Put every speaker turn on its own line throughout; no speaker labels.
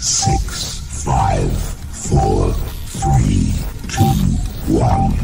Six, five, four, three, two, one.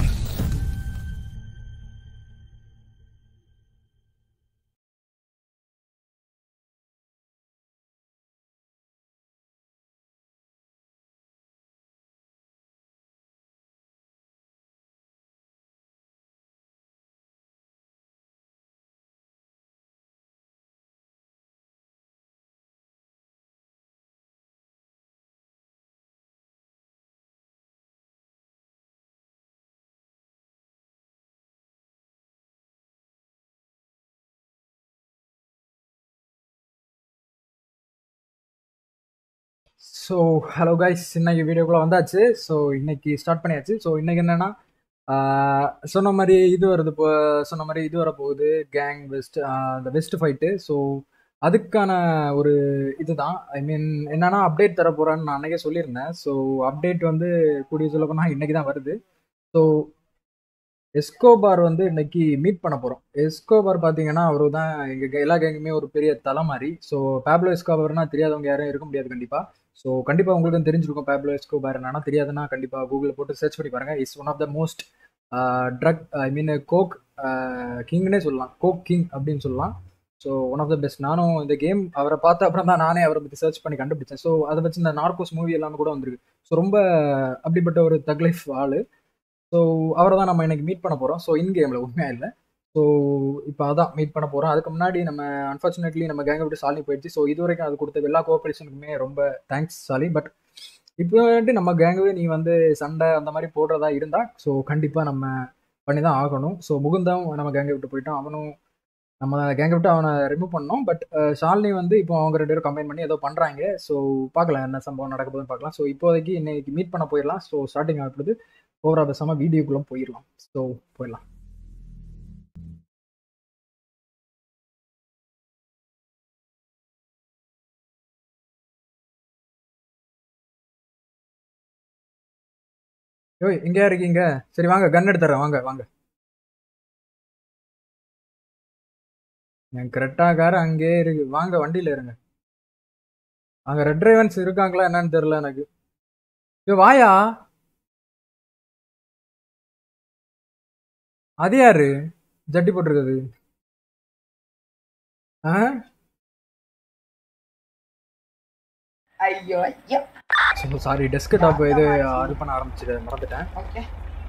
So hello guys இன்னைக்கு வீடியோக்குள்ள வந்தாச்சு ஸோ இன்னைக்கு ஸ்டார்ட் பண்ணியாச்சு ஸோ இன்னைக்கு என்னன்னா ஆஹ் சொன்ன மாதிரி இது வருது இப்போ சொன்ன மாதிரி இது வர போகுது கேங் வெஸ்ட் அந்த வெஸ்ட் ஃபைட்டு ஸோ அதுக்கான ஒரு இதுதான் ஐ மீன் என்னன்னா அப்டேட் தர போறேன்னு நான் அன்னைக்கே சொல்லியிருந்தேன் ஸோ அப்டேட் வந்து கூடிய சொல்ல போனால் இன்னைக்கு தான் வருது ஸோ எஸ்கோபார் வந்து இன்னைக்கு மீட் பண்ண போகிறோம் எஸ்கோபார் பார்த்தீங்கன்னா அவரு தான் எங்கள் எல்லா கேங்குமே ஒரு பெரிய தலை மாதிரி ஸோ பேப்லோ எஸ்கோபார்னா தெரியாதவங்க யாரும் இருக்க முடியாது கண்டிப்பாக ஸோ கண்டிப்பாக உங்களுக்கும் தெரிஞ்சிருக்கும் பேப்லோ எஸ்கோபார் என்னன்னா தெரியாதுன்னா கண்டிப்பாக கூகுளில் போட்டு சர்ச் பண்ணி பாருங்க is one of the most drug I mean coke king சொல்லலாம் கோக் கிங் அப்படின்னு சொல்லலாம் so one of the best நானும் இந்த கேம் அவரை பார்த்த அப்புறம் தான் நானே அவரை பற்றி சர்ச் பண்ணி கண்டுபிடிச்சேன் ஸோ அதை வச்சு இந்த நார்கோஸ் மூவி எல்லாமே கூட வந்திருக்கு ஸோ ரொம்ப அப்படிப்பட்ட ஒரு தக்லைஃப் ஆள் ஸோ அவரை தான் நம்ம இன்னைக்கு மீட் பண்ண போகிறோம் ஸோ இன் கேமில் உண்மையாக இல்லை ஸோ இப்போ அதான் மீட் பண்ண போகிறோம் அதுக்கு முன்னாடி நம்ம அன்ஃபார்ச்சுனேட்லி நம்ம கேங்கை விட்டு சாலி போயிடுச்சு ஸோ இது வரைக்கும் அது கொடுத்த எல்லா கோஆப்ரேஷனுக்குமே ரொம்ப தேங்க்ஸ் சாலி பட் இப்போ வந்துட்டு நம்ம கேங்கவே நீ வந்து சண்டை அந்த மாதிரி போடுறதா இருந்தால் ஸோ கண்டிப்பாக நம்ம பண்ணி தான் ஆகணும் ஸோ முகுந்தம் நம்ம கேங்கை விட்டு போயிட்டோம் அவனும் நம்ம கேங்கை விட்டு அவனை ரிமூவ் பண்ணோம் பட் ஷாலினி வந்து இப்போ அவங்க ரெண்டு பேரும் கம்பைன் பண்ணி ஏதோ பண்ணுறாங்க ஸோ பார்க்கலாம் என்ன சம்பவம் நடக்க போகுதுன்னு பார்க்கலாம் ஸோ இப்போதைக்கு இன்னைக்கு மீட் பண்ண போயிடலாம் ஸோ ஸ்டார்டிங் ஆகிடுது ஓவரா பேசாமல் வீடியோக்குள்ளே போயிடலாம் ஸோ போயிடலாம் யோய் எங்கேயா இருக்கீங்க சரி வாங்க கன் எடுத்துறேன் வாங்க வாங்க என் கரெக்டா கார் அங்கேயே இருக்கு வாங்க வண்டியில இருங்க அங்க ரெட் டிரைவன்ஸ் இருக்காங்களா என்னன்னு தெரியல எனக்கு ஐயோ வாயா அது யாரு ஜட்டி போட்டிருக்குது ஆ
ஐயோ ஐயோ
சாரி டெஸ்க்டாப் இது இது பண்ண ஆரம்பிச்சிட்டு மறந்துட்டேன்
ஓகே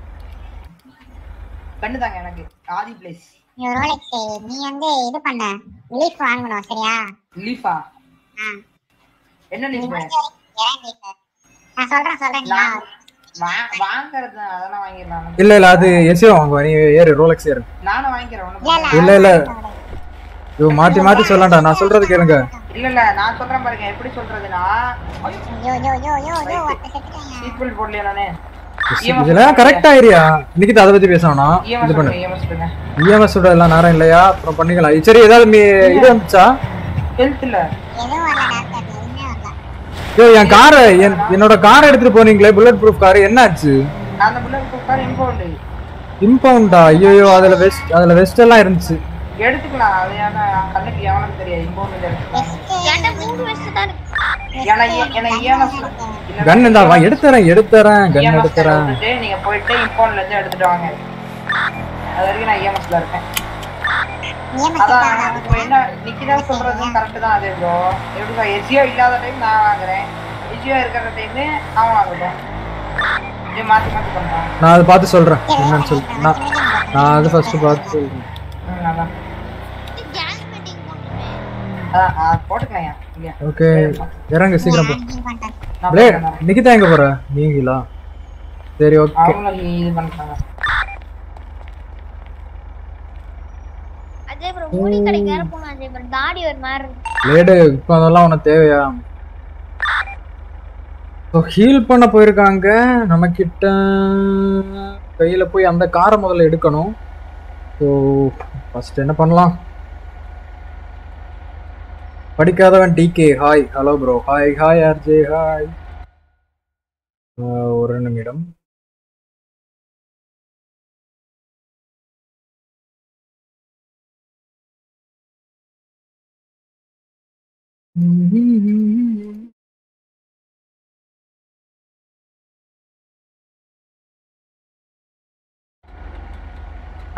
கண்ணு தாங்க எனக்கு ஆதி பிளேஸ்
நீ ஒரு ரோலெக்ஸ் நீ வந்து இது பண்ண லீஃப் வாங்கணும் சரியா
லீஃபா
ஆ.
என்ன
நீ
லீஃப்
முடிஞ்ச வரைக்கும் இறங்கி இரு. நான் சொல்றேன் சொல்றேன் நீ
நான்
வா.
வா- வாங்குறது தான், அதெல்லாம் வாங்கிடலாம்
இல்ல இல்ல அது எஸ்ஏ வாங்குவா நீ ஏறு ரோலக்ஸ் ஏறு
நானும் வாங்கிக்கிறேன் ஒண்ணும்
இல்ல
பிரச்சனை
இல்ல, இல்ல.
இல்ல
ஐயோ மாத்தி மாத்தி சொல்லண்டா நான் சொல்றது கேளுங்க
இல்ல. இல்ல இல்ல நான் சொல்றேன் பாருங்க எப்படி சொல்றதுன்னா
யோ யோ யோ யோ யோ ஒருத்த செத்துட்டாங்க
சீட் பெல்ட் போடலையா நானு
இதுல கரெக்டா ஏரியா இன்னைக்கு அதை பத்தி பேசணும்னா இது
இஎம்எஸ்
பண்ணு
இஎம்எஸ் பண்ணுங்க
இஎம்எஸ் ஓட எல்லாம் நேரம் இல்லையா அப்புறம் பண்ணிக்கலாம் சரி ஏதாவது மீ இது வந்துச்சா
ஹெல்த் இல்ல
எதுவும் வரல டாக்டர் எதுவுமே வரல
ஐயோ என் காரை என்னோட காரை எடுத்துட்டு போனீங்களே புல்லட் ப்ரூஃப் கார் என்னாச்சு
அந்த புல்லட் குக்கார் இம்பவுண்ட்
இம்பவுண்டா ஐயோ அதுல வெஸ்ட் அதுல வெஸ்ட் எல்லாம் இருந்துச்சு
எடுத்துக்கலாம் அது ஏன்னா கண்ணுக்கு எவனுக்கு தெரியாது இம்பவுண்ட் எடுத்துக்கலாம்
என்கிட்ட மூணு வருஷம் தான் இருக்கு
ஏன்னா ஏன்னா இஎம்எஸ்
கன் இருந்தா வா எடுத்துறேன் எடுத்துறேன் கன்
இஎம்எஸ்
எடுத்துறேன்
விட்டுட்டு நீங்க போயிட்டு இம்பவுண்ட்ல இருந்து எடுத்துட்டு வாங்க அது வரைக்கும் நான் இஎம்எஸ்ல இருக்கேன் அதான் இப்போ என்ன நிக்கிதா சொல்றதும் கரெக்ட் தான் அது ப்ரோ எப்படி எஜியோ இல்லாத டைம் நான் வாங்குறேன் எஜியோ இருக்கிற டைம் அவன் வாங்குறேன் இப்படி மாத்தி மாத்தி பண்றான்
நான் அதை பார்த்து சொல்றேன் என்னன்னு சொல்லி நான் நான் அது ஃபர்ஸ்ட் பார்த்து சொல்றேன்
ம், அதான் அதான் ஆ, போட்டுக்கலாம் இல்லையா
ஓகே இறங்க சீக்கிரம் போ
நான்
ப்ளே
போட்டுக்கிறேன்.
நிக்கிதா எங்க போற நீங்களா சரி ஓகே
அவங்க இது பண்றாங்க
அஜய் ப்ரோ முடி கடைக்கு வேற போகணும் அஜய் ப்ரோ தாடி ஒரு மாதிரி இருக்கு.
லேடு இப்போ அதெல்லாம் உனக்கு தேவையா ஸோ ஹீல் பண்ண போயிருக்காங்க நம்ம கிட்ட கையில போய் அந்த காரை முதல்ல எடுக்கணும் ஸோ ஃபர்ஸ்ட் என்ன பண்ணலாம் படிக்காதவன் DK hi hello bro hi hi RJ hi ஒரு நிமிடம்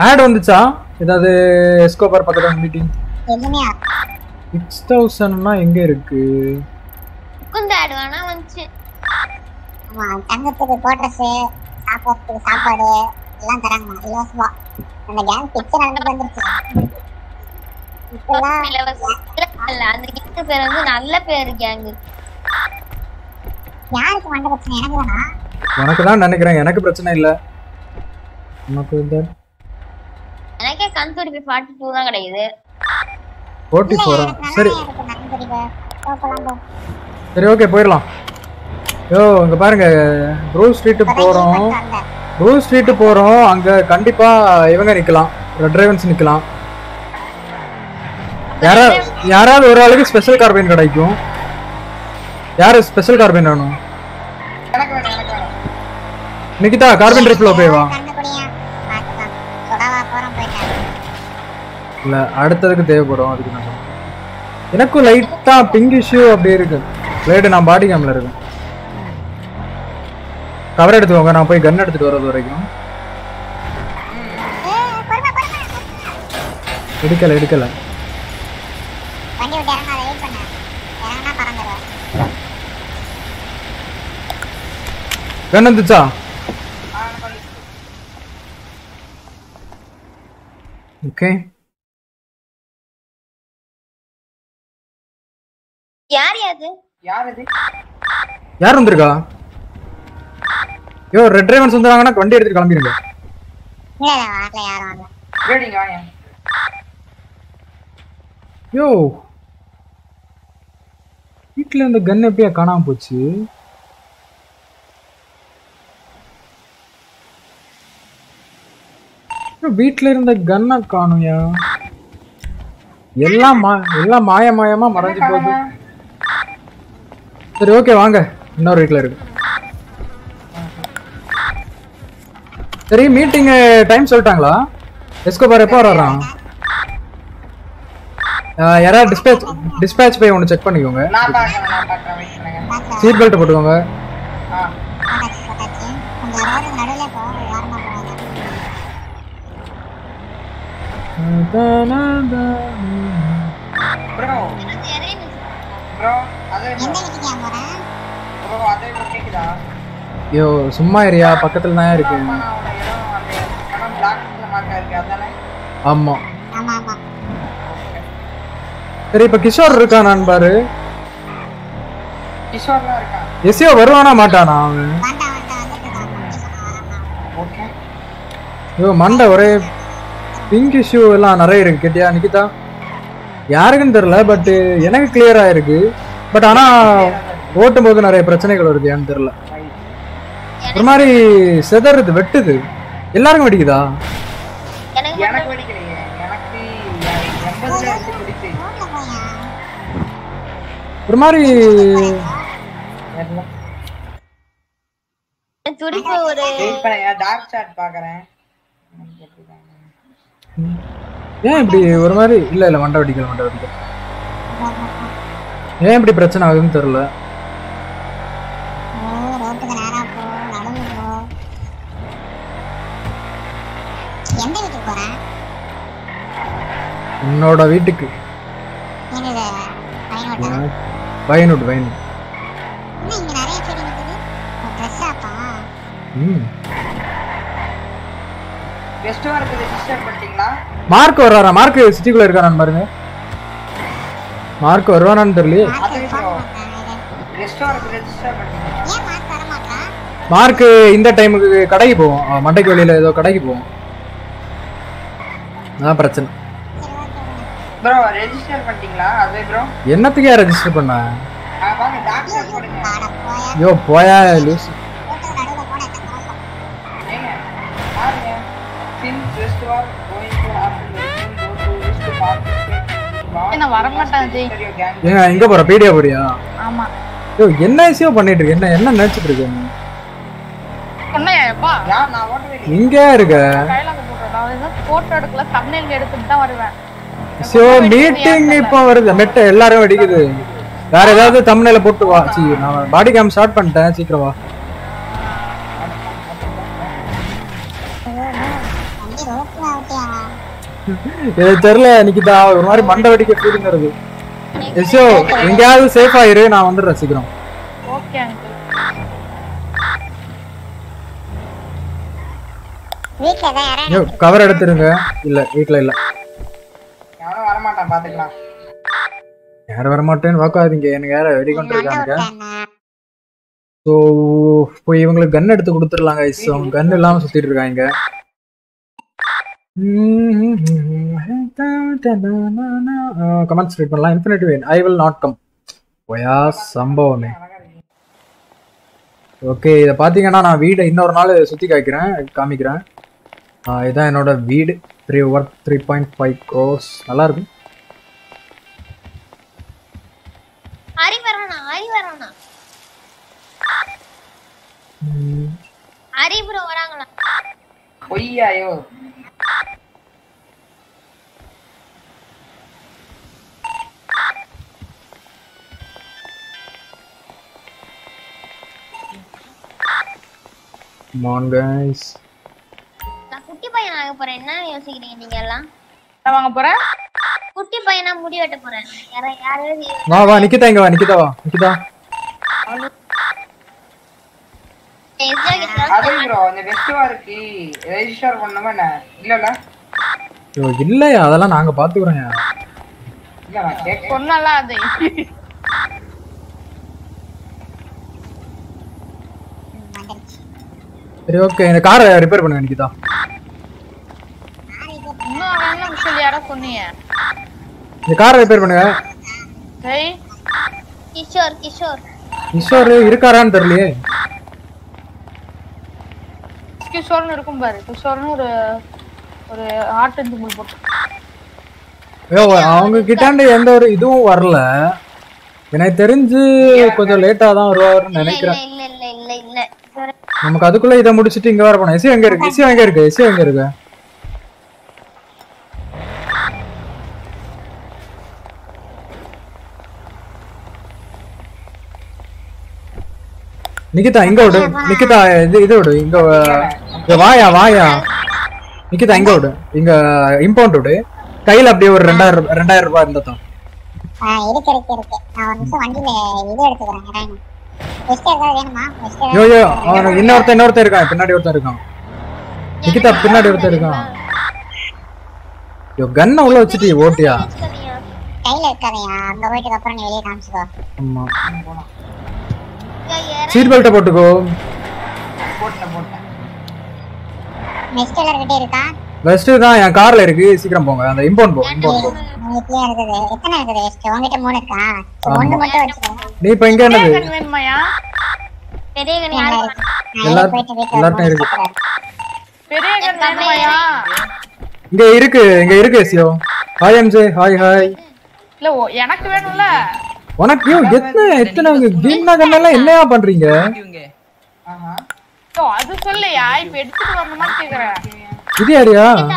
ஆட் வந்துச்சா ஏதாவது எஸ்கோபார் பக்கத்துல மீட்டிங்
எதுவுமே
சிக்ஸ் தௌசண்ட்னா எங்க இருக்கு
முக்குந்த ஆடு வேணா வந்துச்சு
ஆமா தங்கத்துக்கு கோட்ரஸ் சாப்பிட்றதுக்கு சாப்பாடு எல்லாம் தராங்கம்மா இலவசமா அந்த கேங் பிக்சர் நடந்து வந்துருச்சு இப்பெல்லாம்
இலவசம். இல்ல, இல்ல, அந்த கேங்கு பேர் வந்து நல்ல பேரு கேங்கு
யாருக்கு மண்ட பிரச்சனை எனக்கு தானா
உனக்கு தான் நினைக்கிறேன் எனக்கு பிரச்சனை இல்ல உனக்கு இந்த
எனக்கே கண் துடிப்பு ஃபார்ட்டி டூ தான் கிடைக்குது
ஃபோர்ட்டி ஃபோரா
எனக்கு
சரி
நல்லா இருக்கு நன்றி தெரியுது போகலாம் போ
சரி ஓகே போயிடலாம் யோ இங்க பாருங்க ப்ரூ ஸ்ட்ரீட்டு போறோம்
வந்தேன்
ப்ரூ ஸ்ட்ரீட்டு போறோம் அங்க கண்டிப்பா இவங்க நிக்கலாம் ரெட் டிரைவன்ஸ் நிக்கலாம் யாரா யாராவது ஒரு ஆளுக்கு ஸ்பெஷல் கார்பைன் கிடைக்கும் யாரு ஸ்பெஷல் கார்பைன் வேணும்
எனக்கு வேணும் எனக்கு வேணும்
நிக்கிதா கார்பன் ட்ரிப்ல போய் வா
கண்ணுக்குடியா பார்த்துக்கலாம் சுடாவா போறோம் போயிட்டேன்
இல்ல அடுத்ததுக்கு தேவைப்படும் அதுக்கு நான் சொல்றேன். எனக்கும் லைட்டா பிங்க் இஷ்யூ அப்படி இருக்கு லேடு நான் பாடி கேம்ல இருக்கேன் கவர் எடுத்துக்கோங்க நான் போய் கன் எடுத்துட்டு வர்றது வரைக்கும்
ஏய், பொறுமை, பொறுமை.
எடுக்கல எடுக்கல
வண்டி விட்டு இறங்காத வெயிட் பண்ணு இறங்கினா பறந்துடுவேன்
கன் வந்துச்சா
ஆ, எனக்கு வந்து-
ஓகே
யார் யாது
யார் இது
யார் வந்திருக்கா யோ ரெட் டிரைவன்ஸ் வந்துறாங்கன்னா வண்டி எடுத்துட்டு கிளம்பிடுங்க
இல்ல இல்ல வரல யாரும் வரல
ரேடிங்க வாங்க
யோ வீட்டில் இந்த கன் எப்படியா காணாம போச்சு வீட்டில் இருந்த கன்னை காணுயா எல்லாம் மா எல்லாம் மாய மாயமா மறைஞ்சு போகுது சரி ஓகே வாங்க இன்னொரு வீட்டில் இருக்கு சரி மீட்டிங் டைம் சொல்லிட்டாங்களா எஸ்கோபார் எப்போ வர்றான் ஆஹ் யாராவது டிஸ்பேச் டிஸ்பேச் போய் ஒன்று செக் பண்ணிக்கோங்க
நான் பார்க்கறேன் நான் பார்க்கறேன் வெயிட் பண்ணுங்க
பார்த்து
சீட் பெல்ட் போட்டுக்கோங்க
ஆ
போட்டாச்சு போட்டாச்சு கொஞ்சம் ரோடு நடுவில் போ ஓரமா போவாங்க
ப்ரோ ப்ரோ அதே
எந்த வீட்டுக்கு ஏன் போறேன்
ப்ரோ அதே ப்ரோ கேக்குதா
ஐயோ சும்மா ஏரியா பக்கத்துல தான் இருக்கு
ஆமா, நான் உன்னை இடம் அந்த இடம் பிளாக் மார்க்கா இருக்கு அதானே
ஆமா
ஆமா ஆமா
சரி இப்ப கிஷோர் இருக்கானான்னு பாரு
கிஷோர்லாம் இருக்கான்
எஸ்யோ வருவானா மாட்டானா அவன்
வேண்டாம் வேண்டாம் வந்துட்டு தான் வரமா
ஓகே
ஐயோ மண்டை ஒரே பிங்க் இஷ்யூ எல்லாம் நிறைய இருக்கு கேட்டியா நிக்கிதா யாருக்குன்னு தெரியல பட் எனக்கு கிளியரா இருக்கு பட் ஆனா ஓட்டும் போது நிறைய பிரச்சனைகள் வருது ஏன்னு தெரியல ஒரு மாதிரி செதறுது வெட்டுது எல்லாருக்கும் வெடிக்குதா
எனக்கு
எனக்கு வெடிக்கலையே எனக்கு எண்பதுல இருக்கு பிடிச்சு
ரோட்ல போயா
ஒரு மாதிரி
துடிப்பு ஒரு
வெயிட் பண்ண டார்க் சாட் பாக்குறேன்
ஏன் இப்படி ஒரு மாதிரி இல்ல இல்ல மண்டை வெடிக்கல மண்டை வெடிக்கல ஏன் இப்படி பிரச்சனை ஆகுதுன்னு தெரியல
ஓ ரோட்டுக்கு நேரா போ நடந்து போ எந்த வீட்டுக்கு போறேன்
உன்னோட வீட்டுக்கு
என்னது பையனோட்டா
வயனுட் வயனுட்
என்ன இங்க நிறைய செடி நிக்குது ட்ரெஸ் ஆப்பா
ம்
பெஸ்ட் ஒர்க் ரெஜிஸ்டர் பண்ணிட்டீங்களா
மார்க் வர்றாரா மார்க் சிட்டிக்குள்ள இருக்காரான்னு பாருங்க மார்க் வருவானான்னு தெரியல
அது
மார்க்
இப்போ
ஃபோன் பண்றேன்
பெஸ்ட் ஒர்க் ரெஜிஸ்டர் பண்ணிட்டீங்களா
ஏன் மார்க் வர மாட்டான்
மார்க் இந்த டைமுக்கு கடைக்கு போவோம் அவன் மண்டைக்கு வெளியில ஏதோ கடைக்கு போவோம் அதான் பிரச்சனை
சரி ஓகே
ப்ரோ ரெஜிஸ்டர் பண்ணிட்டீங்களா அதே ப்ரோ
என்னத்துக்கே ரெஜிஸ்டர் பண்ண
வாங்க டார்க் சாட் போடுங்க
பாட போயா
ஐயோ போயா லூஸ்
ரோட்டுக்கு நடுவில் போன எத்தனை மோசம்
ஏங்க பாருங்க since west wall going to after go to west park
என்ன வரமாட்டான் ஜெய்.
ஏங்க எங்க போற பீடியா போறியா
ஆமா
ஐயோ என்ன விஷயோ பண்ணிட்டு இருக்க என்ன என்ன நினைச்சிட்டு இருக்க நீ?
சொன்னையா எப்பா
யார் நான் ஓட்டவே இல்லை
இங்க இருக்க
கையில போட்டோம் நான் எதுவும் போட்டோ எடுக்கல தம்ப்நெயில் எடுத்துட்டு தான் வருவேன்
சோ மீட்டிங் இப்போ வருது மெட்ட எல்லாரும் வெடிக்குது வேற ஏதாவது தமிழ்ல போட்டு வா சி நான் பாடி கேம் ஸ்டார்ட் பண்ணிட்டேன் சீக்கிரம் வா
வண்டி ரோட்ல விட்டு
எனக்கு தெரியல நிக்கிதா ஒரு மாதிரி மண்டை வெடிக்க ஃபீலிங் வருது யசோ எங்கேயாவது சேஃப் ஆயிரு நான் வந்துடுறேன் சீக்கிரம்
ஓகே அங்கிள்
வீட்டுல தான் யாரும்
ஐயோ கவர் எடுத்துருங்க இல்ல வீட்ல இல்ல
யாரும் வரமாட்டான் பாத்துக்கலாம்
யாரும் வரமாட்டேன்னு வாக்காதீங்க எனக்கு யார வெடி கொண்டு இருக்காங்க ஸோ போய் இவங்களுக்கு கன் எடுத்து கொடுத்துடலாங்க ஸோ கன் இல்லாம சுத்திட்டு இருக்காங்க கமெண்ட்ஸ் ரீட் பண்ணலாம் infinity when I will not come ஒயா சம்பவமே ஓகே இதை பார்த்தீங்கன்னா நான் வீடை இன்னொரு நாள் சுற்றி காய்க்கிறேன் காமிக்கிறேன் ஆ, இதான் என்னோட வீடு three work three point five crores நல்லா இருக்கும்
ஹரி வரானா ஹரி வரானா
ம்,
ஹரி ப்ரோ வராங்களா
பொய்யாயோ
come on guys
நான் குட்டி பையன் ஆக போறேன் என்ன யோசிக்கிறீங்க நீங்க எல்லாம்
நான் வாங்க போறேன்
குட்டி பையனா முடி வெட்ட போறேன் யார யாராவது
வா வா நிக்கிதா இங்க வா நிக்கிதா வா நிக்கிதா
அது ப்ரோ இந்த வெஸ்ட் வாருக்கு ரெஜிஸ்டர் பண்ணணுமா என்ன இல்லல
ஐயோ இல்லையா அதெல்லாம் நாங்க பாத்துக்கிறோம்
இல்ல நான் கேட்க
சொன்னல அது
வந்துருச்சு
சரி ஓகே இந்த காரை ரிப்பேர் பண்ணுங்க நிக்கிதா
இன்னும் அவன் சொல்லி யாரோ சொன்னீங்க
இந்த காரை ரிப்பேர் பண்ணுங்க
சரி
கிஷோர் கிஷோர்
கிஷோர் இருக்காரான்னு தெரியலையே
கிஷோர்னு இருக்கும் பாரு கிஷோர்னு ஒரு ஒரு ஆட்டு தும்பல் போட்டு
ஐயோ அவங்க கிட்டாண்டு எந்த ஒரு இதுவும் வரல எனக்கு தெரிஞ்சு கொஞ்சம் லேட்டா தான் வருவாருன்னு
இல்ல
நினைக்கிறேன்
இல்ல இல்ல இல்ல இல்ல கிஷோர்
நமக்கு அதுக்குள்ள இதை முடிச்சிட்டு இங்க வர போனோம் எசி எங்க இருக்கு எசி எங்க இருக்கு எசி எங்க இருக்கு நிக்கிதா இங்க விடு நிக்கிதா இது இது விடு இங்க வ- இங்க வாயா வாயா நிக்கிதா இங்க விடு இங்க இம்பவுண்ட் விடு கையில அப்படியே ஒரு ரெண்டாயிரம் ரெண்டாயிரம் ரூபாய் இருந்தா தான்
ஆ இருக்கு இருக்கு இருக்கு நான் ஒரு நிமிஷம் வண்டியில இது எடுத்துக்கிறேன் இறங்க வெஸ்ட் ஏதாவது வேணுமா வெஸ்ட்
யோ யோ அவனுக்கு இன்னொருத்தன் இன்னொருத்தன் இருக்கான் பின்னாடி ஒருத்தன் இருக்கான் நிக்கிதா பின்னாடி ஒருத்தன் இருக்கான் யோ கன்னை உள்ள வச்சுட்டு ஓட்டியா
வச்சுக்காதீங்க.
கையில இருக்காதையா அங்க போயிட்டு அப்புறம் நீ வெளியே காமிச்சுக்கோ
ஆமா
இங்க இற-
சீட் பெல்ட்டை போட்டுக்கோ
போட்டேன் போட்டேன்
நெக்ஸ்ட் எல்லார்கிட்ட இருக்கா
வெஸ்ட் தான் என் கார்ல இருக்கு சீக்கிரம் போங்க அந்த இம்பவுண்ட் போ இம்பவுண்ட் போ
வீட்லயே இருக்குது எத்தனை இருக்குது வெஸ்ட் உங்ககிட்ட மூணு இருக்கா சரி, ஒண்ணு மட்டும் வச்சுக்கோ
நீ இப்ப இங்க என்னது
கன் வேணுமாயா
பெரிய கண்ணு யாரு போறா?
நான்
எல்லார்-
வெளியே போயிட்டு வீட்டுல
எல்லார்ட்டையும்
ஒரு
இருக்கு.
மூணு
பெரிய கன் வேணுமாயா
இங்க இருக்கு இங்க இருக்கு சியோ ஹாய் எம்ஜே ஹாய் ஹாய்
இல்ல ஓ, எனக்கு வேணும்ல
உனக்கு யோ எத்தனை எத்தனை கேம்னா கண்ணெல்லாம் என்னையா பண்றீங்க
ஆஹா
ஓ, அது சொல்லையா இப்ப எடுத்துட்டு வரணுமான்னு கேக்குறேன்
இது யாரியா
இதா?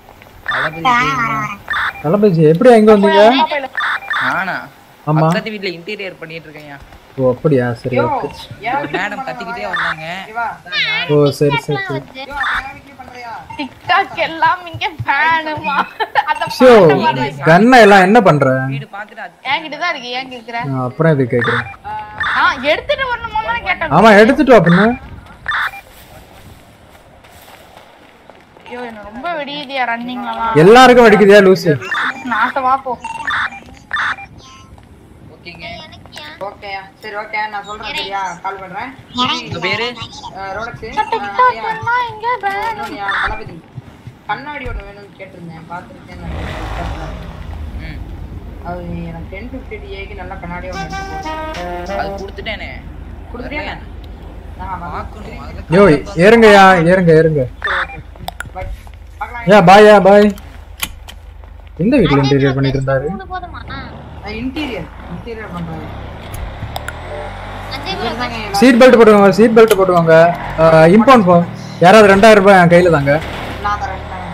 தளபதி எப்படியா இங்க வந்தீங்க
நானா
ஆமா
பக்கத்து வீட்ல இன்டீரியர் பண்ணிட்டு இருக்கேன்
ஓ அப்படியா சரி
யோ
ஓகே
ஏன்
மேடம் கத்திக்கிட்டே வந்தாங்க
வா
ஓ சரி சரி சரி
வச்சு.
யோ என் வீட்லயே பண்றியா
டிக்டாக் எல்லாம் இங்க பேனுமா அத
ஷோ கண்ணை எல்லாம் என்ன பண்ற
வீடு பார்த்துட்டு அது
என்கிட்ட தான் இருக்கு ஏன் கேக்குற
நான் அப்புறம் இது கேக்குறேன்
ஆ எடுத்துட்டு வரணுமா தானே கேட்டேன்
ஆமா எடுத்துட்டு வா பின்ன
ஐயோ என்ன ரொம்ப வெடியுதியா ரன்னிங்லாம்
எல்லாருக்கும் வெடிக்குதியா லூசு
நாசமா போ
ஓகேங்க
எனக்கு ஏன்?
ஓகேயா சரி ஓகே நான் சொல்றேன் சரியா கால் பண்றேன்
உங்க பேரு
ரோலக்ஸ்
எல்லாம் இங்க ban.
தளபதி கண்ணாடி ஒண்ணு வேணும்னு கேட்டிருந்தேன் பார்த்துருக்கேன் நான்
ம்
அது எனக்கு டென் ஃபிஃப்டி டிஏக்கு நல்ல கண்ணாடியா ஒன்று எடுத்து போடு.
அது கொடுத்துட்டேனே
கொடுத்துட்டியா நான்
பார்க்கணும் அதுல
யோ ஏறுங்கயா ஏறுங்க ஏறுங்க
பை பார்க்கலாம்
யா பாய் யா பாய் எந்த வீட்ல இன்டீரியர் பண்ணிட்டு இருந்தாரு
மூணு போதுமா
இன்டீரியர் இன்டீரியர் பண்றது
அஞ்சு பேர்
சீட் பெல்ட் போட்டுக்கோங்க சீட் பெல்ட் போட்டுக்கோங்க இம்பவுண்ட் போ யாராவது ரெண்டாயிரம் ரூபாய் என் கையில தாங்க
நான் தரேன் தரேன்.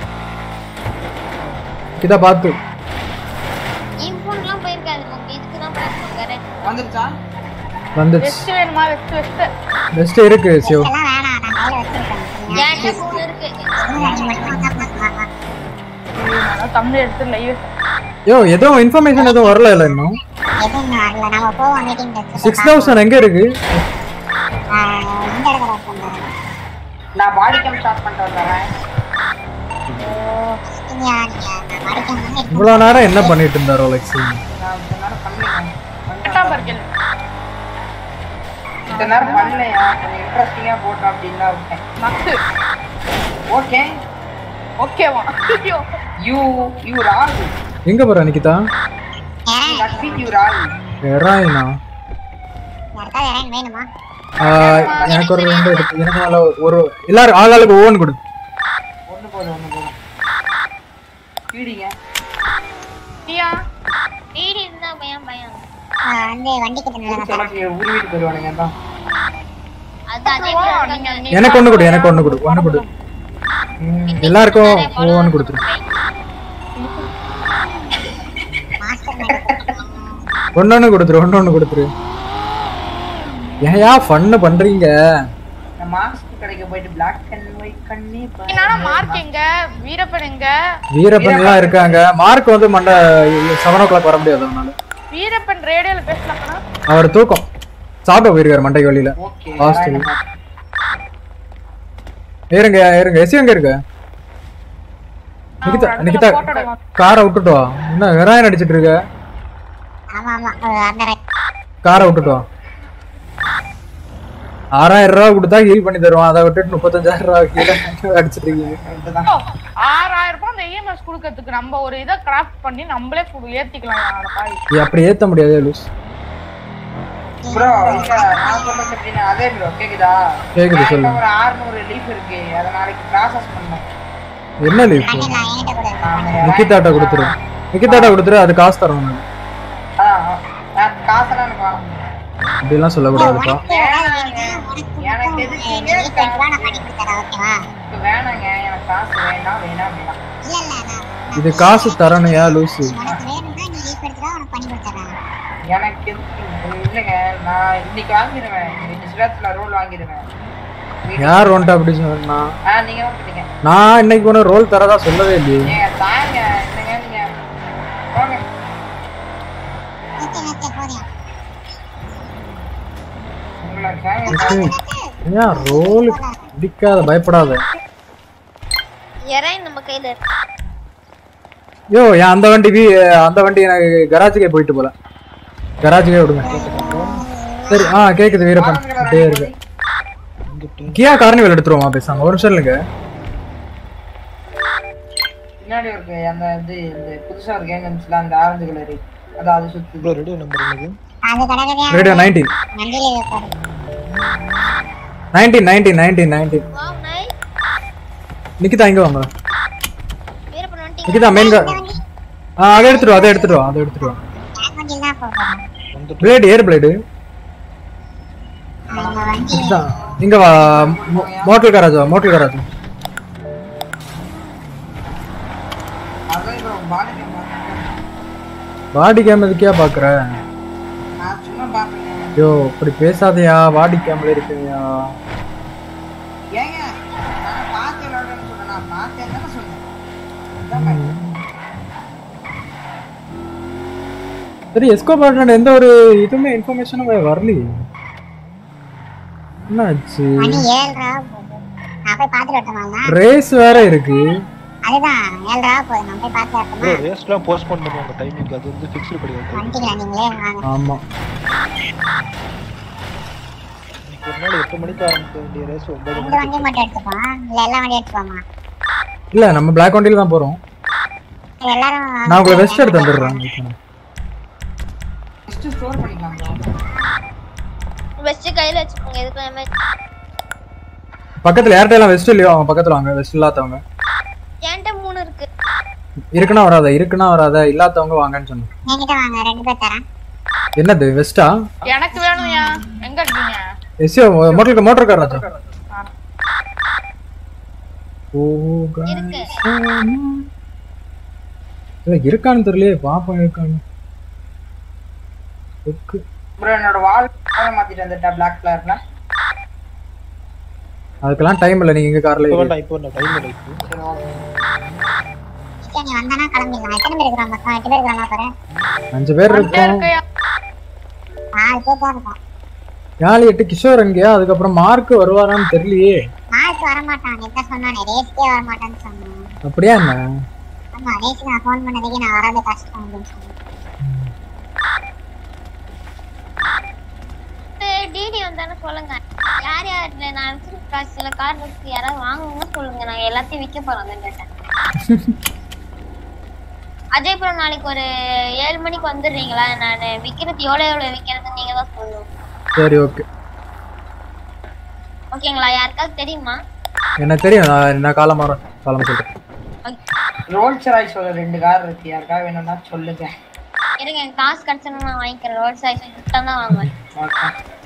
இதை பார்த்து
இம்போன்லாம் போயிருக்காது உங்க இதுக்கு தான் போயிருக்காங்க
வந்துருச்சா
வந்துச்சு
வெஸ்ட் வேணுமா வெஸ்ட் வெஸ்ட்
பெஸ்ட் இருக்கு சிவ்
எல்லாம் வேணாம் நான் கையில வச்சிருக்கேன் சரியா?
என்கிட்ட மூணு இருக்கு
இன்னும் ரெண்டு மட்டும் வந்தா போதும், வா, வா.
நான் தமிழ் எடுத்து லைவ்
யோ எதுவும் இன்ஃபர்மேஷன் எதுவும் வரல இல்ல இன்னும்
எதுவும் வரல நம்ம போவோம் மீட்டிங்
சிக்ஸ் தௌசண்ட் எங்க இருக்கு
இந்த இடத்துல இருக்கோம்
நான் பாடி கேம் ஸ்டார்ட் பண்ணிட்டு வந்துடுறேன்
நீங்க நீங்க படிக்க வந்து
இவ்வளவு நேரம் என்ன பண்ணிட்டு இருந்தாரோ லக்ஸி
நான் இத்தனை நேரம் பண்ணலைங்க
எட்டாம் பர்க்கல்
இத்தனை நேரம் பண்ணலையா கொஞ்சம் இன்ட்ரெஸ்டிங்கா போட்டோம் அப்படின்னு தான் இருக்கேன்
மக்கு
ஓகே
ஓகேவா ஐயோ
யூ யூ ரால்
எங்க போற நிக்கிதா
லக்ஷ்மி யூ ரால்
எறாயினா
யாருக்காவது இறங்கி வேணுமா
ஆஹ், எனக்கு ஒரு ரெண்டு இருக்கு எனக்கு மேல ஒரு எல்லாரும் ஆளாளுக்கு ஒவ்வொன்று கொடு
ஒண்ணு போதும் ஒண்ணு போதும் பீடிங்க
நீயா
வீடு இருந்தா பயம் பயம்
ஆஹ் வந்து வண்டி கிட்ட நல்லா
சொல்லி உருவிட்டு போயிருவானுங்க தான்
அது அதே
வா,
மாதிரி
நீங்க
தாங்க.
நீ
எனக்கு ஒண்ணு கொடு எனக்கு ஒண்ணு கொடு ஒண்ணு கொடு எல்லாருக்கும் ஒவ்வொன்று கொடுத்துரு
மாஸ்டர்
ஒன்னொன்னு கொடுத்துரு ஒன்னொன்னு கொடுத்துரு ஏன்யா ஃபன்னு பண்றீங்க
நான் மாஸ்க் கடைக்கு போயிட்டு பிளாக் அண்ட் ஒயிட் கண்ணி
என்னால மார்க் எங்க வீரப்பன் எங்க
வீரப்பன் எல்லாம் இருக்காங்க மார்க் வந்து மண்ட செவன் ஓ கிளாக் வர முடியாது அவனால
வீரப்பன் ரேடியோல பேசலாம்னா
அவர் தூக்கம் சாப்பிட போயிருக்காரு மண்டைக்கு வழியில
ஓகே
ஹாஸ்டல் ஏறுங்க ஏறுங்க எசி எங்க இருக்கு நிகிதா நிகிதா காரை விட்டுட்டு வா என்ன வெறாயம் அடிச்சிட்டு இருக்க
ஆமா ஆமா ஒரு அந்த right.
காரை விட்டுட்டு வா ஆறாயிரம் ரூபா கொடுத்தா ஹீல் பண்ணி தருவான் அதை விட்டுட்டு முப்பத்தஞ்சாயிரம் ரூபா கீழே அடிச்சிட்டு இருக்கீங்க
ஓ, ஆறாயிரம் ரூபாய் அந்த இஎம்எஸ் கொடுக்கறதுக்கு நம்ம ஒரு இதை கிராஃப்ட் பண்ணி நம்மளே கு- ஏத்திக்கலாம் யாரோட பாய்
நீ அப்படி ஏத்த முடியாது லூஸ்
ப்ரோ இல்ல நான் சொல்றது எப்படின்னா அதே ப்ரோ கேக்குதா
கேக்குது,
என்கிட்ட
சொல்லுங்க.
ஒரு 600 லீஃப் இருக்கு அதை நாளைக்கு ப்ராசஸ் பண்ணேன்
என்ன லீஃப்
பண்ணிடலாம் என்கிட்ட கொடு
நிக்கிதாட்ட கொடுத்துரு நிக்கிதாட்ட கொடுத்துரு அது காசு தரும் உனக்கு
அதான் நான் காசெல்லாம் எனக்கு வேணாம்.
அப்படிலாம் சொல்லக்கூடாதுப்பா
வேணாங்க எனக்கு எதுக்குங்க
இருபத்தி ரூபா நான் பண்ணி கொடுத்துறேன் ஓகேவா
காசு வேணாங்க எனக்கு காசு வேணாம் வேணாம் அப்படின்னா
இல்ல இல்ல நான்
இது காசு தரணுயா லூசு
உனக்கு வேணும்னா நீ லீவ் எடுத்துடா உனக்கு பண்ணி கொடுத்துறேன்
எனக்கு எதுக்கு இல்லைங்க நான் இன்னைக்கு வாங்கிடுவேன் இந்த சிவத்துல ரோல் வாங்கிடுவேன்
யார் வந்துட்டு அப்படி சொன்னா
ஆ நீங்க தான் போட்டீங்க
நான் இன்னைக்கு ஒன்று ரோல் தரதா சொல்லவே இல்லையே
ஏங்க தாங்க என்னங்க நீங்க போங்க
ஓகே ஓகே போதும்
உங்களை தாங்க
ஏன் ரோல் பிடிக்காத பயப்படாத
இறை நம்ம கையில இருக்கு
யோ ஏன் அந்த வண்டி வீ அந்த வண்டி எனக்கு கராஜுக்கே போயிட்டு போல கராஜுக்கே விடுங்க சரி ஆ கேக்குது வீரப்பன் அப்படியே இருக்கு கியா கார்னிவல் எடுத்துருவோமா பேசாம ஒரு நிமிஷம் இல்லைங்க
பின்னாடி இருக்கு அந்த இது இந்த புதுசா ஒரு கேங் இருந்துச்சுல அந்த ஆரஞ்சு கலர் அதான் அது சுத்து
ப்ரோ ரெடியோ நம்பர் என்னது
அது கடகதையா
ரேடியோ நைன்டீன்
வண்டியில வைப்பாரு
nineteen nineteen nineteen nineteen
wow nice
Nikita இங்க வாங்க
வீரப்பன் வந்துட்டீங்க
நிக்கிதா மெயின் ஆ அதை எடுத்துட்டு வா அதை எடுத்துட்டு வா அதை எடுத்துட்டு வா
என் வண்டியில் தான் போகிறேன்
பிளேடு ஏர் பிளேடு
அந்த வண்டி
நிக்கிதா இங்க வா மோட்டல் கராஜ் வா மோட்டல் கராஜ்
அதான் இப்போ பாடி கேம்
பாடி கேம் எதுக்கியா பாக்குற
நான் சும்மா பாக்குறேன்
ஐயோ இப்படி பேசாதயா பாடி கேம்ல இருக்கீங்க
ஏங்க நான் பார்த்து விளையாடுறேன்னு சொன்னேன் நான் பார்த்தேன் தானே சொன்னேன் அதான் பாருங்க.
சரி எஸ்கோ பாட்டன் எந்த ஒரு இதுவுமே இன்ஃபர்மேஷனும் வரலையே என்னாச்சு
மணி ஏழு ரூபா போகுது நான் போய் பார்த்துட்டு வரட்டுமாண்ணா
ரேஸ் வேற இருக்கு
அதுதான் ஏழு ரூபா போகுது நான் போய் பார்த்து
ப்ரோ
வரட்டுமா
ரேஸ்லாம் போஸ்ட்போன் பண்ணுவாங்க டைமிங் அது வந்து ஃபிக்ஸ்டு கிடையாது
வந்துட்டீங்களா நீங்களே வாங்க
ஆமா
இன்னைக்கு ஒரு நாள் எட்டு மணிக்கு ஆரம்பிக்க வேண்டிய ரேஸ் ஒன்பது
ரெண்டு
மணிக்கு
வண்டி மட்டும் எடுத்துப்போம் இல்ல எல்லா வண்டியும் எடுத்துப்போமா
இல்ல நம்ம பிளாக் வண்டியில தான் போறோம்
சரி, எல்லாரும்
நான் உங்களுக்கு வெஸ்ட் எடுத்து வந்துடுறேன்
ஃபர்ஸ்ட் ஸ்டோர் பண்ணிக்கலாம் bro.
வெஸ்ட் கையில வச்சுக்கோங்க எதுக்கும் எமர்ஜென்சி
பக்கத்துல ஏர்டெல்லாம் வெஸ்ட் இல்லையோ அவங்க பக்கத்துல வாங்க வெஸ்ட் இல்லாதவங்க
என்கிட்ட மூணு இருக்கு
இருக்குன்னா வராத இருக்குன்னா வராத இல்லாதவங்க வாங்கன்னு சொன்னேன்
என்கிட்ட வாங்க ரெண்டு பேர் தரேன்
என்னது வெஸ்டா
எனக்கு வேணும்யா எங்க இருக்கீங்க
எஸ்யோ மோட்டர் மோட்டர் கார் ராஜா ஓ
இருக்கு
இல்ல இருக்கான்னு தெரியலையே பாப்போம் இருக்கான்னு இருக்கு.
bro என்னோட வால் மாத்திட்டு வந்துட்டா பிளாக் கலர்ல
அதுக்கெல்லாம் டைம் இல்ல நீங்க எங்க கார்ல
இப்போ
ஏறி.
வேண்டாம் இப்போ வேண்டாம் டைம் இல்லை இப்போ
சரி ஓகே
எஸ்கே நீ வந்தானா கிளம்பிடலாம் எத்தனை பேர் இருக்கிறோம் மொத்தம் எட்டு பேர் இருக்கிறோமா பாரு
அஞ்சு பேர்
வந்துட்டே
இருக்கோம்
இருக்கையா
நாலு பேர் தான் இருக்கோம்
யாழ் எட்டு கிஷோர் எங்கேயா அதுக்கப்புறம் மார்க் வருவாரான்னு தெரியலையே
மார்க் வரமாட்டான் நீ தான் சொன்னானே ரேஸ்க்கே வரமாட்டான்னு சொன்னான்
அப்படியா என்ன
ஆமா ரேஸ்க்கு நான் ஃபோன் பண்ணதுக்கு நான் வராது கஷ்டம் அப்படின்னு சொன்னேன்
டிடி வந்தானே சொல்லுங்க யார் யார் இல்ல, நான் வச்சிருக்க காசு சில கார் இருக்கு யாராவது வாங்கணும்னு சொல்லுங்க நான் எல்லாத்தையும் விற்க போறோம் அந்த கேட்டேன் அஜய் ப்ரோ நாளைக்கு ஒரு ஏழு மணிக்கு வந்துடுறீங்களா நான் விற்கிறது எவ்வளோ எவ்வளோ விற்கிறது நீங்க தான் சொல்லணும்
சரி ஓகே
ஓகேங்களா யாருக்காவது தெரியுமா
எனக்கு தெரியும் நான் நான் காலமாறேன் காலமா சொல்றேன்
ரோல்ஸ் ராய்ஸோட ரெண்டு கார் இருக்கு யாருக்காவது வேணும்னா சொல்லுங்க
இருங்க எனக்கு காசு கிடைச்சா நான் வாங்கிக்கிறேன் ரோட் சைஸ் கிட்ட தான் வாங்குவேன்
ஓகே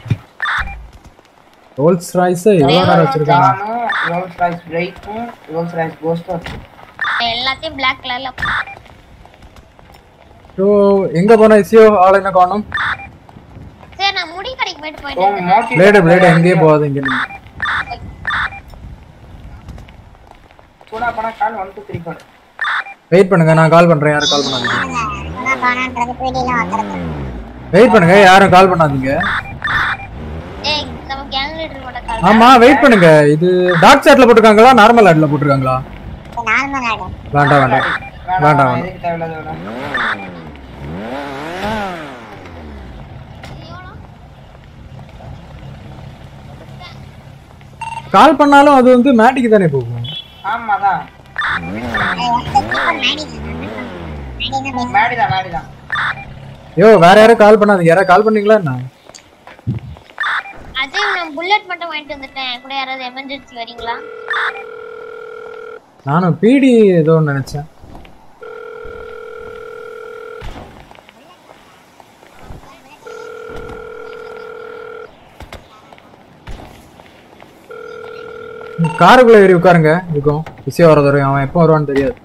ரோல்ஸ் ராய்ஸ் எவ்வளோ நேரம் வச்சிருக்காங்க
நானும் ரோல்ஸ் ராய்ஸ் பிரைக்கும் ரோல்ஸ் ராய்ஸ் கோஸ்டும் இருக்கு
எல்லாத்தையும் பிளாக் கலர்ல
ஸோ எங்க போன இசியோ ஆள் என்ன காணும்
சரி நான் முடி கடைக்கு போயிட்டு போயிட்டு
உங்க மோட்டிவ்
பிளேடு பிளேடு எங்கேயே போகாது இங்க
சூடா போனா call one two three four
wait பண்ணுங்க நான் கால் பண்றேன் யாரும் கால் பண்ணாதீங்க
சொன்னா காணான்றது பீடியெல்லாம் வந்துருது
வெயிட் பண்ணுங்க யாரும் கால் பண்ணாதீங்க
ஏய் நம்ம கேங் லீடர் கூட கால்
ஆமா வெயிட் பண்ணுங்க இது டார்க் சாட்ல போட்டிருக்காங்களா நார்மல் ஆட்ல போட்டிருக்காங்களா
நார்மல் ஆடு
வேண்டாம் வேண்டாம் வேண்டாம்
வேணாம்
வேண்டாம்
எதுக்கு தேவையில்லாத வேணாம்
கால் பண்ணாலும் அது வந்து மேட்டிக்கு தானே போகும்
ஆமாதான்
அது வந்து கீப்பர் மேடி மேடி தான் பேசுறேன்
மேடி தான் மேடி தான்
யோ வேற யாரும் கால் பண்ணாதீங்க யாராவது கால் பண்ணீங்களா என்ன
அஜய் நான் புல்லட் மட்டும் வாங்கிட்டு வந்துட்டேன் என் கூட யாராவது எமர்ஜென்சி வரீங்களா
நானும் பிடி ஏதோ ஒண்ணு நினைச்சேன் காருக்குள்ள ஏறி உட்காருங்க இருக்கும் விஷயம் வரது வரையும் அவன் எப்போ வருவான்னு தெரியாது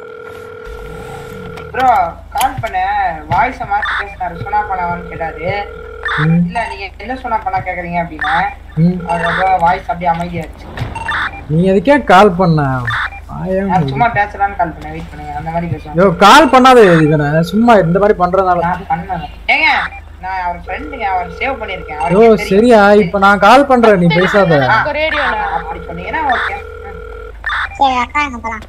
ப்ரோ கால் பண்ணேன் வாய்ஸை மாத்தி பேசினாரு சொன்னா பண்ணாவான்னு கேட்டாரு
ம்,
இல்ல நீங்க என்ன சொன்னா பண்ணா கேக்குறீங்க அப்படின்னா
ம்.
அதுக்கப்புறம் வாய்ஸ் அப்படியே அமைதியாச்சு
நீ எதுக்கே கால் பண்ண ஆயம்.
நான் சும்மா பேசலாம்னு கால் பண்ணேன் வெயிட் பண்ணுங்க அந்த மாதிரி பேசுவேன்
யோ கால் பண்ணாத இவனை சும்மா இந்த மாதிரி பண்றதுனால
நான் பண்ணேன் ஏங்க நான் அவர் ஃப்ரெண்டுங்க அவர் சேவ் பண்ணிருக்கேன்
யோ
அவருக்கு தெரியும்.
சரியா இப்ப நான் கால் பண்றேன் நீ பேசாத
நமக்கு ரேடியோல
அப்படி சொன்னீங்கன்னா ஓகே
சரி உட்காருங்க போலாம்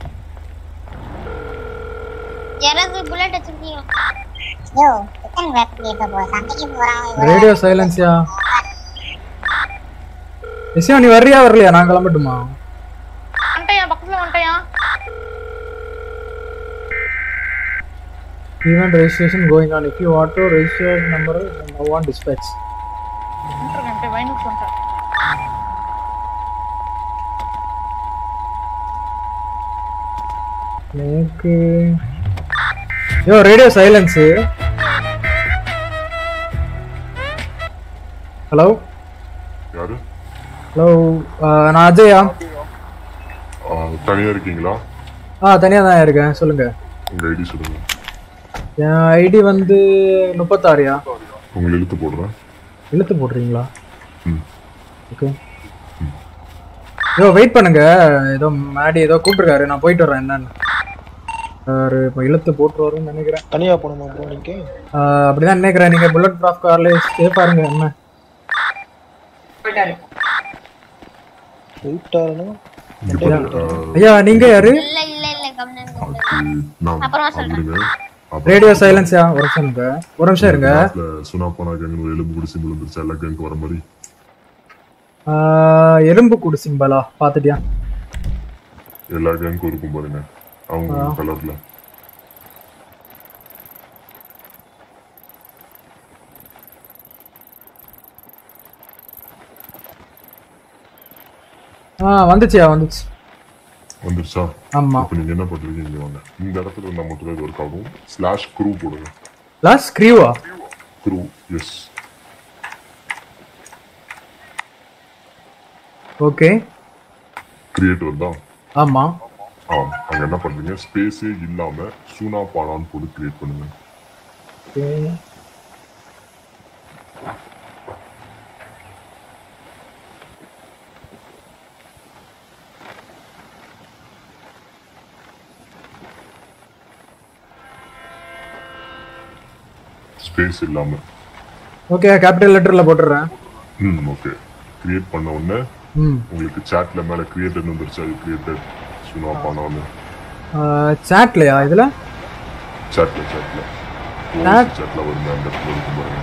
யாராவது புல்லட் வச்சிருக்கீங்க
யோ எத்தனை பேர் பேச போ சண்டைக்கு போறான்
ரேடியோ சைலன்ஸ்யா விஷயம் நீ வர்றியா வரலையா நான் கிளம்பட்டுமா
வந்துட்டேன் பக்கத்துல வந்துட்டேன்
Event registration going on. If you auto register number, now on dispatch.
வந்துருக்கேன் வைனுக்கு வந்துட்டேன்
எனக்கு யோ ரேடியோ சைலன்ஸ் ஹலோ
யாரு
ஹலோ நான் அஜயா
ஆ, தனியா இருக்கீங்களா
ஆ தனியாக தான் இருக்கேன் சொல்லுங்க
உங்க ஐடி சொல்லுங்க
என் ஐடி வந்து முப்பத்தாறியா
உங்களை இழுத்து போடுறேன்
இழுத்து போடுறீங்களா
ம்.
ஓகே யோ வெயிட் பண்ணுங்க ஏதோ மேடி ஏதோ கூப்பிட்டுருக்காரு நான் போயிட்டு வரேன் என்னன்னு அவரு இப்போ இழுத்து போட்டுருவாருன்னு நினைக்கிறேன்
தனியா போகணுமா ப்ரோ நீங்க
ஆஹ் அப்படிதான் நினைக்கிறேன் நீங்க புல்லட் ப்ராஃப் கார்ல சேஃபா இருங்க என்ன
போயிட்டாரு
போயிட்டாருன்னா
இங்க பாருங்க, ஆ,
ஐயா நீங்க யாரு
இல்ல இல்ல இல்ல கம்னன்
அது நான்
அப்புறமா சொல்றேன்.
அப்படிங்க அப்புறம்
ரேடியோ சைலன்ஸ்யா ஒரு நிமிஷம் இருங்க ஒரு நிமிஷம் இருங்க
கிளாஸ்ல சுனா போனா கேங்க ஒரு எலும்பு குடி சிம்பிள் வந்துருச்சு எல்லா கேங்க்கு வர மாதிரி
ஆஹ் எலும்பு கூடு சிம்பலா பாத்துட்டியா
எல்லா கேங்க்கும் இருக்கும் பாருங்க அவங்க கலர்ல
ஆ வந்துச்சுயா வந்துச்சு
வந்துருச்சா
ஆமா
அப்ப நீங்க என்ன பண்றீங்க இங்க வாங்க இந்த இடத்துல இருந்தா மட்டும் தான் இது ஒர்க் ஆகும் ஸ்லாஷ் க்ரூ போடுங்க
லாஸ்ட் ஸ்க்ரீவா
க்ரூ எஸ்
ஓகே
கிரியேட்டர் தான்
ஆமா
ஆ அங்க என்ன பண்றீங்க ஸ்பேஸே இல்லாம சூனா பாலான்னு போட்டு கிரியேட் பண்ணுங்க
ஓகே
ஸ்பேஸ் இல்லாம
ஓகே கேபிட்டல் லெட்டர்ல போட்டுறேன்
ம் ஓகே கிரியேட் பண்ண உடனே
ம்
உங்களுக்கு சாட்ல மேல கிரியேட்டட் வந்துருச்சு அது கிரியேட்டட் சுனா பானான்னு
சாட்லையா இதுல
சாட்ல சாட்ல
Chat?
சாட்ல வருங்க அந்த இடத்துல இருக்கும் பாருங்க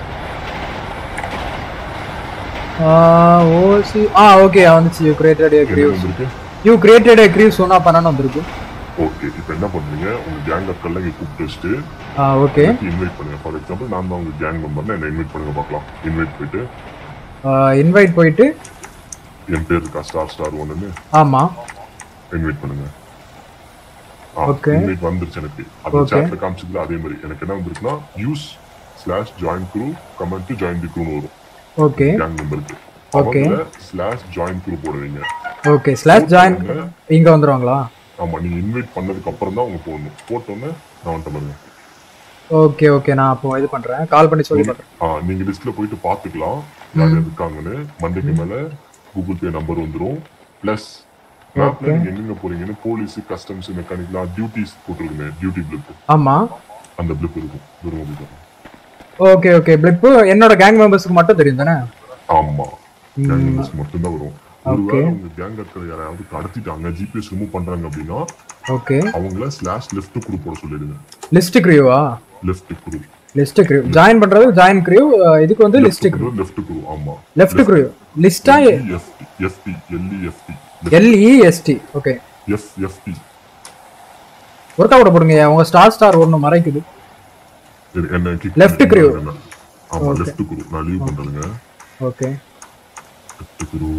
ஓசி ஆ ஓகே வந்துச்சு யூ கிரியேட்டட் ஏ
என்ன
கிரீவ்
வந்திருக்கு
யூ கிரியேட்டட் ஏ கிரீவ் சொன்னா பண்ணணும் வந்திருக்கு
ஓகே இப்போ என்ன பண்றீங்க உங்க கேங் அக்கள்லாம் இங்க கூப்பிட்டு வச்சுட்டு
ஆ ஓகே
இன்வைட் பண்ணுங்க ஃபார் எக்ஸாம்பிள் நான் தான் உங்க கேங் மெம்பர்னா என்ன இன்வைட் பண்ணுங்க பார்க்கலாம் இன்வைட் போயிட்டு
இன்வைட் போயிட்டு
என் பேர் இருக்கா ஸ்டார் ஸ்டார் ஒன்றுன்னு
ஆமா
இன்வைட் பண்ணுங்க
Okay.
இன்வைட் வந்துருச்சு எனக்கு அது
Okay.
சாட்ல காமிச்சதுல அதே மாதிரி எனக்கு என்ன வந்திருக்குன்னா use slash join crew comment to join the க்ரூன்னு வரும்
ஓகே
கேங் மெம்பருக்கு
Okay.
அவங்க ஸ்லாஷ் ஜாயின் க்ரூ போடுவீங்க
ஓகே ஸ்லாஷ் ஜாயின்
போட்டோன்னே-
இங்க வந்துருவாங்களா
ஆமா நீங்க இன்வைட் பண்ணதுக்கு அப்புறம் தான் அவங்க போடணும் போட்டோன்னே நான் வந்துட்டு பாருங்க
ஓகே ஓகே நான் அப்போ இது பண்றேன் கால் பண்ணி சொல்லி பண்றேன்
ஆ, நீங்க லிஸ்ட்ல போயிட்டு பாத்துக்கலாம் யார் யார் இருக்காங்கன்னு மண்டைக்கு மேல கூகுள் பே நம்பர் வந்துரும் பிளஸ் மேப்ல
Okay.
நீங்க எங்கெங்க போறீங்கன்னு போலீஸ் கஸ்டம்ஸ் மெக்கானிக்லாம் டியூட்டிஸ் போட்டுருக்குமே டியூட்டி பிளிப்
ஆமா
அந்த பிளிப் இருக்கும் தூரம் வந்து பாருங்க.
ஓகே ஓகே பிளிப்பு என்னோட கேங் மெம்பர்ஸ்க்கு மட்டும் தெரியும் தானே
ஆமா கேங் மெம்பர்ஸ் மட்டும்தான் வரும்
Okay.
ஒருவேளை உங்க கேங் இருக்கிற யாராவது கடத்திட்டாங்க ஜிபிஎஸ் ரிமூவ் பண்றாங்க அப்படின்னா
ஓகே
அவங்கள ஸ்லாஷ் லெஃப்ட் குரூப் போட சொல்லிடுங்க
லிஸ்ட் கிரியூவா
left group
list crew join பண்றது ஜாயின் கிரியூ இதுக்கு வந்து லிஸ்ட் கிரியூ
லெஃப்ட் குரூப் ஆமா
லெஃப்ட் கிரியூ லிஸ்டா
F T F T L E F T
L E S T okay
F F T
work out போடுங்க உங்க ஸ்டார் ஸ்டார் ஒன்னு மறைக்குது
என்ன kick
Left
பண்ணி
crew.
என்ன? ஆமா லெஃப்ட் குரு நான் லீவ் பண்றதுங்க
ஓகே
லெஃப்ட் குரு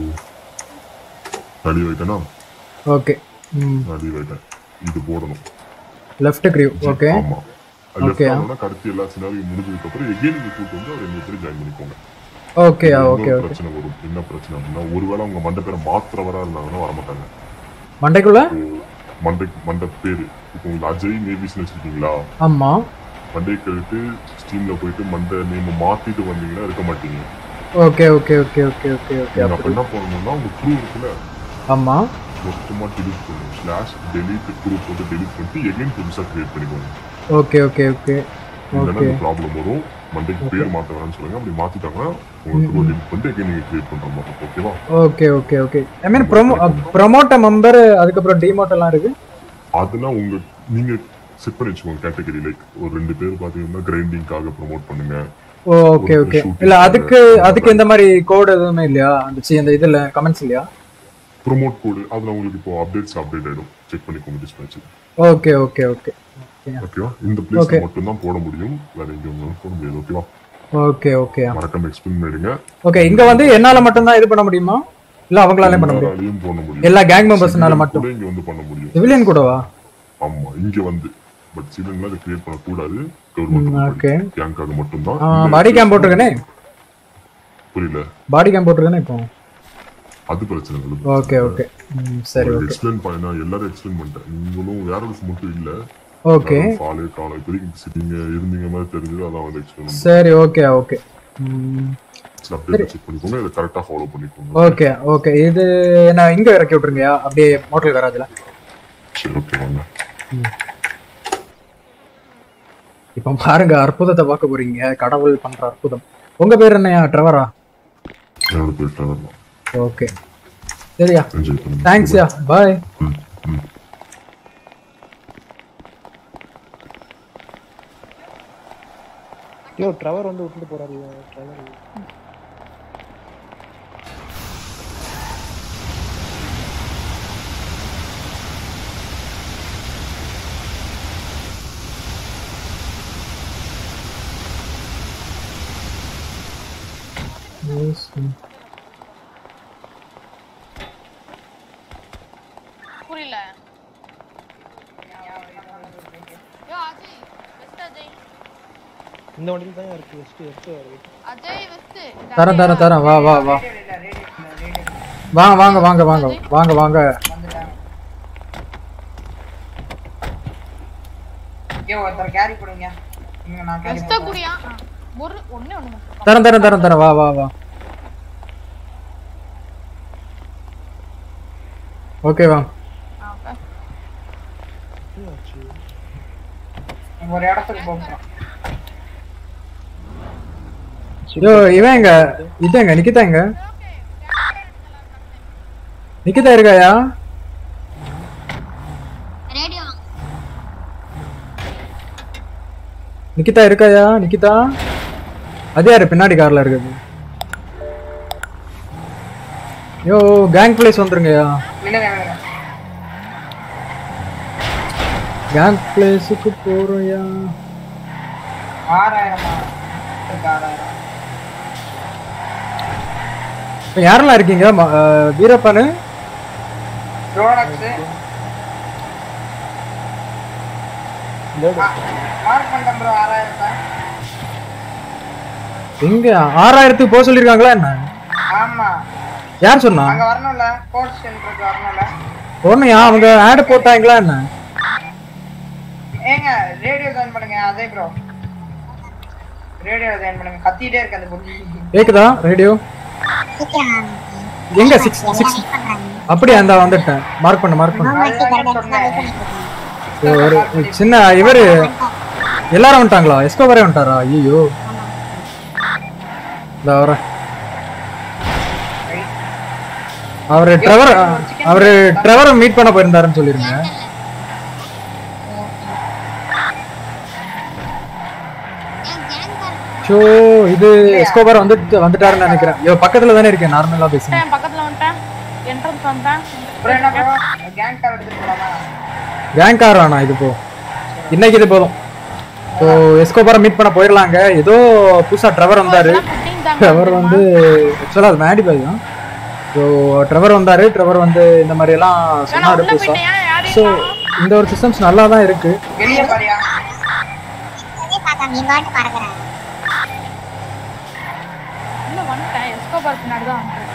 நான் லீவ் ஆயிட்டேனா
ஓகே ம்
நான் லீவ் ஆயிட்டேன் இது போடணும்
லெஃப்ட் கிரியூ ஓகே
ஆமா லெஃப்ட்
Okay.
ஆனோம்னா கடைசி எல்லா சினாரியும் முடிஞ்சதுக்கு அப்புறம் எகைன் நீங்க கூட்டு வந்து அவர் ரெண்டு பேரும் ஜாயின் பண்ணிக்கோங்க
ஓகே
இன்னொரு
ஓகே ஓகே
பிரச்சனை வரும் என்ன பிரச்சனை அப்படின்னா ஒருவேளை அவங்க மண்டை பேரை மாத்திரவரா இருந்தாங்கன்னா வரமாட்டாங்க
மண்டைக்குள்ள
மண்டை மண்டை பேரு இப்போ உங்களுக்கு அஜய் நேவிஸ்னு வச்சிருக்கீங்களா
ஆமா
மண்டையை கழிட்டு ஸ்டீம்ல போயிட்டு மண்டை நேம் மாத்திட்டு வந்தீங்கன்னா இருக்க மாட்டீங்க
okay okay okay okay okay okay
நீங்க அப்ப என்ன பண்ணணும்னா உங்க க்ரூ இருக்குல்ல
ஆமா
மொத்தமா delete பண்ணணும் ஸ்லாஷ் delete குரூப் போட்டு delete பண்ணிட்டு எகைன் புதுசா கிரியேட் பண்ணிக்கோங்க
ஓகே ஓகே ஓகே
இல்லைன்னா
ஓகே
இந்த ப்ராப்ளம் வரும் மண்டைக்கு பேர் மாத்த வேணாம்னு சொல்லுங்க அப்படி மாத்திட்டாங்கன்னா உங்க க்ரூ delete பண்ணிட்டு எகைன் நீங்க கிரியேட் பண்ற மாதிரி இருக்கும் ஓகேவா
okay okay okay I mean promo ப்ரொமோட்ட மெம்பர் அதுக்கப்புறம் டிமோட் எல்லாம் இருக்கு
அதெல்லாம் உங்க நீங்க செட் பண்ணி வச்சுக்கோங்க கேட்டகரி லைக் ஒரு ரெண்டு பேர் பாத்தீங்கன்னா கிரைண்டிங்காக ப்ரோமோட் பண்ணுங்க
ஓகே
ஒரு
ஓகே
shooting
இல்ல
க்காக
அதுக்கு
promote
அதுக்கு இந்த மாதிரி கோட் எதுவுமே இல்லையா அந்த சி அந்த இதுல கமெண்ட்ஸ் இல்லையா
ப்ரோமோட் கோடு அதுல உங்களுக்கு இப்போ அப்டேட்ஸ் அப்டேட் ஆயிடும் செக் பண்ணிக்கோங்க டிஸ்பேச்
ஓகே ஓகே ஓகே
ஓகேவா இந்த பிளேஸ்
Okay.
மட்டும் தான் போட முடியும் வேற எங்கேயும் போட முடியாது ஓகேவா
ஓகே ஓகே
மறக்காம எக்ஸ்பிளைன் பண்ணிடுங்க
ஓகே இங்க வந்து என்னால மட்டும் தான் இது பண்ண முடியுமா இல்ல அவங்களாலே பண்ண முடியும்
எல்லாராலையும் பண்ண முடியும்
எல்லா gang membersனால
Civilian
மட்டும்.
கூட இங்க வந்து பண்ண முடியும்
சிவிலியன் கூடவா
ஆமா இங்க வந்து பட் சிவிலியன்ல அதை கிரியேட் பண்ண கூடாது
ம்,
கவர்மெண்ட்
okay.
கேங்காக மட்டும் தான்
பாடி கேம் போட்டிருக்கேனே
புரியல
பாடி கேம் போட்டிருக்கேனே இப்போ
அது பிரச்சனை இல்லை
ஓகே ஓகே ம், சரி ஓகே
எக்ஸ்பிளைன் பண்ணா எல்லாரும் எக்ஸ்பிளைன் பண்ணிட்டேன் நீங்களும் வேற மட்டும் இல்ல
ஓகே
ஃபாலே காலம் இப்போதைக்கு சிட்டிங்க இருந்தீங்க மாதிரி தெரிஞ்சது அதான் வந்து எக்ஸ்பிளைன்
சரி ஓகே ஓகே ம்,
அப்டேட் செக் பண்ணிக்கோங்க இதை கரெக்டா ஃபாலோ பண்ணிக்கோங்க
ஓகே ஓகே இது என்ன இங்க இறக்கி விட்டுருங்கயா அப்படியே மோட்டல் கராஜ்ல
சரி ஓகே வாங்க
இப்போ பாருங்க அற்புதத்தை பார்க்க போறீங்க கடவுள் பண்ற அற்புதம் உங்க பேர் என்னையா ட்ரெவரா
என்னோட போயிட்டு வரலாம்
ஓகே சரியா
என்ஜாய் பண்ணுங்க
தேங்க்ஸ்யா பாய்
ம் ம்
யோ ட்ரவர் வந்து விட்டுட்டு போறாரு ட்ரவர்
புரியல யோ அஜய் வெஸ்ட் அஜய்
இந்த வண்டியில் தான் இருக்கு வெஸ்ட் வெஸ்ட் வருது
அஜய் வெஸ்ட்
தரேன் தரேன் தரேன் வா வா வா வாங்க வாங்க வாங்க வாங்க வாங்க வாங்க
ஏ ஒருத்தர் கேரி பண்ணுங்க இங்க நான் கேரி
வெஸ்ட குடியா ஒரு ஒண்ணே ஒண்ணு மட்டும்.
தரேன் தரேன் தரேன் தரேன் வா வா வா ஓகே வா
ஆ, okay.
ஒரு இடத்துக்கு போகிறோம்
ஐயோ இவன் எங்க இது எங்க நிக்கிதா எங்க நிக்கிதா இருக்காயா
ரேடியோ
நிக்கிதா இருக்காயா நிக்கிதா அது யாரு பின்னாடி கார்ல இருக்குது ஐயோ கேங் பிளேஸ் வந்துருங்கய்யா
இல்லைங்க இல்லைங்க
கேங் பிளேஸுக்கு போறோம்யா
ஆறாயிரமா இருக்கு ஆறாயிரம்
இப்ப யாரெல்லாம் இருக்கீங்க ம- அஹ், வீரப்பனு
ரோலக்ஸ் மார்க் பண்ணிட்டேன் ப்ரோ ஆறாயிரம் தான்
எங்க ஆறாயிரத்துக்கு போக சொல்லிருக்காங்களா என்ன
ஆமா
யார் சொன்னா
அங்க வரணும்ல கோர்ஸ் சென்டருக்கு வரணும்ல
ஒண்ணுயா அவங்க ஆட் போட்டாங்களா என்ன
ஏங்க ரேடியோ ஜாயின் பண்ணுங்க அதே ப்ரோ ரேடியோ ஜாயின் பண்ணுங்க கத்திட்டே இருக்கு அந்த பொண்ணு
கேக்குதா ரேடியோ
சீக்கிரம்
எங்க சிக்ஸ்
எல்லாம்
சிக்ஸ்
வெயிட் பண்றாங்க
அப்படியே அந்த வந்துட்டேன் மார்க் பண்ண மார்க் பண்ண
ஹோம் ஒர்க் கரெக்டா வெயிட் பண்ணிட்டு இருக்கேன்
இது ஒரு ஒரு சின்ன இவரு எல்லாரும் வந்துட்டாங்களா எஸ்கோ வரை வந்துட்டாரா ஐயோ இந்த வரேன் அவரு ட்ரெவர் அவரு ட்ரெவரை மீட் பண்ண போயிருந்தாருன்னு சொல்லிருங்க ஷோ இது எஸ்கோபார் வந்துட்டு வந்துட்டாருன்னு நினைக்கிறேன் ஐயோ பக்கத்துல தானே இருக்கேன் நார்மலா பேசுங்க
வந்துட்டேன், பக்கத்துல வந்துட்டேன் என்ட்ரன்ஸ் வந்துட்டேன்
ப்ரோ என்ன ப்ரோ கேங் கார் எடுத்துட்டு போலாமா
கேங் கார் வேணாம் இது போ இன்னைக்கு இது போதும் ஸோ எஸ்கோபாரை மீட் பண்ண போயிடலாங்க ஏதோ புதுசா ட்ரெவர் வந்தாரு
புட்டிங் தாங்க
ட்ரெவர் வந்து ஆக்சுவலாக அது மேடி பாய் தான் ஸோ ட்ரெவர் வந்தாரு ட்ரெவர் வந்து இந்த மாதிரி எல்லாம்
நான்
சொன்னாரு
உள்ள
புதுசா
போயிட்டேன் யாரையும்
ஸோ
காணோம்.
இந்த ஒரு சிஸ்டம்ஸ் நல்லா தான் இருக்கு
வெளியே பாரியா
அதே பார்த்தா நீ பாட்டு பறக்குறேன்
உள்ள வந்துட்டேன் எஸ்கோபார் பின்னாடி தான் வந்தேன்.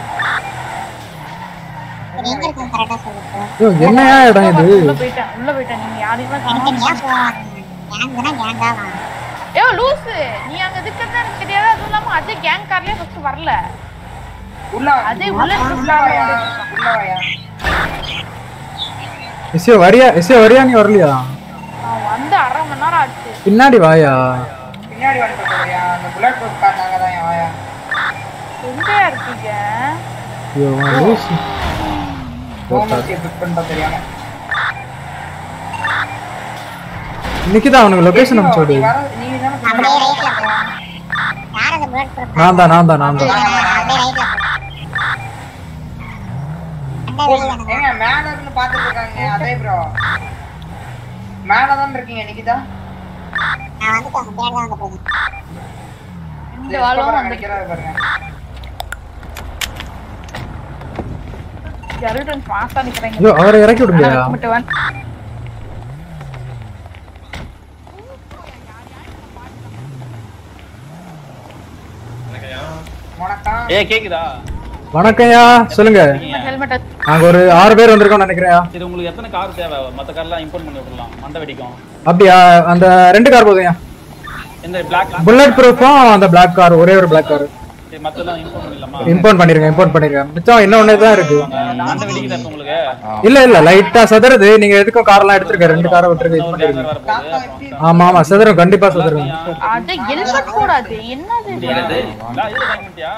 சரி எங்க இருக்கேன் கரெக்டா சொல்லு bro.
ஐயோ என்னையா இடம் இது
உள்ள போயிட்டேன் உள்ள போயிட்டேன் நீங்க யாரையுமே
எனக்கு
காணோம்
ஏன் போவாங்க கேங்குனா கேங்கா வாங்க
ஏ லூசு நீ அங்க இருக்கிறது எனக்கு தெரியாது அதுவும் இல்லாம அதே கேங் கார்லயே ஃபர்ஸ்ட் வரல
உள்ள
அதே உள்ள
உள்ள வாயா உள்ள வாயா
எஸ்யோ வரியா எஸ்யோ வரியா நீ வரலையா
நான் வந்து அரை மணி நேரம் ஆச்சு
பின்னாடி வாயா
பின்னாடி வந்துட்டு போறியா அந்த புல்லட் ப்ரூஃப் கார் நாங்க தான் வாயா
எங்கயா இருக்கீங்க
ஐயோ அவன் லூசு.
ஹோம்ஒர்க் புக் பண்ணிட்டா தெரியாம
இன்னைக்குதான் அவனுக்கு லொகேஷன்
நீ
அனுப்பிச்சு விடு
வர நீ தானே
அப்படியே ரைட்ல போ யார் அந்த புல்லட் ப்ரூஃப்
நான் தான் நான் தான் நான் தான்
அப்படியே ரைட்ல போ அண்டா வெளியே எனக்கு
ஏங்க மேல இருந்து பாத்துட்டு இருக்காங்க அதே ப்ரோ மேல தான் இருக்கீங்க நிக்கிதா
நான் வந்துட்டு அவங்க பேர் தான் வந்து போகுது
இந்த வாழும் வந்து
நிக்கிறாரு பாருங்க
கருடன் ஃபாஸ்டா நிக்கிறீங்க
ஐயோ அவரை இறக்கி விடுங்கயா
மட்டும் வந்து
வணக்கம்
ஏ கேக்குதா
வணக்கம்யா சொல்லுங்க
ஹெல்மெட்
நாங்க ஒரு ஆறு பேர் வந்திருக்கோம் நினைக்கிறேன்
சரி உங்களுக்கு எத்தனை கார் தேவை மத்த கார்லாம் இம்போர்ட் பண்ணி விடலாம் மண்டை வெடிக்கும்
அப்படியா அந்த ரெண்டு கார் போதும்யா
எந்த பிளாக்
புல்லட் ப்ரூஃபும் அந்த பிளாக் கார் ஒரே ஒரு பிளாக் கார்
சரி மத்தெல்லாம் இம்போர்ட் பண்ணிடலாமா
இம்போர்ட் பண்ணிருங்க இம்போர்ட் பண்ணிருங்க மிச்சம் இன்னும் ஒண்ணு தான் இருக்கு
மண்டை வெடிக்குதா இப்ப உங்களுக்கு
இல்ல இல்ல லைட்டா சதுருது நீங்க எதுக்கும் கார்லாம் எடுத்துருக்க ரெண்டு காரை விட்டுருக்கு இது
இன்னொரு
பண்ணிருங்க
கேங்கர் வர போகுது அப்புறம்
ஆமா ஆமா சதுரம் கண்டிப்பா சதுரம்
அது ஹெல்மெட் கூடாது என்னது இது?
என்னது? நான் இது வாங்கி பண்ணிட்டியா?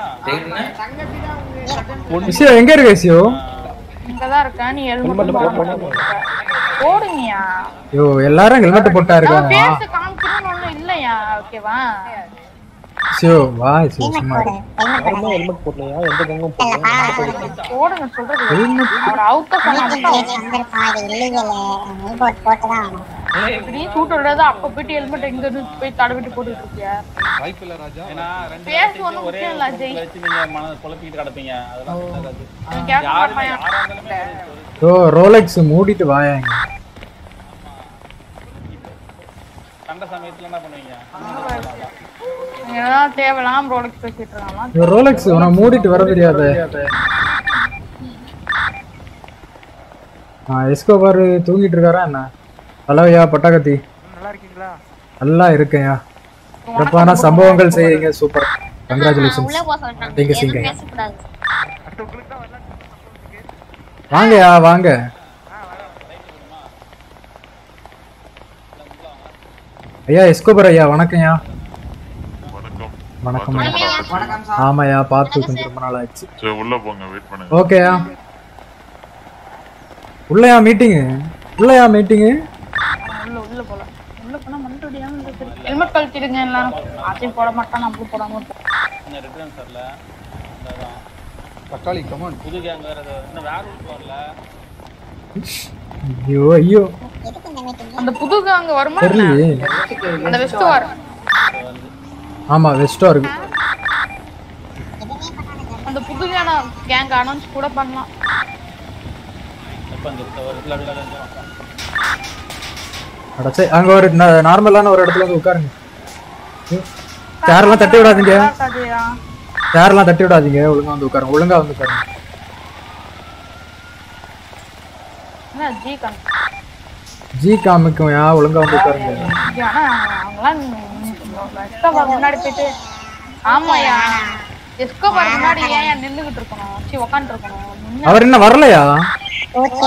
விஷயோ எங்க இருக்கு விஷயோ
இங்கதான் இருக்கேன் நீ ஹெல்மெட் போடுங்கயா
ஐயோ எல்லாரும் ஹெல்மெட் போட்டா
நம்ம
இருக்காங்க
பேச காமிக்கணும்னு ஒண்ணும் இல்லையா ஓகேவா
விஷயோ வா விஷயோ சும்மா இரு.
யாருமே ஹெல்மெட் போடலையா எந்த கங்கும் போடல
போடுங்க சொல்றது அவர் அவுத்த சொன்னா மட்டும்
வந்திருப்பான் இது இல்லீகல் நீ போட்டு போட்டு தான் ஆகணும்
இப்படி சூட் விடாத அப்ப போயிட்டு ஹெல்மெட் எங்க இருந்து போய் தடவிட்டு போட்டுட்டு இருக்கியா
ஏன்னா ரெண்டு
பேச
பேர்த்தையும்
ஒண்ணும்
ஒரே
முக்கியம் இல்ல,
ஒரு
ஜெய்.
வச்சு நீங்க மன குழப்பிக்கிட்டு கிடப்பீங்க அதெல்லாம் set ஆகாது.
அவன் கேட்க
யாருமே
மாட்டான்
யாரா இருந்தாலுமே ஒரு-
ஓ ரோலெக்ஸ் மூடிட்டு வாயா இங்க.
சண்டை சமயத்துல என்ன பண்ணுவீங்க
ஏதாவது தேவையில்லாம ரோலக்ஸ் பேசிட்டு இருக்காங்களா
ஐயோ, ரோலெக்ஸ் உனக்கு மூடிட்டு வர தெரியாது ஆ எஸ்கோபார் தூங்கிட்டு இருக்காரா என்ன ஹலோயா பட்டாக்கத்தி
நல்லா இருக்கீங்களா
நல்லா இருக்கேன்யா சிறப்பான சம்பவங்கள் செய்றீங்க சூப்பர்
உள்ள
கங்க்ராச்சுலேஷன்ஸ்
போக சொல்றாங்க
நீங்க
எதுவும்
சீக்கிரம்.
பேசக்கூடாது
அடுத்து உங்களுக்கு தான் வரலான்னு
வாங்கயா வாங்க ஐயா எஸ்கோபர் ஐயா வணக்கம்யா
வணக்கம்
வணக்கம்
வணக்கம் சார்
ஆமாயா பார்த்து கொஞ்சம் ரொம்ப நாள் ஆச்சு
சரி உள்ள போங்க வெயிட் பண்ணுங்க
ஓகேயா உள்ளயா மீட்டிங்கு உள்ளயா மீட்டிங்கு
உள்ள உள்ள போல உள்ள போனா மண்டோடியாம ஹெல்மெட் கழட்டிடுங்க எல்லாரும் ஆச்சை போட மாட்டான் நம்மளும் போடாம இருப்போம்
இந்த ரெஃபரன்ஸ் வரல அதான்
தக்காளி கமான்
புது கேங் வேற ஏதோ இன்னும் வேற ரூட் வரல
ஐயோ ஐயோ
எதுக்கு இந்த மீட்டிங்
அந்த புது அங்க வருமா என்ன?
தெரியலையே
அந்த வெஸ்ட் வார்
ஆமா வெஸ்டா இருக்கு
அந்த புது கேங் அனௌன்ஸ் கூட பண்ணலாம்
எப்போ இந்த இடத்துல இடத்துல
அடச்சே அங்க ஒரு நார்மலான ஒரு இடத்துல வந்து உட்காருங்க சேர்லாம் தட்டி விடாதீங்க
கதையா
சேர்லாம் தட்டி விடாதீங்க ஒழுங்கா வந்து உட்காருங்க ஒழுங்கா வந்து உட்காருங்க
என்ன ஜி கண்
ஜி காமிக்கும் யா ஒழுங்கா வந்து உட்காருங்க
ஆனா அவங்களாம் எஸ்கோபார் முன்னாடி போயிட்டு ஆமாயா எஸ்கோபார் முன்னாடி ஏன் ஏன் நின்னுகிட்டு இருக்கணும் சி உக்காந்துட்டு இருக்கணும் நின்னு-
அவர் என்ன வரலையா
ஓகே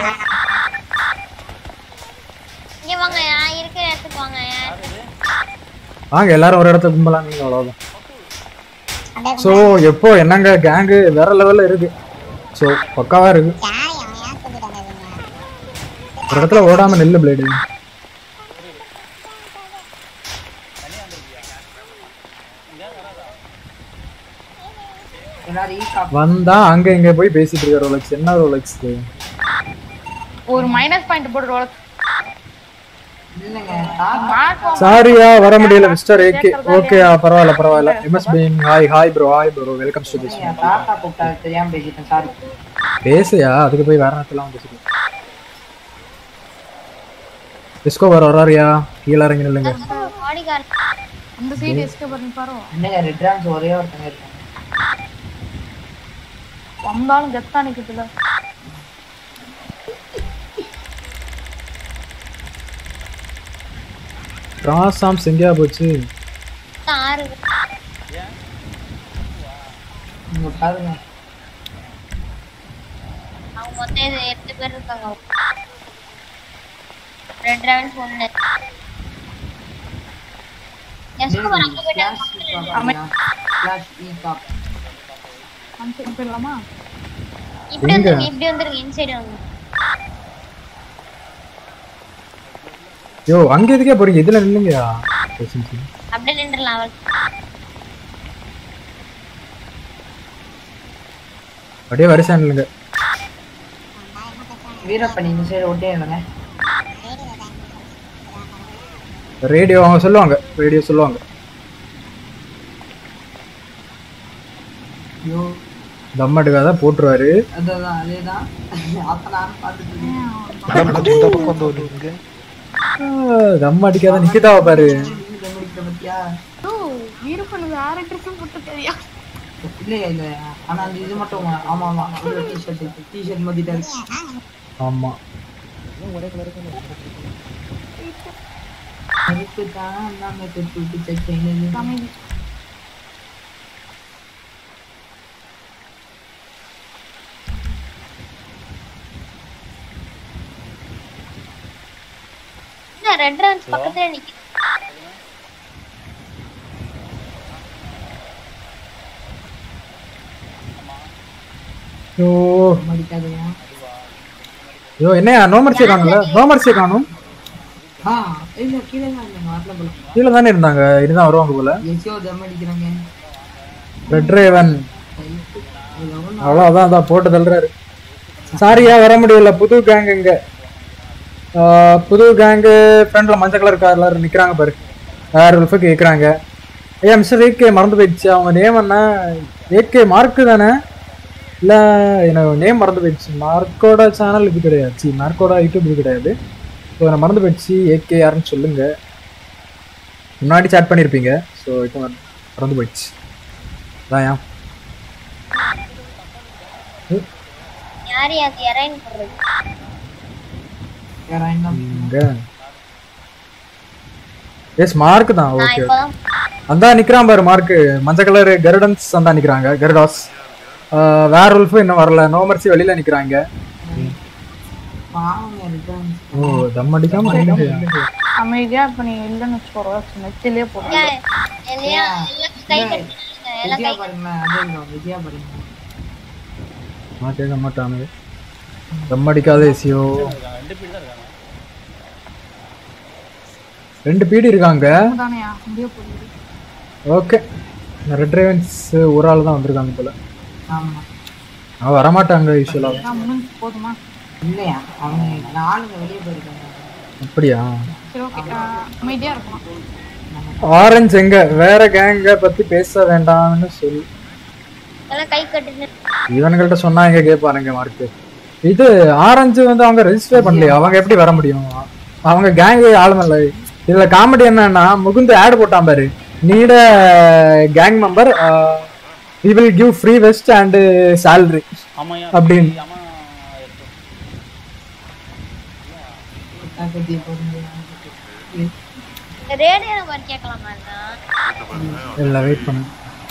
இங்க வாங்க நான் இருக்கிற இடத்துக்கு வாங்க
வாங்க எல்லாரும் ஒரு இடத்துல கும்பலாம் நீங்க அவ்வளவுதான்
அப்படியே
ஸோ எப்போ என்னங்க கேங்கு வேற லெவல்ல இருக்கு ஸோ பக்காவா இருக்கு
யார் அவன் ஏன் சொல்லிட்டு வந்ததுங்க
ஒரு இடத்துல ஓடாம நெல்லு பிளேடு
எல்லாரும் ஈ காப்பி
வந்தா அங்க இங்க போய் பேசிட்டு இருக்க ரோலக்ஸ் என்ன ரோலக்ஸ்
ஒரு மைனஸ் பாயிண்ட் போட்டு roll-
இல்லைங்க தாத்தா
மார்க்
சாரியா வர முடியல மிஸ்டர் ஏகே ஓகேயா பரவாயில்ல பரவாயில்ல எம்எஸ் பீன் hi hi bro hi bro welcome to this
என் தாத்தா கூப்பிட்டா தெரியாம பேசிட்டேன் சாரி
பேசுயா அதுக்கு போய் வேற நேரத்துல பேசிட்டு டிஸ்கோ வர வராரியா கீழே இறங்கி நில்லுங்க
பாடிகார்டு
அந்த சைடு எஸ்கோபார் பாரு
என்னங்க ரெட் ராம்ஸ் ஒரே ஒருத்தங்க இருக்காங்க
வந்தாலும் கெத்தா நிக்குதுல
ராசாம் எங்கேயா போச்சு
ஆறு
இங்க பாருங்க
அவங்க மொத்தம் இது எட்டு பேர் இருக்காங்க ரெண்டு ரவுண்ட்ஸ் ஒண்ணு எஸ்கோபார் அங்க போயிட்டாங்க
ஃபிளாஷ் ஈ காப்
அந்த சைடு போயிடலாமா
இப்படி வந்துருங்க இப்படி வந்துருங்க இன்சைடு வந்து
யோ அங்க எதுக்கே போறீங்க இதுல நில்லுங்கயா பேசுங்க, பேசுங்க.
அப்படியே நின்றுலாம் அவள்
அப்படியே வரிசையா நில்லுங்க
வீரப்பன் இந்த சைடு ஒட்டே இல்லைங்க
ரேடியோ அவங்க சொல்லுவாங்க ரேடியோ சொல்லுவாங்க
ஐயோ
தம் அடிக்காத போட்டுருவாரு
அதான் அதேதான் அப்ப நானும் பார்த்துட்டு இருக்கேன்
மேடம் கொஞ்சம் இந்த பக்கம் வந்து ஒதுங்க
ஆ, தம் அடிக்காத நிக்கிதாவ பாரு
நீங்க கண்டுபிடிக்கிற பத்தியா
வீரப்பன் வேற ட்ரெஸ் போட்டு தெரியா
இல்லையா இல்ல ஆனா அந்த இது மட்டும் ஆமா ஆமா ஒரு டிஷர்ட் டிஷர்ட் மாத்திட்டாரு
ஆமா
அதுக்கு தான் நாம தொட்டு தைச்சேன்
அமைதி
என்ன ரெட் ரவுண்ட்ஸ் பக்கத்துல நிக்குது
ஐயோ
மடிக்காதயா
ஐயோ என்னையா நோமர்சியை காணும்ல நோமர்சியை காணும்
ஆ இல்ல கீழே தான் இல்லைங்க வரல போல
கீழே தானே இருந்தாங்க இதுதான் வருவாங்க போல
எஸ்யோ தம் அடிக்கிறாங்க
ரெட் ரேவன்
எவ்வளவு
அவ்வளோ அதான் அதான் போட்டு தள்ளுறாரு சாரியா வர முடியல புது கேங் இங்க ஆ, புது கேங்கு ஃப்ரெண்ட்ல மஞ்சள் கலர் கார்ல நிக்கிறாங்க பாரு வேற உல்ஃபுக்கு கேட்குறாங்க ஐயா மிஸ்டர் ஏகே மறந்து போயிடுச்சு அவங்க நேம் என்ன ஏகே மார்க்கு தானே இல்லை எனக்கு நேம் மறந்து போயிடுச்சு மார்க்கோட சேனல் இது கிடையாது சி மார்க்கோட யூடியூப் இது கிடையாது ஸோ எனக்கு மறந்து போயிடுச்சு ஏகே யாருன்னு சொல்லுங்க முன்னாடி சேட் பண்ணியிருப்பீங்க ஸோ இப்போ மறந்து போயிடுச்சு அதான் ஏன்
யாரு அது இறைன்னு போடுறது
இங்க எஸ் மார்க் தான்
நான்
ஓகே
இப்பதான்
அந்த நிக்கிறான் பாரு மார்க் மஞ்சள் கலர் கருடன்ஸ் அந்த நிக்கிறாங்க கருடாஸ் வேற உல்ஃபு இன்னும் வரல நோமர்சி வெளியில நிக்கிறாங்க
பாவங்க ரிட்டர்ன்
ஓ தம் அடிக்காம நில்லுங்க.
அமைதியா இப்ப நீ இல்லைன்னு வச்சுக்கோ நெத்திலே போடுறேன்
எல்லாம் எல்லாம் கை
இல்ல,
கட்டுங்க எல்லாம்
விஜயா
கை
பாருங்களேன் அதே bro, விஜயா பாருங்க
நான் கேட்க மாட்டானு தம் அடிக்காத ஏசியோ
இருக்காங்க ரெண்டு பேர் தான் இருக்காங்க
ரெண்டு பீடி இருக்காங்க
தானேயா முடிய போகுது
ஓகே ரெட் ரேவன்ஸ் ஒரு ஆள் தான் வந்திருக்காங்க போல
ஆமா
அவன் வரமாட்டாங்க யூஸ்வலாக
நான் முடிஞ்சு போதுமா
இல்லையா அவங்க நாலுங்க வெளியே போயிருக்காங்க
அப்படியா
சரி ஓகே அமைதியா இருக்கலாம்
ஆரஞ்சு எங்க வேற கேங்க பத்தி பேச வேண்டாம்னு சொல்லி
எல்லாம் கை கட்டுங்க
இவனுங்கள்ட்ட சொன்னா எங்க கேட்பானுங்க மார்க்கு இது ஆரஞ்சு வந்து அவங்க ரெஜிஸ்டர் பண்ணலையா அவங்க எப்படி வர முடியும் அவங்க கேங் ஆளுமில்ல இதுல காமெடி என்னன்னா முகுந்து ஆட் போட்டான் பாரு நீட gang member we will give free vest and salary
ஆமாய்யா
அப்படின்னு.
ஆமா
பத்தி போடுங்க.
ரேடியோ நம்பர் கேட்கலாமா அண்ணா?
இல்ல வெயிட் பண்ணு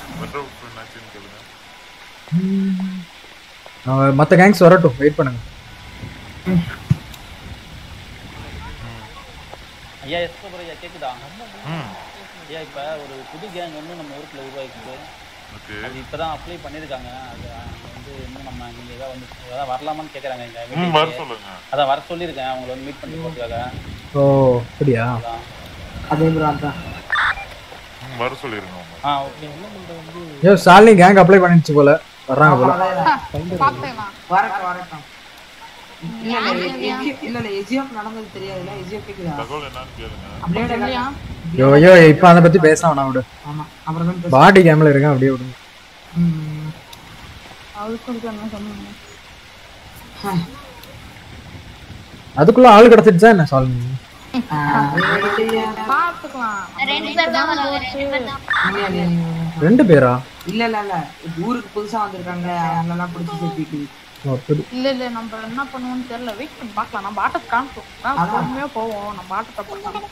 அவன் மத்த கேங்ஸ் வரட்டும் வெயிட் பண்ணுங்க
ஐயா எஸ்கோ ஐயா கேக்குதா ஐயா இப்ப ஒரு புது கேங் வந்து நம்ம ஊருக்குள்ள உருவாக்கிட்டு அது இப்பதான் அப்ளை பண்ணிருக்காங்க அது வந்து இன்னும் நம்ம நீங்க ஏதாவது வந்து ஏதாவது வரலாமான்னு கேக்குறாங்க எங்க
ம், வர
meeting க்கு.
சொல்லுங்க
அதான் வர சொல்லியிருக்கேன் அவங்கள வந்து மீட் பண்ணி போறதுக்காக
ஓ அப்படியா
அதான்.
அதே bro அதான்
ம், வர சொல்லிருங்க அவங்க
ஆ ஓகே
ஐயோ சாலினி கேங் அப்ளை பண்ணிடுச்சு போல வர்றாங்க போல
பாத்துக்கலாம்
வரட்டும் வரட்டும் இல்ல இல்ல எஜி- இல்ல இல்ல எஜியோக்கு நடந்தது தெரியாதுல்ல எஜியோ கேக்குதா
தகவல் என்னன்னு கேளுங்க
அப்படியே
இல்லையா
ஐயோ ஐயோ இப்ப அதை பத்தி பேச வேணாம் விடு
ஆமா அப்புறம் தான் பேச-
பாடி கேம்ல இருக்கேன் அப்படியே விடுங்க
ம்.
அதுக்கும் இதுக்கும் என்ன சொன்னீங்க
அதுக்குள்ள ஆள் கிடைச்சிடுச்சா என்ன சாலினி
ஆ, இல்லையா?
பாத்துக்கலாம்
ரெண்டு பேர் தான் வராங்க, ரெண்டு பேர் தான்.
இல்லையா, இல்லையா, இல்லையா.
ரெண்டு பேரா
இல்ல இல்ல இல்ல இப்ப ஊருக்கு புதுசா வந்திருக்காங்க அவங்க எல்லாம் பிடிச்சி சேர்த்திட்டு
ஓ, அப்படி
இல்ல இல்ல நம்ம என்ன பண்ணுவோம்னு தெரியல வெயிட் பண்ணி பார்க்கலாம் நம்ம ஆட்டத்தை காமிப்போம் நான் பொறுமையா போவோம் நம்ம ஆட்டத்தை பண்ணலாம்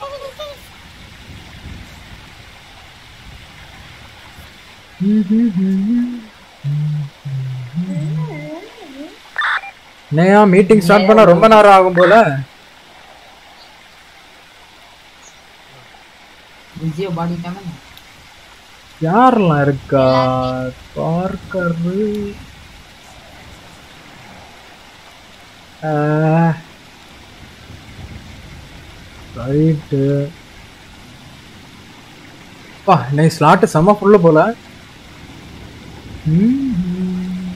என்னையா மீட்டிங் ஸ்டார்ட் பண்ண ரொம்ப நேரம் ஆகும் போல
விஜயோ பாடி தானே
யாரெல்லாம் இருக்கா பார்க்கர் ரைட்டு பா இன்னைக்கு ஸ்லாட்டு செம்ம ஃபுல்லு போல ம்ஹும்.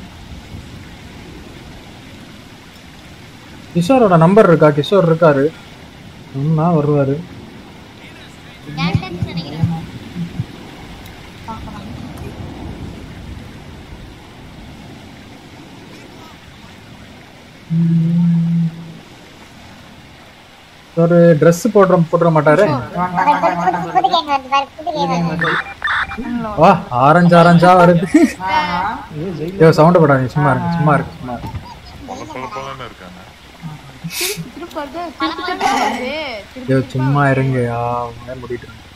கிஷோரோட நம்பர் இருக்கா கிஷோர் இருக்காரு சொன்னா வருவாரு
கேட்டேன்னு நினைக்கிறேன்.
ஒரு Dress போடுற போட்டுற மாட்டாரு
புது கேங் வருது பாரு புது கேங் வருது
வா ஆரஞ்சு ஆரஞ்சா வருது ஐயோ சவுண்ட் போடாதீங்க சும்மா இருக்கு சும்மா இருக்கு சும்மா இருக்கு
பல பலன்னு இருக்காங்க
திருப்பி வருது திருப்பி திருப்பி வருது திருப்பி
ஐயோ சும்மா இருங்கயா மேல முடிட்டு இருங்க.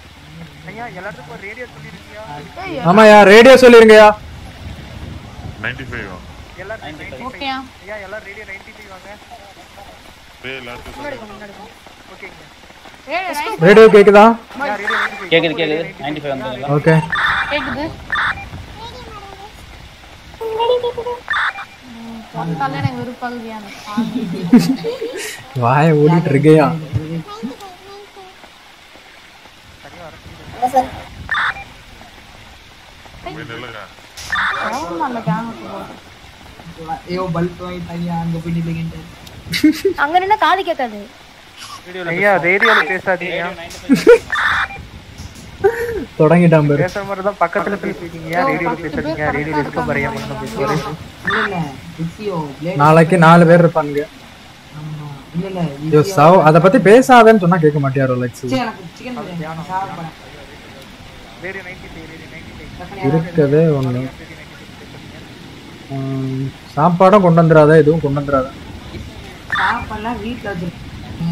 ஏய்,
ஆமாயா ரேடியோ சொல்லிருங்கயா
நைன்டி ஃபைவ்
ஓகேயா
டேய் எல்லாருக்கும் சொல்லுங்க.
ஏய், nice.
ரேடியோ கேக்குதா
கேக்குது கேக்குது நைன்டி ஃபைவ் வந்துங்களா
ஓகே
கேக்குது வந்தாலே எனக்கு விருப்பாகுதியா அந்த சாமி.
வாய ஓடிட்டு இருக்கையா
போய் நில்லுங்க
எவ்வளவு நல்ல gang போகுது.
ஐயோ பல்ப் வாங்கிட்டாங்க அங்க போய் நில்லுங்கன்ட்டு
அங்க நின்னா காது கேட்காது
ஐயா ரேடியோல பேசாதீங்க
தொடங்கிட்டான் பாரு
பேசுற மாதிரி தான் பக்கத்துல பேசிட்டீங்க ரேடியோல பேசாதீங்க ரேடியோ டிஸ்கோ மரியா மட்டும் பேசுவாரு
இல்ல இல்ல விஜயோ blade-
நாளைக்கு நாலு பேர் இருப்பானுங்க
ஆமா. இல்ல இல்ல
ஐயோ
விஜயோ
சவ் அத பத்தி பேசாதேன்னு சொன்னா கேட்க மாட்டியாரோ லக்ஸ்
சரி, எனக்கு சிக்கன் பிரியாணி சாப்பிட
radio ninety five radio ninety five
டக்குனு
இருக்கதே ஒண்ணு உம், சாப்பாடும் கொண்டு வந்துடாத எதுவும் கொண்டு வந்துடாத
சாப்பாடுலாம் வீட்டுல வச்சிருக்கேன்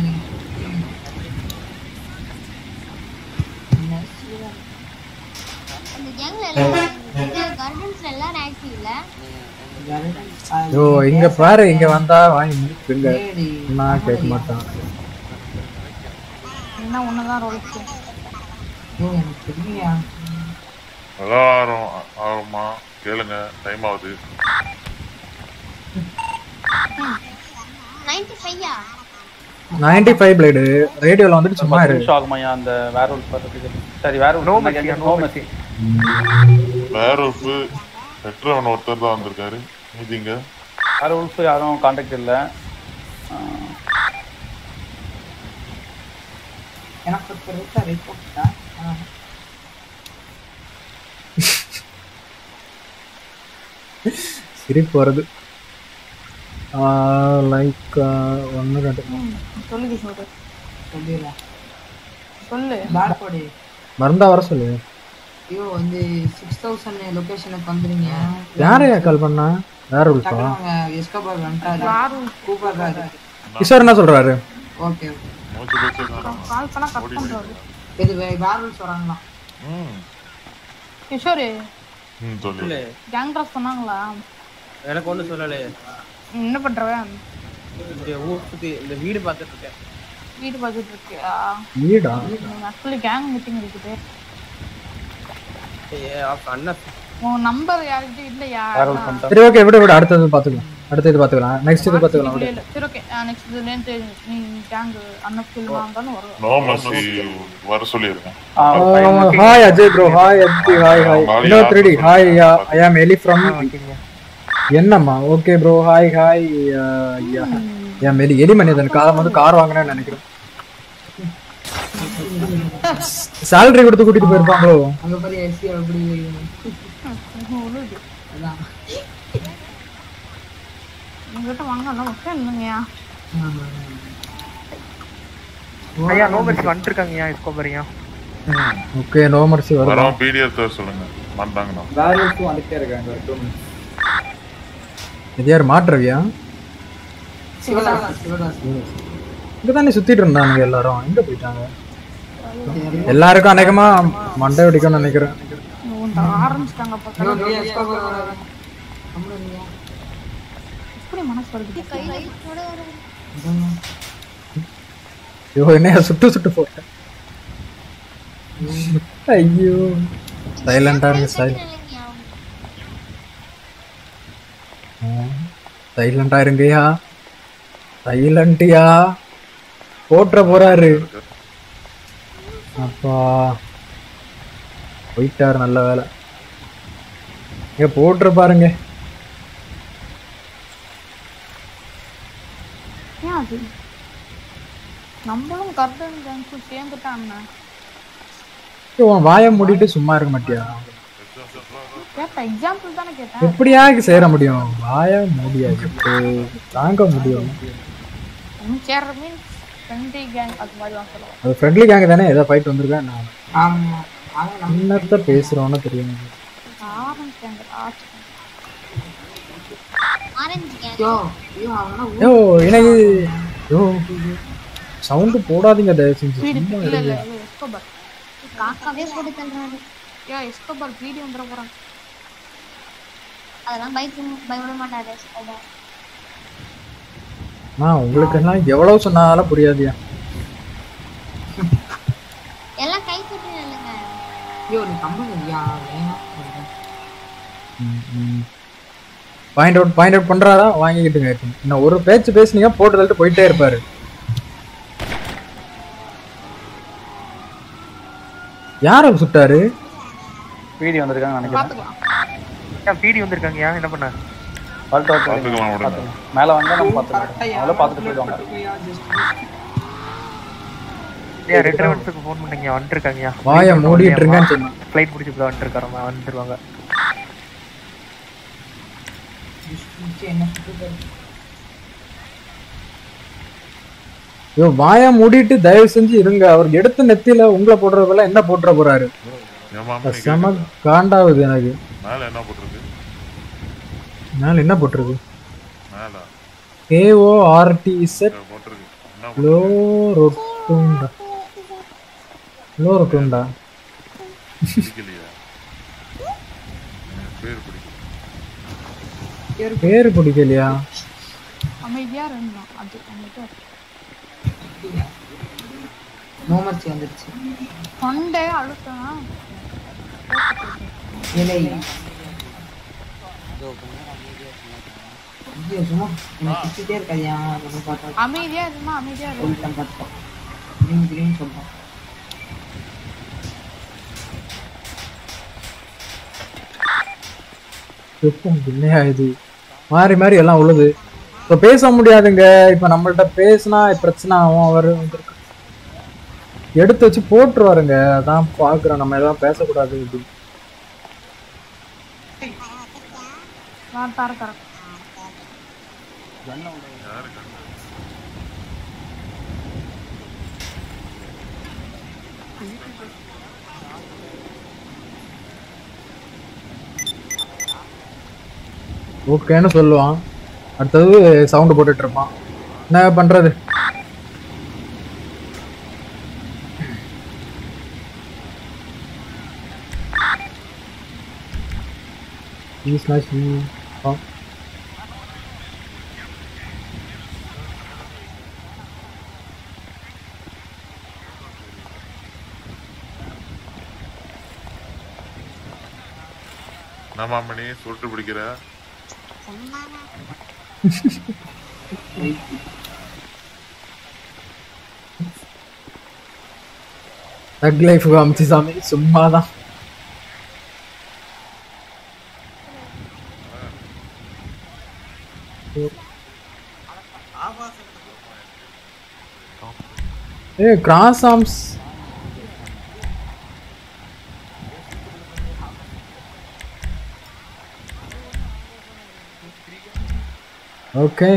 அந்த கேங்ல எல்லாம் கர்டன்ஸ்ல எல்லாரும் ஆக்டிவ் இல்ல
ஐயோ இங்க பாரு இங்க வந்தா வாங்கி முடிச்சுங்க நான் கேட்க மாட்டான்
என்ன ஒண்ணுதான் ரோலிச்சு
எனக்கு தெரியுங்க
எல்லாரும் ஆகுமா கேளுங்க டைம் ஆகுது
நைன்டி ஃபைவா
நைன்டி ஃபைவ் பிளேடு ரேடியோவில் வந்துட்டு சும்மா
பத்து
இரு
நிமிஷம் ஆகுமாய்யா அந்த வேற ஒரு பதத்துக்கு சரி வேற
No
ஒரு
mercy,
நோ
no
மெசி
வேற ஒரு பெற்றவன் ஒருத்தர் தான் வந்திருக்காரு மீதிங்க
வேற உல்ஃப் யாரும் கான்டாக்ட் இல்ல
எனக்கு ஒருத்தர் இருக்காரு கூப்பிட்டா
சிரிப்பு வருது லைக் ஒன்று ரெண்டு
சொல்லு கிஷோர்
சொல்லிடுறேன்
சொல்லு
பேட் போடி
மறந்தா வர சொல்லு
ஐயோ வந்து சிக்ஸ் தௌசண்ட் லொகேஷனுக்கு வந்துருங்க
யாரையா கால் பண்ணா வேற உள்பா
டக்குனு அவங்க எஸ்கபார் வந்துட்டாரு
யாரும்
கூப்பிடுறாரு
கிஷோர் என்ன சொல்றாரு
ஓகே ஓகே
மூச்சு பேச்சு காரணம்.
கால் பண்ணா கட் பண்றாரு
இது வேர்வல்ஸ் வராங்களாம்
ம்
கிஷோர்
ம் சொல்லு
கேங் ட்ராஸ் சொன்னாங்களா
எனக்கு ஒன்றும் சொல்லலையே
நீ என்ன பண்றவன்
இந்த ஊர் சுற்றி இந்த வீடு பார்த்துட்டு இருக்கேன்
வீடு பார்த்துட்டு இருக்கியா
வீடா
ஆக்சுவலி கேங் மீட்டிங் இருக்குது
ஏ அப்ப அண்ணன்
உன் நம்பர் யார்கிட்டயும் இல்லையா
வேற ஒரு பண்ணிட்டேன்
சரி ஓகே விடு விடு அடுத்தது பார்த்துக்கலாம் அடுத்த இது பார்த்துக்கலாம் நெக்ஸ்ட் இது பார்த்துக்கலாம் விடு
இல்ல சரி ஓகே நெக்ஸ்ட் இதுலேருந்து நீ கேங் அண்ணன் ஃபில்மா இருந்தாலும் வரும்
நோ மசி வர சொல்லியிருக்கேன்
ஹாய் அஜய் ப்ரோ ஹாய் அஜி ஹாய் ஹாய் இன்னோ த்ரீ ஹாய் ஐ ஆம் எலி ஃப்ரம் என்னம்மா ஓகே ப்ரோ ஹாய் ஹாய் என் எலி எலி மனிதன் காலம் வந்து கார் வாங்கினேன்னு நினைக்கிறேன் சேலரி கொடுத்து கூட்டிட்டு போயிருப்பாங்களோ
அங்க பாரு எஸ்சி எப்படி
உழுது
அதான்
உங்ககிட்ட வாங்கலாம் மட்டும் இல்லைங்கய்யா
ஐயா நோ மெர்சி வந்துருக்காங்கய்யா எஸ்கோபரியா
ஓகே நோ மர்சி வருதா
வரோம் பிடிஎஃப் சொல்லுங்க வந்தாங்கண்ணா
வேர்வல்ஸும் வந்துட்டே இருக்காங்க ஒரு டூ மினிட்ஸ் இது யார் மாற்றவியா
சிவதாஸ் சிவதாஸ்
இங்க தானே சுத்திட்டு இருந்தானுங்க எல்லாரும் எங்க போயிட்டாங்க எல்லாருக்கும் அநேகமா மண்டை வெடிக்கும்னு நினைக்கிறேன்
ஆரம்பிச்சிட்டாங்க
ஐயோ,
பக்கம்
வெளிய எஸ்கபார் வராரு கம்முனு இருங்க.
எப்படி மனசு வருது
ஐயோ என்ன சுட்டு சுட்டு போட்டேன் ஐயோ சைலண்டா இருங்க சைலண்ட் சைலண்டா இருங்கய்யா சைலண்ட்யா போட்டுற போறாரு அப்பா போயிட்டாரு நல்ல வேலை இங்க போட்டுற பாருங்க
ஏன் அது நம்மளும் கர்டன் கேங்ஸும் சேர்ந்துட்டாங்க
ஐயோ, உன் வாயை மூடிட்டு சும்மா இருக்க மாட்டியா
கேட்டேன் எக்ஸாம்பிள் தானே கேட்டேன்
எப்படியா சேர முடியும் வாயை முடியாது தாங்க முடியும்
ஒன்றும் சேர்ற மீன்ஸ் ஃப்ரெண்ட்லி கேங் அது மாதிரி தான் சொல்லுவோம்
அது ஃப்ரெண்ட்லி கேங்க தானே ஏதோ ஃபைட் வந்திருக்கேன் நான்
ஆமா ஆனா நம்ம
என்னத்த பேசுறோன்னு தெரியும்
ஆரம்பிச்சாங்க ஆச்சு
ஆரஞ்சு கேங்
ஐயோ ஐயோ அவனா
ஐயோ எனக்கு ஐயோ சவுண்டு போடாதீங்க தயவு செஞ்சு
வீடு
சும்மா
இல்ல இல்ல
இருங்க
இது எஸ்கோபர்
காக்காவே போட்டு தள்ளுறாரு
ஏன் எஸ்கோபர் வீடியோ வந்துட போறாங்க
அதெல்லாம் பயப்பட பயப்பட மாட்டாரு அதான்.
நான் உங்களுக்கு எல்லாம் எவ்வளவு சொன்னாலும் புரியாதியா
எல்லாம் கை தட்டி நில்லுங்க
ஐயோ நீ கம்பெனி ஐயா வேணாம்
பாயிண்ட் அவுட் பாயிண்ட் அவுட் பண்றாரா வாங்கிக்கிட்டுங்க இன்னும் ஒரு பேச்சு பேசுனீங்க போட்டு தள்ளிட்டு போயிட்டே இருப்பாரு யார் அவர் சுட்டாரு
வீடியோ வந்திருக்காங்க நினைக்கிறேன்
பாத்துக்கலாம்
ஏன் பிடி வந்திருக்காங்கய்யா என்ன பண்ண
வாழ்த்து வாழ்த்து
பார்த்துக்கலாம் விடுங்க.
பார்த்துக்கலாம். மேல வந்தா நம்ம பார்த்துக்கலாம் அவங்கள பார்த்துட்டு போயிடுவாங்க
ஏன் ரெட் ரெவன்ஸுக்கு ஃபோன் பண்ணீங்க வந்துருக்காங்கய்யா
வாயை மூடிட்டு இருங்கன்னு சொன்னேன்
ஃப்ளைட் முடிச்சு இப்போ வந்துருக்காரு வந்துருவாங்க
என்ன சுட்டு
ஐயோ வாயை மூடிட்டு தயவு செஞ்சு இருங்க அவர் எடுத்த நெத்தியில உங்களை போடுறதுல என்ன போட்டுற போறாரு
என் மாமா நீ
செம
கேக்குதா?
காண்டாவுது எனக்கு
மேல என்ன போட்டிருக்கு
மேல என்ன போட்டிருக்கு
மேல
கேஓ ஆர்டி செட்
இங்க போட்டிருக்கு என்ன
லோ ரொட்டுண்டா லோ ரொட்டுண்டா
பிடிக்கலையா எனக்கு பேர் பிடிக்கும்
பேரு பிடிக்கலையா
அமைதியா இருந்தோம் அது அமைதியா
நோமர்ச்சி வந்துருச்சு
தொண்டை அழுத்தம்
இலை ஐயோ சும்மா என்ன திட்டிட்டே இருக்காதியா நம்ம பார்த்தா
அமைதியா இருமா அமைதியா இரு
சொல்லிட்டேன் பார்த்துக்கோ திரும்பி திரும்பி சொல்றேன்
எப்போ என்னையா இது மாறி மாறி எல்லாம் உள்ளது இப்போ பேச முடியாதுங்க இப்போ நம்மள்ட்ட பேசினா பிரச்சனை ஆகும் அவர் வந்திருக்கு எடுத்து வச்சு போட்டுருவாருங்க அதான் பார்க்குறோம் நம்ம எதாவது பேசக்கூடாது இப்படி
நான் தர தரேன்
ஓகேன்னு சொல்லுவான் அடுத்தது சவுண்டு போட்டுட்டு இருப்பான் என்ன பண்றது He's nice. Mm. Oh.
என்னம்மா மணி சுருட்டு பிடிக்கிற
தக் லைஃப் காமிச்சு சாமி சும்மாதான் a cross arms okay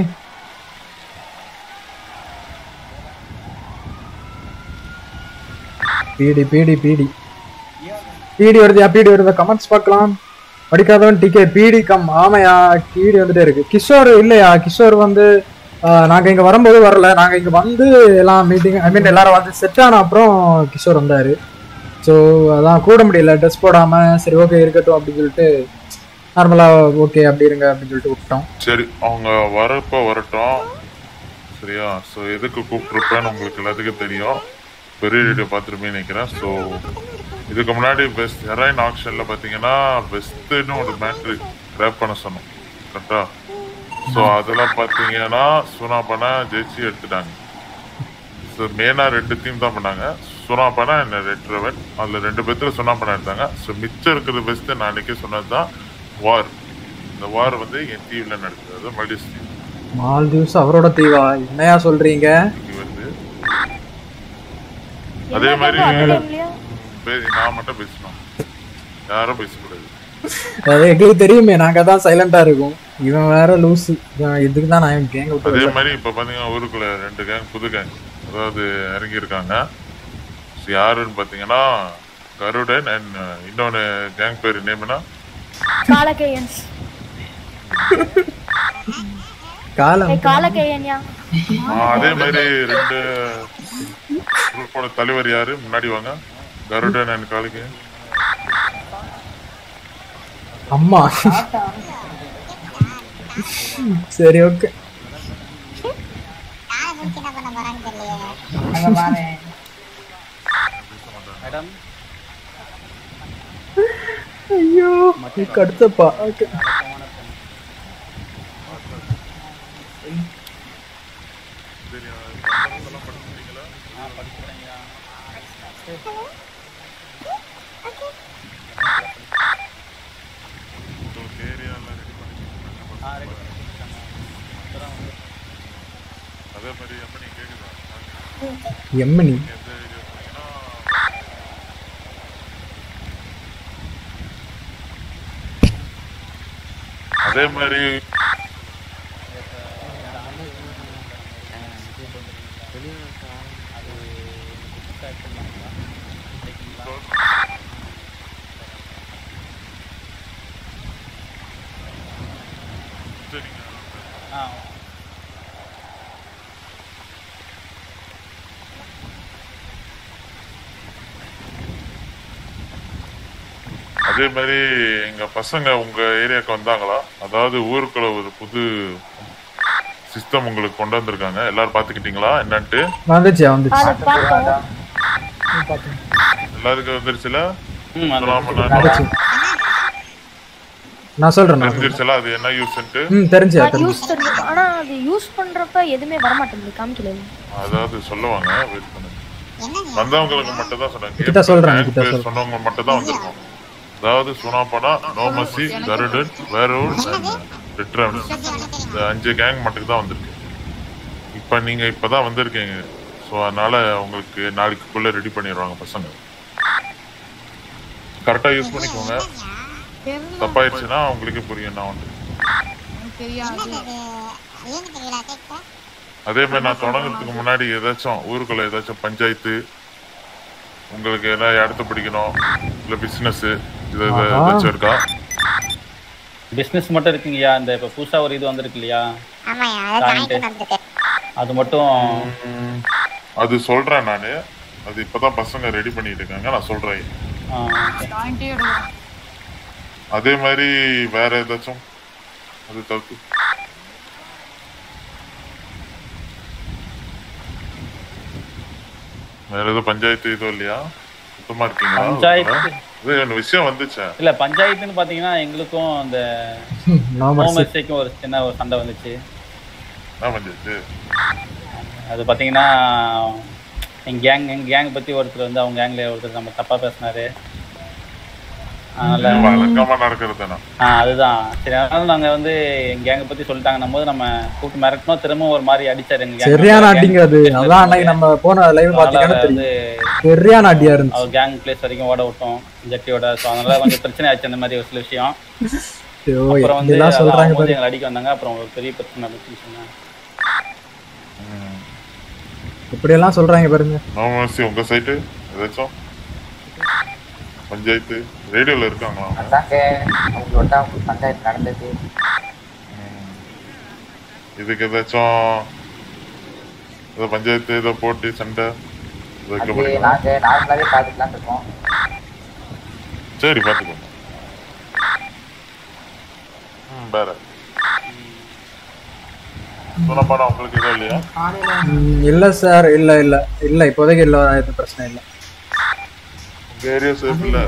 PD PD PD PD வருதுயா பீடி வருது கமெண்ட்ஸ் பார்க்கலாம் படிக்காதவன் டிகே பீடி கம் ஆமையா பீடி வந்துட்டே இருக்கு கிஷோர் இல்லையா கிஷோர் வந்து ஆஹ், நாங்க இங்க வரும்போது வரல நாங்க இங்க வந்து எல்லாம் மீட்டிங் ஐ மீன் எல்லாரும் வந்து செட் ஆன அப்புறம் கிஷோர் வந்தாரு ஸோ அதான் கூட முடியல ட்ரெஸ் போடாம சரி ஓகே இருக்கட்டும் அப்படின்னு சொல்லிட்டு நார்மலா ஓகே அப்படி இருங்க அப்படின்னு சொல்லிட்டு விட்டோம்
சரி அவங்க வரப்ப வரட்டும் சரியா ஸோ எதுக்கு கூப்பிட்டுருப்பேன்னு உங்களுக்கு எல்லாத்துக்கும் தெரியும் பெரிய வீடியோ பார்த்துருப்பேன்னு நினைக்கிறேன் ஸோ இதுக்கு முன்னாடி பெஸ்ட் ஹெராயின் ஆக்ஷனில் பார்த்தீங்கன்னா பெஸ்ட்டுன்னு ஒரு மேட்ரு கிராப் பண்ண சொன்னோம் கரெக்டா ஸோ அதெல்லாம் பார்த்தீங்கன்னா சுனா பண்ண ஜெயிச்சு எடுத்துட்டாங்க ஸோ மெயினாக ரெண்டு டீம் தான் பண்ணாங்க சுனா பண்ண என்ன ரெட் ரெவன் அதில் ரெண்டு பேர்த்துல சுனா பண்ண எடுத்தாங்க ஸோ மிச்சம் இருக்கிறது பெஸ்ட்டு நான் அன்றைக்கே சொன்னது தான் வார் இந்த வார் வந்து என் டிவியில் நடக்குது மல்டிஸ் டீம்
மால்தீவ்ஸ் அவரோட தீவா என்னையா சொல்றீங்க
வருது அதே மாதிரி பே- நான் மட்டும் பேசணும் யாரும் பேசக்கூடாது
அது எங்களுக்கு தெரியுமே நாங்க தான் சைலண்டா இருக்கோம் இவன் வேற லூசு இவன் இதுக்கு தான் நான் கேங் விட்டு
அதே
வரல.
மாதிரி இப்போ பார்த்தீங்கன்னா ஊருக்குள்ள ரெண்டு கேங் புது கேங் அதாவது இறங்கியிருக்காங்க So யாருன்னு பார்த்தீங்கன்னா கருடன் அண்ட் இன்னொன்று கேங் பேர் நேம்னா
காலகேயன்ஸ்
காலம்
ஏய், காலகேயன்யா
அதே மாதிரி ரெண்டு குரூப்போட தலைவர் யாரு முன்னாடி வாங்க கருடன் அண்ட் காலிக்கு
அம்மா சரி ஓகே
அங்க பாரு
மேடம்
ஐயோ இதுக்கு அடுத்தப்பா ஓகே
அதே மாதிரி எம்மனி கேக்குதா
எம்மனி
அதே மாதிரி
ஆ
அதே மாதிரி எங்க பசங்க உங்க ஏரியாவுக்கு வந்தாங்களா அதாவது ஊருக்குள்ள ஒரு புது சிஸ்டம் உங்களுக்கு கொண்டு வந்திருக்காங்க எல்லாரும் பாத்துக்கிட்டீங்களா என்னன்ட்டு
வந்துச்சு வந்துச்சு
அது பார்த்தோம்
எல்லாருக்கும் வந்துருச்சுல
ம்,
சொல்லாம
வந்துச்சு நான் சொல்றேன் நான் சொல்றேன்.
தெரிஞ்சிருச்சுல அது என்ன யூஸ்ன்ட்டு
ம் தெரிஞ்சா
அது
தெரிஞ்சு
யூஸ் தெரியும் ஆனா அது யூஸ் பண்றப்ப எதுவுமே வர மாட்டேங்குது காமிக்கல
அதாவது சொல்லுவாங்க வெயிட் பண்ணுங்க வந்தவங்களுக்கு மட்டும் தான் சொன்னாங்க
கிட்ட சொல்றேன்,
Gang
கிட்ட
பேர்
சொல்றேன்.
சொன்னவங்க மட்டும் தான் வந்திருக்கும் அதாவது சுனாப்பனா நோமசி கருடன் வேரோல் ரிட்ரன் இந்த அஞ்சு கேங் மட்டும் தான் வந்திருக்கு இப்போ நீங்க இப்பதான் வந்திருக்கீங்க ஸோ அதனால உங்களுக்கு நாளைக்குள்ள ரெடி பண்ணிடுவாங்க பசங்க கரெக்டா யூஸ் பண்ணிக்கோங்க தப்பாயிருச்சுன்னா உங்களுக்கே புரியும் நான் வந்து அதே மாதிரி நான் தொடங்குறதுக்கு முன்னாடி ஏதாச்சும் ஊருக்குள்ள ஏதாச்சும் பஞ்சாயத்து உங்களுக்கு ஏதாவது இடத்த பிடிக்கணும் இல்ல பிசினஸ் இது இது
ஆஹா.
ஏதாச்சும் இருக்கா
பிசினஸ் மட்டும் இருக்குங்கய்யா இந்த இப்ப புதுசா ஒரு இது வந்திருக்கு இல்லையா
ஆமாய்யா அதை
Joint.
ஜாயிண்ட் வந்துருக்கு
அது மட்டும்
அது சொல்றேன் நானு அது இப்பதான் பசங்க ரெடி பண்ணிட்டு இருக்காங்க நான் சொல்றேன் அதே மாதிரி வேற ஏதாச்சும் அது தவிர்த்து வேற ஏதோ பஞ்சாயத்து இதுவும் இல்லையா சுத்தமா இருக்கீங்களா
பஞ்சாயத்து?
இது ஒரு விஷயம் வந்துச்சா
இல்ல பஞ்சாயத்துன்னு பாத்தீங்கன்னா எங்களுக்கும் அந்த
No mercy.
ஹோமர்ஸைக்கும் ஒரு சின்ன ஒரு சண்டை வந்துச்சு
என்ன பஞ்சாயத்து
அது பாத்தீங்கன்னா எங்க கேங் எங்க கேங் பத்தி ஒருத்தர் வந்து அவங்க கேங்ல ஒருத்தர் நம்ம தப்பா பேசினாரு அதனால
வழக்கமா நடக்கிறது தானே
ஆ அதுதான் சரி அதனால நாங்க வந்து எங்க கேங்க பத்தி சொல்லிட்டாங்கன்னும் போது நம்ம கூப்பிட்டு மிரட்டணும் திரும்ப ஒரு மாதிரி அடிச்சாரு எங்க gang.
சரியான அடிங்க அது அதான் அன்னைக்கு நம்ம போன லைவ்
அதனால
பாத்தீங்கன்னா
வந்து
தெரியும் சரியான அடியா இருந்துச்சு
அவர் கேங் பிளேஸ் வரைக்கும் ஓட விட்டோம் ஜட்டியோட ஸோ அதனால கொஞ்சம் பிரச்சனை ஆச்சு அந்த மாதிரி ஒரு சில விஷயம்
ஐயோ,
அப்புறம் வந்து
இதெல்லாம்
அதான்
சொல்றாங்க
அவங்க வந்து
பாரு.
எங்களை அடிக்க வந்தாங்க அப்புறம் ஒரு பெரிய பிரச்சனை நடந்துச்சு சொன்னாங்க
இப்படி எல்லாம் சொல்றாங்க பாருங்க
நோமசி உங்க சைட்டு ஏதாச்சும் பஞ்சாயத்து ரேடியோல இருக்காங்களா அவங்க?
அதாங்க அவங்களோட தான் பஞ்சாயத்து நடந்தது
இதுக்கு ஏதாச்சும் ஏதோ பஞ்சாயத்து ஏதோ போட்டு சண்டை ஏதோ வைக்க
அது
போறீங்களா?
நாங்க நார்மலாவே பாத்துக்கலாம் இருக்கோம்
சரி பாத்துக்கோங்க ம், வேற சொன்னப்பாடா உங்களுக்கு எதுவும் இல்லையா
ம், இல்ல சார் இல்ல இல்ல இல்ல இப்போதைக்கு இல்ல எதுவும் பிரச்சனை இல்ல
உங்க ஏரியா சேஃப் இல்ல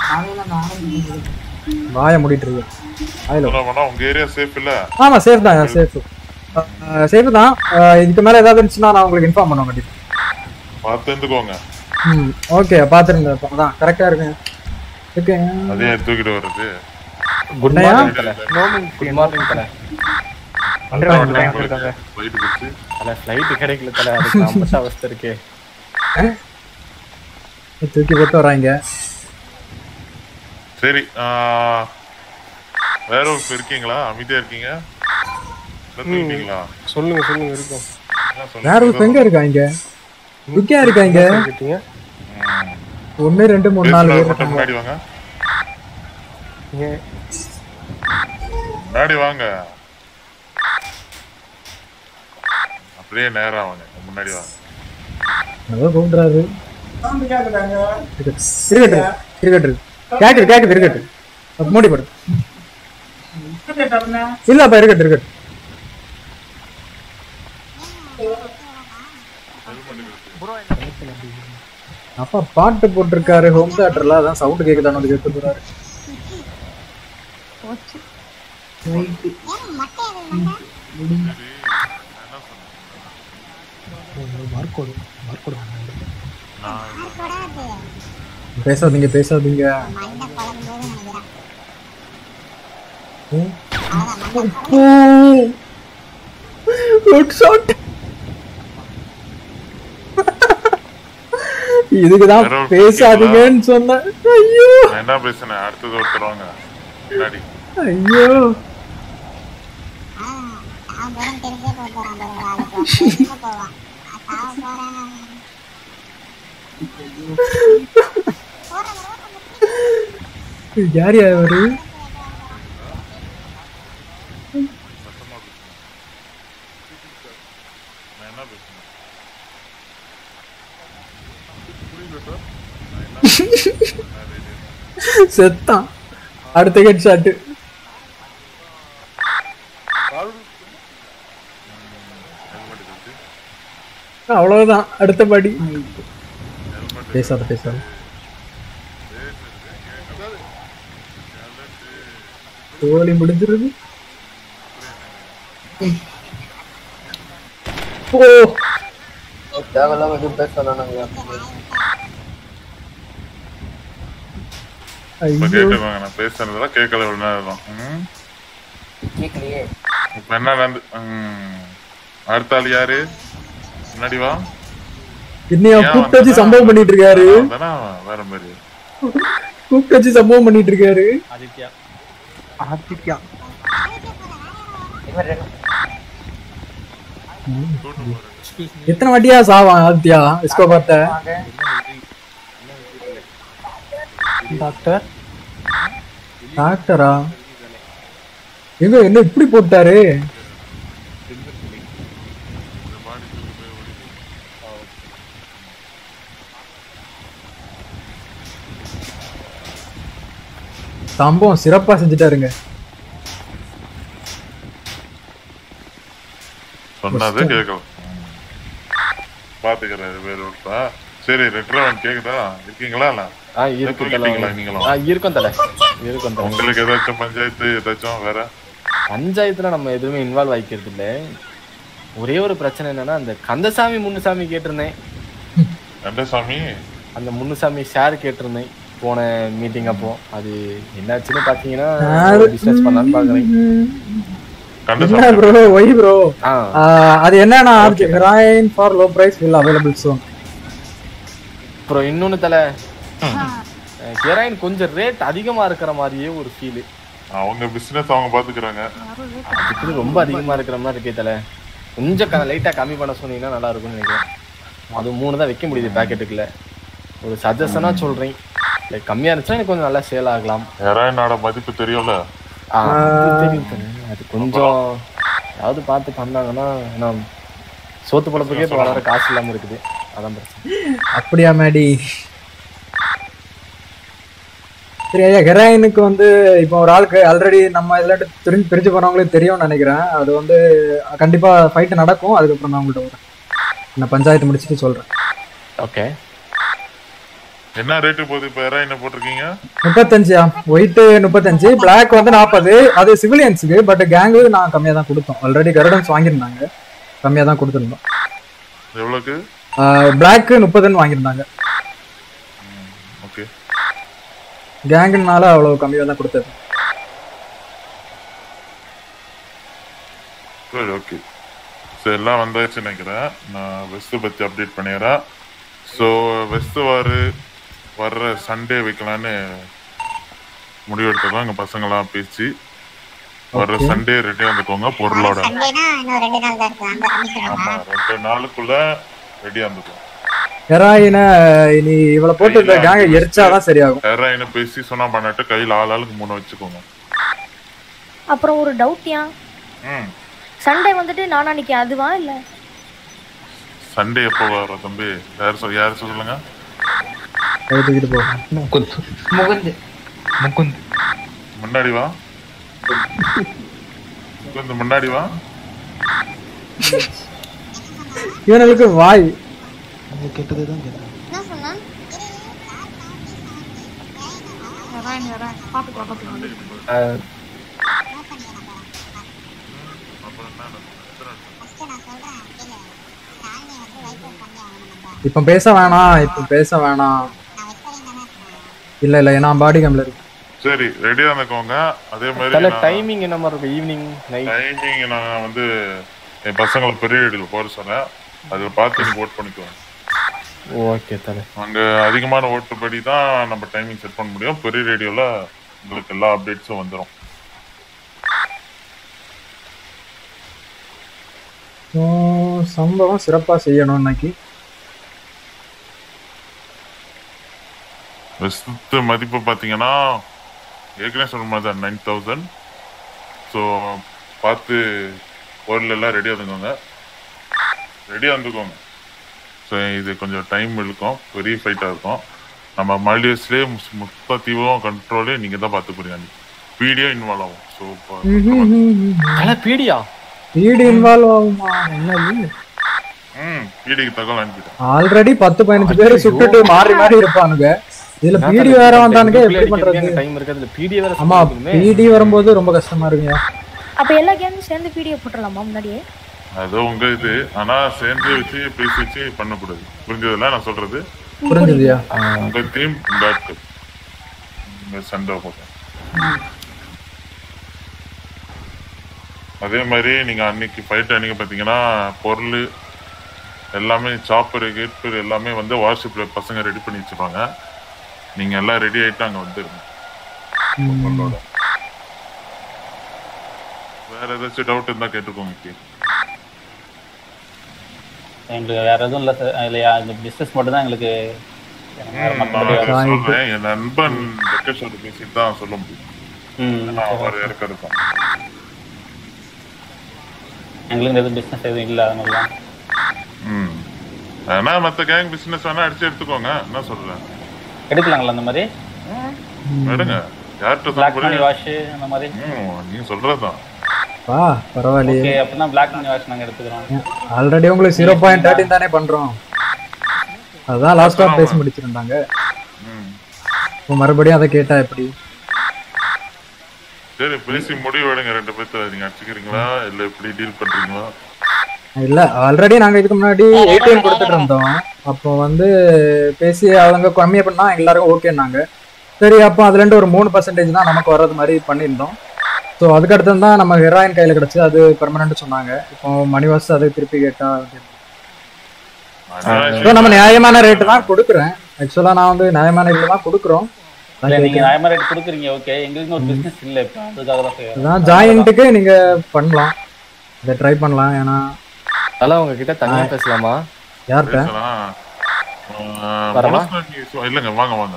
வாய மூடிட்டு இருக்கு வாயில
சொன்னப்பாடா உங்க ஏரியா சேஃப் இல்ல
ஆமா சேஃப் தான் சேஃப் சேஃப் தான் அஹ், இதுக்கு மேல ஏதாவது இருந்துச்சுன்னா நான் உங்களுக்கு இன்ஃபார்ம் பண்ணுவேன் கண்டிப்பா
பார்த்து இருந்துக்கோங்க
ம் ஓகே பாத்துருங்க அதான் கரெக்டா இருக்கு ஓகே
அதே தூக்கிட்டு வருது
குட் மார்னிங்
குட் மார்னிங் தல
இருக்காங்க போயிட்டு போச்சு
தல ஃப்ளைட் கிடைக்கல தல அதுக்கு நம்ம அவஸ்தை இருக்கே
தூக்கி போட்டு வராங்க
சரி ஆ, வேற ஒரு இருக்கீங்களா அமைதியா இருக்கீங்க இல்ல தூங்கிட்டீங்களா
சொல்லுங்க சொல்லுங்க இருக்கும்
என்ன சொல்லுங்க?
வேற ஒரு எங்க இருக்காங்க துக்கியா இருக்காங்க
கேட்டீங்க
ஒன்னு ரெண்டு மூணு நாலு
பேசுறவங்க
பேர்
மட்டும் முன்னாடி
இருக்காங்க
வாங்க முன்னாடி வாங்க அப்படியே நேரா வாங்க முன்னாடி வாங்க
ஏதோ கூப்பிடுறாரு இருக்கட்டும் இருக்கட்டும் கேக்குது கேக்குது இருக்கட்டும் அப்ப மூடி போடு இல்லப்பா இருக்கட்டும் இருக்கட்டும் அப்பா பாட்டு போட்டிருக்காரு ஹோம் தியேட்டர்ல அதான் சவுண்ட் கேக்குதானு வந்து கேட்டு போறாரு மார்க்கோடு மார்க்கோடு பேசாதீங்க பேசாதீங்க குட் ஷாட் இதுக்குதான்
வேற ஒரு
பேசாதீங்கன்னு சொன்னேன் ஐயோ
நான் என்ன பேசுனேன் அடுத்தது ஒருத்தர் வாங்க முன்னாடி
ஐயோ யார் யார் அவரு
நான் என்ன பேசுனேன்
செத்தான் அடுத்த ஹெட் ஷாட்டு அவ்வளவுதான் அடுத்தபடி பேசாத பேசாத கோழி முடிஞ்சிருது ஓ
தேவையில்லாம எதுவும் பேசலாம் நாங்க
இப்ப
ஐயோ
கேட்டுருவாங்க நான் பேசுறதெல்லாம் கேட்கல ஒரு நேரம் ம்?
கேட்கலையே
இப்ப என்ன நடந்து ம். அடுத்த ஆள் யாரு முன்னாடி வா
என்னையா
ஏன்
கூப்பிட்டு வச்சு
வந்தனா?
சம்பவம் பண்ணிட்டு இருக்காரு
வந்தனா வேற மாதிரி
கூப்பிட்டு வச்சு சம்பவம் பண்ணிட்டு இருக்காரு
ஆதித்யா
ஆதித்யா
எத்தனை வாட்டியா சாவான் ஆதித்யா இஸ்கோ பார்த்த
டாக்டர்
டாக்டரா எங்க என்ன இப்படி போட்டாரு சம்பவம் சிறப்பா செஞ்சுட்டாருங்க
சொன்னது கேட்கல பாத்துக்கிறாரு வேற ஒருத்தா சரி ரெட்ரவன் கேக்குதா இருக்கீங்களா இல்ல
ஆ இருக்கு தல
தூங்கிட்டீங்களா நீங்களும்
ஆ இருக்கும் தல இருக்கும் தல
உங்களுக்கு ஏதாச்சும் பஞ்சாயத்து ஏதாச்சும் வேற
பஞ்சாயத்துல நம்ம எதுவுமே இன்வால்வ் ஆகிக்கிறது இல்ல ஒரே ஒரு பிரச்சனை என்னன்னா அந்த கந்தசாமி முன்னுசாமி கேட்டிருந்தேன்
கந்தசாமி
அந்த முன்னுசாமி ஷேர் கேட்டிருந்தேன் போன மீட்டிங் அப்போ அது என்னாச்சுன்னு பாத்தீங்கன்னா பிசினஸ் பண்ணலான்னு பாக்குறேன்
என்ன ப்ரோ ஒய் ப்ரோ
ஆ
அது என்னன்னா heroin for low price will available soon
அப்புறம் இன்னொன்னு தல ஹெராயின் கொஞ்சம் ரேட் அதிகமா இருக்கிற மாதிரியே ஒரு ஃபீல்
அவங்க பிசினஸ் அவங்க பாத்துக்கிறாங்க
அதுக்கு ரொம்ப அதிகமா இருக்கிற மாதிரி இருக்கே தல கொஞ்சம் லைட்டா கம்மி பண்ண சொன்னீங்கன்னா நல்லா இருக்கும்னு நினைக்கிறேன் அது மூணு தான் வைக்க முடியுது பேக்கெட்டுக்குள்ள ஒரு சஜஷனா சொல்றேன் லைக் கம்மியா இருந்துச்சுன்னா எனக்கு கொஞ்சம் நல்லா சேல் ஆகலாம்
ஹெராயினோட மதிப்பு தெரியும்ல
ஆ, அது தெரியும் தல. அது கொஞ்சம் ஏதாவது பார்த்து பண்ணாங்கன்னா ஏன்னா சோத்து பழப்புக்கே இப்போ வளர காசு இல்லாம இருக்குது அதான் பிரச்சனை
அப்படியா மேடி சரி ஐயா ஹெராயினுக்கு வந்து இப்போ ஒரு ஆளுக்கு ஆல்ரெடி நம்ம இதில் தெரிஞ்சு பிரிஞ்சு போனவங்களுக்கு தெரியும்னு நினைக்கிறேன் அது வந்து கண்டிப்பா ஃபைட் நடக்கும் அதுக்கப்புறம் நான் உங்கள்கிட்ட வரேன் நான் பஞ்சாயத்து முடிச்சுட்டு சொல்றேன்
ஓகே
என்ன ரேட்டு போகுது இப்ப ஹெராயின போட்டிருக்கீங்க
முப்பத்தஞ்சுயா ஒயிட்டு முப்பத்தஞ்சு பிளாக் வந்து நாற்பது அது சிவிலியன்ஸுக்கு பட் கேங்கு நான் கம்மியாக தான் கொடுத்தோம் ஆல்ரெடி கருடன்ஸ் வாங்கியிருந்தாங்க கம்மியாக தான் கொடுத்துருந்தோம்
எவ்வளவுக்கு
பிளாக் முப்பதுன்னு வாங்கியிருந்தாங்க
ஓகே
கேங்குனால அவ்வளோ கம்மியாக தான் கொடுத்தது
சரி ஓகே ஸோ எல்லாம் வந்தாச்சு நினைக்கிறேன் நான் வெஸ்ட் பத்தி அப்டேட் பண்ணிடுறேன் ஸோ வெஸ்ட் வாரு வர்ற சண்டே வைக்கலான்னு முடிவெடுத்ததான் எங்க பசங்களாம் பேசி வர்ற
Okay.
சண்டே ரெடியா இருந்துக்கோங்க பொருளோட
சண்டேனா இன்னும் ரெண்டு நாள் தான் இருக்கு அங்க கம்மி
ஆமா ரெண்டு நாளுக்குள்ள ரெடியா இருந்துக்கோங்க
ஹெராயினை இனி இவ்வளோ போட்டு இந்த கேங்கை எரிச்சாதான் சரியாகும்
ஹெராயினை பேசி சொன்னா பண்ணிட்டு கையில் ஆள் ஆளுக்கு மூணு வச்சுக்கோங்க
அப்புறம் ஒரு டவுட்யா
ம்
சண்டே வந்துட்டு நானானிக்கு அதுவா இல்ல
சண்டே எப்போ வரும் தம்பி யார் சொல் யார் சொல்லுங்க
கை தூக்கிட்டு போ
முகுந்த் முகுந்த் முகுந்த்
முன்னாடி வா கொஞ்சம் முன்னாடி வா
இவனுக்கு வாய்
அவங்க கேட்டது தான் கேட்டேன்
என்ன சொன்னா
வரேன் வரேன் பாத்துக்கலாம் பாத்துக்கலாம்
அஹ்,
இப்போ பேச வேணாம் இப்போ பேச வேணாம் இல்ல இல்ல நான் பாடி கேம்ல இருக்கு
சரி ரெடியா இருந்துக்கோங்க அதே மாதிரி
தல
நான்
டைமிங் என்ன மாதிரி இருக்கும் ஈவினிங் நைட்
டைமிங் நான் வந்து என் பசங்களை பெரிய வீடியில் போட சொன்னேன் அதில் பார்த்து நீங்க ஓட் பண்ணிக்குவோம்
ஓகே தல
அங்க அதிகமான ஓட்டுப்படி தான் நம்ம டைமிங் செட் பண்ண முடியும் பெரிய ரேடியோல உங்களுக்கு எல்லா அப்டேட்ஸும் வந்துடும்
ஸோ சம்பவம் சிறப்பா செய்யணும் இன்னைக்கு
வெஸ்ட் மதிப்பு பார்த்தீங்கன்னா ஏற்கனவே சொன்ன மாதிரி தான் நைன் தௌசண்ட் ஸோ பார்த்து பொருள் எல்லாம் ரெடியாக இருந்துக்கோங்க ரெடியாக இருந்துக்கோங்க ஸோ இது கொஞ்சம் டைம் இருக்கும் பெரிய ஃபைட்டாக இருக்கும் நம்ம மால்டிவ்ஸ்லேயே மொத்த தீவிரம் கண்ட்ரோலே நீங்கள் தான் பார்த்து போறீங்க வீடியோ இன்வால்வ் ஆகும் ஸோ
தல பீடியா
வீடு இன்வால்வ் ஆகுமா என்னது
ம் வீடியோக்கு தகவல் அனுப்பிட்டேன்
ஆல்ரெடி பத்து பதினஞ்சு பேர் சுட்டுட்டு மாறி மாறி இருப்பானுங்க இதுல
நான்
பிடி
தலை
வேற
இந்த
வந்தானுங்க
இதுக்குள்ளே
எப்படி
அடிக்கிறதுக்கு
பண்றது
எனக்கு time இருக்காது. இதுல PD வேற
ஆமா
சமாளிக்கணுமே.
பிடி வரும்போது ரொம்ப கஷ்டமா இருக்குங்க
அப்ப எல்லா கேமும் சேர்ந்து வீடியோ போட்டுடலாமா முன்னாடியே
அது உங்க இது ஆனா சேர்ந்து வச்சு பேசி வச்சு பண்ணக்கூடாது புரிஞ்சதுல நான் சொல்றது
புரிஞ்சுதுயா
உங்க டீம் பேட் உங்க சண்டை போட்டேன் அதே மாதிரி நீங்க அன்னைக்கு ஃபைட் அன்னைக்கு பாத்தீங்கன்னா பொருள் எல்லாமே சாப்பர் கேட்பர் எல்லாமே வந்து வாட்ஸ்அப்ல பசங்க ரெடி பண்ணி வச்சிருப்பாங்க நீங்க எல்லாம் ரெடி ஆயிட்டு அங்க வந்துருங்க பொருளோட. வேற ஏதாச்சும் டவுட் இருந்தா கேட்டுக்கோங்க கே.
எங்களுக்கு வேற எதுவும் இல்லை சார் இல்லையா இந்த பிஸ்னஸ் மட்டும் தான் எங்களுக்கு வேற மத்தபடி வேற-
நான் சொல்றேன் என் நண்பன் லொக்கேஷன் பேசிட்டு தான் சொல்ல முடியும்
ம்,
ஏன்னா அவர் இருக்கிறது தான்
எங்களுக்கு எதுவும் பிஸ்னஸ் எதுவும் இல்லை அதனால தான்
ம் ஆனா மத்த கேங் பிசினஸ் வேணா அடிச்சு எடுத்துக்கோங்க என்ன சொல்றேன்
எடுக்கலாங்களா அந்த மாதிரி
எடுங்க யார்கிட்ட
பிளாக்
சொல்ல
மணி
போறீங்க?
வாஷ் அந்த மாதிரி
ம், நீங்க சொல்றதுதான்
வா பரவாயில்லையே
ஓகே அப்படின்னா பிளாக் மணி வாஷ் நாங்கள் எடுத்துக்கிறோம்
ஆல்ரெடி உங்களுக்கு ஜீரோ பாயிண்ட் தேர்ட்டின் தானே பண்றோம் அதான் லாஸ்டா பேசி முடிச்சிருந்தாங்க இப்போ மறுபடியும் அதை கேட்டா எப்படி
சரி பேசி முடிவு எடுங்க ரெண்டு பேர்த்த நீங்க அடிச்சுக்கிறீங்களா இல்ல எப்படி டீல் பண்றீங்களா
இல்ல ஆல்ரெடி நாங்க இதுக்கு முன்னாடி எயிட்டீன் கொடுத்துட்டு இருந்தோம் அப்போ வந்து பேசி அவங்க கம்மியா பண்ணா எல்லாருக்கும் ஓகேன்னாங்க சரி அப்போ அதுல இருந்து ஒரு மூணு பர்சன்டேஜ் தான் நமக்கு வர்றது மாதிரி பண்ணியிருந்தோம் ஸோ அதுக்கடுத்து தான் நம்ம ஹெராயின் கையில கிடைச்சு அது பெர்மனன்ட் சொன்னாங்க இப்போ மணிவாஸ் அதை திருப்பி கேட்டா ஸோ நம்ம நியாயமான ரேட்டு தான் கொடுக்குறேன் ஆக்சுவலா நான் வந்து நியாயமான ரேட்டு தான் கொடுக்குறோம்
இல்லை நீங்கள் நியாயமா ரேட் கொடுக்குறீங்க ஓகே எங்களுக்கு ஒரு பிஸ்னஸ் இல்லை இப்போ அதுக்காக தான் செய்யறோம்
அதான் ஜாயிண்ட்டுக்கு நீங்க பண்ணலாம் இதை ட்ரை பண்ணலாம் ஏன்னா
அதெல்லாம் உங்ககிட்ட தனியா பேசலாமா
யார்கிட்ட
பேசலாம் ஆஹ்,
வரவா?
மனசுல நீங்க சொ- இல்லங்க வாங்க வாங்க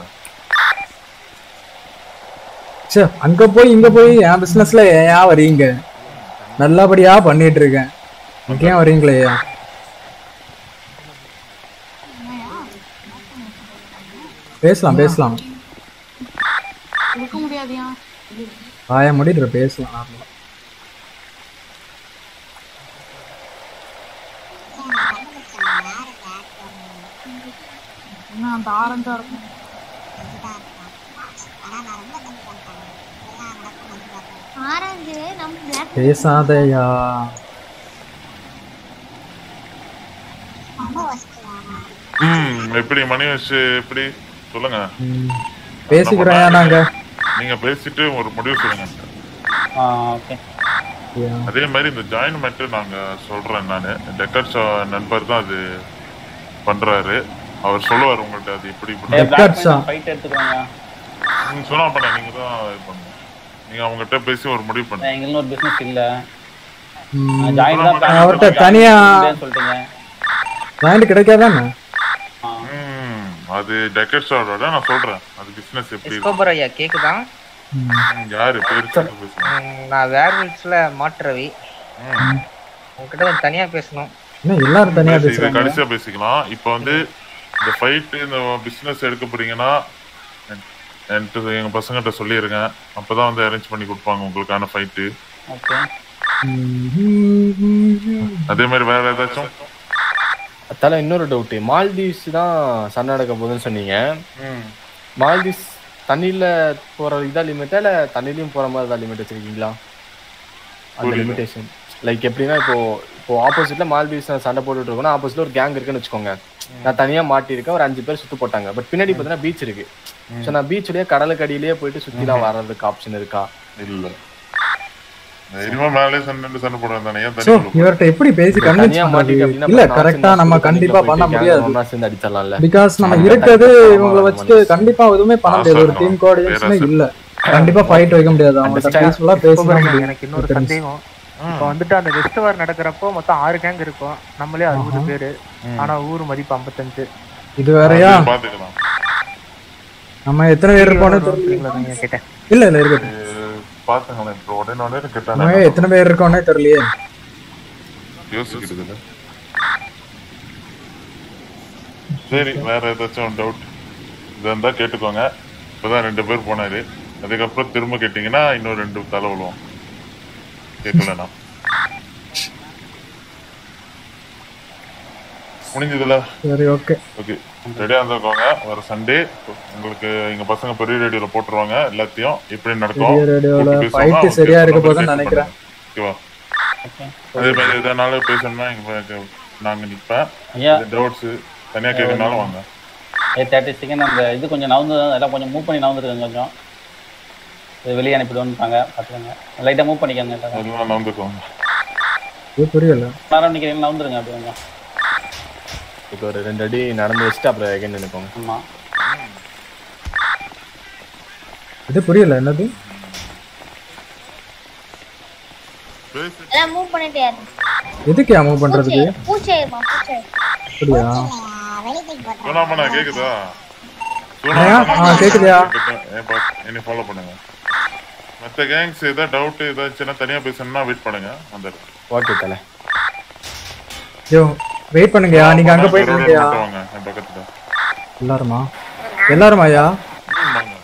சே அங்க போய் இங்க போய் என் பிசினஸ்ல ஏன் வரீங்க நல்லபடியா பண்ணிட்டு இருக்கேன் இங்க ஏன் வரீங்களே ஏன் பேசலாம் பேசலாம்
கொடுக்க முடியாதியா
ஆயா முடிடுற பேசலாம் நார்மலா
என்ன அந்த ஆரஞ்சா இருக்கும்
ஆரஞ்சு நம்ம பிளாக்
பேசாதயா
ம் எப்படி மணி வச்சு எப்படி சொல்லுங்க
பேசிக்கிறோம் நாங்க
நீங்க பேசிட்டு ஒரு முடிவு சொல்லுங்க
ஓகே
அதே மாதிரி இந்த ஜாயின் மட்டும் நாங்க சொல்றேன் நானு டெக்கர்ஸ் நண்பர் தான் அது பண்றாரு அவர் சொல்லுவார் உங்கள்ட்ட அது எப்படி
ஏ பிளாக் ஃபைட் எடுத்துக்கிறோங்க
நீங்க சொன்னா பண்ண நீங்க தான் இது பண்ணுங்க நீங்க அவங்ககிட்ட பேசி ஒரு முடிவு பண்ணுங்க
எங்களுக்கு ஒரு பிஸ்னஸ் இல்லை
ம்,
ஜாயின் தான் plan
அவர்ட்ட
பண்ணோம்,
தனியா
join இல்லைன்னு சொல்லிட்டீங்க
ஜாயிண்ட் கிடைக்காதானே
ம், அது டெக்கர்ஸோட நான் சொல்றேன் அது பிசினஸ் எப்படி இருக்கும்
கோபர் ஐயா கேக்குதா
ம், யாரு பேர் சொல்லி பேசுங்க
ம், நான் வேர்வல்ஸ்ல மாட்டு ரவி உங்ககிட்ட கொஞ்சம் தனியா பேசணும்
என்ன எல்லாரும் தனியா
பேசி- இதை
பேசுறாங்க
கடைசியா பேசிக்கலாம் இப்போ வந்து இந்த ஃபைட் இந்த பிசினஸ் எடுக்க போறீங்கன்னா என்- என்கிட்ட எங்க பசங்கிட்ட சொல்லிருங்க அப்பதான் வந்து அரேஞ்ச் பண்ணி கொடுப்பாங்க உங்களுக்கான ஃபைட்டு
ஓகே
அதே மாதிரி வேற ஏதாச்சும்
தல இன்னொரு டவுட் மால்தீவ்ஸ் தான் சண்டை நடக்க போகுதுன்னு சொன்னீங்க மால்தீவ்ஸ் தண்ணியில போற இதா லிமிட்டா இல்ல தண்ணிலையும் போற மாதிரி தான் லிமிட் வச்சிருக்கீங்களா அந்த
புரியல.
லிமிடேஷன் லைக் எப்படின்னா இப்போ இப்போ ஆப்போசிட்ல மால்தீவ்ஸ் சண்டை போட்டுட்டு இருக்கோம்னா ஆப்போசிட்ல ஒரு கேங் இருக்குன்னு வச்சுக்கோங்க நான் தனியா மாட்டியிருக்கேன் ஒரு அஞ்சு பேர் சுத்து போட்டாங்க பட் பின்னாடி பார்த்தீங்கன்னா பீச் இருக்கு ஸோ நான் பீச்சுலயே கடலுக்கு அடியிலேயே போயிட்டு சுத்திலாம் வர்றதுக்கு ஆப்ஷன் இருக்கா
இல்ல தைரியமா மேலே சண்டை சண்டை போடுறது தானே ஏன்
சோ
தனி
இவர்கிட்ட எப்படி பேசி கன்வின்ஸ்
தனியா
பண்றது
மாட்டிட்டு அப்படின்னா
இல்ல
பத்து
கரெக்டா
நாள்
நம்ம
சேர்ந்து
கண்டிப்பா
போயிட்டு
பண்ண
gang
முடியாது
ஒண்ணா சேர்ந்து அடிச்சிடலாம்ல
பிகாஸ் நம்ம
அந்த
இருக்கிறது
tactics
இவங்களை
நம்ம
வச்சுட்டு கண்டிப்பா எதுவுமே பண்ண முடியாது ஒரு டீம் கோஆர்டினேஷனே இல்ல கண்டிப்பா ஃபைட் வைக்க முடியாது அவங்கள்ட்ட பீஸ்ஃபுல்லா பேச முடியும்
எனக்கு இன்னொரு சந்தேகம் இப்போ வந்துட்டு அந்த வெஸ்ட் வார் நடக்கிறப்போ மொத்தம் ஆறு கேங் இருக்கும் நம்மளே அறுபது
ஆஹா.
பேரு ஆனா ஊர் மதிப்பு ஐம்பத்தஞ்சு
இது வேறயா
அது பாத்துக்கலாம்
நம்ம எத்தனை பேர் இருப்போம்னு
சொல்றீங்களா
தெரியல
நீங்க கேட்டேன்
இல்ல இல்ல இருக்கட்டும்
பாத்துங்களேன் இப்போ உடனே உடனே
நம்ம
கேட்டாங்க
எத்தனை பேர் இருக்கோம்னே தெரியலையே
யோசிக்கிறது இல்ல சரி வேற ஏதாச்சும் டவுட் இது இருந்தா கேட்டுக்கோங்க இப்பதான் ரெண்டு பேர் போனாரு அதுக்கப்புறம் திரும்ப கேட்டீங்கன்னா இன்னும் ரெண்டு தலை விழுவோம் கேட்கலண்ணா முடிஞ்சதுல
சரி ஓகே
ஓகே ரெடியா இருந்துக்கோங்க வர சண்டே உங்களுக்கு எங்க பசங்க பெரிய ரேடியோல போட்டுருவாங்க எல்லாத்தையும் எப்படி நடக்கும்
பெரிய ரேடியோல
கூப்பிட்டு பேசுவாங்க.
ஃபைட்டு
அவங்க
சரியா
பேசுற
இருக்க
மாதிரி
போதுன்னு
கேட்டு
நினைக்கிறேன்
ஓகேவா அதே மாதிரி எதனாலும் பேசணும்னா எங்க நாங்க நிப்பேன்
ஐயா.
டவுட்ஸ் தனியா கேட்கறதுனாலும் வாங்க
ஏ தேர்ட்டி செகண்ட் அந்த இது கொஞ்சம் நவுந்து எல்லாம் கொஞ்சம் மூவ் பண்ணி நவுந்துருக்காங்க கொஞ்சம் இது வெளியே அனுப்பிடுவோம்ட்டாங்க பார்த்துக்கோங்க லைட்டாக மூவ் பண்ணிக்கோங்க
அதெல்லாம் நவுந்துக்கோங்க
இது புரியல
நேரம் நிற்கிறீங்க நவுந்துருங்க அப்படி கொஞ்சம்
இப்போ ஒரு ரெண்டு அடி நடந்து வச்சுட்டு அப்புறம் எகைன் நினைப்போங்க
ஆமாம்
இது புரியல என்னது
எல்லாம் மூவ் பண்ணிட்டே இரு.
எதுக்கு மூவ் பண்றதுக்கு
பூச்சை- பூச்சைமா பூச்சை
அப்படியா
சோனாமண்ணா கேக்குதா
ஐயா, ஆ, கேக்குதுயா.
என்ன ஃபாலோ பண்ணுங்க மத்த கேங்ஸ் ஏதாவது டவுட் ஏதாச்சுன்னா தனியா பேசணும்னா வெயிட் பண்ணுங்க வந்துடுறேன்
ஓகே தல
யோ வெயிட் பண்ணுங்கயா நீங்க அங்க போயிட்டு
ரோடு
இருங்கயா
மட்டும் வாங்க என் பக்கத்துல
எல்லாருமா எல்லாருமா ஐயா
ம், வாங்க.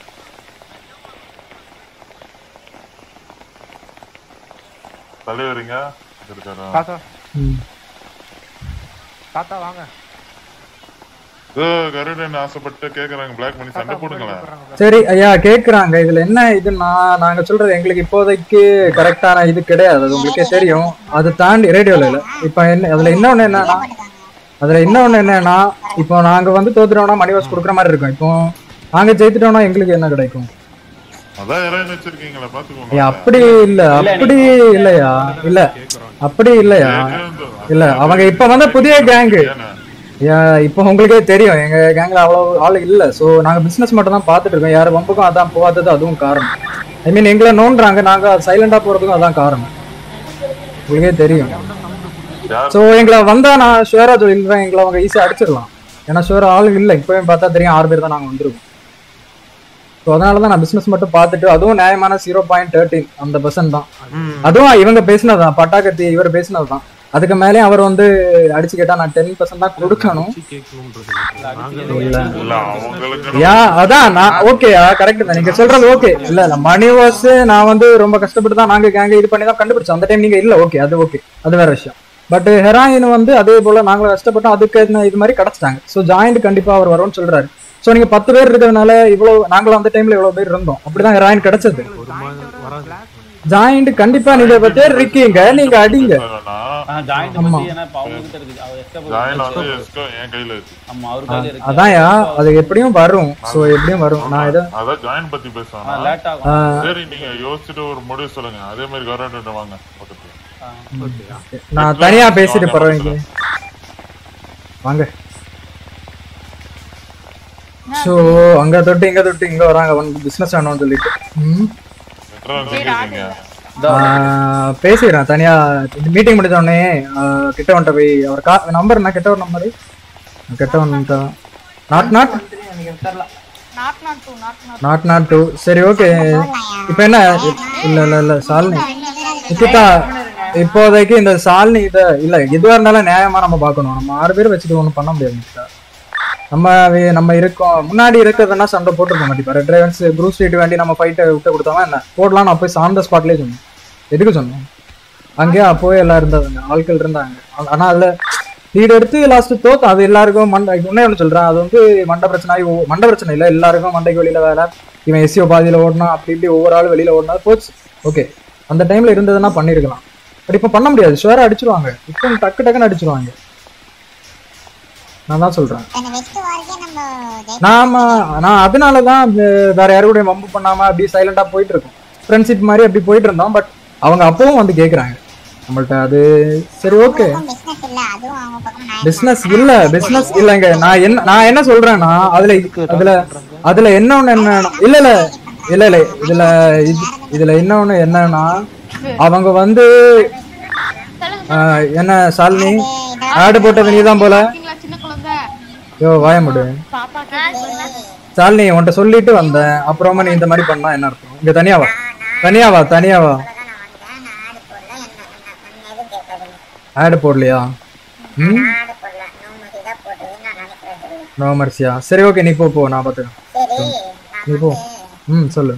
தலைவருங்க இது இருக்காரா
தாத்தா
ம்.
தாத்தா வாங்க
இதோ கருடன் ஆசைப்பட்டு கேக்குறாங்க பிளாக் பண்ணி சண்டை போடுங்களேன்
சரி ஐயா கேக்குறாங்க இதுல என்ன இதுன்னா நாங்க சொல்றது எங்களுக்கு இப்போதைக்கு கரெக்டான இது கிடையாது அது உங்களுக்கே தெரியும் அது தாண்டி ரேடியோல இல்ல இப்ப என்ன அதுல இன்னொன்னு என்னன்னா அதுல இன்னொன்னு என்னன்னா இப்போ நாங்க வந்து தோத்துட்டோம்னா மணி வாஸ் கொடுக்குற மாதிரி இருக்கும் இப்போ நாங்க ஜெயித்துட்டோம்னா எங்களுக்கு என்ன கிடைக்கும்
அதான் யாராவது வச்சிருக்கீங்களா பாத்துக்கோங்க
ஐயா அப்படி இல்ல அப்படி இல்லையா இல்ல அப்படி இல்லையா இல்ல அவங்க இப்ப வந்த புதிய கேங்கு இப்போ உங்களுக்கே தெரியும் எங்க கேங்ல அவ்வளவு ஆள் இல்ல சோ நாங்க பிசினஸ் மட்டும் தான் பாத்துட்டு இருக்கோம் யார் வம்புக்கும் அதான் போகாதது அதுவும் காரணம் ஐ மீன் எங்களை நோண்டுறாங்க நாங்க சைலண்டா போறதுக்கும் அதான் காரணம் உங்களுக்கே தெரியும் சோ எங்களை வந்தா நான் ஷுவரா சொல்லிடுறேன் எங்களை அவங்க ஈஸியா அடிச்சிடலாம் ஏன்னா ஷுவரா ஆள் இல்ல இப்பவே பார்த்தா தெரியும் ஆறு பேர் தான் நாங்க வந்திருக்கோம் ஸோ அதனால தான் நான் பிசினஸ் மட்டும் பார்த்துட்டு அதுவும் நியாயமான ஜீரோ பாயிண்ட் தேர்ட்டின் அந்த பர்சன்ட் தான் அதுவும் இவங்க பேசினதுதான் பட்டாக்கத்தி இவர் பேசினதுதான் அதுக்கு மேலே அவர் வந்து அடிச்சு கேட்டா நான் டென் பர்சன்ட் தான் கொடுக்கணும் இல்ல
இல்ல அவங்களுக்கு
யா அதான் நான் ஓகேயா கரெக்ட் தான் நீங்க சொல்றது ஓகே இல்ல இல்ல மணி வாஸ் நான் வந்து ரொம்ப கஷ்டப்பட்டு தான் நாங்க கேங்க இது பண்ணி தான் கண்டுபிடிச்சோம் அந்த டைம் நீங்க இல்ல ஓகே அது ஓகே அது வேற விஷயம் பட் ஹெராயின் வந்து அதே போல நாங்களும் கஷ்டப்பட்டோம் அதுக்கு என்ன இது மாதிரி கிடைச்சிட்டாங்க ஸோ ஜாயிண்ட் கண்டிப்பா அவர் வரும்னு சொல்றாரு ஸோ நீங்க பத்து பேர் இருக்கிறதுனால இவ்வளவு நாங்களும் அந்த டைம்ல இவ்வளவு பேர் இருந்தோம் அப்படிதான் ஹெராயின் கிடைச்சது ஜாயிண்ட் கண்டிப்பா நீங்க பத்து பேர் இருக்கீங்க நீங்க அடிங்க
ஜாயிண்ட்
ஆமா.
பத்தி ஏன்னா இப்போ அவங்க கிட்ட இருக்குது அவர் எக்ஸ்ட்ரா
ஜாயின் வந்து எஸ்கோ என் கையில இருக்கு
ஆமா அவர் கையில இருக்கு
அதான்யா அது எப்படியும் வரும் ஸோ எப்படியும் வரும் நான் இதை
அதான் ஜாயின் பத்தி
ஆ,
பேசுவாங்க
லேட் ஆகும்
ஆ.
சரி நீங்க யோசிச்சுட்டு ஒரு முடிவு சொல்லுங்க அதே மாதிரி கவர்மெண்ட் வாங்க பக்கத்துல
நான் தனியா பேசிட்டு பரவாயில்ல வாங்க ஸோ அங்க தொட்டு இங்க தொட்டு இங்க வராங்க வந்து பிசினஸ் வேணும்னு சொல்லிட்டு ம்.
வெட்டரன் இருக்கீங்க
ஆஹ் பேசிக்கிறேன் தனியா மீட்டிங் முடிஞ்ச உடனே ஆஹ் கிட்ட வந்துட்ட போய் அவர் கா நம்பர் என்ன கிட்ட ஒரு நம்பரு கிட்ட வந்துட்டா nought nought
nought nought two nought nought
nought nought two சரி ஓகே இப்போ என்ன இல்ல இல்ல இல்ல சாலினி நிக்கிதா இப்போதைக்கு இந்த சாலினி இத இல்ல எதுவா இருந்தாலும் நியாயமா நம்ம பார்க்கணும் நம்ம ஆறு பேர் வச்சுட்டு ஒண்ணும் பண்ண முடியாது நிக்கிதா நம்ம வே- நம்ம இருக்கோம் முன்னாடி இருக்கிறதுனா சண்டை போட்டுருக்க மாட்டேன் ரெட் டிரைவன்ஸ் குரூப் ஸ்ட்ரீட் வேண்டி நம்ம ஃபைட்டை விட்டு கொடுத்தோமா என்ன போடலாம் நான் போய் ஆன் த ஸ்பாட்லேயே சொன்னேன் எதுக்கு சொன்னேன் அங்கேயே அப்போவே எல்லாம் இருந்தாங்க ஆட்கள் இருந்தாங்க ஆ- ஆனா அதுல லீட் எடுத்து லாஸ்ட் தோத்து அது எல்லாருக்கும் மண்டை உன்னே ஒன்று சொல்றேன் அது வந்து மண்டை பிரச்சனை ஆகி ஒ- மண்டை பிரச்சனை இல்லை எல்லாருக்கும் மண்டைக்கு வெளியில வேலை இவன் எஸ்சிஓ பாதியில ஓடினா அப்படி இப்படி ஒவ்வொரு ஆள் வெளியில ஓடினா போச்சு ஓகே அந்த டைம்ல இருந்ததுன்னா பண்ணிருக்கலாம் பட் இப்போ பண்ண முடியாது ஷுவரா அடிச்சிருவாங்க இப்போ டக்கு டக்குன்னு அடிச்சிருவாங்க நான் தான் சொல்றேன் நாம நான் அதனால தான் வேற யாரு கூட வம்பு பண்ணாம அப்படியே சைலண்டா போயிட்டு இருக்கோம் ஃப்ரெண்ட்ஷிப் மாதிரி அப்படி போயிட்டு இருந்தோம் பட் அவங்க அப்பவும் வந்து கேக்குறாங்க நம்மள்ட்ட அது சரி ஓகே
பிசினஸ் இல்ல அதுவும் அவங்க பக்கம் நான்
பிசினஸ் இல்ல பிசினஸ் இல்லங்க நான் என்ன நான் என்ன சொல்றேன்னா அதுல அதுல அதுல என்ன ஒண்ணு என்ன இல்ல இல்ல இல்ல இல்ல இதுல இது- இதுல என்ன ஒண்ணு என்னன்னா அவங்க வந்து ஆஹ், என்ன சாலினி ஆடு போட்டது நீதான் போல
சின்ன குழந்தை
யோ வாய முடு
பாப்பா
சாலினி உன்கிட்ட சொல்லிட்டு வந்தேன் அப்புறமா நீ இந்த மாதிரி பண்ணா என்ன அர்த்தம் இங்க தனியா வா தனியா வா தனியா வா ஆடு போடலையா ம் நோ மர்சியா சரி ஓகே நீ போ போ நான் பார்த்துக்கிறேன் நீ போ ம் சொல்லு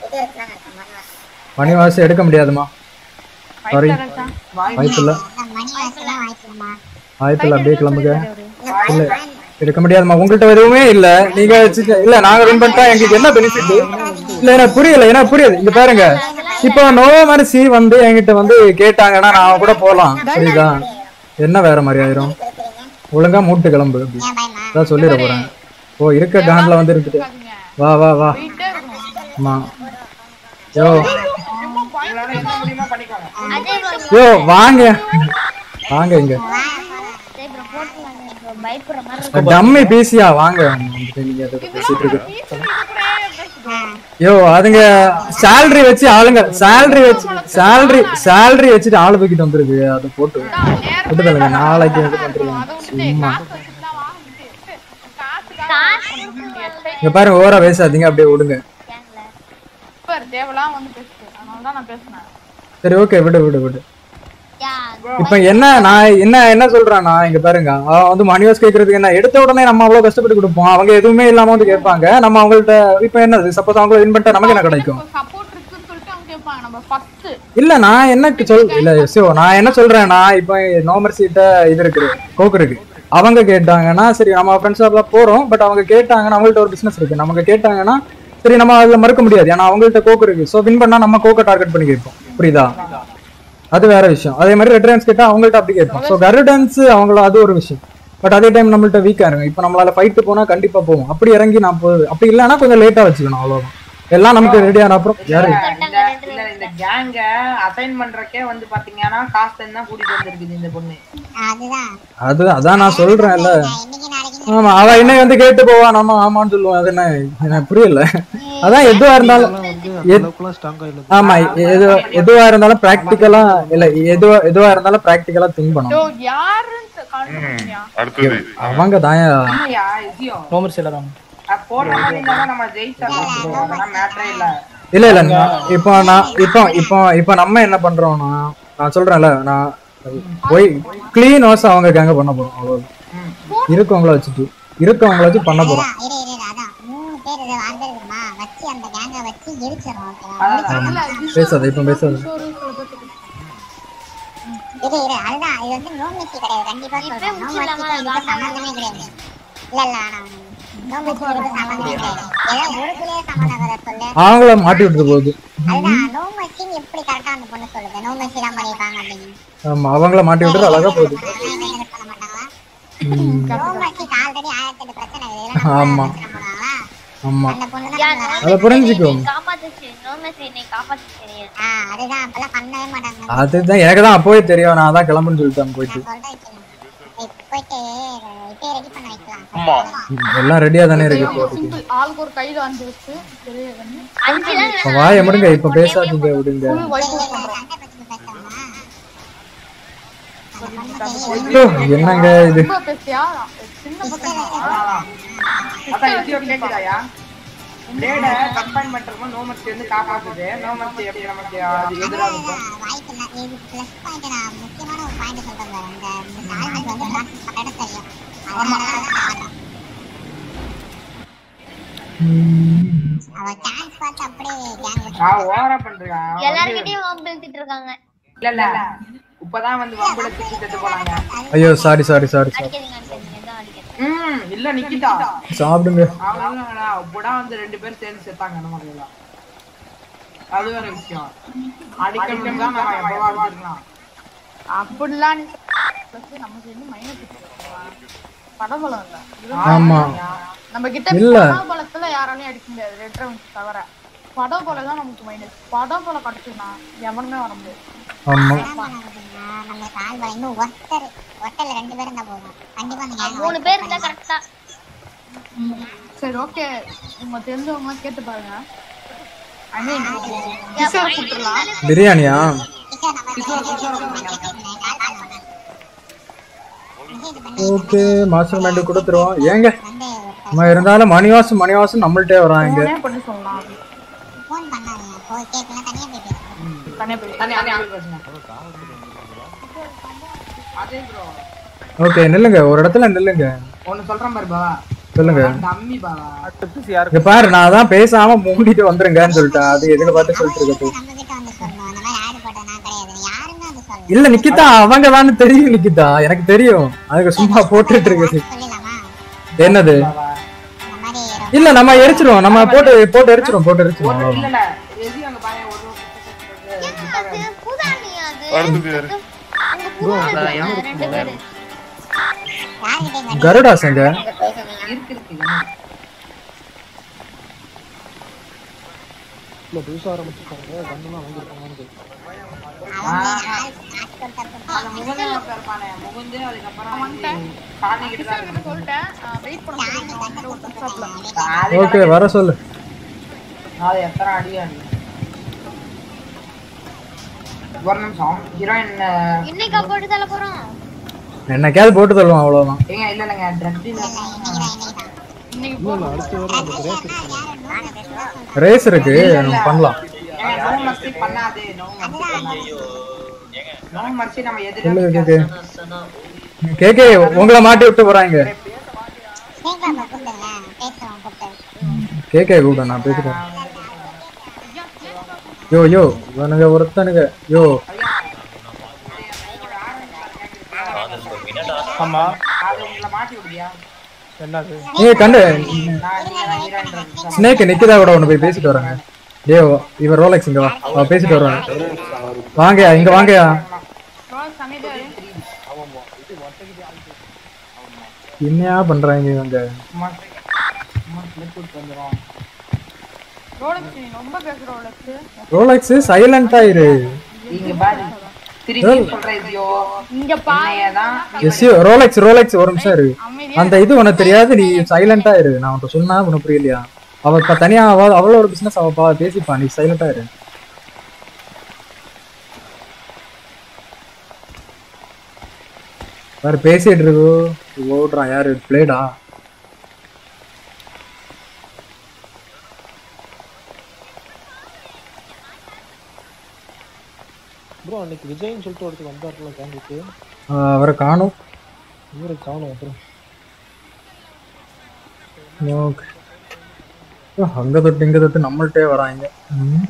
மணி வாசி எடுக்க முடியாதுமா சாரி வாய்ப்பு இல்லை
மணி வாசலாம் வாய்க்கலாமா
ஆயத்துல அப்படியே கிளம்புங்க இல்ல இருக்க முடியாதுமா உங்கள்ட்ட எதுவுமே இல்ல நீங்க வச்சுக்க இல்ல நாங்க வின் பண்ணிட்டா எங்களுக்கு என்ன பெனிஃபிட் இல்ல எனக்கு புரியல எனக்கு புரியுது இங்க பாருங்க இப்போ நோ மரிசி வந்து என்கிட்ட வந்து கேட்டாங்கன்னா நான் கூட போலாம் புரியுதா என்ன வேற மாதிரி ஆயிரும் ஒழுங்கா மூட்டு கிளம்பு அப்படி அதான் சொல்லிட போறேன் ஓ இருக்க காண்ட்ல வந்து இருக்குது வா வா வா ஆமா யோ
உங்களால என்ன முடியுமோ பண்ணிக்கோங்க
யோ வாங்க வாங்க இங்க
பயப்படுற மாதிரி
டம்மி பேசியா வாங்க வந்துட்டு நீங்க அதை பேசிட்டு இருக்கு யோ அதுங்க salary வச்சு ஆளுங்க salary வச்சு salary salary வச்சுட்டு ஆளு தூக்கிட்டு வந்துருக்கு அதை போட்டு விட்டுதலுங்க நாளைக்கு இது பண்றீங்க சும்மா இங்க பாருங்க ஓவரா பேசாதீங்க அப்படியே விடுங்க
சூப்பர் தேவலாம் வந்து பேசுது அதனால தான் நான் பேசினேன்
சரி ஓகே விடு விடு விடு இப்ப என்ன நான் என்ன என்ன சொல்றேன்னா இங்க பாருங்க அவன் வந்து மணிவாஸ் கேக்குறதுக்கு என்ன எடுத்த உடனே நம்ம அவ்வளவு கஷ்டப்பட்டு கொடுப்போம் அவங்க எதுவுமே இல்லாம வந்து கேட்பாங்க நம்ம அவங்கள்ட்ட இப்ப என்னது சப்போஸ் அவங்க வின் பண்ணிட்டா நமக்கு என்ன கிடைக்கும்
சப்போர்ட் இருக்குன்னு சொல்லிட்டு அவங்க கேட்பாங்க நம்ம ஃபர்ஸ்ட்
இல்ல நான் என்ன சொல் இல்ல சிவோ நான் என்ன சொல்றேன்னா இப்ப நோமர்சிட்ட இது இருக்கு கோக் இருக்கு அவங்க கேட்டாங்கன்னா சரி நம்ம ஃப்ரெண்ட்ஸ் எல்லாம் போறோம் பட் அவங்க கேட்டாங்கன்னா அவங்கள்ட்ட ஒரு பிசினஸ் இருக்கு நமக்கு கேட்டாங்கன்னா சரி நம்ம அதுல மறுக்க முடியாது ஏன்னா அவங்கள்ட்ட கோக் இருக்கு சோ வின் பண்ணா நம்ம கோக்கை டார்கெட் பண்ணி கேட்போம் புரியுதா அது வேற விஷயம் அதே மாதிரி ரெட்ரன்ஸ் கேட்டா அவங்கள்ட்ட அப்படி கேட்போம் ஸோ கருடன்ஸ் அவங்கள அது ஒரு விஷயம் பட் அதே டைம் நம்மள்ட்ட வீக்கா இருங்க இப்போ நம்மளால ஃபைட்டு போனா கண்டிப்பா போவோம் அப்படி இறங்கி நான் போ அப்படி இல்லைன்னா கொஞ்சம் லேட்டா வச்சுக்கணும் அவ்வளவுதான் எல்லாம் நமக்கு ரெடியான அப்புறம் யாரு
இந்த இல்ல இந்த கேங்க அசைன் பண்றக்கே வந்து பாத்தீங்கன்னா காசு தான் கூட்டிட்டு வந்திருக்குது இந்த பொண்ணு
அது அதான் நான் சொல்றேன்ல ஆமா அவ என்ன வந்து கேட்டு போவா நம்ம ஆமான்னு சொல்லுவோம் அது என்ன எனக்கு புரியல அதான் எதுவா இருந்தாலும் எத்- ஆமா எது எதுவா இருந்தாலும் பிராக்டிக்கலா இல்ல எதுவா எதுவா இருந்தாலும் பிராக்டிக்கலா திங்க்
யோ
பண்ணணும்
யாருன்னு கான்ஃபிடன்ஸ்
அடுத்தது
அவங்க தான்
ஆமாய்யா, எசியோ.
நோமர் சில தான்
அஹ் போடுற மாதிரி இருந்தாலும் நம்ம ஜெயிச்சிடலாம் அதெல்லாம் மேட்டரே இல்ல
இல்ல இல்ல நான் இப்போ நான் இப்போ இப்போ இப்போ நம்ம என்ன பண்றோம்னா நான் சொல்றேன்ல நான் போய் க்ளீன் வாஷ் அவங்க கேங்க பண்ண போறோம் அவ்வளவு இருக்கவங்கள வச்சுட்டு இருக்கவங்கள வச்சு பண்ண போறோம்
இரு இரு இரு, அதான் மூணு பேர் இது ஆறு பேர் இருக்குமா வச்சு அந்த கேங்க வச்சு எரிச்சிடறோம் ஓகேவா
ஆமா. பேசாத இப்போ பேசாத
இரு இரு அதுதான் இது வந்து நோ மிஸ்டி கிடையாது கண்டிப்பா சொல்றேன் நோ மிஸ்டிக்கு இதுக்கு சம்மந்தமே கிடையாது இல்ல இல்ல ஆனா நோ மிஸ்டிக்கு இதுக்கு சம்மந்தமே கிடையாது ஏதோ உனக்குள்ளேயே சம்மந்தம் கதை சொல்லு
அவங்கள மாட்டி விட்டுட்டு போகுது
அதுதான் நோ மிஸ்டின்னு எப்படி கரெக்டா அந்த பொண்ணு சொல்லுது நோ மிஸ்டி தான் பண்ணிருப்பாங்க அப்படின்னு
ஆமா அவங்கள மாட்டி விட்டுட்டு அழகா போகுது ம்.
நோ மிஸ்டிக்கு ஆல்ரெடி ஆயிரத்தி எட்டு பிரச்சனை இருக்குது
ஆமா ஆமா
அந்த பொண்ணு
யா,
தான்
அதை புரிஞ்சுக்கோ
காப்பாத்துச்சு நோமேசி என்னை காப்பாத்துச்சு தெரியும்
ஆ அதுதான் அப்பெல்லாம் பண்ணவே மாட்டாங்க
அதுதான் எனக்கு தான் அப்போவே தெரியும் நான் அதான் கிளம்புன்னு சொல்லிட்டேன் போயிட்டு
சொல்றேன் இப்ப போயிட்டு இப்பயே ரெடி பண்ண வைக்கலாம்
ஆமா
எல்லாம் ரெடியா தானே இருக்கு இப்போதைக்கு
சிம்பிள் ஆளுக்கு ஒரு கையில அஞ்சு வச்சு பெரிய கண்ணு
அஞ்சு தான்
இப்ப வாய முடுங்க இப்ப பேசாதீங்க விடுங்க
ஃபுல் ஒயிட் அவுட் பண்றோம்
ஐயோ, என்னங்க இது
ரொம்ப பேசியா சின்ன பசங்க
அதான் எசியோ கேக்குதாயா பிளேட கம்பைன் பண்றப்போ நோமர்ச்சி வந்து காப்பாத்துது நோமர்ச்சி எப்படி நமக்கு அது எதிராக இருக்கும்
வாய்ப்பு இல்ல இது பிளஸ் பாயிண்ட் நான் முக்கியமான ஒரு பாயிண்ட் சொல்றேன் பாரு. இந்த இந்த சால்மன் வந்து ப்ராக்டிஸ் பண்ண தெரியும் அதனால தான் ஆடுறான். அவன் சான்ஸ் பார்த்து அப்படியே கேங்
நான் ஓவரா பண்றியா
எல்லார்கிட்டயும் வம்பு இழுத்துட்டு இருக்காங்க
இல்ல இல்ல இப்பதான் வந்து வம்புல தூக்கி தட்டு போனாங்க
ஐயோ சாரி சாரி சாரி சாரி
அடிக்காதீங்க அடிக்காதீங்க இதான் அடிக்கிறேன்
ம் இல்ல நிக்கிதா
சாப்பிடுங்க
அவங்களா அப்படா வந்து ரெண்டு பேரும் சேர்ந்து செத்தாங்க நம்ம எல்லாம் அது வேற விஷயம் அடிக்கணும் தான் நம்ம எப்பவா அடிச்சிருக்கலாம்
அப்படிலாம் நீ plus நம்ம சேர்ந்து மைனஸ் படபலம் இல்ல
ஆமா
நம்ம கிட்ட
இல்ல.
படபலத்துல யாராலையும் அடிக்க முடியாது ரெட் ரவுண்ட்ஸ் தவிர படபலம் தான் நமக்கு மைனஸ் படபலம் கிடைச்சுன்னா எவனுமே வர முடியாது
ஆமா
நம்ம கால் வர இன்னும் ஒருத்தர் ஒருத்தர்ல ரெண்டு பேரும் தான் போகும் கண்டிப்பா அந்த கேங்
மூணு பேர் இருந்தா கரெக்டா
சரி ஓகே உங்க தெரிஞ்சவங்க கேட்டு பாருங்க ஐ மீன் கிஷோர் கூப்பிட்டுலாம்
பிரியாணியா ஓகே மாஸ்டர் மைண்ட் கொடுத்துருவோம் ஏங்க நம்ம இருந்தாலும் மணிவாசம் மணிவாசம் நம்மள்ட்டே வராங்க
ஃபோனே பண்ணி சொல்லலாம்
ஃபோன் பண்ணாதீங்க போய் கேட்கலாம் தனியா போய் பேசுங்க
தனியா போய்
தனி தனி ஆள் பேசுங்க அதே ப்ரோ
ஓகே நில்லுங்க ஒரு இடத்துல நில்லுங்க
ஒன்னு சொல்றேன் பாரு பாவா
சொல்லுங்க
தம்மி பாவா
இங்க பாரு நான் தான் பேசாம மூடிட்டு வந்துருங்கன்னு சொல்லிட்டேன் அது எதுக்கு பார்த்து சொல்லிட்டு இருக்கு
நம்ம கிட்ட வந்து சொல்லணும் அந்த மாதிரி ஆடு போட்ட நான் கிடையாது யாருன்னு வந்து சொல்லணும்
இல்ல நிக்கிதா அவங்க தான் தெரியும் நிக்கிதா எனக்கு தெரியும் அதுக்கு சும்மா போட்டுட்டு இருக்கு என்னது இல்ல நம்ம எரிச்சிருவோம் நம்ம போட்டு போட்டு எரிச்சிருவோம் போட்டு எரிச்சிருவோம்
இல்ல
அவ்வளவுதான்.
இல்ல ரெசி அங்க பாரு ஒரு
அடுத்தது யாரு
ப்ரோ ரெண்டு பேரு
கருடா செங்க
இருக்கு இருக்கு
இல்ல புதுசா ஆரம்பிச்சிருக்காங்க கண்ணெல்லாம் வாங்கிருக்காங்கன்னு கேட்குறேன்
அந்த முகுந்தே ஒருத்தர் இருப்பானே முகுந்து அதுக்கப்புறம் சாணிக்கிட்டு தான் இருக்கு
சொல்லிட்டேன் வெயிட் பண்ண சொல்லிருக்கோம் ஒரு ஷாப்ல
அது
ஓகே வர சொல்லு
அது எத்தனை அடி அடி ஒரு நிமிஷம் ஹீரோயின்
இன்னைக்கா போட்டு தள்ள போறோம்
என்னைக்காவது போட்டு தள்ளுவோம் அவ்வளவுதான்
ஏங்க இல்ல இல்லங்க ட்ரக்
இன்னைக்கு
இல்ல இல்ல அடுத்த வாரம் நமக்கு ரேஸ் இருக்கு
ரேஸ் இருக்கு நம்ம பண்ணலாம்
ஏங்க நோ மர்சி பண்ணாதே நோ மர்சி பண்ணாதே நோ மர்சி நம்ம
சொல்லு
எதிரே
கேக்கே கேக்கே உங்களை மாட்டி விட்டு போறாங்க கேக்கே கூட நான் பேசுறேன் யோ யோ இவனுங்க ஒருத்தனுங்க யோ
ஆமா
அது உங்களை மாட்டி விடுவியா
என்னது
நீ கண்டு
நான் நீங்க தான் ஹீரோயின்
ஸ்னேக் நிக்கிதா கூட ஒண்ணு போய் பேசிட்டு வராங்க டேய் இவர் ரோலெக்ஸ் இங்க வா அவ பேசிட்டு வருவாங்க வாங்கயா இங்க வாங்கயா
சமையல்
என்னையா பண்றாங்க இவங்க
சும்மா சும்மா ஸ்லிப் விட்டு வந்துரும்
ரோலக்ஸ் நீ ரொம்ப பேசுற ரோலக்ஸ்
ரோலெக்ஸ் சைலண்டா இரு
இங்க பாரு திருப்பி சொல்றேன் ஐயோ
இங்க பாரு
தான்
எஸ்யோ ரோலெக்ஸ் ரோலெக்ஸ் ஒரு நிமிஷம் இரு அந்த இது உனக்கு தெரியாது நீ சைலண்டா இரு நான் உன்கிட்ட சொன்னா உனக்கு புரியலையா அவ இப்ப தனியா அவ அவளோட பிசினஸ் அவ பா பேசிப்பா நீ சைலண்டா இரு வேற பேசிட்டு இருக்கோ ஓடுறான் யாரு பிளேடா
ப்ரோ அன்னைக்கு விஜய்னு சொல்லிட்டு ஒருத்தர் வந்தார்ல கேங்குக்கு
அவரை காணும்
இவரை காணும் அப்புறம்
ஓகே அங்க தொட்டு இங்க தொட்டு நம்மள்ட்டே வராங்க ம்.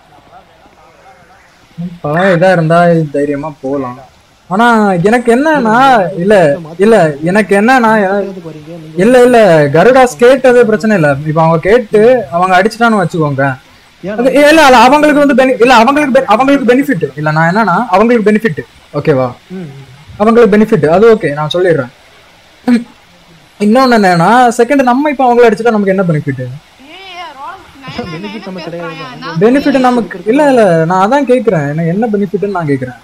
பழைய இதா இருந்தா தைரியமா போலாம் ஆனா எனக்கு என்னன்னா இல்ல இல்ல எனக்கு என்னன்னா இல்ல இல்ல கருடாஸ் கேட்டது பிரச்சனை இல்ல இப்ப அவங்க கேட்டு அவங்க அடிச்சுட்டான்னு வச்சுக்கோங்க அது- இல்ல இல்ல அவங்களுக்கு வந்து bene- இல்ல அவங்களுக்கு be- அவங்களுக்கு பெனிஃபிட் இல்ல நான் என்னன்னா அவங்களுக்கு பெனிஃபிட் ஓகேவா அவங்களுக்கு பெனிஃபிட் அது ஓகே நான் சொல்லிடுறேன் இன்னொன்னு என்னன்னா செகண்ட் நம்ம இப்ப அவங்கள அடிச்சுட்டா நமக்கு என்ன பெனிஃபிட்
பெனிஃபிட் நம்ம கிடையாது
பெனிஃபிட் நமக்கு இல்ல இல்ல நான் அதான் கேக்குறேன் எனக்கு என்ன பெனிஃபிட்னு நான் கேக்குறேன்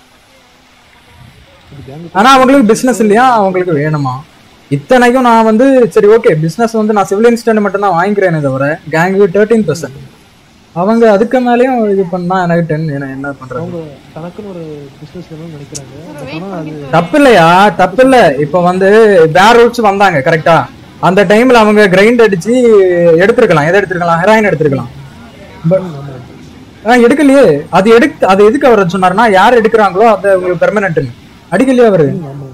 ஆனா அவங்களுக்கு பிசினஸ் இல்லையா அவங்களுக்கு வேணுமா இத்தனைக்கும் நான் வந்து சரி ஓகே பிசினஸ் வந்து நான் சிவில் இன்ஸ்டன்ட் மட்டும் தான் வாங்கிக்கிறேனே தவிர கேங்கு தேர்ட்டீன் பர்சன்ட் அவங்க அதுக்கு மேலயும் இது பண்ணா எனக்கு டென் என்ன என்ன பண்றது
அவங்க தனக்குன்னு ஒரு பிசினஸ் வேணும்னு நினைக்கிறாங்க But ஆனா அது
தப்பு இல்லையா தப்பு இல்ல இப்ப வந்து வேற ரூட்ஸ் வந்தாங்க கரெக்டா அந்த டைம்ல அவங்க கிரைண்ட் அடிச்சு எடுத்திருக்கலாம் எதை எடுத்திருக்கலாம் ஹெராயின் எடுத்திருக்கலாம் But- ஆ, எடுக்கலையே அது எடுக்க அது எதுக்கு அவர் சொன்னாருன்னா யார் எடுக்கிறாங்களோ அது உங்களுக்கு பெர்மனன்ட் அடிக்கலையே அவரு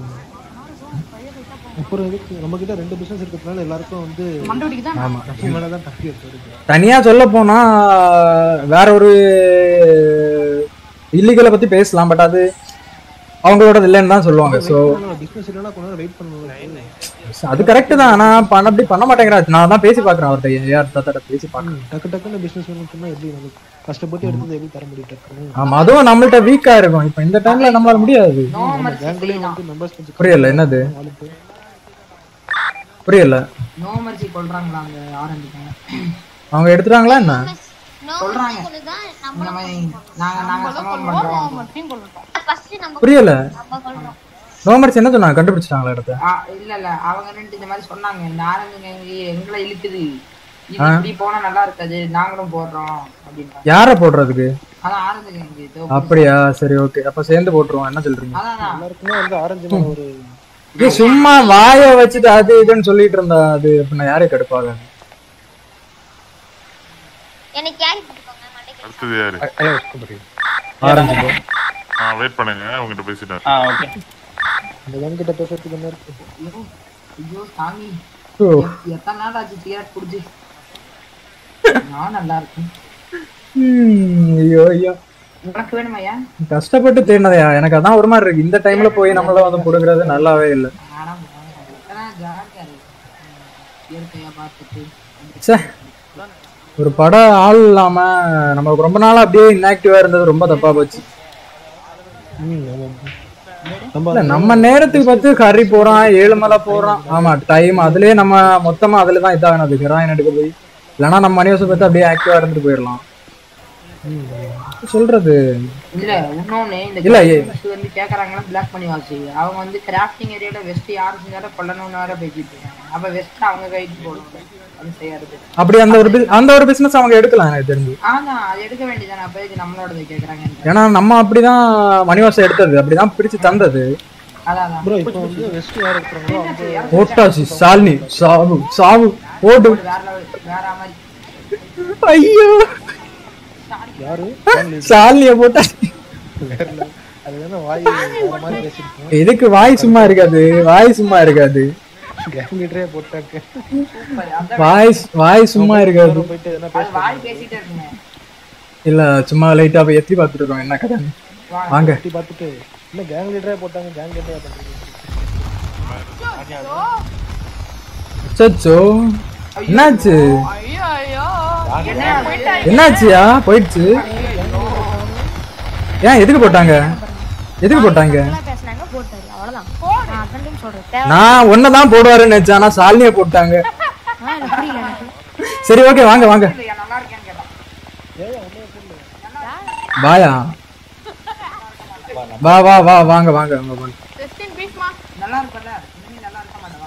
அப்புறம் எதுக்கு நம்ம கிட்ட ரெண்டு பிசினஸ் இருக்கிறதுனால எல்லாருக்கும் வந்து
மண்டபடிக்கு தான்
ஆமா.
நம்ம மேல தான் டார்கெட் வருது
தனியா சொல்ல போனா வேற ஒரு இல்லீகலை பத்தி பேசலாம் பட் அது அவங்களோட இல்லைன்னு தான் சொல்லுவாங்க ஸோ
பிசினஸ் இல்லைன்னா கொஞ்ச நேரம் வெயிட் பண்ணணும்
அது கரெக்ட் தான் ஆனா பண்ண அப்படி பண்ண மாட்டேங்கிறாரு நான் தான் பேசி பாக்குறேன் அவர்கிட்ட யார் தாத்தாட்ட பேசி பாக்குறேன்
டக்கு டக்குன்னு பிசினஸ் வேணும்னு சொன்னா எப்படி நமக்கு கஷ்டப்பட்டு எடுத்தது எப்படி தர முடியும் டக்குன்னு
ஆமா அதுவும் நம்மள்ட்ட வீக்கா இருக்கும் இப்ப இந்த டைம்ல நம்மளால முடியாது
நம்ம கேங்லயும் வந்து மெம்பர்ஸ் கொஞ்சம்
புரியல என்னது
நாளுக்கு
புரியல
நோ மர்சி கொள்றாங்களா அந்த ஆரம்பிக்காங்க
அவங்க எடுத்துட்டாங்களா என்ன
சொல்றாங்க இந்த மாதிரி நாங்க நாங்க சமம் பண்றோம்
ஃபர்ஸ்ட் நம்ம
புரியல
நம்ம கொள்றோம்
நோமர்ஸ் என்ன சொன்னாங்க கண்டுபிடிச்சிட்டாங்களா இடத்த
ஆ, இல்ல இல்ல அவங்க ரெண்டு இந்த மாதிரி சொன்னாங்க இந்த ஆரம்பிங்க எங்களை இழுக்குது இது
ஆ.
இப்படி போனா நல்லா இருக்காது நாங்களும் போடுறோம் அப்படின்னா
யார போடுறதுக்கு
அதான் ஆரம்பிங்க இங்க இதோ
அப்படியா சரி ஓகே அப்ப சேர்ந்து போட்டுருவோம் என்ன சொல்றீங்க
அதான்
எல்லாருக்குமே வந்து ஆரஞ்சு மேல ஒரு
ஏய், சும்மா வாய வச்சுட்டு அது இதுன்னு சொல்லிட்டு இருந்தா அது அப்படின்னா யாரே கடுப்பாக
எனக்கு கேரி போட்டுக்கோங்க மண்டைக்கு
அடுத்தது யாரு
ஆரஞ்சு bro.
ஆ வெயிட் பண்ணுங்க உங்ககிட்ட பேசிட்டாரு
ஆ ஓகே
இந்த கேங் கிட்ட பேசுறதுக்கு என்ன இருக்கு
ஐயோ, ஐயோ சாமி
ஓ.
எத்- எத்தனை நாள் ஆச்சு சிகரெட் குடிச்சு நான் நல்லா இருக்கேன்
ம், ஐயோ ஐயோ
உனக்கு வேணுமையா
கஷ்டப்பட்டு தேடினதையா எனக்கு அதான் ஒரு மாதிரி இருக்கு இந்த டைம்ல போய் நம்மள வந்து கொடுக்கறது நல்லாவே இல்லை
அதான் ஜாலியா இருக்கு இயற்கையா பார்த்துட்டு
ச்சே ஒரு படம் ஆள் இல்லாம நமக்கு ரொம்ப நாளா அப்படியே இன்ஆக்டிவா இருந்தது ரொம்ப தப்பா போச்சு
ம், ஆமா.
இல்ல நம்ம நேரத்துக்கு பார்த்து ஹரி போறான் ஏழுமலை போறான் ஆமா டைம் அதுலயே நம்ம மொத்தமா அதுல தான் இதாகணும் ஹெராயின் எடுக்க போய் இல்லைன்னா நம்ம மணிவசம் பார்த்து அப்படியே ஆக்டிவா இருந்துட்டு போயிடலாம் சொல்றது
இல்ல இன்னொன்னு இந்த
இல்ல, ஏ-
gamers வந்து கேக்குறாங்கன்னா பிளாக் பண்ணி வாசி அவங்க வந்து கிராஃப்டிங் ஏரியால வெஸ்ட் யாரு செஞ்சாலும் கொல்லணும்னு வேற பேசிட்டு இருக்காங்க அப்ப வெஸ்ட் அவங்க கைக்கு போடணும் அது செய்யறது
அப்படி அந்த ஒரு bus- அந்த ஒரு பிசினஸ் அவங்க எடுக்கலாம் எனக்கு தெரிஞ்சு
ஆனா அது எடுக்க வேண்டியதானே அப்ப எதுக்கு நம்மளோடது கேக்குறாங்க
ஏன்னா நம்ம அப்படிதான் மணிவாசம் எடுத்தது அப்படிதான் பிரிச்சு தந்தது
அதான்
ப்ரோ இப்போ வந்து வெஸ்ட் யார் இருக்கிறாங்களோ அவங்க
ஓட்டாசி சாலினி சாவு சாவு ஓடு
வேற level, வேற மாதிரி
ஐயோ
யாரு
சாலினிய போட்டா
வேற level. அது வேணா வாய் வேற மாதிரி பேசிருக்கோம்
எதுக்கு வாய் சும்மா இருக்காது வாய் சும்மா இருக்காது
கேங் லீடரே போட்டாங்க
வாய் வாய் சும்மா இருக்காது
போயிட்டு எதனா
அது வாய் பேசிட்டே இருக்குங்க
இல்ல சும்மா லைட்டா போய் எத்தி பார்த்துட்டு இருக்கோம் என்ன கதை வாங்க
சுத்தி பார்த்துட்டு இல்ல கேங் லீடரே போட்டாங்க கேங் லீடரே பண்றீங்க
சச்சோ என்னாச்சு
ஐயோ ஐயோ
என்னாச்சுயா போயிடுச்சு ஏன் எதுக்கு போட்டாங்க எதுக்கு போட்டாங்க
பேசுனாங்க போட்டாரு அவ்வளவுதான் நான் அத்தனை டைம் சொல்றேன் தேவை
நான் ஒன்னதான் போடுவாருன்னு நினைச்சேன் ஆனா சாலினிய போட்டாங்க
ஆ, எனக்கு புரியல எனக்கு
சரி ஓகே வாங்க வாங்க
நல்லா இருக்கேன்னு கேட்டான்
வாயா வா வா வா வாங்க வாங்க வாங்க வாங்க
ரெஸ்ட் இன் பீஸ்மா
நல்லா இருக்கும்ல இனிமே நல்லா இருக்க மாட்டேவா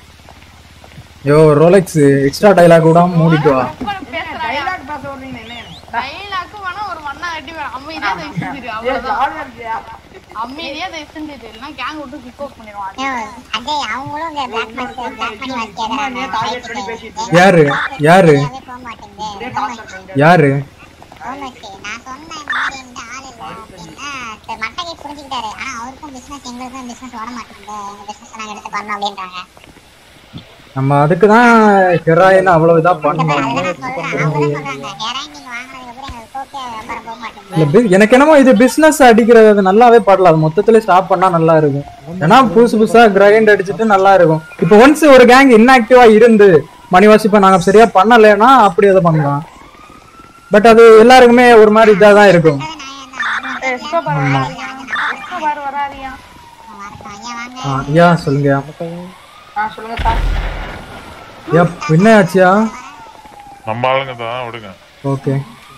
யோ ரோலெக்ஸ் எக்ஸ்ட்ரா டைலாக் கூட மூடிட்டு வா
டைலாக் பேச விடுறீங்க என்ன
டைலாக்கு வேணா ஒரு மண்ணா கட்டி வேணும் அமைதியா அதை செஞ்சிரு அவ்வளவுதான்
ஜாலியா இருக்கியா
அமைதியா அதை செஞ்சிரு இல்லைன்னா கேங் விட்டு கிக் அவுட் பண்ணிடுவான்
அதே அவங்களும் இந்த பிளாக் மாஸ்டர் பிளாக் பண்ணி வச்சுக்கிறாங்க
டார்கெட் பண்ணி பேசிட்டு
யாரு யாரு
போக மாட்டேங்குது
யாரு
ஓமஸ்டே நான் சொன்னேன் இந்த மாதிரி இந்த ஆள் இல்லை அப்படின்னா சரி, மட்டகை புரிஞ்சுக்கிட்டாரு ஆனா அவருக்கும் பிசினஸ் எங்களுக்கும் பிசினஸ் ஓட மாட்டேங்குது எங்க பிசினஸ் நாங்க எடுத்து பண்ணோம் அப்படின்றாங்க
நம்ம அதுக்கு தான் ஹெராயின் அவ்வளவு இதா பண்ணோம்
சொல்றாங்க யாராவது நீங்க வாங்கினதுக்கு அப்புறம் எங்களுக்கு ஓகே வியாபாரம் போக மாட்டேங்குது
இல்ல பி- எனக்கு என்னமோ இது பிசினஸ் அடிக்கிறது அது நல்லாவே படல அது மொத்தத்துல ஸ்டாப் பண்ணா நல்லா இருக்கும் ஏன்னா புதுசு புதுசா கிரைண்ட் அடிச்சுட்டு நல்லா இருக்கும் இப்போ ஒன்ஸ் ஒரு கேங் இன்ஆக்டிவா இருந்து மணிவாசி இப்ப நாங்க சரியா பண்ணலைன்னா அப்படி அதை பண்ணலாம் பட் அது எல்லாருக்குமே ஒரு மாதிரி இதா தான் இருக்கும்
எஸ்கோபார்
ஆமா.
எஸ்கோபார் வராரியா
ஆ, ஐயா சொல்லுங்க
ஆ சொல்லுங்க சார்
ஐயா என்ன ஆச்சியா
நம்ம ஆளுங்க தான் விடுங்க
ஓகே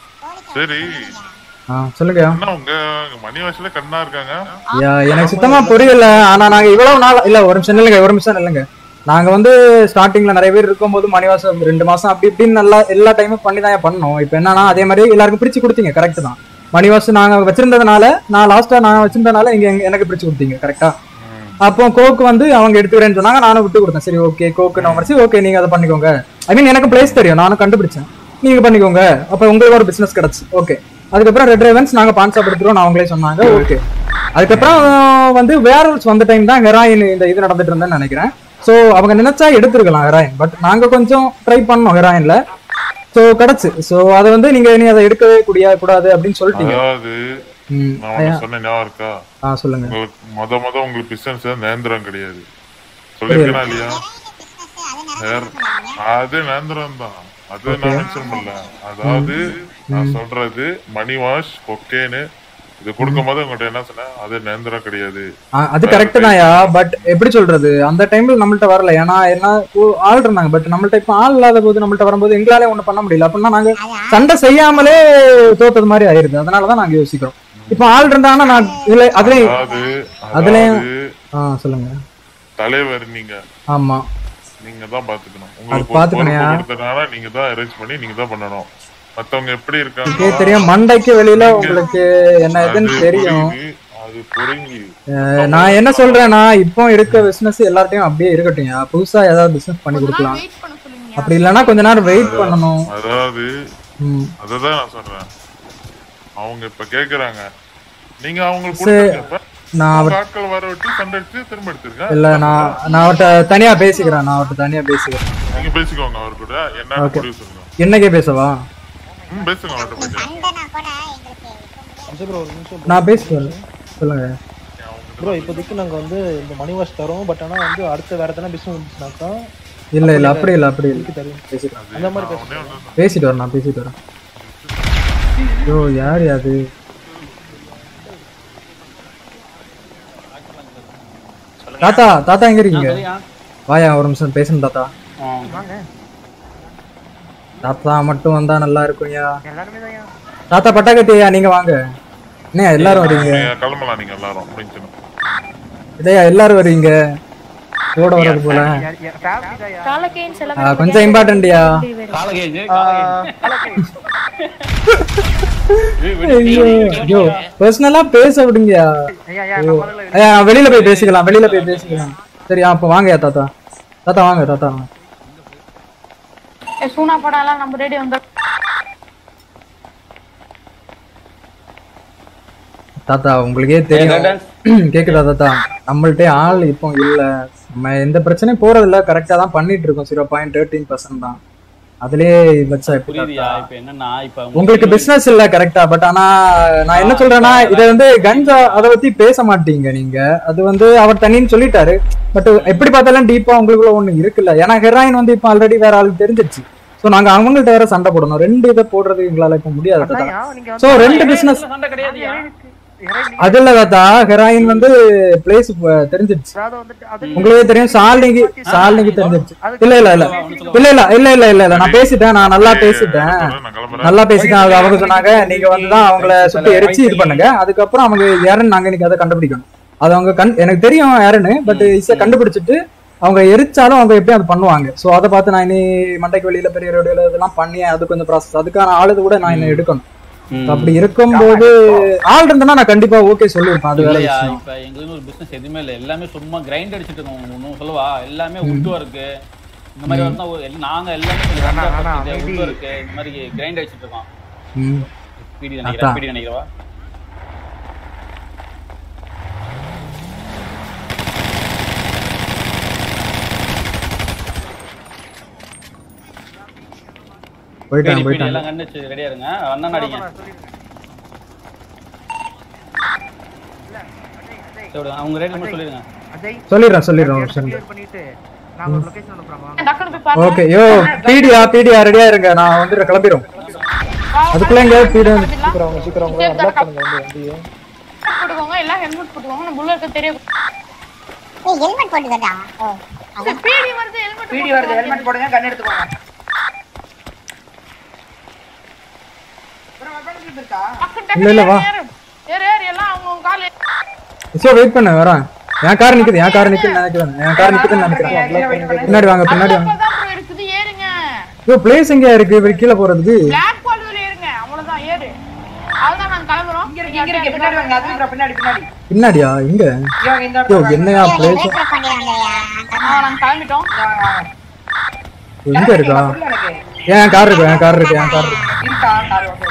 சரி
ஆ சொல்லுங்க
என்ன உங்க மணி வயசுல கண்ணா இருக்காங்க
ஐயா எனக்கு சுத்தமா புரியல ஆனா நாங்க இவ்வளவு நாள் இல்ல ஒரு நிமிஷம் இல்லைங்க ஒரு நிமிஷம் இல்லைங்க நாங்க வந்து ஸ்டார்டிங்ல நிறைய பேர் இருக்கும்போது மணிவாசம் ரெண்டு மாசம் அப்படி இப்படின்னு நல்லா எல்லா டைமும் பண்ணி தான் பண்ணோம் இப்போ என்னன்னா அதே மாதிரி எல்லாருக்கும் பிரிச்சு கொடுத்தீங்க கரெக்ட் தான் மணிவாசம் நாங்க வச்சிருந்ததுனால நான் லாஸ்டா நான் வச்சிருந்ததுனால நீங்க எங்க- எனக்கு பிரிச்சு கொடுத்தீங்க கரெக்டா அப்போ கோக்கு வந்து அவங்க எடுத்துக்கிறேன்னு சொன்னாங்க நானும் விட்டு கொடுத்தேன் சரி ஓகே கோக்கு நான் முடிச்சு ஓகே நீங்க அதை பண்ணிக்கோங்க ஐ மீன் எனக்கு பிளேஸ் தெரியும் நானும் கண்டுபிடிச்சேன் நீங்க பண்ணிக்கோங்க அப்ப உங்களுக்கு ஒரு பிசினஸ் கிடைச்சு ஓகே அதுக்கப்புறம் ரெட் ரேவன்ஸ் நாங்க பான்சாப் எடுத்துருவோம் நான் அவங்களே சொன்னாங்க ஓகே அதுக்கப்புறம் வந்து வேற வந்த டைம் தான் ஹெராயின் இந்த இது நடந்துட்டு இருந்தேன்னு நினைக்கிறேன் ஸோ அவங்க நினைச்சா எடுத்துருக்கலாம் ஹெராயின் பட் நாங்க கொஞ்சம் ட்ரை பண்ணோம் ஹெராயின்ல ஸோ கிடைச்சு ஸோ அதை வந்து நீங்க நீ அதை எடுக்கவே கூடிய கூடாது அப்படின்னு சொல்லிட்டீங்க
அதாவது
ம்,
நான் ஒண்ணு
ஐயா.
சொன்ன ஞாபகம் இருக்கா
ஆ சொல்லுங்க
உங்களுக்கு மொத மொத உங்களுக்கு பிசினஸ் நேந்திரம் கிடையாது சொல்லிருக்கேனா இல்லையா நேர்- அது நேந்திரம் தான் அது நான் மென்ஷன் பண்ணல அதாவது நான் சொல்றது மணி வாஷ் கொக்கேனு இது கொடுக்கும் போது உங்கள்கிட்ட என்ன சொன்னேன் அது நேந்திரம் கிடையாது
ஆ, அது கரெக்ட் தான்யா பட் எப்படி சொல்றது அந்த டைம்ல நம்மள்ட்ட வரல ஏன்னா என்ன ஓ, ஆள் இருந்தாங்க பட் நம்மள்ட்ட இப்ப ஆள் இல்லாத போது நம்மள்ட்ட வரும்போது எங்களாலே ஒண்ணும் பண்ண முடியல அப்படின்னா நாங்க சண்டை செய்யாமலே தோத்தது மாதிரி ஆயிருது அதனாலதான் நாங்க யோசிக்கிறோம் இப்ப ஆள் இருந்தாங்கன்னா நான் இதுல அதுலயும்
அதாவது
அதுலயும்
அதாவது
ஆ சொல்லுங்க
தலைவர் நீங்க
ஆமா
நீங்க தான் பாத்துக்கணும் உங்களுக்கு ஒரு
பாத்துக்கணும்யா.
பொறுப்பு கொடுத்ததுனால நீங்க தான் அரேஞ்ச் பண்ணி நீங்க தான் பண்ணணும் மத்தவங்க எப்படி
எனக்கே
இருக்காங்க
தெரியும் மண்டைக்கு வெளியில உங்களுக்கு என்ன இதுன்னு தெரியும்
அது புரிஞ்சு
அஹ், நான் என்ன சொல்றேன்னா இப்போ இருக்க பிசினஸ் எல்லார்ட்டையும் அப்படியே இருக்கட்டும்யா புதுசா ஏதாவது பிசினஸ் பண்ணி கொடுக்கலாம் அப்படி இல்லைன்னா கொஞ்ச நேரம் வெயிட் பண்ணணும்
அதாவது
ம்.
அததான் நான் சொல்றேன் அவங்க இப்ப கேக்குறாங்க நீங்க அவங்களுக்கு
சரி,
கொடுத்துருங்க இப்ப.
நான்
அவங்க
அவர்-
ஆட்கள் வர விட்டு சண்டை அடிச்சு திரும்ப எடுத்துருங்க
இல்ல நான் நான் அவர்கிட்ட தனியா பேசிக்கிறேன் நான் அவர்கிட்ட தனியா பேசிக்கிறேன்
நீங்க பேசிக்கோங்க அவர் கூட என்ன
ஓகே
முடிவு சொல்லுங்க
என்னைக்கே பேசவா
ம் பேசுங்க அவர்கிட்ட போயிட்டு
சண்டைனா கூட எங்களுக்கு
அம்ச ப்ரோ ஒரு நிமிஷம்
நான் பேசிட்டு வரேன் சொல்லுங்க
ப்ரோ இப்போதைக்கு நாங்க வந்து இந்த மணி வாஷ் தரோம் பட் ஆனா வந்து அடுத்த வேற எதனா பிசினஸ் வந்துச்சுனாக்கா
இல்ல இல்ல அப்படி இல்ல அப்படி இல்ல
இதுக்கு தருவோம்
பேசிட்டு
அந்த மாதிரி பேசுறேன்
பேசிட்டு வரேன் நான் பேசிட்டு வரேன் ஐயோ யார் அது தாத்தா தாத்தா எங்க இருக்கீங்க
ஆ, சரியா?
வாயா ஒரு நிமிஷம் பேசணும் தாத்தா
வாங்க
தாத்தா மட்டும் வந்தா நல்லா இருக்கும்யா
எல்லாருமே தான்
தாத்தா பட்டாக்கத்தியா நீங்க வாங்க என்ன எல்லாரும் வரீங்க
நீங்க கிளம்பலாம் நீங்க எல்லாரும் முடிஞ்சிடும்
இதையா எல்லாரும் வரீங்க கூட வரது போல
காலக்கேன்ஸ்
ஆ, கொஞ்சம் இம்பார்ட்டன்ட்யா
காலகேஜ்
ஐயோ ஐயோ பர்சனலா பேச விடுங்கயா ஐயோ. ஐயா வெளியில போய் பேசிக்கலாம் வெளியில போய் பேசிக்கலாம் சரி அப்ப வாங்கயா தாத்தா தாத்தா வாங்க தாத்தா வாங்க
ஏ சூனா படம் எல்லாம் நம்ம ரெடி வந்து
தாத்தா உங்களுக்கே தெரியும் கேக்குதா தாத்தா நம்மள்ட்ட ஆள் இப்போ இல்ல நம்ம எந்த பிரச்சனையும் போறது இல்ல கரெக்டா தான் பண்ணிட்டு இருக்கோம் ஜீரோ பாயிண்ட் தேர்ட்டீன் பர்சன்ட் தான் அதுலயே வச்சா எப்படி
புரியுதுயா
தாத்தா?
இப்ப என்னன்னா இப்ப
உங்களுக்கு பிசினஸ் இல்ல கரெக்டா பட் ஆனா நான் என்ன சொல்றேன்னா இத வந்து கஞ்சா அத பத்தி பேச மாட்டீங்க நீங்க அது வந்து அவர் தனின்னு சொல்லிட்டாரு பட் எப்படி பார்த்தாலும் டீப்பா உங்களுக்குள்ள ஒண்ணு இருக்குல்ல ஏன்னா ஹெராயின் வந்து இப்ப ஆல்ரெடி வேற ஆளுக்கு தெரிஞ்சிருச்சு சோ நாங்க அவங்கள்ட்ட வேற சண்டை போடணும் ரெண்டு இதை போடுறது எங்களால இப்ப முடியாது தாத்தா சோ ரெண்டு பிசினஸ்
சண்டை கிடையாதுயா
அது இல்ல தாத்தா ஹெராயின் வந்து பிளேஸ் தெரிஞ்சிருச்சு உங்களுக்கே தெரியும் சாலினிக்கு சாலினிக்கு தெரிஞ்சிருச்சு இல்ல இல்ல இல்ல இல்ல இல்ல இல்ல இல்ல இல்ல இல்ல நான் பேசிட்டேன் நான் நல்லா பேசிட்டேன் நல்லா பேசிட்டேன் அது அவங்க சொன்னாங்க நீங்க வந்துதான் அவங்கள சுத்தி எரிச்சு இது பண்ணுங்க அதுக்கப்புறம் அவங்க யாருன்னு நாங்க இன்னைக்கு அதை கண்டுபிடிக்கணும் அது அவங்க கண் எனக்கு தெரியும் யாருன்னு பட் ஈஸியா கண்டுபிடிச்சிட்டு அவங்க எரிச்சாலும் அவங்க எப்படியும் அது பண்ணுவாங்க சோ அதை பார்த்து நான் இனி மண்டைக்கு வெளியில பெரிய ரோடியில இதெல்லாம் பண்ணி அது கொஞ்சம் ப்ராசஸ் அதுக்கான ஆளுது கூட நான் இன்னும் எடுக்கணும் So அப்படி இருக்கும்போது ஆள் இருந்தனா நான் கண்டிப்பா ஓகே சொல்லிருப்பேன் அது வேற
இல்லையா
விஷயம்
இப்ப எங்களுக்கு ஒரு பிசினஸ் எதுவுமே இல்ல எல்லாமே சும்மா கிரைண்ட் அடிச்சிட்டு இருக்கோம் ஒன்னும் சொல்லவா எல்லாமே உட் ஒர்க்கு இந்த மாதிரி
ம்.
வந்து ஒரு- எல்லாம் நாங்க எல்லாமே உட் ஒர்க்கு இந்த மாதிரி கிரைண்ட் அடிச்சிட்டு இருக்கோம்
ம்.
பீடி
அதான்.
நினைக்கிறேன் பீடி நினைக்கிறவா
போயிட்டாங்க
பீடி, பீடி,
போயிட்டாங்க
எல்லாம் கண்ணு வச்சு ரெடியா இருங்க அண்ணன் அடிங்க சரி, அவங்க ரேட் மட்டும் சொல்லிருங்க
சொல்லிடுறேன் சொல்லிடுறேன் ஒரு second.
பண்ணிட்டு நான் ஒரு லொகேஷன் அனுப்புறேன்
டக்குனு போய் பாருங்க
ஓகே யோ பீடியா பீடியா ரெடியா இருங்க நான் வந்து கிளம்பிடும் அதுக்குள்ள எங்கேயாவது பீடி
சீக்கிரம் வாங்க சீக்கிரம் வாங்க அன்லாக் பண்ணுங்க வந்து வண்டியை
போட்டுக்கோங்க எல்லாம் ஹெல்மெட் போட்டுக்கோங்க நம்ம உள்ள இருக்க தெரியும்
ஏய் ஹெல்மெட் போட்டுக்கடா
பீடி வருது ஹெல்மெட்
பீடி வருது ஹெல்மெட் போடுங்க கண் எடுத்துக்கோங்க அப்புறம் weapon grip இருக்கா
இல்ல இல்ல வா
ஏறு ஏறு எல்லாம் அவங்க அவங்க கால
சோ வெயிட் பண்ணு வரேன் என் கார் நிக்குது என் கார் நிக்குதுன்னு நினைக்கிறேன் என் கார் நிக்குதுன்னு நினைக்கிறேன் பின்னாடி வாங்க பின்னாடி வாங்க
தான் bro இருக்குது ஏறுங்க
யோ பிளேஸ் எங்க இருக்கு இவர் கீழே போறதுக்கு
பிளாக் பால்ல ஏறுங்க அவ்வளவுதான் ஏறு அதுதான் நாங்க கிளம்புறோம்
இங்க இருக்கு இங்க இருக்கு பின்னாடி வாங்க அது இருக்கிற பின்னாடி பின்னாடி
பின்னாடியா இங்க
இங்க வாங்க இந்த
யோ
இடத்துல
என்னையா பிளேஸ்
ஆ, நாங்க கிளம்பிட்டோம்
எங்க இருக்கா என் கார் இருக்கு என் கார் இருக்கு என் கார் இருக்கு
இருக்கா கார் ஓகே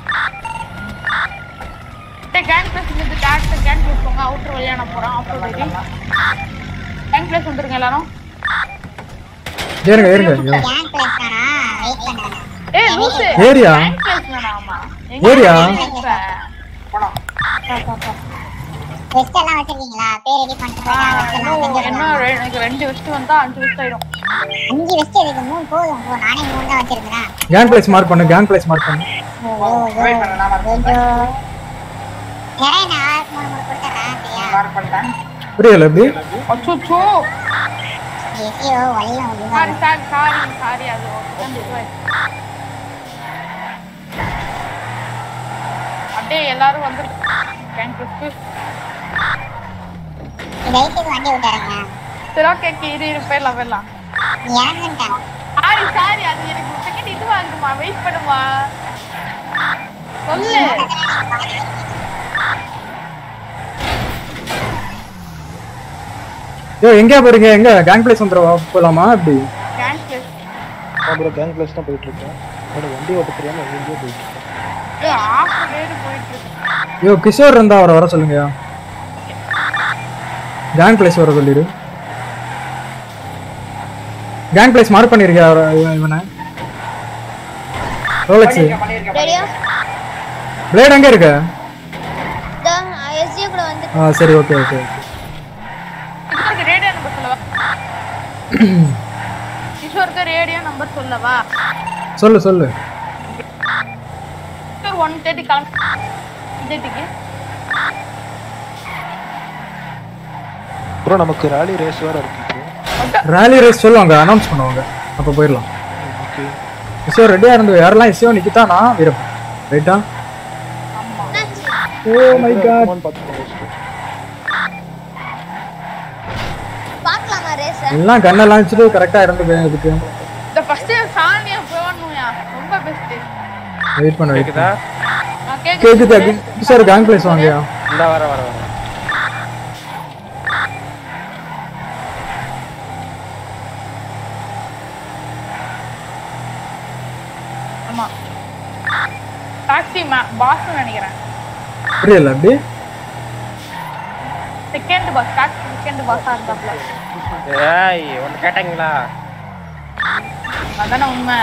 டேய் கேங் பிளேஸ் இருந்து டேரக்ட் கேங் பிளேஸ் போங்க அவுட்டர் வழியா நான் போறேன் ஆஃப் ரோட் ஏறி கேங் பிளேஸ் வந்துருங்க எல்லாரும்
ஏறுங்க ஏறுங்க யோ.
கேங் பிளேஸ் தானா வெயிட் பண்ணுங்க
ஏய் லூசு
ஏரியா?
கேங் பிளேஸ் வேணாமா எங்க
ஏரியா?
இருக்க?
போலாம்
வெஸ்ட் எல்லாம் வச்சிருக்கீங்களா பேர் ரெடி பண்ணிட்டு
ஆ,
போயிடலாம். வெஸ்ட் எல்லாம்
இன்னும்
செஞ்சிடலாம்.
இன்னும் ரெ- எனக்கு ரெண்டு வெஸ்ட் வந்தா அஞ்சு வெஸ்ட் ஆயிடும்
அஞ்சு வெஸ்ட் இருக்கு மூணு போதும் போ நானே மூணு தான் வச்சிருக்கிறேன்
கேங் பிளேஸ் மார்க் பண்ணு கேங் பிளேஸ் மார்க் பண்ணு
வெயிட் பண்ணு நான் mark பண்றேன்.
நிறைய நான் ஆளுக்கு மூணு மூணு கொடுத்துறேன் சரியா
மார்க் பண்ணிட்டேன்
புரியல எப்படி
அச்சோ
ஐயோ வழியில வந்து
சாரி சாரி சாரி சாரி அது வந்து இதுவாயிடுச்சு. அப்படியே எல்லாரும் வந்து கேங் பிளேஸ்க்கு
ரைட்டுக்கு வண்டி விட்டாருங்க
சரி ஓகே இரு இரு போயிடலாம் போயிடலாம்
நீ இறங்குன்ட்டான்
சாரி சாரி அது எனக்கு ஒரு செகண்ட் இதுவாகுமா வெயிட் பண்ணுமா சொல்லு
யோ எங்கயா போறீங்க எங்க கேங் பிளேஸ் வந்துருவா போலாமா அப்படி
கேங் பிளேஸ்
அப்புறம் கேங் பிளேஸ் தான் போயிட்டு இருக்கேன் என்னோட வண்டி ஓட்ட தெரியாம எங்கேயோ போயிட்டு இருக்கேன்
ஆஃப் டேட் போயிட்டு இருக்கு
யோ கிஷோர் இருந்தா அவரை வர சொல்லுங்கயா கேங் பிளேஸ் வர சொல்லிடு கேங் பிளேஸ் மார்க் பண்ணிருக்கியா அவரை- இவன் இவனை ரோலெக்ஸ்
பண்ணிருக்கேன் பண்ணிருக்கேன்
ரெடியா
பிளேட் எங்க இருக்கு ஆ சரி ஓகே ஓகே ஓகே
கிஷோருக்கு ரேடியோ நம்பர் சொல்லவா கிஷோருக்கு ரேடியோ நம்பர் சொல்லவா
சொல்லு சொல்லு
கிஷோர் ஒன் தேர்ட்டி கிளம்பி தேர்ட்டிக்கு
ப்ரோ நமக்கு ராலி ரேஸ் வேற இருக்கு
ரேலி ரேஸ் சொல்லுவாங்க அனௌன்ஸ் பண்ணுவாங்க அப்போ போயிடலாம்
ஓகே
இசையோ ரெடியாக இருந்து யாரெல்லாம் இசையோ நிக்கிட்டானா வீரப்பன் ரைட்டா ஓ மை காட்
பாக்கலாமா ரேஸ்
எல்லாம் கண்ணெல்லாம் வச்சுட்டு கரெக்டாக இருந்து இதுக்கு
இந்த ஃபர்ஸ்ட் சாணியை போடணும்யா ரொம்ப பெஸ்ட்
வெயிட் பண்ண வெயிட்
கேக்குதா
கேக்குது சார் கேங் பிளேஸ் வாங்கயா
இந்த வர வர வர
ஆமா டாக்ஸி பாஸ் நினைக்கிறேன்
புரியல அப்படி
செகண்ட் பாஸ் டாக்ஸி செகண்ட் பாஸா இருந்தாப்ல
ஏய் ஒன்று கேட்டாங்களா
அதானே உண்மை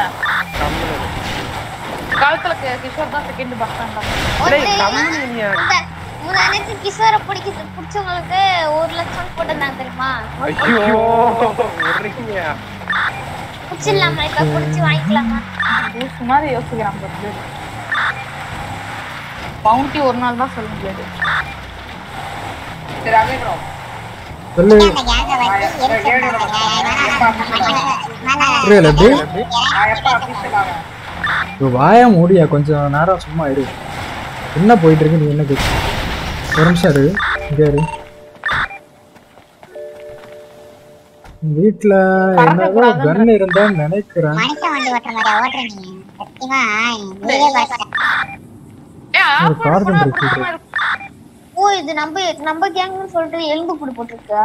காலத்துல கி- கிஷோர் தான் செகண்ட் பாஸா இருந்தாப்ல
முன்னாடி கிஷோரை பிடிக்க பிடிச்சவங்களுக்கு ஒரு லட்சம் போட்டிருந்தாங்க தெரியுமா
ஐயோ விடுறீங்க
பிடிச்சிடலாமா இப்ப பிடிச்சி வாங்கிக்கலாமா
லூஸ் மாதிரி யோசிக்கிறான் பாரு பவுண்டி ஒரு நாள் தான் சொல்ல முடியாது
சரி அதே ப்ரோ
சொல்லு புரியல எப்படி
நான் எப்போ அஃபீஷியல் ஆவேன்
இப்போ வாயா மூடியா கொஞ்சம் நேரம் சும்மா இரு என்ன போயிட்டு இருக்கு நீ என்ன கேட்கு ஒரு நிமிஷம் இரு இங்கே இரு வீட்ல என்னவோ கன் இருந்தான்னு நினைக்கிறேன்
மனுஷன் வண்டி ஓட்டுற மாதிரியா ஓட்டுறீங்க சத்தியமா நீயே பார்க்க
ஒரு கார்பன் இருக்கு
ஓ இது நம்ம நம்ம கேங்னு சொல்லிட்டு எலும்பு புடி போட்டிருக்கா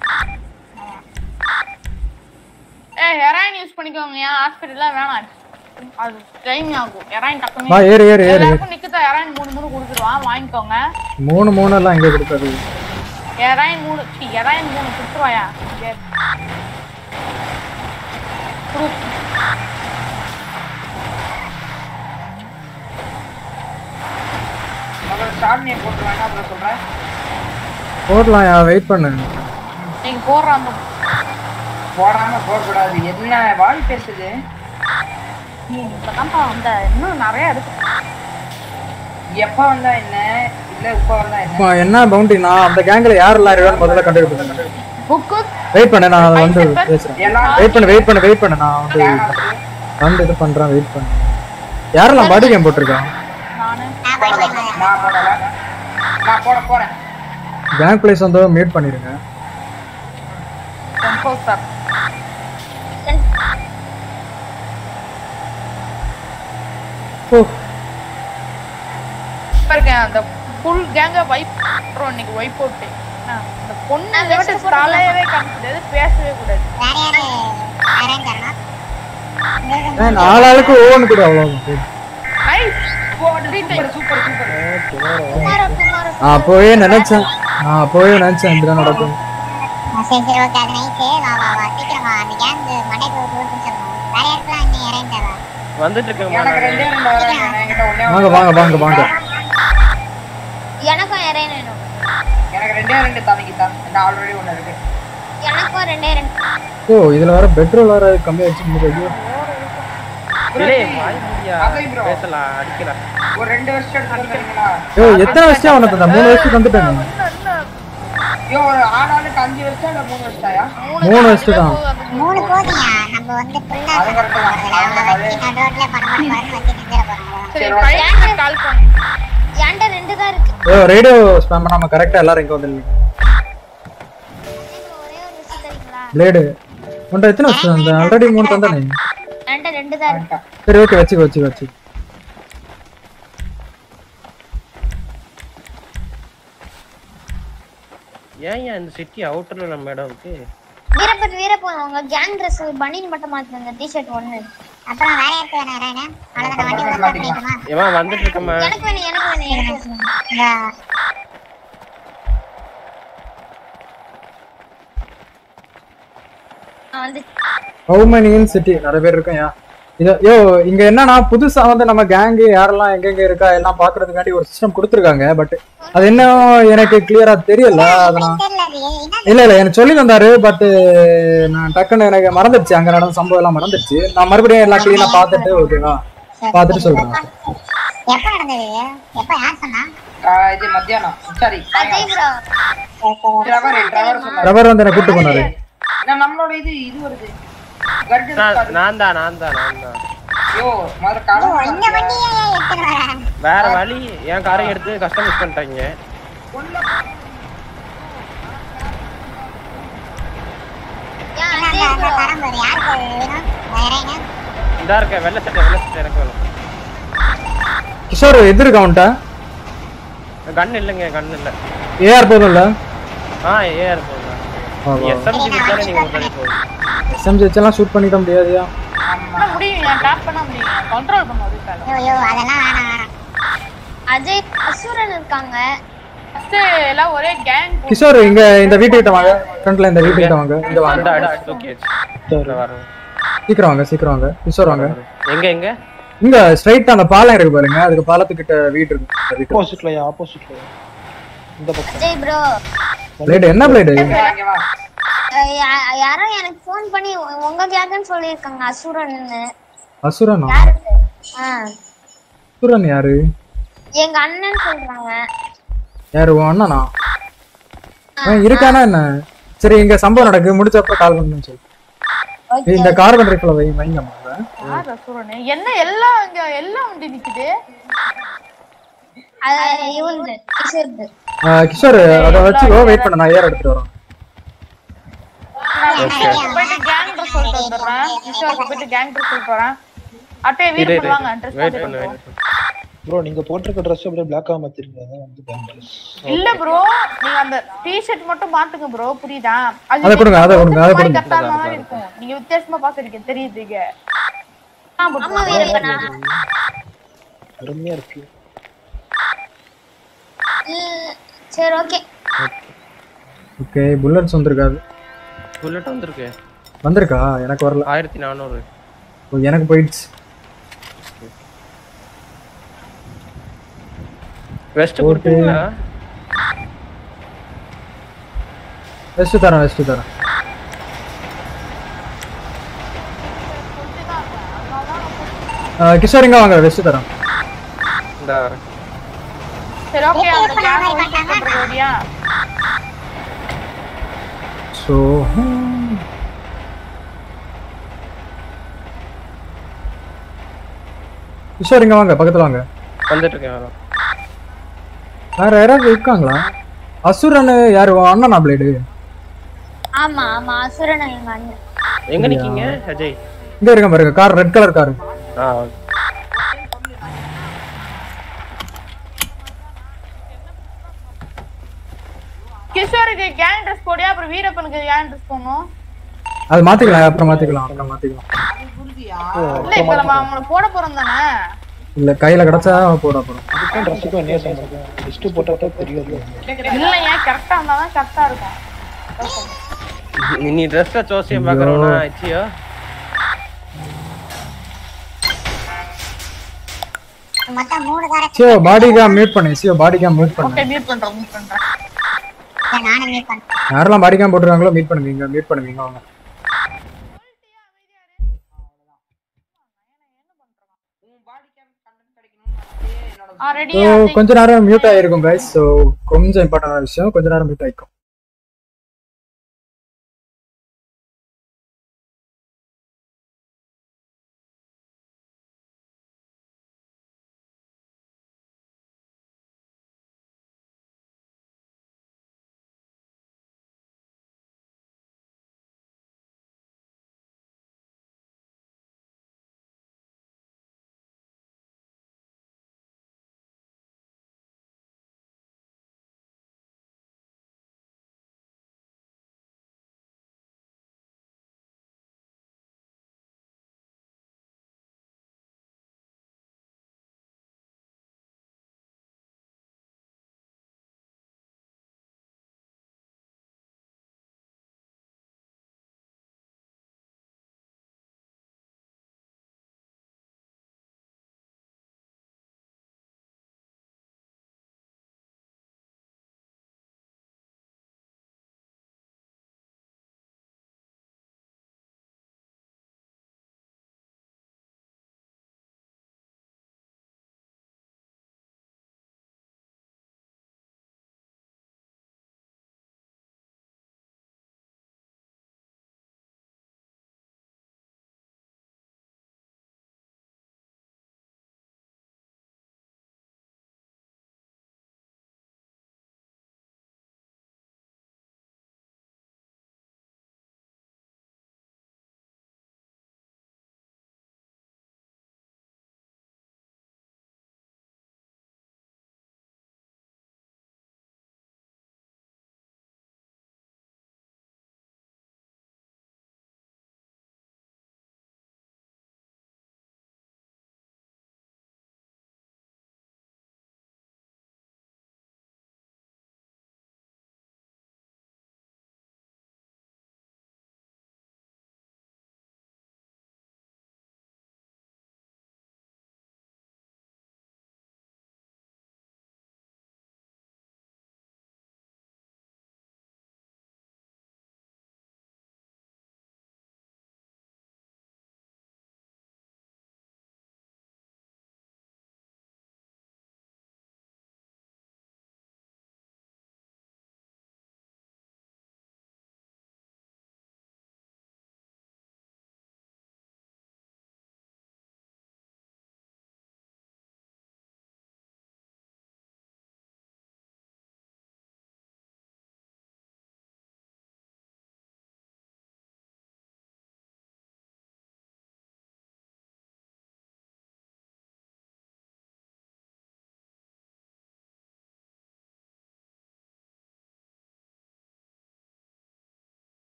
ஏ ஹெராயின் யூஸ் பண்ணிக்கோங்க ஏன் ஹாஸ்பிட்டல்ல வேணாம் அது டைம் ஆகும் ஹெராயின்
வா,
டக்குனு
ஏறு, ஏறு, ஏறு.
எல்லாருக்கும் நிக்குதா ஹெராயின் மூணு மூணு கொடுத்துருவான் வாங்கிக்கோங்க
மூணு மூணு எல்லாம் இங்கே கொடுக்காது
ஹெராயின் மூணு சி ஹெராயின் மூணு கொடுத்துருவாயா இங்கே. குடு.
முதல்ல ஸ்டார்னியை போட்டுருவேன் அப்புறம் சொல்றேன்
போடலாம் வெயிட் பண்ணு
நீங்க போடுற அந்த
போடாம போடக்கூடாது என்ன வாய் பேசுது
நீ இப்பதான்ப்பா வந்த இன்னும் நிறைய இருக்கு
எப்ப வந்தா என்ன இல்ல இப்ப வந்தா என்ன
இப்போ என்ன பவுண்டி நான் அந்த கேங்ல யாரெல்லாம் இருக்கான்னு முதல்ல கண்டுபிடிப்பேன்
புக்கு
வெயிட் பண்ணு நான் வந்து பேசுறேன்
எல்லாம்
வெயிட் பண்ணு வெயிட் பண்ணு வெயிட் பண்ணு நான் வந்து வந்து இது பண்றேன் வெயிட் பண்ணு யாரெல்லாம் பாடி கேம் போட்டிருக்கான்
நான் போடல நான் போட போறேன்
கேங் பிளேஸ் வந்து மியூட் பண்ணிருங்க
கம்போசர்
ஓ
இப்ப இருக்கேன் அந்த ஃபுல் கேங்க வைப் பண்றோம் இன்னைக்கு வைப் அவுட் அந்த பொண்ணு விட்டு தலையவே காமிச்சது பேசவே கூடாது
ஏன் நாலு ஆளுக்கு ஒவ்வொன்று கூட அவ்வளோ
நைஸ்
சூப்பர் சூப்பர் சூப்பர்
நான் அப்போவே நினைச்சேன் நான் அப்போவே நினைச்சேன் இப்படிதான் நடக்கும்
சரி சரி ஓகே அது நைட்டு வா வா வா சீக்கிரமா அந்த கேங் மண்டை போய் பிடிச்சிடணும் வேற யாருக்கெல்லாம் இன்னும் இறங்கிட்டதா
வந்துட்டு இருக்கேன்
எனக்கு ரெண்டே ரெண்டு வராங்க என்கிட்ட ஒண்ணே
வாங்க வாங்க வாங்க வாங்க
எனக்கும் இறையன் வேணும்
எனக்கு ரெண்டே ரெண்டு தம்பிக்கு தான் என்கிட்ட ஆல்ரெடி ஒண்ணு இருக்கு
எனக்கும் ரெண்டே ரெண்டு
ஓ இதுல வேற பெட்ரோல் வேற கம்மியாச்சு முடியாது
டேய், வாய் மூடியா.
அதான் bro.
பேசலாம் அடிக்கலாம்
ஒரு ரெண்டு வருஷம் எடுத்துருந்தீங்களா
ஓ எத்தனை வருஷம் அவனை தந்தா மூணு வருஷத்துக்கு வந்துட்டேன் நீ.
ஐயோ ஒரு ஆளாளுக்கு அஞ்சு வருஷம் இல்ல மூணு வருஷத்தாயா
மூணு வருஷம் தான்
மூணு போதுங்க நம்ம வந்து ஃபுல்லா
அது கரெக்ட் தான் அது அது
ரோட்ல படம் படம் வச்சு நிந்திர போறோம்
சரி பையனுக்கு கால் பண்ணு
என்கிட்ட ரெண்டு தான் இருக்கு
ஓ ரேடியோ ஸ்பேம் பண்ணாம கரெக்டா எல்லாரும் இங்க வந்துருங்க பிளேடு உன்ட்ட எத்தனை வருஷம் அந்த ஆல்ரெடி மூணு தந்தானே
என்கிட்ட ரெண்டு தான் இருக்கு
சரி ஓகே வச்சுக்க வச்சுக்க வச்சுக்க
ஏன் ஏன் இந்த சிட்டி அவுட்டர்ல நம்ம இடம் இருக்கு
வீரப்பன் வீரப்பன் உங்க கேங் ட்ரெஸ் பனியன் மட்டும் மாத்துங்க டிஷர்ட் ஒண்ணு
அப்புறம் வேற யாருக்கு வேணும் யாரானே அவ்வளவுதான் வண்டி ஓட்ட பண்ணிட்டுமா
ஏன் வந்துட்டு இருக்கமா
எனக்கு வேணும் எனக்கு வேணும் எனக்கு வேணும். நான் வந்து
ஹவு many in சிட்டி நிறைய பேர் இருக்கேன் யா இது யோ இங்க என்னன்னா புதுசா வந்து நம்ம கேங்கு யாரெல்லாம் எங்கெங்க இருக்கா எல்லாம் பாக்குறதுக்காண்டி ஒரு சிஸ்டம் கொடுத்துருக்காங்க பட் அது இன்னும் எனக்கு கிளியரா தெரியல அதை நான் இல்ல இல்ல எனக்கு சொல்லி தந்தாரு பட் நான் டக்குன்னு எனக்கு மறந்துடுச்சு அங்க நடந்த சம்பவம் எல்லாம் மறந்துடுச்சு நான் மறுபடியும் எல்லாம் கிளீனா பார்த்துட்டு ஓகேவா பார்த்துட்டு சொல்றேன்
எப்ப நடந்தது எப்ப யார் சொன்னா
ஆஹ் இது மத்தியானம் சாரி டிரைவர் டிரைவர் சொன்னாரு
ரவர் வந்து என்ன கூட்டு போனாரு
நான் நம்மளோட இது இது வருது கர்ஜன்
நான் நான் தான் நான் தான் நான் தான்
யோ முதல்ல கடை
இந்த வண்டியை எடுத்துட்டு வரேன்
வேற வழி என் காரை எடுத்து கஸ்டமைஸ் பண்ணிட்டாங்க
தரம் பாரு யாருக்கு வேணும் வேற என்ன
இதா இருக்க வெள்ளை சட்டை வெள்ளை சட்டை எனக்கு வேணும்
கிஷோர் எது இருக்கா அவன்கிட்ட
கன் இல்லைங்க கன் இல்ல
ஏஆர் போதும் இல்ல
ஆ ஏஆர் போகுது
வா, வா.
எஸ்எம்ஜி கொடுத்தாலே நீங்க ஒரு தடவை போகுது
எஸ்எம்ஜி வச்செல்லாம் ஷூட் பண்ணிட முடியாதுயா
பண்ண முடியும் ஏன் டேப் பண்ண முடியும் கண்ட்ரோல் பண்ண அதுக்காக
ஐயோ ஐயோ அதெல்லாம் வேணாம் வேணாம்
அஜய் அசுரன் இருக்காங்க
ஃபர்ஸ்ட் எல்லாம் ஒரே கேங்
கிஷோர் இங்க இந்த வீட்டுக்கிட்ட வாங்க ஃப்ரண்ட்ல இந்த வீட்டுக்கிட்ட வாங்க இங்க வாங்க
அந்த அடிச்சு தூக்கியாச்சு வரேன்
சீக்கிரம் வாங்க சீக்கிரம் வாங்க கிஷோர் வாங்க
எங்க எங்க
இங்க ஸ்ட்ரைட்டா அந்த பாலம் இருக்கு பாருங்க அதுக்கு பாலத்துக்கிட்ட வீடு இருக்கு அந்த வீட்டு
ஆப்போசிட்லயா ஆப்போசிட்லயா இந்த பக்கம்
அஜய் ப்ரோ
பிளேடு என்ன பிளேடு
யாரோ எனக்கு ஃபோன் பண்ணி உ- உங்க கேங்கன்னு சொல்லியிருக்காங்க அசுரன்னு
அசுரனா
யாரு ஆ,
அசுரன் யாரு
எங்க அண்ணன் சொல்றாங்க
யாரு உன் அண்ணனா அவன் இருக்கானா என்ன சரி இங்க சம்பவம் நடக்கு முடிச்சப்ப கால் பண்ணுன்னு சொல்லு இந்த கார்பன் ரைஃபிள் வை வைங்க முதல்ல.
யார் அசுரனு என்ன எல்லாம் இங்க எல்லாம் வண்டி நிக்குது
அது இவனுது கிஷோர்து
ஆ, கிஷோர் அதை வச்சுக்கோ வெயிட் பண்ண நான் ஏர் எடுத்துட்டு வரேன்
நான் போயிட்டு கேங் ட்ரெஸ் சொல்லிட்டு வந்துடுறேன் கிஷோருக்கு போயிட்டு கேங் ட்ரெஸ் சொல்லிட்டு வரேன் அட்டையை
இரு,
வீடு
இரு.
பண்ணுவாங்க ட்ரெஸ்
Wait
போட்டு
பண்ணு, ப்ரோ நீங்க போட்டிருக்க ட்ரெஸ் அப்படியே பிளாக்கா மாத்திருங்க அதான் வந்து பேண்ட் ட்ரெஸ்
இல்ல ப்ரோ நீங்க அந்த டி-ஷர்ட் மட்டும் மாத்துங்க ப்ரோ புரியுதா
அதை கொடுங்க, அதை கொடுங்க, அதை
மாதிரி
கொடுங்க.
கரெக்டா இருந்த மாதிரி இருக்கும் நீங்க வித்தியாசமா பாக்குறீங்க தெரியுது இங்க
ஆமா வீரப்பனா
அருமையா இருக்கு
ம், சரி ஓகே
ஓகே புல்லட்ஸ் வந்திருக்காது
புல்லட் வந்திருக்கு
வந்திருக்கா எனக்கு வரல
ஆயிரத்தி நானூறு
ஓ, எனக்கு போயிடுச்சு
வெஸ்ட்
Okay.
கொடுத்தீங்களா
வெஸ்ட் தரேன் வெஸ்ட் தரேன் ஆ, கிஷோர் இங்க வாங்க வெஸ்ட் தரேன்
இந்த
சரி ஓகே அந்த கேங் வெயிட் பண்றது வழியா
ஸோ கிஷோர் இங்க வாங்க பக்கத்துல வாங்க
வந்துட்டு இருக்கேன் வரோம்
வேற யாராவது இருக்காங்களா அசுரன் யாரு உன் அண்ணனா பிளேடு
ஆமா ஆமா அசுரன் எங்க அண்ணன்
எங்க நிக்கீங்க அஜய்
இங்க இருக்க பாருங்க கார் ரெட் கலர் கார்
ஆ
கிஷோருக்கு கேங் ட்ரெஸ் போடியா அப்புறம் வீரப்பனுக்கு கேங் ட்ரெஸ் போடணும்
அது மாத்திக்கலாம் அப்புறம் மாத்திக்கலாம் அப்புறம் மாத்திக்கலாம்
இல்ல இப்ப நம்ம அவங்கள போட போறோம் தானே
இல்ல கையில கிடைச்சா போட போறோம்
அதுக்கும் ட்ரெஸ்ஸுக்கும் என்ன சம்பந்தம் லிஸ்ட் போட்டா தான் தெரியும்
இல்ல ஏன் கரெக்டா இருந்தாதான் கரெக்டா இருக்கும்
நீ நீ ட்ரெஸ்ல ஜோசியம் பாக்குறவனா ஆச்சியோ
மொத்தம் மூணு காரை
சியோ பாடி கேம் மியூட் பண்ணு சியோ பாடி கேம் மியூட் பண்ணு
ஓகே மியூட் பண்றோம் மியூட் பண்றேன்
இல்ல, நானும் மீட் பண்றேன்
யாரெல்லாம் பாடி கேம் போட்டுருக்காங்களோ மீட் பண்ணுவீங்க மீட் பண்ணுவீங்க அவங்க
ஆ ரெடி
ஸோ கொஞ்ச நேரம் மியூட் ஆயிருக்கும் கைஸ் ஸோ கொஞ்சம் இம்பார்ட்டன்டான விஷயம் கொஞ்ச நேரம் மியூட் ஆயிருக்கும்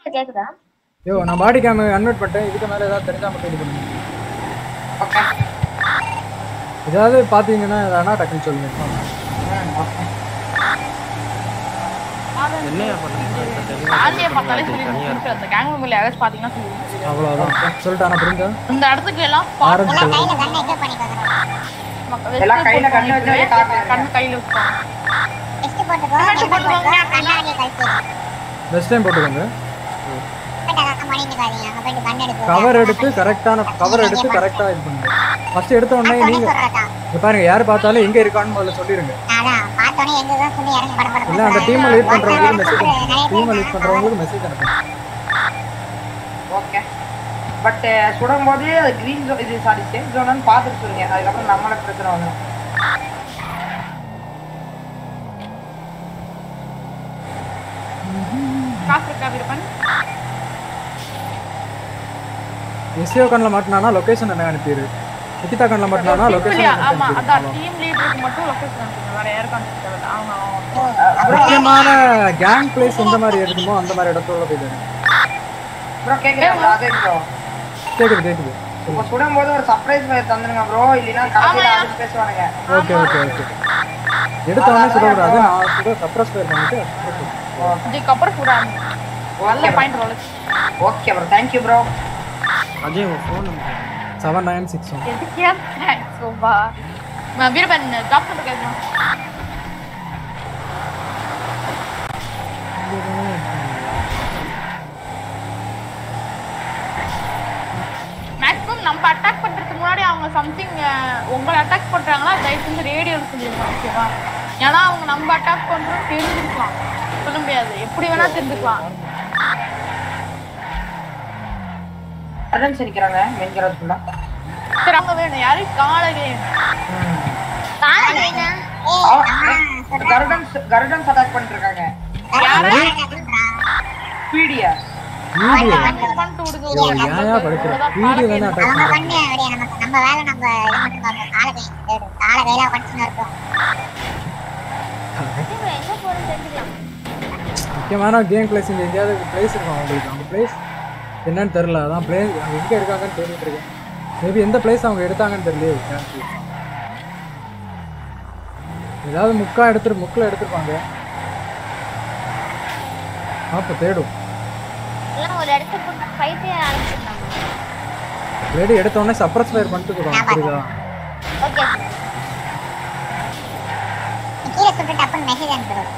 கேக்குதா
யோ நான் பாடி கேம் அன்வெர்ட் பண்ணிட்டேன் இதுக்கு மேல ஏதாவது தெரிஞ்சா மட்டும் இது பண்ணுங்க ஏதாவது பாத்தீங்கன்னா எதனா டக்குன்னு சொல்லுங்க
என்னையா பண்ணுங்க
ஆதியை பார்த்தாலே சொல்லி அந்த கேங் மெம்பர்ல யாராச்சும் பாத்தீங்கன்னா சொல்லுங்க
அவ்வளவுதான் சொல்லிட்டானா புரிஞ்சா
இந்த இடத்துக்கு எல்லாம்
ஆரம்பிச்சு
எல்லாம் கையில கண்ணு வச்சு வெளியே காட்டுறாங்க.
கண்ணு கையில வச்சுக்கோங்க
டெஸ்ட் போட்டுக்கோ ஹெல்மெட் போட்டுக்கோ கண்ணாடியை கழட்டி
பெஸ்ட் டைம் போட்டுக்கோங்க
ஹெல்மெட் பண்ணிக்காதீங்க அங்க போயிட்டு கண் எடுத்து
கவர் எடுத்து கரெக்டான கவர் எடுத்து கரெக்டா இது பண்ணுங்க ஃபர்ஸ்ட் எடுத்த உடனே நீங்க இங்க பாருங்க யார் பார்த்தாலும் எங்க இருக்கான்னு முதல்ல சொல்லிருங்க
அதான் பார்த்தோன்னே எங்க தான் சொல்லி இறங்கி படம் படம்
இல்ல அந்த டீமை லீட் பண்றவங்களுக்கு மெசேஜ் டீமை லீட் பண்றவங்களுக்கு மெசேஜ் அனுப்புங்க
ஓகே பட் சுடும் போது அது கிரீன் ஜோன் இது சாரி சேஃப் ஜோன்னு பார்த்துட்டு சொல்லுங்க அதுக்கப்புறம் நம்மள பிரச்சனை வந்துடும்
காசு இருக்கா விருப்பன்
எஸ்ஏஓ கண்ணில் மாட்டினானா லொகேஷன் என்ன அனுப்பிடு நிக்கிதா கண்ணில் மாட்டினானா
இல்லையா ஆமா
லொகேஷன்
அதான் டீம் லீடருக்கு மட்டும் லொகேஷன் அனுப்புங்க வேற யாருக்கும் அனுப்ப தேவையில்ல அவங்க அவங்க
முக்கியமான கேங் பிளேஸ் எந்த மாதிரி இருக்குமோ அந்த மாதிரி இடத்துல போயிட்டு
ப்ரோ கேக்குறீங்களா அதே ப்ரோ
கேக்குது கேக்குது
இப்போ சுடும் போது ஒரு சர்ப்ரைஸ் தந்துருங்க ப்ரோ இல்லைன்னா கடைசியில் அது பேசுவானுங்க
ஓகே ஓகே ஓகே எடுத்த உடனே சொல்லக்கூடாது நான் சுட சப்ரஸ் பேர் பண்ணிட்டு
இதுக்கப்புறம் சுடாங்க நல்ல point role
okay bro thank you bro
Ajay உன் phone
seven nine six one
எதுக்கே சோபா வீரபன் ட்ராப் பண்ண கேட்கணும் மேக்ஸிமம் நம்ம அட்டாக் பண்றதுக்கு முன்னாடி அவங்க சம்திங் உங்களை அட்டாக் பண்றாங்களா தயவு செஞ்சு ரேடியோல சொல்லிருங்க ஓகேவா ஏன்னா அவங்க நம்ம அட்டாக் பண்றோம் தெரிஞ்சிருக்கலாம் சொல்ல முடியாது எப்படி வேணா தெரிஞ்சுக்கலாம்
அட்டன்ஸ் நிற்கிறாங்க மெயின் கராஜ்குள்ள
சரி அவங்க வேணும் யாரு காலகே
கருடன்ஸ் கருடன்ஸ் அட்டாக் பண்ணிட்டு இருக்காங்க
யாரு
பீடியா
வீடியோ
பண்ணிட்டு விடுங்க
ஏயா படிக்கிற வீடியோ தானே அட்டாக்
நம்ம
பண்ணுறேன்
பண்ணு அப்படியே நமக்கு நம்ம வேலை நம்ம இது மட்டும் பார்ப்போம் காலை கை தேடு காலை கையில உடச்சுன்னு இருக்கும்
எங்க போறோம் தெரிஞ்சுக்கலாம்
முக்கியமான கேம் பிளேஸ் இங்கே எங்கேயாவது பிளேஸ் இருக்கும் அவங்களுக்கு அவங்க பிளேஸ் என்னன்னு தெரில அதான் பிளேஸ் அவங்க எங்கே இருக்காங்கன்னு தெரிஞ்சுட்டு இருக்கேன் மேபி எந்த பிளேஸ் அவங்க எடுத்தாங்கன்னு தெரியல கேம் பிளேஸ் ஏதாவது முக்கா எடுத்துட்டு முக்கில் எடுத்துருப்பாங்க அப்போ தேடும்
எல்லாம் ஒரு இடத்துக்கு போட்டு ஃபைட்டே ஆரம்பிச்சிருந்தாங்க
ரெடி எடுத்த உடனே சப்ரஸ் ஃபயர் பண்ணிட்டு போடுவாங்க புரியுதா
ஓகே
கீழே சுட்டு டப்புன்னு மெசேஜ் அனுப்பிடும்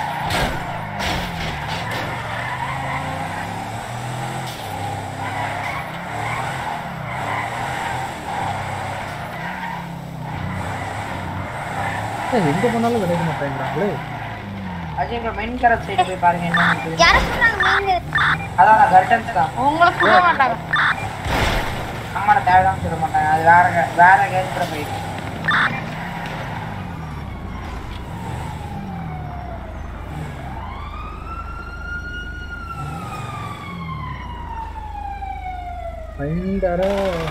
ஏய், எங்க போனாலும் கிடைக்க மாட்டேங்கிறாங்களே
Ajay bro main garage side போய் பாருங்க என்ன இருக்குது.
யார சொன்னாங்க மெயின்
அதான் நான் கர்டன்ஸ் தான்
உங்களை சுட மாட்டாங்க
அம்மா தேவைதான் சொல்ல மாட்டாங்க அது வேற க- வேற கேம் கூட போயிட்டு
பயங்கர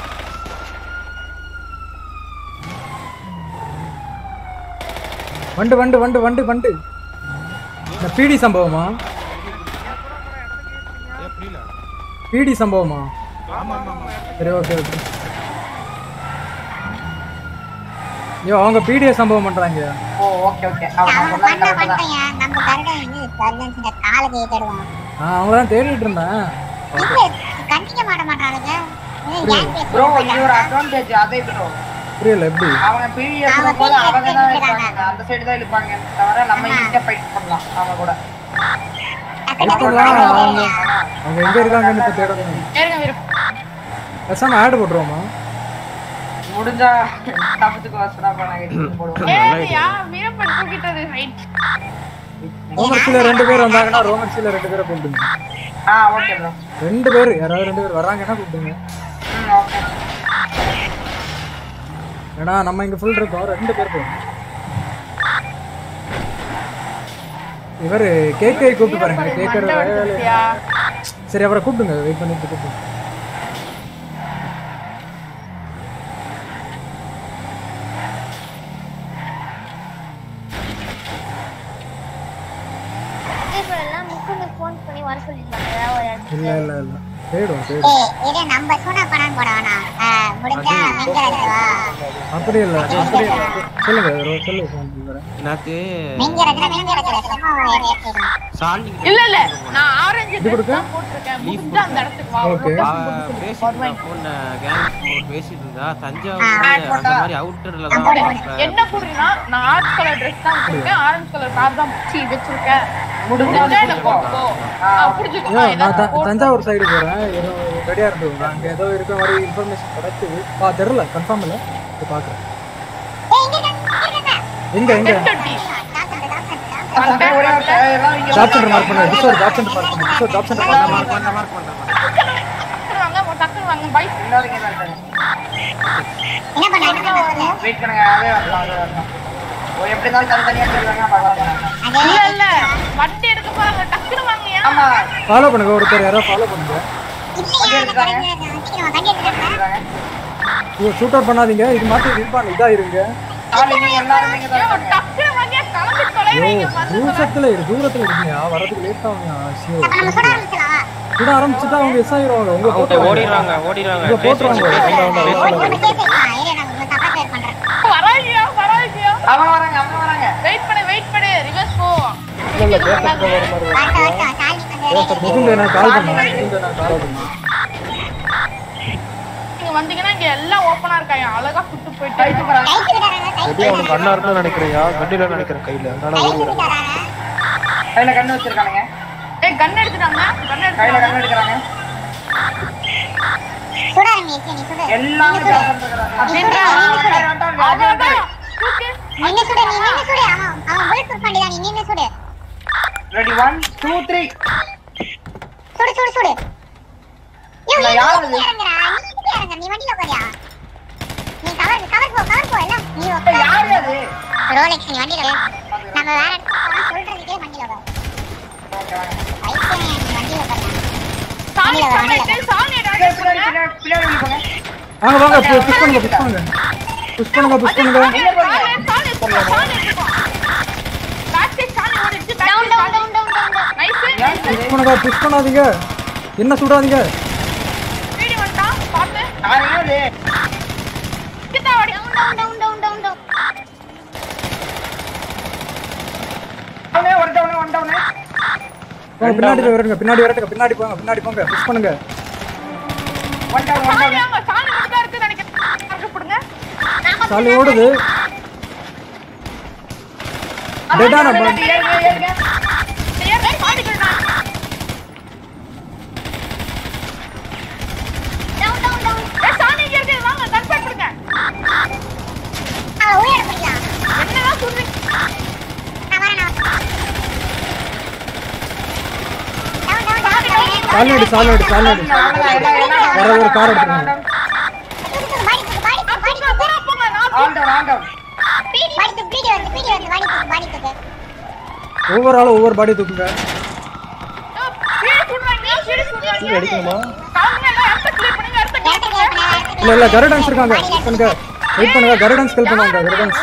வண்டு வண்டு வண்டு வண்டு வண்டு இந்த பிடி சம்பவமா பிடி சம்பவமா சரி ஓகே ஓகே ஐயோ அவங்க பிடிஏ சம்பவம் பண்றாங்க
ஓ ஓகே ஓகே அவன்
அவன்
சொன்னது
பண்ண
கரெக்ட் தான்
பண்ணிட்டேன் நம்ம கருடன் இது கருடன் இந்த காலை கை தேடுவான்
நான் அவங்கள தான் தேடிட்டு இருந்தேன்
இல்ல கண்டிக்க மாட்ட மாட்டானுங்க இது ஏன் பேசுறீங்க?
ப்ரோ இது ஒரு அட்வான்டேஜ் அதே ப்ரோ
புரியல எப்படி
அவங்க பிடிஎஸ் போது அவங்க தான் இருப்பாங்க அந்த சைடு தான் இருப்பாங்க தவிர நம்ம ஈஸியா ஃபைட் பண்ணலாம் அவங்க கூட
இப்பதான் அவங்க அவங்க எங்க இருக்காங்கன்னு இப்ப தேடணும்
ஏறுங்க விருப்பம்
பேசாம ஆட் போட்டுருவோமா
முடிஞ்சா தப்பிச்சுக்கு வசனா பண்ண போடுவோம்
ஏறியா வீரப்பன் தூக்கிட்டது ஹைட்
ரோமன்ஸ்ல ரெண்டு பேர் வந்தாங்கன்னா ரோமன்ஸ்ல ரெண்டு பேரை கூப்பிடுங்க
ஆ ஓகே ப்ரோ
ரெண்டு பேர் யாராவது ரெண்டு பேர் வராங்கன்னா கூப்பிடுங்க
ம் ஓகே
ஏன்னா நம்ம இங்க ஃபுல் இருக்கோம் ரெண்டு பேர் போகும் இவர் கேக்கை கூப்பிட்டு பாருங்க கேக்கர் சரி அவரை கூப்பிடுங்க வெயிட் பண்ணிட்டு கூப்பிடுங்க
இப்போ எல்லாம் முக்குந்து ஃபோன் பண்ணி வர சொல்லிருந்தாங்க
இல்ல இல்ல இல்ல தேடும் தேடும்
ஏய் இரு நம்ம சூனா பணம் போட வேணாம் அஹ், முடிஞ்சா மெங்க எடுத்துவா
அப்படி இல்ல அப்படி இல்ல சொல்லுங்க ரோ- சொல்லுங்க சொல்லுங்க.
எனக்கு
மெங்க எடுத்துல மெங்க எடுத்துல சும்மா ஏற்றிடும்
சாலி
இல்ல இல்ல நான் ஆரஞ்சு
இது
ட்ரெஸ்
கொடுக்க?
தான் போட்டிருக்கேன் முடிஞ்சா அந்த இடத்துக்கு வா
Okay.
பேசிட்டு போன கேங் பேசிட்டு இருந்தா தஞ்சாவூர் அந்த மாதிரி அவுட்டர்ல தான் பார்ப்பேன்.
என்ன புரியுதுன்னா நான் ஆரஞ்சு கலர் ட்ரெஸ் தான் வச்சிருக்கேன் ஆரஞ்சு கலர் கார் தான் சீ வச்சிருக்கேன் முடிஞ்சா என்ன போட்டுக்கோ ஆ, புரிஞ்சுக்கோ
ஐயோ,
நான்
நான்
ஏதாவது
த- தஞ்சாவூர் சைடு போறேன் ஏதோ ரெடியா இருந்து அங்க ஏதோ இருக்க மாதிரி இன்ஃபர்மேஷன் கிடைக்குது பா தெரியல கன்ஃபார்ம் இல்ல இது பாக்குறேன் எங்க எங்க ஜாப் சென்டர் மார்க் பண்ணு டிஸ்டர் ஜாப் சென்டர் மார்க் பண்ணு டிஸ்டர் ஜாப் சென்டர் மார்க் பண்ணு மார்க் பண்ணு
டக்குனு வாங்க டக்குனு வாங்க பைக்
என்ன பண்ண என்ன பண்ண
வெயிட் பண்ணுங்க அதே வரலாம் அதே வரலாம் ஓ எப்படி இருந்தாலும் தனித்தனியா தெரியுவாங்க பார்க்கலாம்
இல்ல இல்ல வண்டி எடுக்க போறாங்க டக்குனு வாங்கயா
ஆமா
ஃபாலோ பண்ணுங்க ஒருத்தர் யாரோ ஃபாலோ பண்ணுங்க ஷூட் அவுட் பண்ணாதீங்க இது மாத்தி இருப்பாங்க இதா இருங்க
எல்லாருமே இங்க
ஏய், டக்குனு வாங்கயா கிளம்பி
ஐயோ
தொலைவீங்க வந்து
தூரத்துல இரு தூரத்துல இருக்கீங்க வரதுக்கு லேட் ஆகும் சுட ஆரம்பிச்சுட்டா அவங்க எஸ் ஆயிடுவாங்க உங்க
அவங்க
போட்டுருவாங்க
ஓடிடுறாங்க ஓடிடுறாங்க
உங்க போட்டுருவாங்க
வராங்கயா வராங்கயா
அவங்க வராங்க அவங்க வராங்க
வெயிட் பண்ணு வெயிட் பண்ணு ரிவர்ஸ் போ
இல்ல இல்ல பேசுறதுக்கு வர மாதிரி முகுந்த நான் கால் பண்ணேன் முகுந்த நான் கால் பண்ணேன்
நீங்க வந்தீங்கன்னா இங்க எல்லாம் ஓபனா இருக்காங்க அழகா சுட்டு போயிட்டு
எப்படி அவனுக்கு அண்ணா இருந்தா நினைக்கிறியா கண்டில நினைக்கிறேன் கையில அதனால ஓடுவேன்
கையில கண்ணு வச்சிருக்கானுங்க
ஏய் கன் எடுத்துட்டாங்க கன்
கையில
எடுத்துட்டாங்க
கண்ணு எடுக்கிறாங்க
எல்லாமே
அப்படின்றா அவ்வளவுதான் தூக்கு
நின்னு சுடு நீ நின்னு சுடு அவன் அவன் புல்லட் ப்ரூஃப் பண்ணிதான் நீ நின்னு சுடு
ரெடி ஒன் டூ த்ரீ
சுடு சுடு சுடு யோ
நான்
நீ
யாரு
இங்கே இறங்குடா நீ இங்கே இறங்கு நீ வண்டியில உட்காரியா நீ கவர் கவர் போ கவர் போ எல்லாம் நீ உட்காரு
யாரு அது
ரோலெக்ஸ் நீ வண்டியில உட்காரு. நம்ம வேற இடத்துக்கு போலாம் சொல்றதுக்கே வண்டியில உட்காரு பைத்தியம் நீ வண்டியில உட்காரு
சாமி
வண்டியில
சாமி
வண்டியில
சாமி
பின்னாடி பின்னாடி பின்னாடி போங்க
வாங்க வாங்க புஷ் பண்ணுங்க புஷ் பண்ணுங்க புஷ் பண்ணுங்க புஷ் பண்ணுங்க புஷ் பண்ணுங்க புஷ் பண்ணாதீங்க என்ன சுடாதீங்க
யாரு டவுனே ஒரு டவுனே ஒன் டவுனே
போங்க பின்னாடி போய் வருங்க பின்னாடி வரட்டுங்க பின்னாடி போங்க பின்னாடி போங்க புஷ் பண்ணுங்க
ஒன் டவுன் ஒன் டவுன்
சாலி ஓடுது டெட்டா நம்ம
ஏறுங்க ஏறுங்க
அவன் உயிரை பிடிக்கலாம்
என்னதான் சொல்றீங்க
நான் வரேன் நான் டவுன் டவுன் டவுன்
சாலி சாலி சாலி வர ஒரு கார் எடுத்துருங்க
ஆல் டவுன் ஆல் டவுன்
ஒவ்வொரு ஆளும் ஒவ்வொரு பாடி தூக்குங்க
கீழே அடிக்கணுமா
இல்ல இல்ல கருடன்ஸ் இருக்காங்க வெயிட் பண்ணுங்க வெயிட் பண்ணுங்க கருடன்ஸ் ஹெல்ப் பண்ணுவாங்க கருடன்ஸ்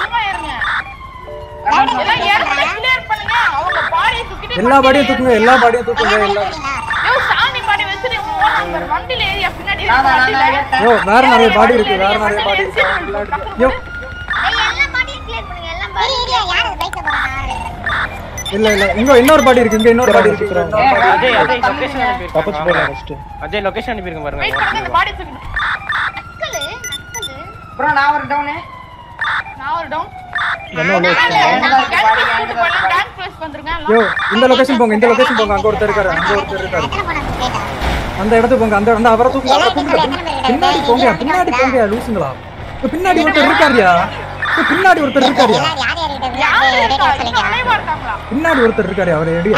எல்லா பாடியும் தூக்குங்க எல்லா பாடியும் தூக்குங்க எல்லா யோ வேற நிறைய பாடி இருக்கு வேற நிறைய பாடி இருக்கு எல்லாம் இருக்கு. யோ இல்ல இல்ல இங்க இன்னொரு பாடி இருக்கு இங்க இன்னொரு பாடி இருக்கு இன்னொரு பாடி
அஜய்
இருக்கு.
அஜய் லொகேஷன்
தப்பிச்சு போயிடலாம்
அனுப்பியிருக்காங்க
ஃபர்ஸ்ட்
அஜய் லொகேஷன் அனுப்பியிருக்கேன் பாருங்க
ப்ரோ நான் ஒரு டவுனு
நான் ஒரு டவுன்
என்ன உள்ள
யோ இந்த லொகேஷன் போங்க இந்த லொகேஷன் போங்க அங்க ஒருத்தர் இருக்காரு அங்க ஒருத்தர் இருக்காரு அந்த இடத்துக்கு போங்க அந்த அந்த அவரை தூக்குங்க அவரை தூக்குங்க பின்னாடி போங்க பின்னாடி போங்க லூசுங்களா இப்ப பின்னாடி ஒருத்தர் இருக்காருயா இப்ப பின்னாடி ஒருத்தர் இருக்காருயா பின்னாடி ஒருத்தர் இருக்காரு அவர் ரெடியா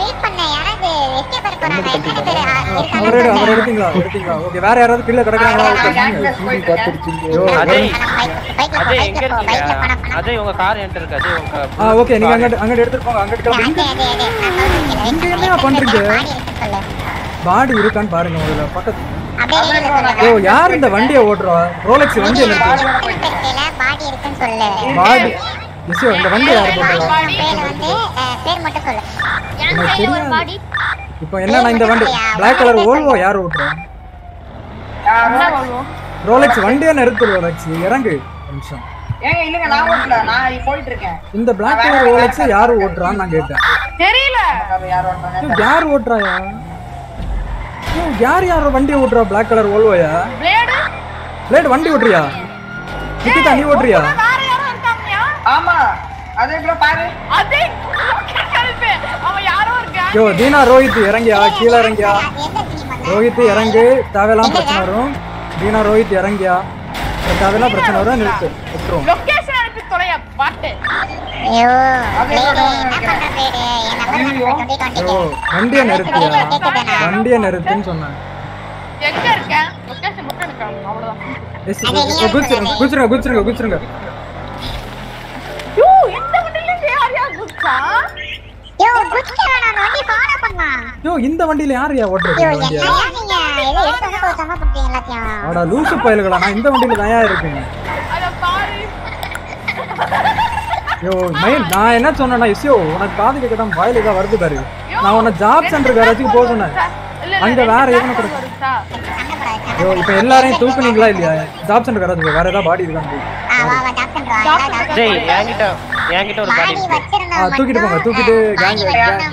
அவர் எடு அவர் எடுத்தீங்களா எடுத்தீங்களா ஓகே வேற யாராவது கீழே கிடக்குறாங்களா யோ,
அஜய் அஜய் எங்க இருக்கீங்க அஜய் உங்க கார் என்கிட்ட இருக்கு அஜய் உங்க
ஆ ஓகே நீங்க அங்க அங்க எடுத்துட்டு போங்க அங்க கிளம்பி இங்க இங்க என்ன பண்றீங்க பாடி இருக்கான்னு பாருங்க முதல்ல பக்கத்து யோ யார் இந்த வண்டியை ஓட்டுறா ரோலெக்ஸ் வண்டி என்ன
பாடி இருக்குன்னு சொல்லு
பாடி எஸ்யோ இந்த வண்டி யார் போட்டுறா
பேர் வந்து அஹ், பேர் மட்டும் சொல்லு
எனக்கு தெரியாது
பாடி
இப்போ என்னன்னா இந்த வண்டி Black கலர் ஓல்வோ யார் ஓட்டுறா
என்ன வாழ்வோம்
ரோலெக்ஸ் வண்டியை நிறுத்து ரோலெக்ஸ் இறங்கு ஒரு நிமிஷம்
ஏங்க இல்லங்க நான் ஓட்டல நான் போயிட்டு இருக்கேன்
இந்த Black கலர் ரோலெக்ஸ் யார் ஓட்டுறான்னு நான் கேட்டேன்
தெரியல
யார் ஓட்டுறாங்க
ஐயோ, யார் ஓட்டுறாயா ஐயோ, யார் யார் வண்டி ஓட்டுறா Black கலர் ஓல்வோயா
பிளேடு
பிளேட் வண்டி ஓட்டுறியா நிக்கிதா நீ ஓட்டுறியா
வேற யாரும் இருக்காங்கயா
ஆமா அதே ப்ரோ பாரு
அதே கழிப்பு அவன் யாரோ இருக்கான்
யோ தீனா ரோஹித் இறங்கியா கீழே இறங்கியா ரோஹித் இறங்கு தேவையெல்லாம் பிரச்சனை வரும் தீனா ரோஹித் இறங்கியா தேவையெல்லாம் பிரச்சனை வரும் நிறுத்து விட்டுரும்
லொகேஷன் அனுப்பி தொலையா பாட்டு
ஐயோ பிளேடு என்ன பண்ற பிளேடு என் நம்பர் டுவெண்ட்டி டுவெண்ட்டி
யோ வண்டியை நிறுத்தியா வண்டியை நிறுத்துன்னு சொன்னேன்
எங்க இருக்க லொகேஷன் மட்டும் எனக்கு அனுப்பு, அவ்வளவுதான்
எஸ், குதிச்சிருங்க குதிச்சிருங்க குதிச்சிருங்க குதிச்சிருங்க
யூ இந்த வண்டில இருந்து யார் யார் குச்சா
யோ குச்சிக்க வேணாம் அந்த வண்டி ஃபாலோ பண்ணலாம்
யோ இந்த வண்டியில யாரையா ஓட்டுறது
யோ
இந்த வண்டியா
என்னையா நீங்க ஏதோ எடுத்து வந்து கொடுத்தாம பண்றீங்க எல்லாத்தையும்
அடா லூசு பயலுகளா நான் இந்த வண்டியில தான் இருக்கேன்
அத பாரு
யோ மயில் நான் என்ன சொன்னேன்னா இஸ்யோ உனக்கு காது கேட்க தான் வாயில தான் வருது பாரு நான் உன்னை ஜாப் சென்டருக்கு யாராச்சும் போக சொன்னேன்
இல்ல இல்ல
அங்க வேற எவனை கூட
வருச்சா
யோ இப்போ எல்லாரையும் தூக்குனீங்களா இல்லையா ஜாப் சென்டருக்கு யாராச்சும் வேற ஏதாவது பாடி இருக்காங்க
ஜெய் என்கிட்ட என்கிட்ட ஒரு பாடி
ஆ தூக்கிட்டு போங்க தூக்கிட்டு கேங்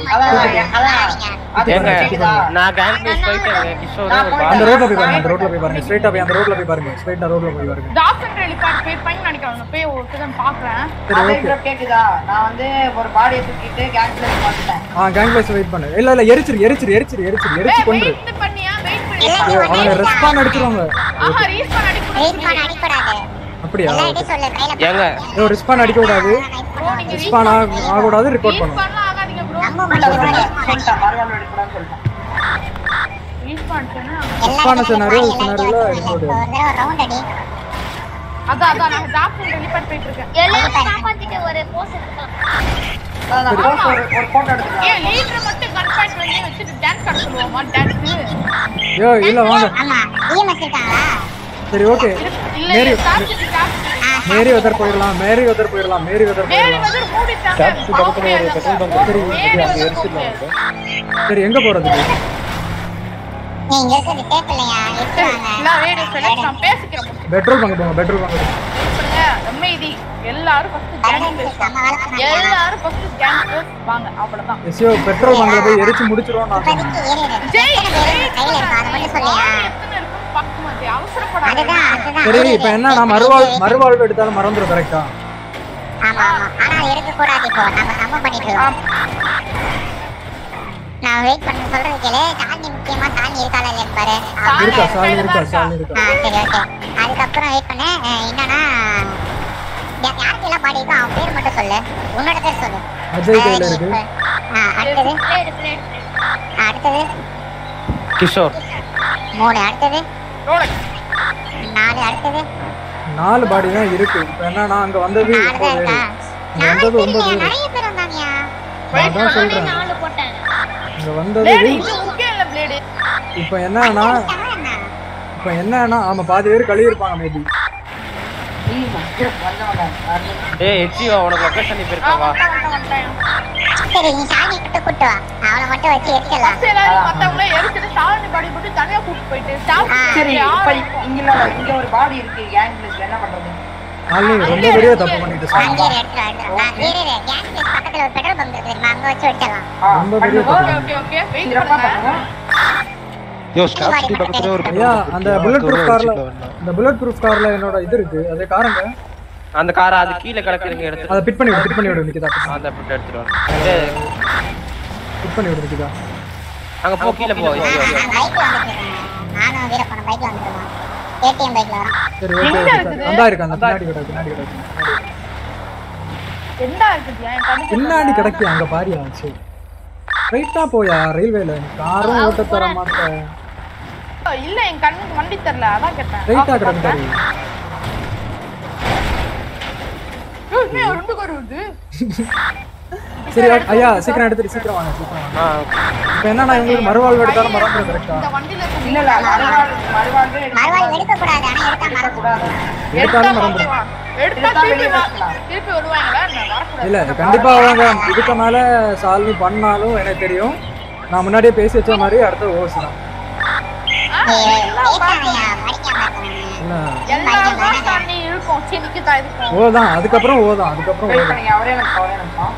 ஏங்க நான் கேங் பேஸ் போயிட்டு கிஷோர் ஒரு
அந்த ரோட்ல போய் பாருங்க அந்த ரோட்ல போய் பாருங்க ஸ்ட்ரைட்டா போய் அந்த ரோட்ல போய் பாருங்க ஸ்ட்ரைட்டா ரோட்ல போய் பாருங்க
டாக் சென்டர் வெளிப்பாடு போய் பண்ணி நினைக்கிறாங்க போய் ஒரு தான் பாக்குறேன்
சரி
அதே
ஓகே
ப்ரோ கேக்குதா நான் வந்து ஒரு பாடியை தூக்கிட்டு கேங்க்ல வந்துட்டேன்
ஆ கேங் பிளேஸ் வெயிட் பண்ணு இல்ல இல்ல எரிச்சிரு எரிச்சிரு எரிச்சிரு எரிச்சிரு எரிச்சு கொண்டு
வெயிட் பண்ணியா வெயிட் பண்ணி
ஐயோ, அவங்க ரெஸ்பாண்ட் அடிச்சிருவாங்க
ஆஹா ரீஸ்பான் அடிக்கணும்
ரீஸ்பான் அடிக்கூடாது
அப்படியா
எல்லாம் இடி சொல்லு கையில
ஏங்க
ஐயோ ரெஸ்பாண்ட் அடிக்க கூடாது ரெஸ்பாண்ட் ஆக கூடாது ரிப்போர்ட் பண்ணணும்
ரீஸ்பான்லாம் ஆகாதீங்க ப்ரோ
சொல்லிட்டேன் மறுவாழ்வு எடுக்கணும்னு சொல்லிட்டேன்
ரீஸ்பான் சொன்னா
ரெஸ்பாண்ட் சொன்னாரு சொன்னாருல ரிப்போர்ட்
ஒரு தடவை ரவுண்ட் அடி
அதான் அதான் நான் டாக் சென்டர் வெளிப்பாடு போயிட்டு இருக்கேன்
எல்லாரும் காப்பாத்திட்டு ஒரு போஸ் எடுக்கலாம்
அதான் போஸ்ட் ஒரு ஒரு போட்டோ எடுத்துக்கலாம்
ஏன் லீடர் மட்டும் கன் பாயிண்ட் பண்ணி வச்சுட்டு டான்ஸ் ஆட சொல்லுவோமா டான்ஸ்
ஐயோ இல்ல வாங்க
ஆமா இஎம்எஸ் இருக்காங்களா
சரி ஓகே
இல்ல
மேரி
இல்ல காசு காசு
மேரி வெதர் போயிடலாம் மேரி வெதர் போயிடலாம் மேரி வெதர்
மேரி
போயிடலாம்
வந்து மூடிட்டாங்க
டாக்ஸி பக்கத்துல ஒரு பெட்ரோல் பங்க்
சரி
மேரி
அங்க
வந்து
எரிச்சிடலாம்
சரி எங்க போறது
நீ இங்க இருக்கிறது சேஃப் இல்லையா எடுத்துவாங்க
நான் ரேடியோ செலக்ட் நான் பேசிக்கிறேன்
பெட்ரோல் பங்க் போங்க பெட்ரோல் பங்க் போங்க
பண்ணுங்க அமைதி எல்லாரும் ஃபர்ஸ்ட் கேங் பேசுவாங்க எல்லாரும் ஃபர்ஸ்ட் கேங் பேஸ் வாங்க அவ்வளவுதான்
எஸ்யோ பெட்ரோல் பங்க்ல போய் எரிச்சு முடிச்சிருவோம் நான் சொன்னேன்.
இப்போதைக்கு ஏறிடு
ஜெய்
கையில இருக்கும் அதை மட்டும் சொல்லியா
எத்தனை இருக்குன்னு பார்க்க மாட்டேன் அவசரப்படாத
அதுதான் அதுதான்
சரி இப்போ என்ன நான் மறுவாழ் மறுவாழ்வு எடுத்தாலும் மறந்துடும் கரெக்டா
ஆமா ஆமா ஆனா அது இருக்க கூடாது இப்போ நம்ம நம்ம பண்ணிட்டு இருக்கோம் நான் வெயிட் பண்ண சொல்றது கேளு சாலினி முக்கியமா சாலினி இருக்காளா இல்லையான்னு பாரு அவ-
இருக்கா சாலி இருக்கா சாலி இருக்கா
ஆ சரி ஓகே அதுக்கப்புறம் வெயிட் பண்ணு அஹ், என்னன்னா யா- யாருக்கு எல்லாம் பாடி இருக்கோ அவன் பேர் மட்டும் சொல்லு உன்னோட பேர் சொல்லு
அஜய் கையில இருக்கு
ஆ, அடுத்தது
பிளேடு பிளேடு
ஆ, அடுத்தது
கிஷோர்
மூணு அடுத்தது நாலு அடுத்தது
நாலு பாடி தான் இருக்கு இப்போ என்னன்னா அங்க வந்தது
நாலு தான்
ஒன்பது
இருக்கா
இங்க வந்தது ஒன்பது
இல்லையா,
பேரு.
நிறைய பேர் வந்தாங்கயா
நான் தான் சொல்றேன்
நாலு போட்டேன்
இங்க வந்தது
பிளேடு இது முக்கியம் இல்ல பிளேடு
இப்போ என்னன்னா இப்போ என்னன்னா ஆமா பாதி பேர் கழுவி இருப்பாங்க மேபி
ஏய் எச்சிவா உனக்கு லொகேஷன் அனுப்பி இருக்கவா
சரி நீ சாமி கிட்ட கூட்டு வா அவளை மட்டும் வச்சு எரிச்சிடலாம்
மத்தவங்கள எரிச்சிட்டு சாலினி பாடி போட்டு தனியா கூட்டு போயிட்டு ஸ்டாப்
சரி இப்ப இங்க இல்ல இங்க ஒரு பாடி இருக்கு கேங் பிளேஸ்ல என்ன பண்றது
நாளை ரொம்ப பெரிய தப்பு பண்ணிட்டு
அங்கே
சொன்னாங்க
எடுத்துட்டு வா, எடுத்துட்டு வா. இரு, இரு, கேஸ் பிளேஸ் பக்கத்துல ஒரு பெட்ரோல் பங்க் இருக்கு தெரியுமா? அங்க வச்சு வச்சிடலாம்
ரொம்ப பெரிய தப்பு
ஓகே ஓகே வெயிட் பண்ணுங்க
யோ ஸ்டாப் சிட்டி பக்கத்துல ஒரு
ஐயா
பெட்ரோல்
அந்த புல்லட் ப்ரூஃப் கார்ல இந்த புல்லட் ப்ரூஃப் கார்ல என்னோட இது இருக்கு அது காரங்க
அந்த காரை அது கீழே கிடக்குறீங்க எடுத்து
அதை பிட் பண்ணி விடு பிட் பண்ணி விடு நிக்கிதா
அந்த பிட் எடுத்துட்டு வாங்க ஏய்,
பிட் பண்ணி விடு நிக்கிதா
அங்க போ கீழே போ எச்சிவா
பைக்ல வந்துட்டு இருக்கேன் நானும் வீரப்பன பைக்ல வந்துட்டு இருக்கோம் ஏடிஎம் பைக்ல வரோம்
சரி ஓகே ஓகே அந்த இருக்கு அந்த பின்னாடி கிடக்கு பின்னாடி கிடக்கு
என்ன இருக்குதியா என் கண்ணு
பின்னாடி கிடக்கு அங்க பாரியா சரி ரைட்டா போயா ரயில்வேல காரும் ஓட்ட தர மாட்டேன்
இல்ல என் கண்ணுக்கு வண்டி தெரியல அதான் கேட்டேன்
ரைட்டா கிடக்கு பாரு
ஏய், என்ன ரெண்டு பேர் வருது
சரி ஐயா சீக்கிரம் எடுத்துட்டு சீக்கிரம் வாங்க சீக்கிரம் வாங்க இப்போ என்னன்னா இவங்களுக்கு மறுவாழ்வு எடுத்தாலும் மறந்துடும் கரெக்டா
இந்த வண்டியில
இல்ல இல்ல மறுவாழ்வு மறுவாழ்வு
மறுவாழ்வு எடுக்க கூடாது ஆனா எடுத்தா மறக்கூடாது
எடுத்தாலும் மறந்துடும்
எடுத்தா திருப்பி வா- திருப்பி வருவாங்களா என்ன வரக்கூடாது
இல்ல கண்டிப்பா அவங்க இதுக்கு மேல சால்வ் பண்ணாலும் எனக்கு தெரியும் நான் முன்னாடியே பேசி வச்ச மாதிரி அடுத்த ஓவர்ஸ் தான் இல்ல
எல்லாமே தண்ணி இருக்கும் செடிக்கு தான் இருக்கும்
ஓ தான் அதுக்கப்புறம் ஓ தான் அதுக்கப்புறம் ஓ
வெயிட்
தான்
பண்ணுங்க அவரே எனக்கு அவரே நிமிஷம்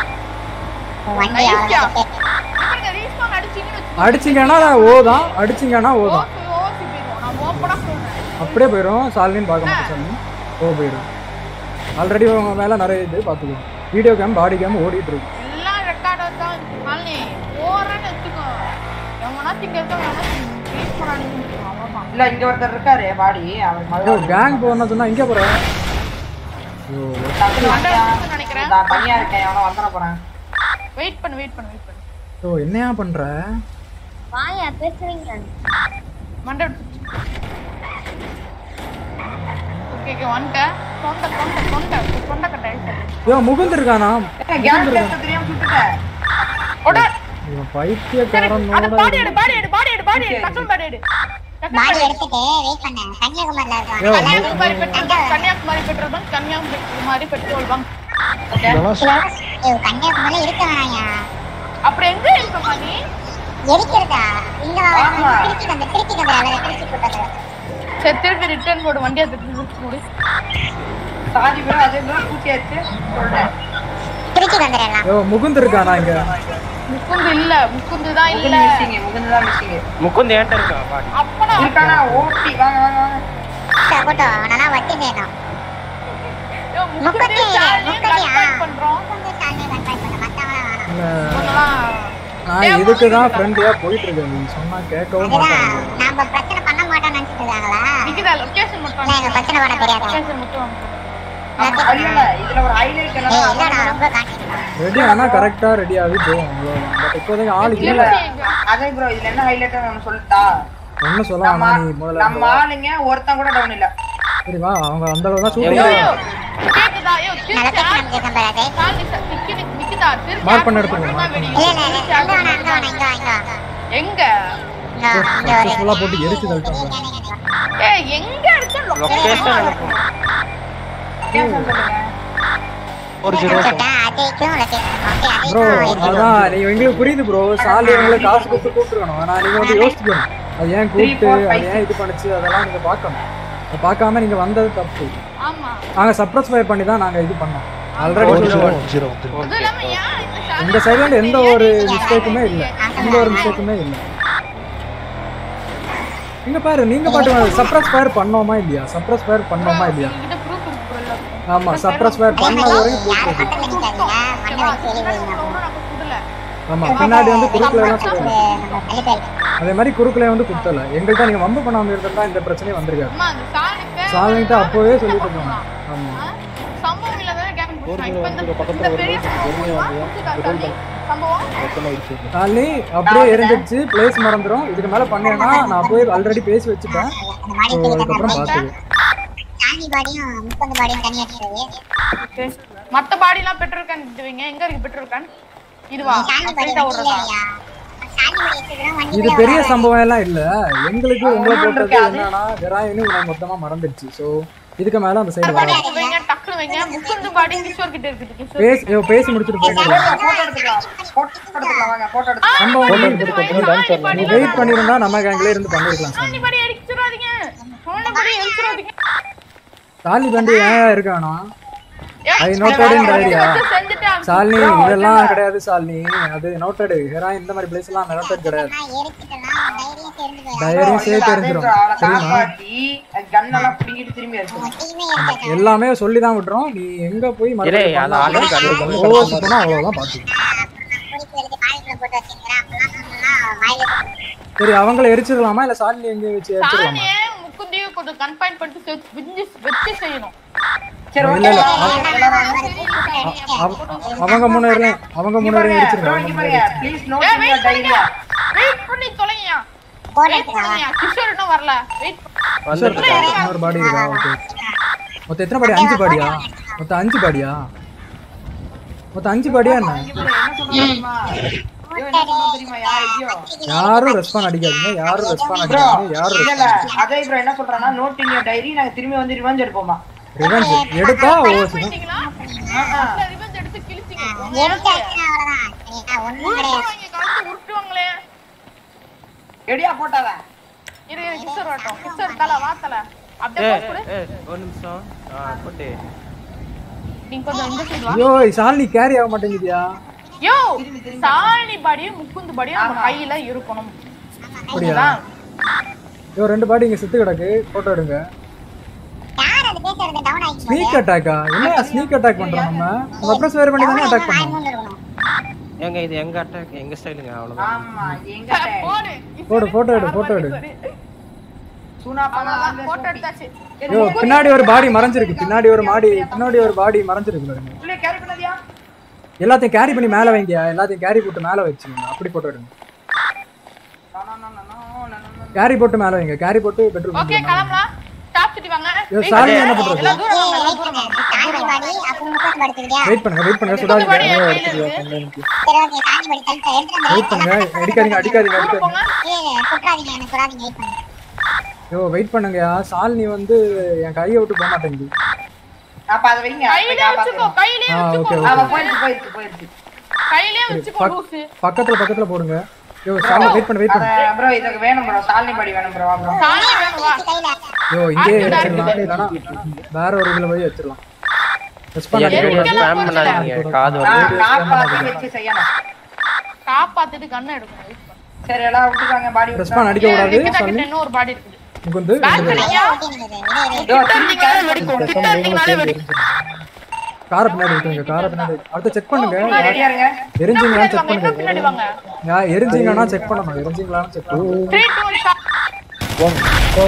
நைஸ்யா இவங்க ரீஸ்பான் அடிச்சீங்கன்னு வச்சுக்கோ
அடிச்சிங்கன்னா ஓ தான் அடிச்சிங்கன்னா ஓ தான்
ஓசி போயிடும் நான் ஓப்பனா சொல்றேன்
அப்படியே போயிடும் சாலினின்னு பார்க்க மாட்டேன் சாலினி ஓ போயிடும் ஆல்ரெடி உங்க மேல நிறைய இது பார்த்துக்கோ வீடியோ கேம் பாடி கேம் ஓடிட்டு இருக்கு
எல்லாம் ரெக்கார்ட் தான் நாளே போறேன்னு வச்சுக்கோ எவனா திங்க இருக்க எவனா ரீஸ் பண்ணாதீங்க அவ்வளவுதான்
இல்ல இங்க ஒருத்தர் இருக்காரு பாடி அவர்
ஓ
மதுரை
கேங் போனா சொன்னா இங்கே போற ஓ
நினைக்கிறேன்
நான் தனியா இருக்கேன் எவனோ வந்துட போறேன்
வெயிட் பண்ணு வெயிட் பண்ணு வெயிட் பண்ணு
ஓ என்னையா பண்ற
வாயா பேசுறீங்க
மண்டை ஓகே ஓகே வந்துட்டேன் தொண்டை தொண்டை தொண்டை தொண்டை கட்டை
யோ முகுந்த் இருக்கானா
கேங்
முகுந்த்
பேச
இருக்கான்
தெரியாம சுட்டுட்டேன்
இவன்
அந்த
பைத்தியக்காரனோட
பாடி எடு பாடி எடு பாடி எடு பாடி எடு டக்குனு பாடி எடு
பாடி எடுத்துட்டு வெயிட் பண்ண கன்னியாகுமரியில
யோ,
இருக்கான்
Kanyakumari petrol bunk Kanyakumari petrol bunk Kanyakumari petrol bunk
கன்னியாகுமரியில இருக்க வேணாயா
அப்புறம் எங்க இருக்க நீ
எரிக்கிறதா இங்க வா, திருச்சி வந்து திருச்சி வந்து அதை திருச்சி போட்டது
சரி திருப்பி ரிட்டர்ன் போடு வண்டியை திருப்பி முடிச்சு முடி
சாதி பேரும் அதே மாதிரி பூச்சியாச்சு சொல்றேன்
திருச்சி வந்துடலாம்
யோ முகுந்த் இருக்கானா இங்க
முக்குந்து இல்ல முக்குந்து தான் இல்ல
முகுந்து மிஸ்ஸிங் முகுந்து தான் மிஸ்ஸிங்
முக்குந்து ஏன்ட்ட இருக்கா பாடி
அப்பனா
இருக்கானா ஓட்டி வாங்க வாங்க வாங்க
போட்டோ நல்லா வட்டி வேணும்
யோ, முக்குந்து சாலையும் கட் பண்றோம்
இல்ல
இவங்கெல்லாம்
நான் இதுக்கு தான் ஃப்ரெண்ட்லியா போயிட்டு இருக்கேன் நீ சொன்னா கேட்கவும் மாட்டாங்க
நாம பிரச்சனை பண்ண மாட்டோம்னு நினைச்சிட்டு இருக்காங்களா
நிக்கிதா லொகேஷன் மட்டும்
இல்ல, எங்க பிரச்சனை பண்ண தெரியாது.
லொகேஷன் மட்டும் அனுப்பு.
இல்ல இல்ல ஒரு ஹைலைட்
ஏய், இல்ல, நான் ரொம்ப
ரெடி ஆனா கரெக்டா ரெடி ஆகி போகும் அவ்வளவுதான் பட் இப்போதைக்கு ஆள்
இல்ல
இல்ல
அதே ப்ரோ இதுல என்ன ஹைலைட் ஒன்னு சொல்லிட்டா
ஒன்னும் சொல்ல
நம்ம
வேணாம் நீ முதல்ல
நம்ம ஆளுங்க ஒருத்தன் கூட டவுன் இல்ல
சரி வா அவங்க அந்த அளவு தான்
ஐயோ,
ஷூட்டிங்
ஐயோ, கேக்குதா ஐயோ திருச்சி சாலி ச- நிக்கி நிக்கி- நிக்கிதா திருச்சி
மார்க் பண்ண எடுத்துக்கோ
மட்டும்தான் வெடி.
இல்ல இல்ல இல்ல இங்க வேணாம் இங்க வேணாம் இங்க வா, இங்க வா.
எங்க
இங்க வா, இங்க ஒரு
சக்சஸ்ஃபுல்லா போட்டு எரிச்சு தள்ளிட்டாங்க
ஏய் எங்க இருக்கு
லொகேஷன்
லொகேஷன்
அனுப்புங்க
ஒரு ஜீரோ
அஜய்க்கும் லொகேஷன் ஓகே
ப்ரோ
அஜய்க்கும்
அதான் நீ எங்களுக்கு புரியுது ப்ரோ சாலி உங்களுக்கு காசு கொடுத்து கூப்பிட்டுருக்கணும் ஆனா நீங்க வந்து யோசிக்கணும் அது ஏன் கூப்பிட்டு அது ஏன் இது பண்ணுச்சு அதெல்லாம் நீங்க பார்க்கணும் அதை பார்க்காம நீங்க வந்தது தப்பு
ஆமா
நாங்க சப்ரஸ் ஃபயர் பண்ணி தான் நாங்க இது பண்ணோம் ஆல்ரெடி
ஒரு ஜீரோ ஜீரோ
அது இல்லாம ஏன் இந்த சாலி
இந்த சைடுல இருந்து எந்த ஒரு மிஸ்டேக்குமே இல்ல எந்த ஒரு மிஸ்டேக்குமே இல்ல இங்க பாரு நீங்க பாட்டு சப்ரஸ் ஃபயர் பண்ணோமா இல்லையா சப்ரஸ் ஃபயர் பண்ணோமா இல்லையா
கிட்ட ப்ரூஃப் இருக்கு bro எல்லாத்துக்கும்.
ஆமா சப்ரஸ் ஃபயர் பண்ண வரைக்கும் போட்டு
மண்ணை வச்சு எலி
ஒண்ணும் நாங்க சுடல.
ஆமா பின்னாடி வந்து குறுக்குல எல்லாம்
அது
சொல்லுவாங்க
நம்ம தள்ளி போயிருக்கு
அதே மாதிரி குறுக்குல வந்து குத்தல எங்கள்கிட்ட நீங்க வம்பு பண்ணாம இருந்தா இந்த பிரச்சனையே வந்திருக்காது
அம்மா, அந்த சாலிக்கு
சாலினிட்ட அப்பவே சொல்லிட்டு இருக்காங்க ஆமா
சம்பவம் இல்லாததானே கேட்க முடியும்.
ஒரு
இப்ப இந்த-
ஜீரோ பக்கத்துல
இந்த
ஒரு
பெரிய
பஸ்
சம்பவம்
பொறுமையா
தான்
வந்து
புரிஞ்சுதா
பெட்ரோல்
சாலி? சம்பவம்
மொத்தமாயிடுச்சு
சாலினி அப்படியே எரிஞ்சிச்சு பிளேஸ் மறந்துடும் இதுக்கு மேல பண்ணேன்னா நான் போய் ஆல்ரெடி பேசி வச்சுட்டேன் So, அதுக்கப்புறம் பாத்துக்கு
சாந்தி பாடியும் முப்பது பாடியும் தனியா இருக்குது
மத்த பாடி எல்லாம் பெட்ரோல் கேன் விட்டுவீங்க எங்க இருக்கு பெட்ரோல் கேன் இதுவா
சாந்தி பாடி
ஸ்ட்ரைட்டா ஓடுறதா
இல்லையா சாந்தி பாடி வச்சுக்கிறோம் வண்டி
இது பெரிய சம்பவம் எல்லாம் இல்ல எங்களுக்கு உங்களை
ஒண்ணும்
போட்டது
இருக்காது.
என்னன்னா ஹெராயின்னு உங்களை மொத்தமா மறந்துடுச்சு சோ இதுக்கு மேல அந்த சைடு வராது
பாடி வைங்க டக்குனு வைங்க முக்குந்து பாடி கிஷோர் கிட்ட இருக்குது கிஷோர்
பேசி ஐயோ, பேசி முடிச்சுட்டு போயிட்டு
போட்டோ எடுத்துக்கலாம் போட்டோ எடுத்துக்கலாம் வாங்க போட்டோ எடுத்துக்கலாம்
சம்பவம்
போட்டோ எடுத்துட்டு அப்புறம் டான்ஸ் ஆடலாம்
நீ வெயிட் பண்ணியிருந்தா நம்ம கேங்ல இருந்து பண்ணிருக்கலாம் சார்
சாந்தி பாடி அடிச்சிடாதீங்க சோழ பாடி அடிச்சிடாதீங்க
சாலி பண்டி ஏன் இருக்கானா அது நோட்டட் இன் டைரியா
செஞ்சுட்டு
சாலினி இதெல்லாம் கிடையாது சாலினி அது நோட்டடு ஹெராயின் இந்த மாதிரி பிளேஸ் எல்லாம் நோட்டட் கிடையாது டைரியும் சேர்த்து தெரிஞ்சிடும் தெரியுமா
காப்பாத்தி கன் எல்லாம் பிடிக்கிட்டு திரும்பி எடுத்து
எல்லாமே சொல்லி தான் விட்டுறோம் நீ எங்க போய்
இல்லை, அது already கண்டு-
ஓவர்ஸ் போனா அவ்வளவுதான் பாத்து
போட்டு வச்சிருக்கிறேன் அப்பெல்லாம் சொன்னா வாயில
சரி அவங்கள எரிச்சிடலாமா இல்ல சாலினி எங்க வச்சு எரிச்சிடலாமா
சாணியே முக்குந்தியும் கொஞ்சம் கன்ஃபைன் பண்ணிட்டு செ- வச்சு வச்சு செய்யணும்
சரி
இல்ல இல்ல
ஓகே
அவ- அவங்க மூணு பேரையும் அவங்க மூணு பேரையும் எரிச்சிருங்க அவங்க மூணு பேரையும்
ப்ளீஸ் நோட் இன் யுவர் டைரியா
வெயிட் பண்ணி தொலைங்கயா வெயிட் பண்ணியா கிஷோர் இன்னும் வரல வெயிட்
சார், இன்னொரு பாடி இருக்கா ஓகே மொத்தம் எத்தனை பாடி அஞ்சு பாடியா மொத்தம் அஞ்சு பாடியா மொத்தம் அஞ்சு பாடியா என்ன
தெரியுமா யார் ஐயோ
யாரும் ரெஸ்பாண்ட் அடிக்காதீங்க யாரும் ரெஸ்பாண்ட்
ப்ரோ
அடிக்காதீங்க யாரும்
இல்ல இல்ல அதே ப்ரோ என்ன சொல்றானா நோட் இன் யுவர் டைரி நாங்க திரும்பி வந்து ரிவெஞ்ச் எடுப்போமா
ரிவெஞ்ச் எடுத்தா ஓவர்ஸ்
ரிவெஞ்ச் எடுத்து கிழிச்சிங்க
எடுத்தாச்சுன்னா அவ்வளவுதான் ஒண்ணும் கிடையாது
உருட்டுவாங்க, கழுத்து உருட்டுவாங்களே
எடியா போட்டாத
இரு இரு கிசர் வரட்டும் கிசர் தல வா தல அப்படியே
ஏய்,
போஸ் கொடு
ஏய், ஒரு நிமிஷம் ஆ, போட்டு
நீங்க கொஞ்சம் இந்த சைடு வா
ஐயோ ஷாலினி கேரி ஆக மாட்டேங்குதியா
யோ சாணி பாடியும் முக்குந்து பாடியும் நம்ம கையில இருக்கணும்
அப்படியா ஐயோ ரெண்டு பாடி இங்க செத்து கிடக்கு போட்டோ எடுங்க
யார் அது பேசுறது டவுன் ஆயிடுச்சு
ஸ்னீக் அட்டாக்கா என்ன ஸ்னீக் அட்டாக் பண்றோம் நம்ம உங்க அப்ரஸ் வேற பண்ணி தானே அட்டாக் பண்ணோம்
ஏங்க இது எங்க அட்டாக் எங்க ஸ்டைலுங்க அவ்வளவுதான்
ஆமா எங்க
போடு
போடு போட்டோ எடு போட்டோ எடு
சூனா பண்ணா
போட்டோ எடுத்தாச்சு
ஐயோ பின்னாடி ஒரு பாடி மறைஞ்சிருக்கு பின்னாடி ஒரு மாடி பின்னாடி ஒரு பாடி மறைஞ்சிருக்கு பாருங்க
உள்ள கேரி பண்ணதியா
எல்லாத்தையும் கேரி பண்ணி மேல வைங்க எல்லாத்தையும் கேரி போட்டு மேல வச்சுங்க அப்படி போட்டோ எடுங்க கேரி போட்டு மேல வைங்க கேரி போட்டு பெட்ரூம்
ஓகே கிளம்பலாம் ஸ்டாப் சிட்டி வாங்க
ஐயோ,
Wait
சாமி
பண்ணுங்க.
என்ன பண்றது?
எல்லாம் தூரம் வாங்க, எல்லாம் தூரம் வாங்க.
சாணி பாடி அப்புறம் முப்பது படுத்துக்கிட்டியா
வெயிட் பண்ணுங்க வெயிட் பண்ணுங்க சுடாதீங்க
பாடி என் கையில
எடுத்துட்டு வா,
இருக்கு.
எனக்கு.
சரி ஓகே சாணி பாடி தள்ளிட்டு எடுத்துட்டு
வெயிட் பண்ணுங்க அடிக்காதீங்க அடிக்காதீங்க அடிக்காதீங்க
போங்க
ஏய் சுற்றாதீங்க எனக்கு சுடாதீங்க வெயிட் பண்ணுங்க
ஐயோ வெயிட் பண்ணுங்கயா சாலினி வந்து என் கையை விட்டு போக மாட்டேங்குது
அப்ப அத வைங்க
கையிலே வச்சுக்கோ கையிலே
ஆ ஓகே
வச்சுக்கோ
அவ
ஓகே
போயிடுச்சு போயிடுச்சு போயிடுச்சு
கையிலே வச்சுக்கோ
பக்-
லூசு
பக்கத்துல பக்கத்துல போடுங்க ஐயோ சாலினி வெயிட் பண்ணு வெயிட்
அத
பண்ணு
ப்ரோ இதுக்கு வேணும் ப்ரோ சாலினி படி வேணும் ப்ரோ ப்ரோ
சாணி வேணும் வா
கையில
ஐயோ இங்கே வச்சிடலாம் இல்லைன்னா வேற ஒரு இதுல போய் வச்சிடலாம் ரெஸ்பாண்ட்
ஐயா,
அடிக்க
நீங்க spam பண்ணாதீங்க காது
நான்
வந்து
காப்பாத்தி வச்சு செய்யணும்
காப்பாத்திட்டு கண்ணை எடுக்கணும் wait பண்ணு.
சரி எல்லாம் விட்டுருவாங்க பாடி
ரெஸ்பாண்ட் அடிக்க கூடாது
கிட்ட
சாலினி
கிட்ட இன்னும் ஒரு பாடி இருக்குது
முகுந்து
பேக் பண்ணியா கிட்ட இருந்தீங்கனாலே வெடிக்கும் கிட்ட இருந்தீங்கனாலே வெடிக்கும்
காரை பின்னாடி விட்டுருங்க காரை பின்னாடி அடுத்து செக் பண்ணுங்க
ரெடியா இருங்க
எரிஞ்சிங்களான்னு செக்
வாங்க, இன்னும் பின்னாடி
பண்ணுங்க
வாங்க
யா எரிஞ்சிங்கன்னா செக் பண்ணணும் எரிஞ்சிங்களான்னு செக் பண்ணணும்
த்ரீ டூ ஸ்டாப்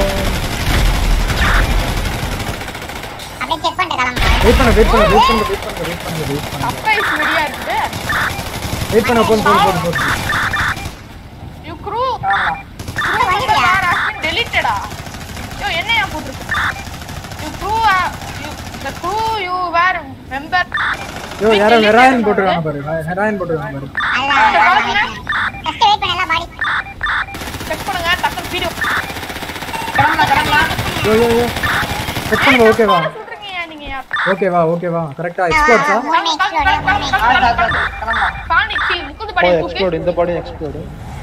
அப்படியே செக் பண்ணிட்டு கிளம்புங்க
வெயிட் பண்ணு வெயிட் பண்ணு வெயிட் பண்ணு வெயிட் பண்ணு வெயிட் பண்ணு வெயிட் பண்ணு
சர்ப்ரைஸ் ரெடியா இருக்குது
வெயிட் பண்ணு போதும் போதும் போதும் போதும்
யூ க்ரூ க்ரூ வந்து வேற ஹஸ்பண்ட் டெலிட்டடா யோ என்னையா போட்டுருக்கு you crew you the crew you where member
ஐயோ யாரோ ஹெராயின் போட்டுருக்காங்க பாரு ஹெராயின் போட்டுருக்காங்க பாரு
ஃபர்ஸ்ட் வெயிட் பண்ணல பாடி
செக் பண்ணுங்க டக்குனு வீடியோ
கிளம்பலாம் கிளம்பலாம்
ஐயோ ஐயோ ஐயோ செக் பண்ணுங்க ஓகேவா
சொல்றீங்க நீங்க
ஓகேவா ஓகேவா கரெக்டா எக்ஸ்போர்ட்ஸா
மூணு எக்ஸ்ப்ளோர் மூணு
கிளம்பலாம்
சாணி கீ முக்குது
ஓ
படி தூக்கு
எக்ஸ்ப்ளோர் இந்த பாடி எக்ஸ்ப்ளோர்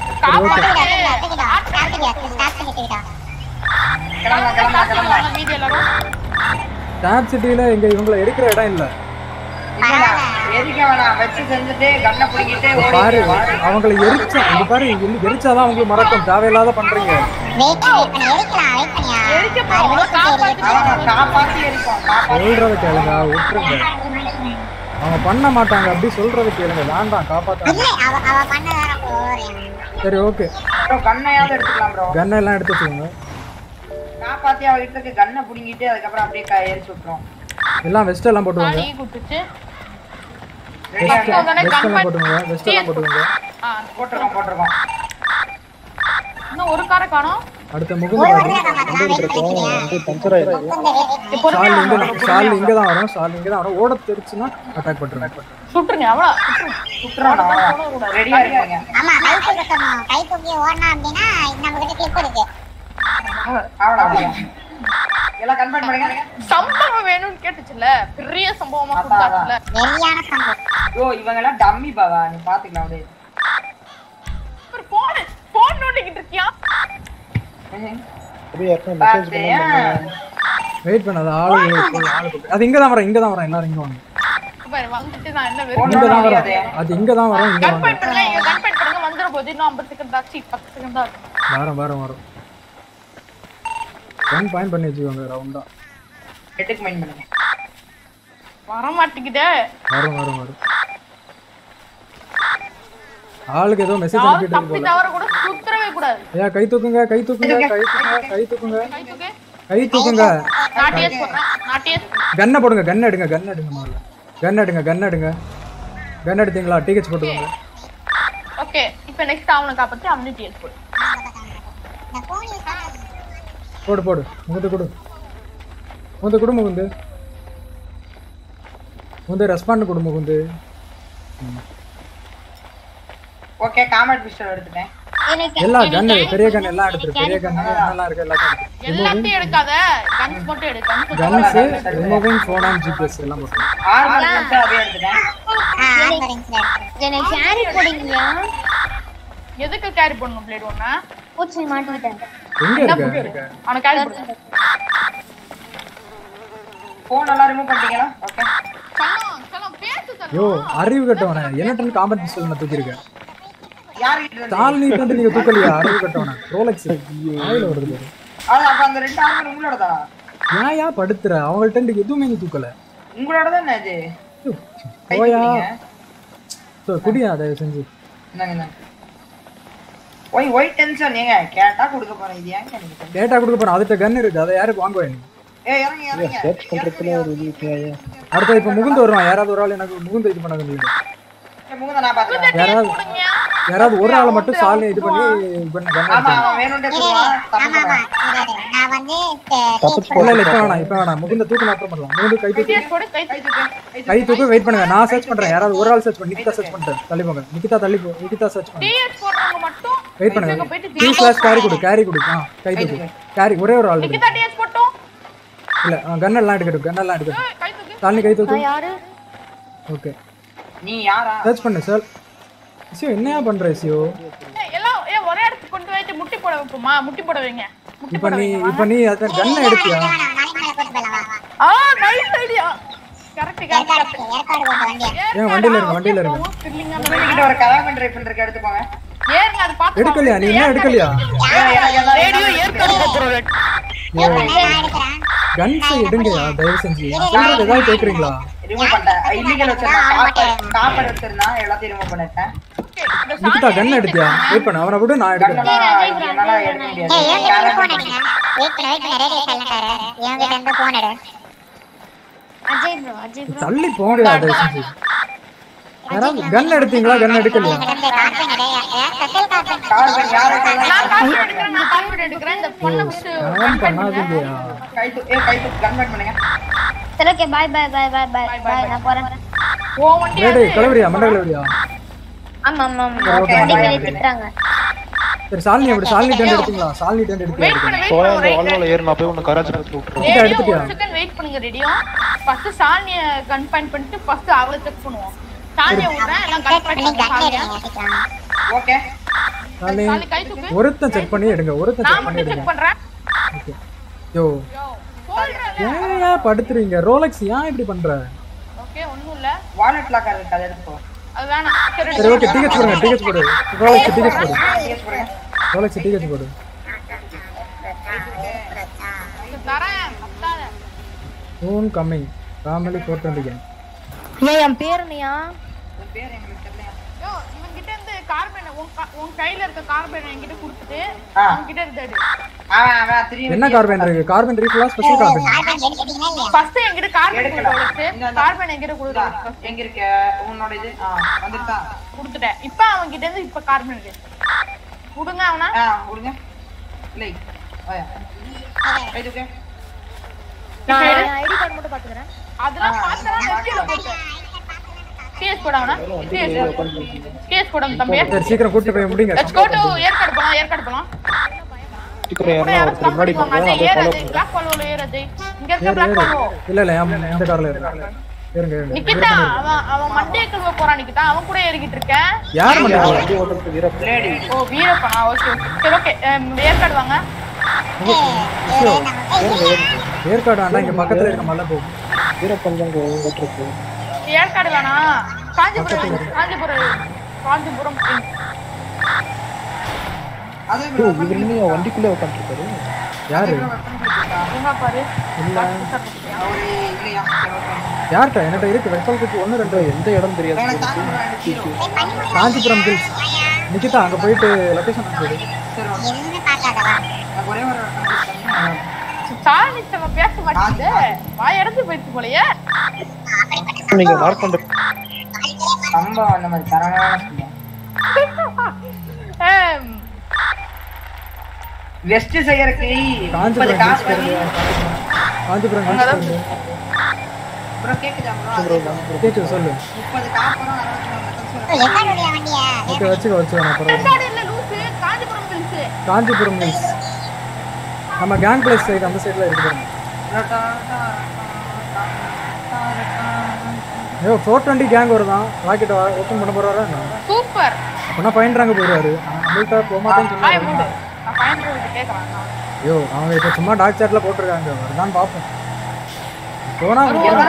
கிளம்பலாம் கிளம்பலாம் கிளம்பலாம்
மீதி எல்லாரும்
டேப் சிட்டில இங்க இவங்கள எடுக்கிற இடம் இல்ல
எரிக்க வேணாம் வச்சு செஞ்சுட்டு கண்ணை பிடிக்கிட்டு
இங்க பாரு அவங்கள எரிச்சா இங்க பாரு இங்க எரிச்சாதான் அவங்களுக்கு மறக்கும் தேவையில்லாத பண்றீங்க
வெயிட் பண்ணி எரிக்கலாம் வெயிட் பண்ணியா
எரிக்க போறோம் காப்பாத்தி
அவன் காப்பாத்தி எரிப்போம் காப்பாத்தி
சொல்றத கேளுங்க விட்டுருங்க அவங்க பண்ண மாட்டாங்க அப்படி சொல்றத கேளுங்க வேண்டாம் காப்பாத்தாங்க
இல்ல அவ அவ பண்ணதான போறேன்
சரி ஓகே
ப்ரோ கண்ணையாவது எடுத்துக்கலாம் ப்ரோ
கன் எல்லாம் எடுத்து வச்சுக்கோங்க
காப்பாத்தி அவ வீட்டுக்கு கண்ணை பிடிங்கிட்டு அதுக்கப்புறம் அப்படியே க- எரிச்சு விட்டுரும்
எல்லாம் வெஸ்ட் எல்லாம் போட்டுவாங்க
சாணி குட்டுச்சு
ரெடியா
வெஸ்ட்
இருங்க
வெஸ்ட் எல்லாம் போட்டுவாங்க வெஸ்ட் எல்லாம் போட்டுவாங்க
ஆ
போட்டிருக்கோம் போட்டிருக்கோம்
இன்னும் ஒரு காரை காணோம்
அடுத்த முகுந்து பாரு
இருக்கோம் வந்து பஞ்சர் ஆயிருக்கு
சால் இங்க சால் இங்க தான் வரும் சால் இங்க தான் வரும் ஓட தெரிச்சுன்னா அட்டாக் பண்றாங்க
சுட்டுருங்க அவ்வளோ
சுற்றுறோம் ரெடியா இருக்காங்க
ஆமா கை தூக்கணும் கை தூக்கி ஓடனா அப்படின்னா நம்ம கிட்ட கிளிப் இருக்கு
அவ்வளவுதான் எல்லாம் கன்ஃபர்ம் பண்ணுங்க
சம்பவம் வேணும்னு கேட்டுச்சுல பெரிய சம்பவமா கொடுத்தாச்சுல
வெறியான சம்பவம்
ஐயோ இவங்க எல்லாம் டம்மி பாவா நீ பாத்துக்கலாம் அப்படியே
ஒரு போன் போன் நோண்டிக்கிட்டு இருக்கியா
அப்படியே யாருக்கும் மெசேஜ் பண்ணாம
வெயிட் பண்ண அது ஆளு ஆளு அது இங்க தான் வரும் இங்க தான் வரும் எல்லாரும் இங்க வாங்க
பாரு வந்துட்டு நான் என்ன
இங்க தான் வரும் அது இங்க தான் வரும் இங்க
கன்
வாங்க
பாயிண்ட் பண்ணுங்க இங்க கன் பாயிண்ட் பண்ணுங்க வந்துற போது இன்னும் 50 செகண்ட் ஆச்சு 10 செகண்ட் தான் இருக்கு
வரும் வரும் வரும் ஒன் பாயிண்ட் பண்ணி வச்சுக்கோங்க ரவுண்டா
ஹெட்டுக்கு மைண்ட் பண்ணுங்க
வர மாட்டேங்குதே
வரும் வரும் வரும் ஆளுக்கு ஏதோ மெசேஜ்
யாரும்
அனுப்பிட்டு இருக்கு
தப்பி
போல
தவற கூட சுத்தரவே கூடாது
ஐயா கை தூக்குங்க கை தூக்குங்க கை தூக்குங்க கை தூக்குங்க
கை தூக்கு
கை தூக்குங்க
நான் டிஎஸ் போடுறேன் நான் டிஎஸ்
கன்னை போடுங்க கன் எடுங்க கன் எடுங்க முதல்ல கன் எடுங்க கன் எடுங்க கன் எடுத்தீங்களா டிஹெச் போட்டுக்கோங்க
ஓகே இப்போ நெக்ஸ்ட் அவனை காப்பாத்தி அவனே டிஎஸ் போடு
இந்த போன் யூஸ் பண்ணாது
போடு போடு முகுந்து கொடு முகுந்து கொடு முகுந்து முகுந்து ரெஸ்பாண்ட் கொடு முகுந்து
ஓகே காமெட் பிஸ்டல் எடுத்துட்டேன்
எனக்கு
எல்லா
எனக்கு
கன்னு
carry
பெரிய கன்
பண்ணு,
எல்லாம்
எனக்கு
எடுத்துரு
carry
பெரிய கன்
பண்ணு.
என்னெல்லாம் இருக்கு எல்லாத்தையும் எடுத்துரு
எல்லாத்தையும் எடுக்காத கன்ஸ் மட்டும் எடு guns
guns removing phone and GPS எல்லாம் போட்டு
ஆர்மர் வந்து அப்படியே எடுத்துட்டேன்
எனக்கு கேரி போடுங்கயா
எதுக்கு கேரி பண்ணணும் பிளேட் ஒண்ணா
பூச்சி மாட்டிக்கிட்டேன்
எங்க
என்ன
இருக்க
புக்கு? அவனை கேரி பண்ணு
போன் எல்லாம் ரிமூவ் பண்ணிட்டீங்களா ஓகே
செல்லம், செல்லம், பேசு செல்லம்.
யோ அறிவு கட்டவன என்ன காம்பன் பிஸ்டல் நான் தூக்கியிருக்கேன்
யார் கிட்ட இருந்து?
தால் நீட்டு வந்து நீங்க தூக்கலையா அறிவு கட்டவன ரோலெக்ஸ் ஆயில வருது பாரு
அது அப்ப அந்த ரெண்டு ஆர்மர் உங்களோடதா
ஏன் ஏன் படுத்துற அவங்கள்ட்ட இருந்து எதுவுமே நீ தூக்கல
உங்களோட தானே அது
போயா சோ குடியா தயவு செஞ்சு
இந்தாங்க இந்தாங்க ஒய் ஒய் டென்ஷன் ஏங்க கேட்டா கொடுக்க போறேன் இது ஏங்க எனக்கு
டேட்டா கொடுக்க போறேன் அதுட்ட கன் இருக்கு அதை யாருக்கு வாங்குவா நீ
ஏய் இறங்க இறங்க
சர்ச் பண்றதுல ஒரு இது இருக்காயா
அடுத்த இப்ப முகுந்து வருவான் யாராவது ஒரு ஆள் எனக்கு முகுந்து இது பண்ண முடியல
ஏய், முகுந்த நான் பாத்துக்கிறேன்
யாராவது யாராவது ஒரு ஆளை மட்டும் சாலை இது பண்ணி பண்ண
ஆமா
கன்
அவன் வேணும்ட்டே சொல்லுவான் தப்பு பண்ணுவான்.
நான் வந்து
இல்ல இல்ல இப்ப வேணாம் இப்ப வேணாம் முகுந்த தூக்கு அப்புறம் பண்ணலாம் முகுந்து கை தூக்கு
போடு கை தூக்கு
கை தூக்கு வெயிட் பண்ணுங்க நான் சர்ச் பண்றேன் யாராவது ஒரு ஆள் சர்ச் பண்ணி நிகிதா சர்ச் பண்ணிட்டேன் தள்ளி போங்க நிகிதா தள்ளி போ நிகிதா சர்ச் பண்ணு
டிஎஸ் போடுறவங்க மட்டும்
வெயிட்
அங்க
பண்ணுங்க
போயிட்டு
டீ கிளாஸ் கேரி கொடு கேரி கொடு ஆ கை தூக்கு கேரி ஒரே ஒரு ஆள் இருக்கு
நிக்கிதா டிஎஸ் போட்டோம்
இல்ல கன் எல்லாம் எடுக்கட்டும் கன் எல்லாம் எடுக்கட்டும்
கை தூக்கு
தாலி கை தூக்கு
யாரு
ஓகே
நீ யாரா
சர்ச் பண்ணு சார் சியோ என்னையா பண்ற சியோ
ஏய், எல்லாம் ஏ ஒரே இடத்துக்கு கொண்டு போயிட்டு முட்டி போட வைப்போமா முட்டி போட வைங்க முட்டி
இப்ப
போட
நீ
வைங்க
இப்ப நீ அத கன்னை எடுத்தியா
ஆ nice idea correct correct
Yercaud கொண்டு வண்டியா
ஏன் வண்டியில இருங்க வண்டியில இருங்க
கிட்ட ஒரு கதாபன் ரைஃபிள் இருக்கு எடுத்து போங்க
ஏறுங்க அது பாத்து
எடுக்கலையா நீ என்ன எடுக்கலையா
ரேடியோ ஏற்காடு போறோம்
கன்ஸை எடுங்கயா தயவு செஞ்சு நான் சொல்றது ஏதாவது கேக்குறீங்களா
ரிமூவ் பண்ணிட்டேன் இல்லீகல் வச்சிருந்தேன் காப்பர் காப்பர் எடுத்திருந்தான் எல்லாத்தையும் ரிமூவ் பண்ணிட்டேன்
நிக்கிதா கன் எடுத்தியா வெயிட் பண்ணு அவனை விடு நான் எடுக்கிறேன்
கண்ணெல்லாம் என்னால எடுக்க முடியாது
ஏய் ஏன்
கேரட்
போன் எடுங்க வெயிட் பண்ணு வெயிட் பண்ணு ரேடியோ சைலண்டாரு இவங்க கிட்ட இருந்து போன் எடு
அஜய் ப்ரோ அஜய் ப்ரோ
தள்ளி போங்கடா தயவு செஞ்சு யாராவது கன் எடுத்தீங்களா கன் எடுக்கலையா
கார்பன் யாரு
நான் காப்பி எடுக்கிறேன் நான் காப்பி எடுக்கிறேன் இந்த பொண்ணை விட்டு
ஸ்கேம் பண்ணாதீங்கயா
கை தூ ஏ கை தூ கன்வெர்ட் பண்ணுங்க
சரி okay bye bye bye bye bye bye நான் போறேன்
ஓ வண்டி
டேய் டேய் கிளவரியா மண்டை கிளவரியா
ஆமா ஆமா ஆமா
Okay,
வண்டி
okay.
வெளிய திட்டுறாங்க
சரி சாலினி எப்படி சாலினி டென்ட் எடுத்தீங்களா சாலினி டென்ட் எடுத்தீங்களா
சோயா இந்த வால்வால ஏறி நான் போய் உன்னை கராச்சி பத்தி விட்டுறேன்
நிக்கிதா எடுத்துட்டியா
செகண்ட் வெயிட் பண்ணுங்க ரெடியோ ஃபர்ஸ்ட் சாலினிய கன்ஃபைன் பண்ணிட்டு ஃபர்ஸ்ட் அவளை செக் பண்ணுவோம் சாலினிய விடுறேன் எல்லாம் கன்ஃபைன் பண்ணி சாலினிய
ஓகே
சாலினி
சாலி கை தூக்கு
ஒருத்தன் செக் பண்ணி எடுங்க ஒருத்தன்
நான்
செக் பண்ணி
மட்டும்
எடுங்க
செக் பண்றேன்
ஓகே யோ ஏன் ஏன் படுத்துறீங்க ரோலெக்ஸ் ஏன் இப்படி பண்ற
ஓகே ஒண்ணும் இல்ல
வாலெட் லாக்கர் இருக்கு அதை எடுத்து போ
அது வேணாம் சரி
சரி ஓகே டிக்கெட் போடுங்க டிக்கெட் போடு ரோலெக்ஸ் டிக்கெட் போடு
டிஎஸ் போடுங்க
ரோலெக்ஸ் டிக்கெட் போடு
தரேன் பத்தாத
soon coming family four twenty
ஏன் என் பேர் என்னையா
உன் பேர் எங்களுக்கு தெரியல
யோ இவன் கிட்ட இருந்து கார்பன் உன் கா- உன் கையில இருக்க கார்பன் என்கிட்ட கொடுத்துட்டு
ஆ.
அவன் கிட்ட இருந்து எடு
அவன் அவன் திரும்பி
என்ன கார்பன் இருக்கு கார்பன் ரீஃபிலா ஸ்பெஷல் கார்பன்
ஃபர்ஸ்ட் என்கிட்ட கார்பன்
எடுக்கலாம்.
கொடுத்து கார்பன் என்கிட்ட
இந்தா,
கொடுத்து
எங்க இருக்க உன்னோட இது ஆ வந்துட்டா
கொடுத்துட்டேன் இப்போ அவன் கிட்ட இருந்து இப்போ கார்பன் இருக்கு கொடுங்க அவனா
ஆ விடுங்க இல்லை ஓயா கை தூக்கு
நான் ஐடி கார்டு மட்டும் பாத்துக்கிறேன்
அதெல்லாம் பார்த்தா வெட்டில போட்டு டிஎஸ் போட அவனா டிஎஸ் டிஎஸ் போட தம்பி
சரி சீக்கிரம் கூட்டிட்டு போய் முடிங்க
லெட்ஸ் கோ டு ஏற்காடு போலாம் ஏற்காடு போலாம்
சீக்கிரம் யாருன்னா ஒருத்தர் முன்னாடி
வாங்க
போங்க
அதே
அப்படியே
ஏறு
ஃபாலோ
அது பிளாக் ஃபாலோல ஏறு அது இங்க இருக்க
ஏறு,
பிளாக்
ஏறு.
ஃபாலோ
இல்ல இல்ல என் இந்த கார்ல ஏறுங்க ஏறுங்க ஏறுங்க
நிக்கிதா அவன் அவன் மண்டே கழுவ போறான் நிக்கிதா அவன் கூட ஏறிக்கிட்டு இருக்கேன்
யார் மண்டே கழுவ?
வண்டி ஓட்டுறதுக்கு வீரப்ப
லேடி
ஓ வீரப்பனா ஓகே சரி ஓகே ஏற்காடு வாங்க
ஏற்காடு ஆண்டா இங்க பக்கத்துல இருக்க மலை போகும்
வீரப்பன் தான் ஓட்டுறது
ஏற்காடு வேணாம் காஞ்சிபுரம் காஞ்சிபுரம் காஞ்சிபுரம்
அது
இவர் இன்னும் வண்டிக்குள்ளே உட்காந்துருக்காரு
யாரு
எங்க பாரு
இல்ல
அவரு இல்லையா சரி, okay.
யார்கிட்ட என்கிட்ட இருக்கு வெச்சல்க்கு ஒண்ணு ரெண்டு
எந்த இடம் தெரியாது
எனக்கு தாங்க முடியாது, zero.
காஞ்சிபுரம் ஹில்ஸ் நிக்கிதா அங்க போயிட்டு லொகேஷன் அனுப்பிடு
சரி, okay. எனக்கு ஒரே ஒரு
சாணி நம்ம பேச மாட்டேங்குது வாய் எடுத்து போயிடுச்சு போலயே
நீங்க மார்க் பண்ற
சம்பவம் அந்த மாதிரி தரமான
ஏம்,
வெஸ்ட் செய்யறதுக்கு முப்பது
காஞ்சிபுரம்
காசு
ஹில்ஸ்
பண்ணி
காஞ்சிபுரம் ஹில்ஸ்
ப்ரோ கேக்குதா ப்ரோ
கேக்குது சொல்லு
முப்பது காப்பரம் அறுபத்தி நாலு லட்சம்
ஓகே வச்சுக்கோ வச்சுக்கோ நான் பரவாயில்ல
ஏற்காடு இல்ல லூசு காஞ்சிபுரம்
காஞ்சிபுரம் மில்ஸ் நம்ம கேங் பிளேஸ் சைடு அந்த சைடில் இருக்கு பாருங்க ஐயோ ஃபோர் டுவெண்ட்டி கேங் வருதான் ராக்கெட் ஓப்பன் பண்ண போறாரா என்ன?
சூப்பர்
அப்படின்னா ஃபைன் ரேங்க் போயிடுவாரு நம்மள்ட்ட போக மாட்டேன்னு
வாய
சொன்னாரு
மூடு நான் ஃபைன் ரோடு கேட்கறேன்
ஐயோ அவங்க இப்போ சும்மா டாக் சாட்ல போட்டிருக்காங்க வருதான்னு பார்ப்போம் போனா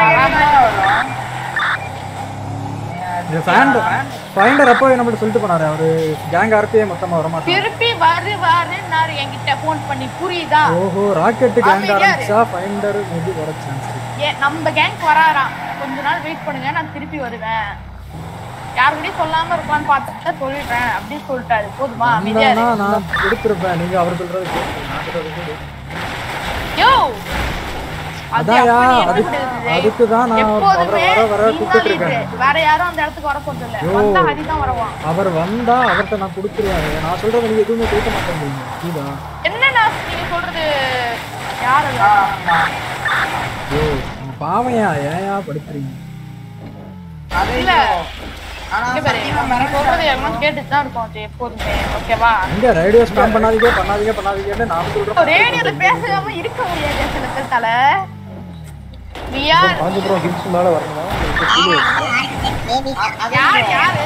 இந்த ஃபைண்டர் ஃபைண்டர் அப்போ நம்மள்ட்ட சொல்லிட்டு போனாரு அவரு கேங் ஆர்பியே மொத்தமா வர மாட்டாங்க
திருப்பி வருவாருன்னாரு என்கிட்ட ஃபோன் பண்ணி புரியுதா
ஓஹோ ராக்கெட் கேங்
அமைதியா இரு.
ஆரம்பிச்சா ஃபைண்டர் மேபி வர சான்ஸ் இருக்கு
ஏ நம்ம கேங்க் வராராம் கொஞ்ச நாள் வெயிட் பண்ணுங்க நான் திருப்பி வருவேன் யாருக்கிட்டையும் சொல்லாம இருப்பான்னு பார்த்துட்டு சொல்லிடுறேன் அப்படின்னு சொல்லிட்டாரு போதுமா அமைதியா
வந்தானா
இரு.
நான் எடுத்திருப்பேன் நீங்க அவர் சொல்றது கேட்கல. நான் சொல்றது கேளு.
யோ அது
அதான்யா,
அப்படி என்ன
அதுக்கு-
சொல்றது?
அதுக்கு தான் நான்
எப்போதுமே
வர வர வர
நீ தான்
கூப்பிட்டு
leader.
இருக்கேன்.
வேற யாரும் அந்த இடத்துக்கு வர போறது இல்ல
யோ.
வந்தா ஹரி தான் வருவான்
அவர் வந்தா அவர்கிட்ட நான் கொடுத்துருவேன் நான் சொல்றது நீங்க எதுவுமே கேட்க மாட்டேங்கிறீங்க புரியுதா
என்னண்ணா நீங்க சொல்றது யாரு அது?
ஐயோ உங்க பாவையா ஏயா படுத்துறீங்க
இல்ல இங்க பாரு, நீ சொல்றது எல்லாம் கேட்டுட்டு தான் இருக்கோம் ஜெய், எப்போதுமே ஓகேவா
எங்க ரேடியோ ஸ்பேம் பண்ணாதீங்க பண்ணாதீங்க பண்ணாதீங்கன்னு நான் சொல்றேன்
ரேடியோல பேசாம இருக்க முடியாது சில பேர் தல We are-
காஞ்சிபுரம் ஹில்ஸ் மேல வரணுமா உங்களுக்கு கீழே இருக்கா?
யார் யாரு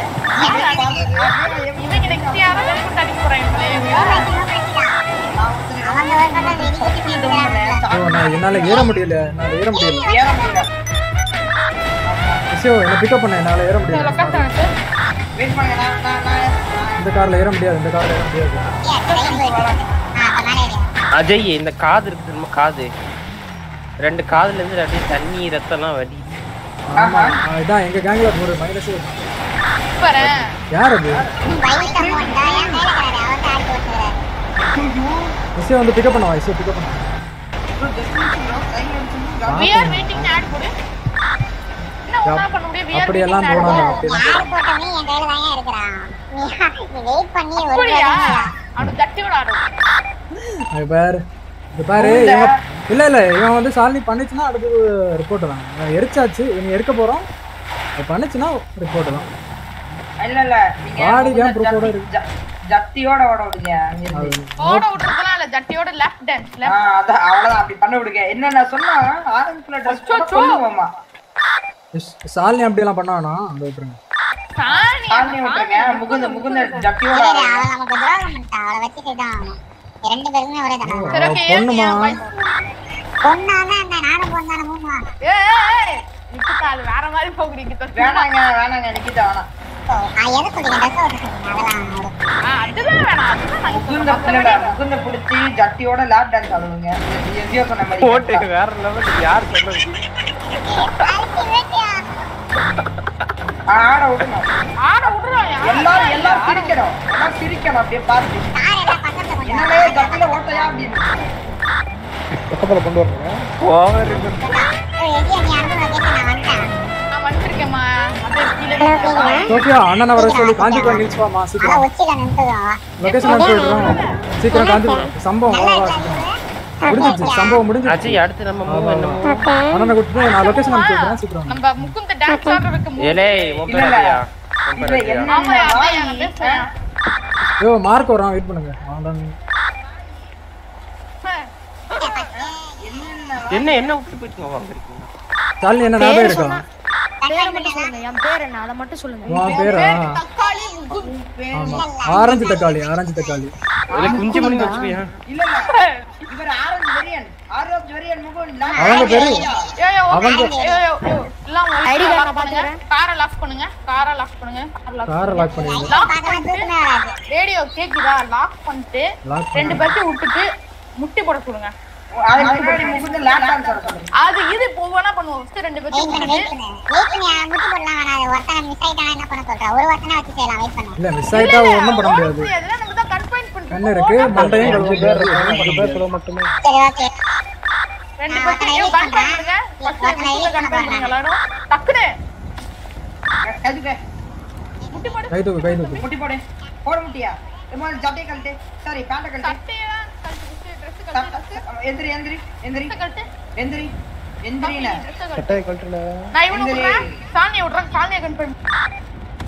இவங்க நெக்ஸ்ட் யாரோ வெளியிட்டு அடிக்க போறாங்க
ஐயோ நான் என்னால ஏற முடியல என்னால ஏற முடியல
ஏற முடியல
ஐயோ என்ன பிக்கப் பண்ண என்னால ஏற முடியல
வெயிட் பண்ணுங்க நான் நான் நான்
இந்த கார்ல ஏற முடியாது இந்த கார்ல ஏற முடியாது
அஜய் இந்த காது இருக்கு தெரியுமா காது ரெண்டு காதுல இருந்து அப்படியே தண்ணி ரத்தம்லாம் வடி
ஆமா ஆ, இதான் எங்க கேங்ல ஒரு மைனஸ்
சூப்பரன்
யார் அது விஷயம் வந்து பிக்கப் பண்ணுவா விஷயம் பிக்கப் பண்ணுவா
we are waiting ஆட் போடு என்ன ஒண்ணா பண்ண முடியும் we are
அப்படியெல்லாம்
waiting
போனாங்க
ad போடு.
யார் போட்டோமே என் கையில தான் இருக்கிறான் நீ நீ வெயிட் பண்ணி ஒரு
அப்படியா
வாரம்
அவனு தட்டி விட ஆடும்
அது பாரு இது பாரு இவன் இல்ல இல்ல இவன் வந்து சாலினி பண்ணுச்சுன்னா அடுத்து ரிப்போர்ட் தான் இவன் எரிச்சாச்சு இவன் எரிக்க போறோம் அது பண்ணுச்சுன்னா ரிப்போர்ட் தான்
இல்ல இல்ல நீங்க
பாடி
உங்க
கேம் ப்ரூஃபோட
ஜத்தி- ஜ- ஜத்தியோட ஓட விடுங்க அங்க இருந்து.
ஓட விட்டுறதுலாம் இல்ல ஜட்டியோட லெஃப்ட் டான்ஸ்
ஆ,
லெஃப்ட்
அதான் அவ்வளவுதான் அப்படி பண்ண விடுங்க என்ன நான் சொன்னா ஆரஞ்சு கலர் ட்ரெஸ் போட்டு கொல்லுவோமா
சாலினி அப்படியெல்லாம் பண்ணானா அந்த விட்டுருங்க
சாணி
சாமி விட்டுருங்க முகுந்த முகுந்த ஜட்டியோட
அவ
ஆடுங்க.
நமக்கு துரோகம் பண்ணிட்டா அவளை வச்சு செய்தான் ஆகணும் ரெண்டு பேருமே ஒரே தடவை
சரி ஓகே
பொண்ணுமா
பொண்ணாதான் என்ன நானும் பொண்ணான மூணு
ஏய் நிக்கிதா அது வேற மாதிரி போகுறீங்க
வேணாங்க வேணாங்க நிக்கிட்ட வேணாம்
எதை சொல்றீங்க ட்ரெஸ் ஓட்ட சொல்றீங்க அதெல்லாம் ஒரு
அதுதான் வேணாம் அதுதான் நாங்க
முகுந்த பிள்ளை முகுந்த பிடிச்சி ஜட்டியோட லேப் டான்ஸ் ஆடுவீங்க எங்கேயோ சொன்ன மாதிரி
போட்டு வேற லெவல் யார் சொன்னது
ஆ, ஆட விடணும்
ஆட விடுறோம்
எல்லாரும் எல்லாரும் சிரிக்கணும் எல்லாம் சிரிக்கணும் அப்படியே பார்த்து என்னலே ஜட்டில ஓட்டையா அப்படின்னு
பக்கத்துல கொண்டு வரணுங்க
ஓவர்
நான் வந்துருக்கேம்மா அப்படியே கீழே
சோஃபியா அண்ணனை வர சொல்லி காஞ்சிபுரம் ஹில்ஸ் வாமா சீக்கிரம்
உச்சில நின்றுதான்
லொகேஷன் அனுப்பிச்சு விடுறோம் சீக்கிரம் காஞ்சிபுரம் சம்பவம் வா, வா, சீக்கிரம். முடிஞ்சிச்சு சம்பவம் முடிஞ்சிச்சு
அஜய் அடுத்து நம்ம மூவ் என்ன move?
அண்ணனை கூட்டிட்டு நான் லொகேஷன் அனுப்பிச்சு விடுறேன் சீக்கிரம்
நம்ம முகுந்த டான்ஸ் ஆடுறதுக்கு
ஏலே உன் பேர்
இல்ல, இல்ல.
அஜயா உன் பேர்
இதுல
அஜயா
என்ன
ஆமா அதான் நான் பேசுறேன்
ஐயோ மார்க் வரான் வெயிட் பண்ணுங்க அவன்
என்ன என்ன விட்டு போயிட்டு வாங்க
சாலினி என்ன ஞாபகம் இருக்கா
பேரை மட்டும் சொல்லுங்க என் பேர் என்ன அதை மட்டும் சொல்லுங்க
உன் பேரா
தக்காளி முகுந்த்
ஆமா ஆரஞ்சு தக்காளி ஆரஞ்சு தக்காளி
இல்ல குஞ்சு மணி வச்சுக்கோயா
இல்ல இல்ல இவர் ஆரஞ்சு வெரியன் ஆரஞ்சு வெரியன் முகம்
அவங்க பேரு
யோ யோ
அவங்க
யோ யோ யோ எல்லாம்
ID card
லாக்
நான்
பண்ணுங்க காரை லாக் பண்ணுங்க காரை லாக் பண்ணுங்க
காரை லாக் பண்ணிடுங்க
லாக் பண்ணிட்டு ரேடியோ கேக்குதா லாக் பண்ணிட்டு
லாக்
ரெண்டு பேர்த்தையும் விட்டுட்டு முட்டி போட சொல்லுங்க
அதுக்கு முன்னாடி முகுந்த லேப் டான்ஸ் ஆட சொல்லுங்க
அது இது இப்போ ஒவ்வொன்றா பண்ணுவோம் ஃபர்ஸ்ட் ரெண்டு பேர்த்தையும்
வெயிட்
விட்டுட்டு
பண்ணு முட்டு போடலாம் வேணாம் ஒருத்தனை மிஸ் ஆயிட்டானா என்ன பண்ண சொல்ற ஒரு வருஷம் வச்சு செய்யலாம் வெயிட் பண்ணு
இல்ல மிஸ் ஆயிட்டா ஒண்ணும் பண்ண முடியாது
அதெல்லாம் நம்ம தான் கன்ஃபைன் பண்ணிட்டு
கண்ணு இருக்கு மண்டையும் கழுவ
அஞ்சு பேர்
முடியாது
இருக்காங்க அஞ்சு பேர் சொல்ல மட்டுமே
சரி ஓகே
ரெண்டு பேர்த்தையும் கன்ஃபைன் பண்ணுங்க ஃபர்ஸ்ட் முகுந்த கன்ஃபைன் பண்ணுங்க எல்லாரும் டக்குனு
எதுக்கு
முட்டி போடு
கை தூக்கு கை தூக்கு
முட்டி போடு போட முட்டியா எம்மா ஜட்டியை கழட்டு சாரி பேண்ட கழட்டு
சட்டையெல்லாம் கழட்டி ட்ரெஸ் கழட்டி
எந்திரி எந்திரி எந்திரி
கழட்டு
எந்திரி எந்திரின
ட்ரெஸ் கழட்டு
சட்டையை கழட்டுல
நான் இவனை விடுறேன் சாணியை விடுறேன் சாணியை கன்ஃபைன்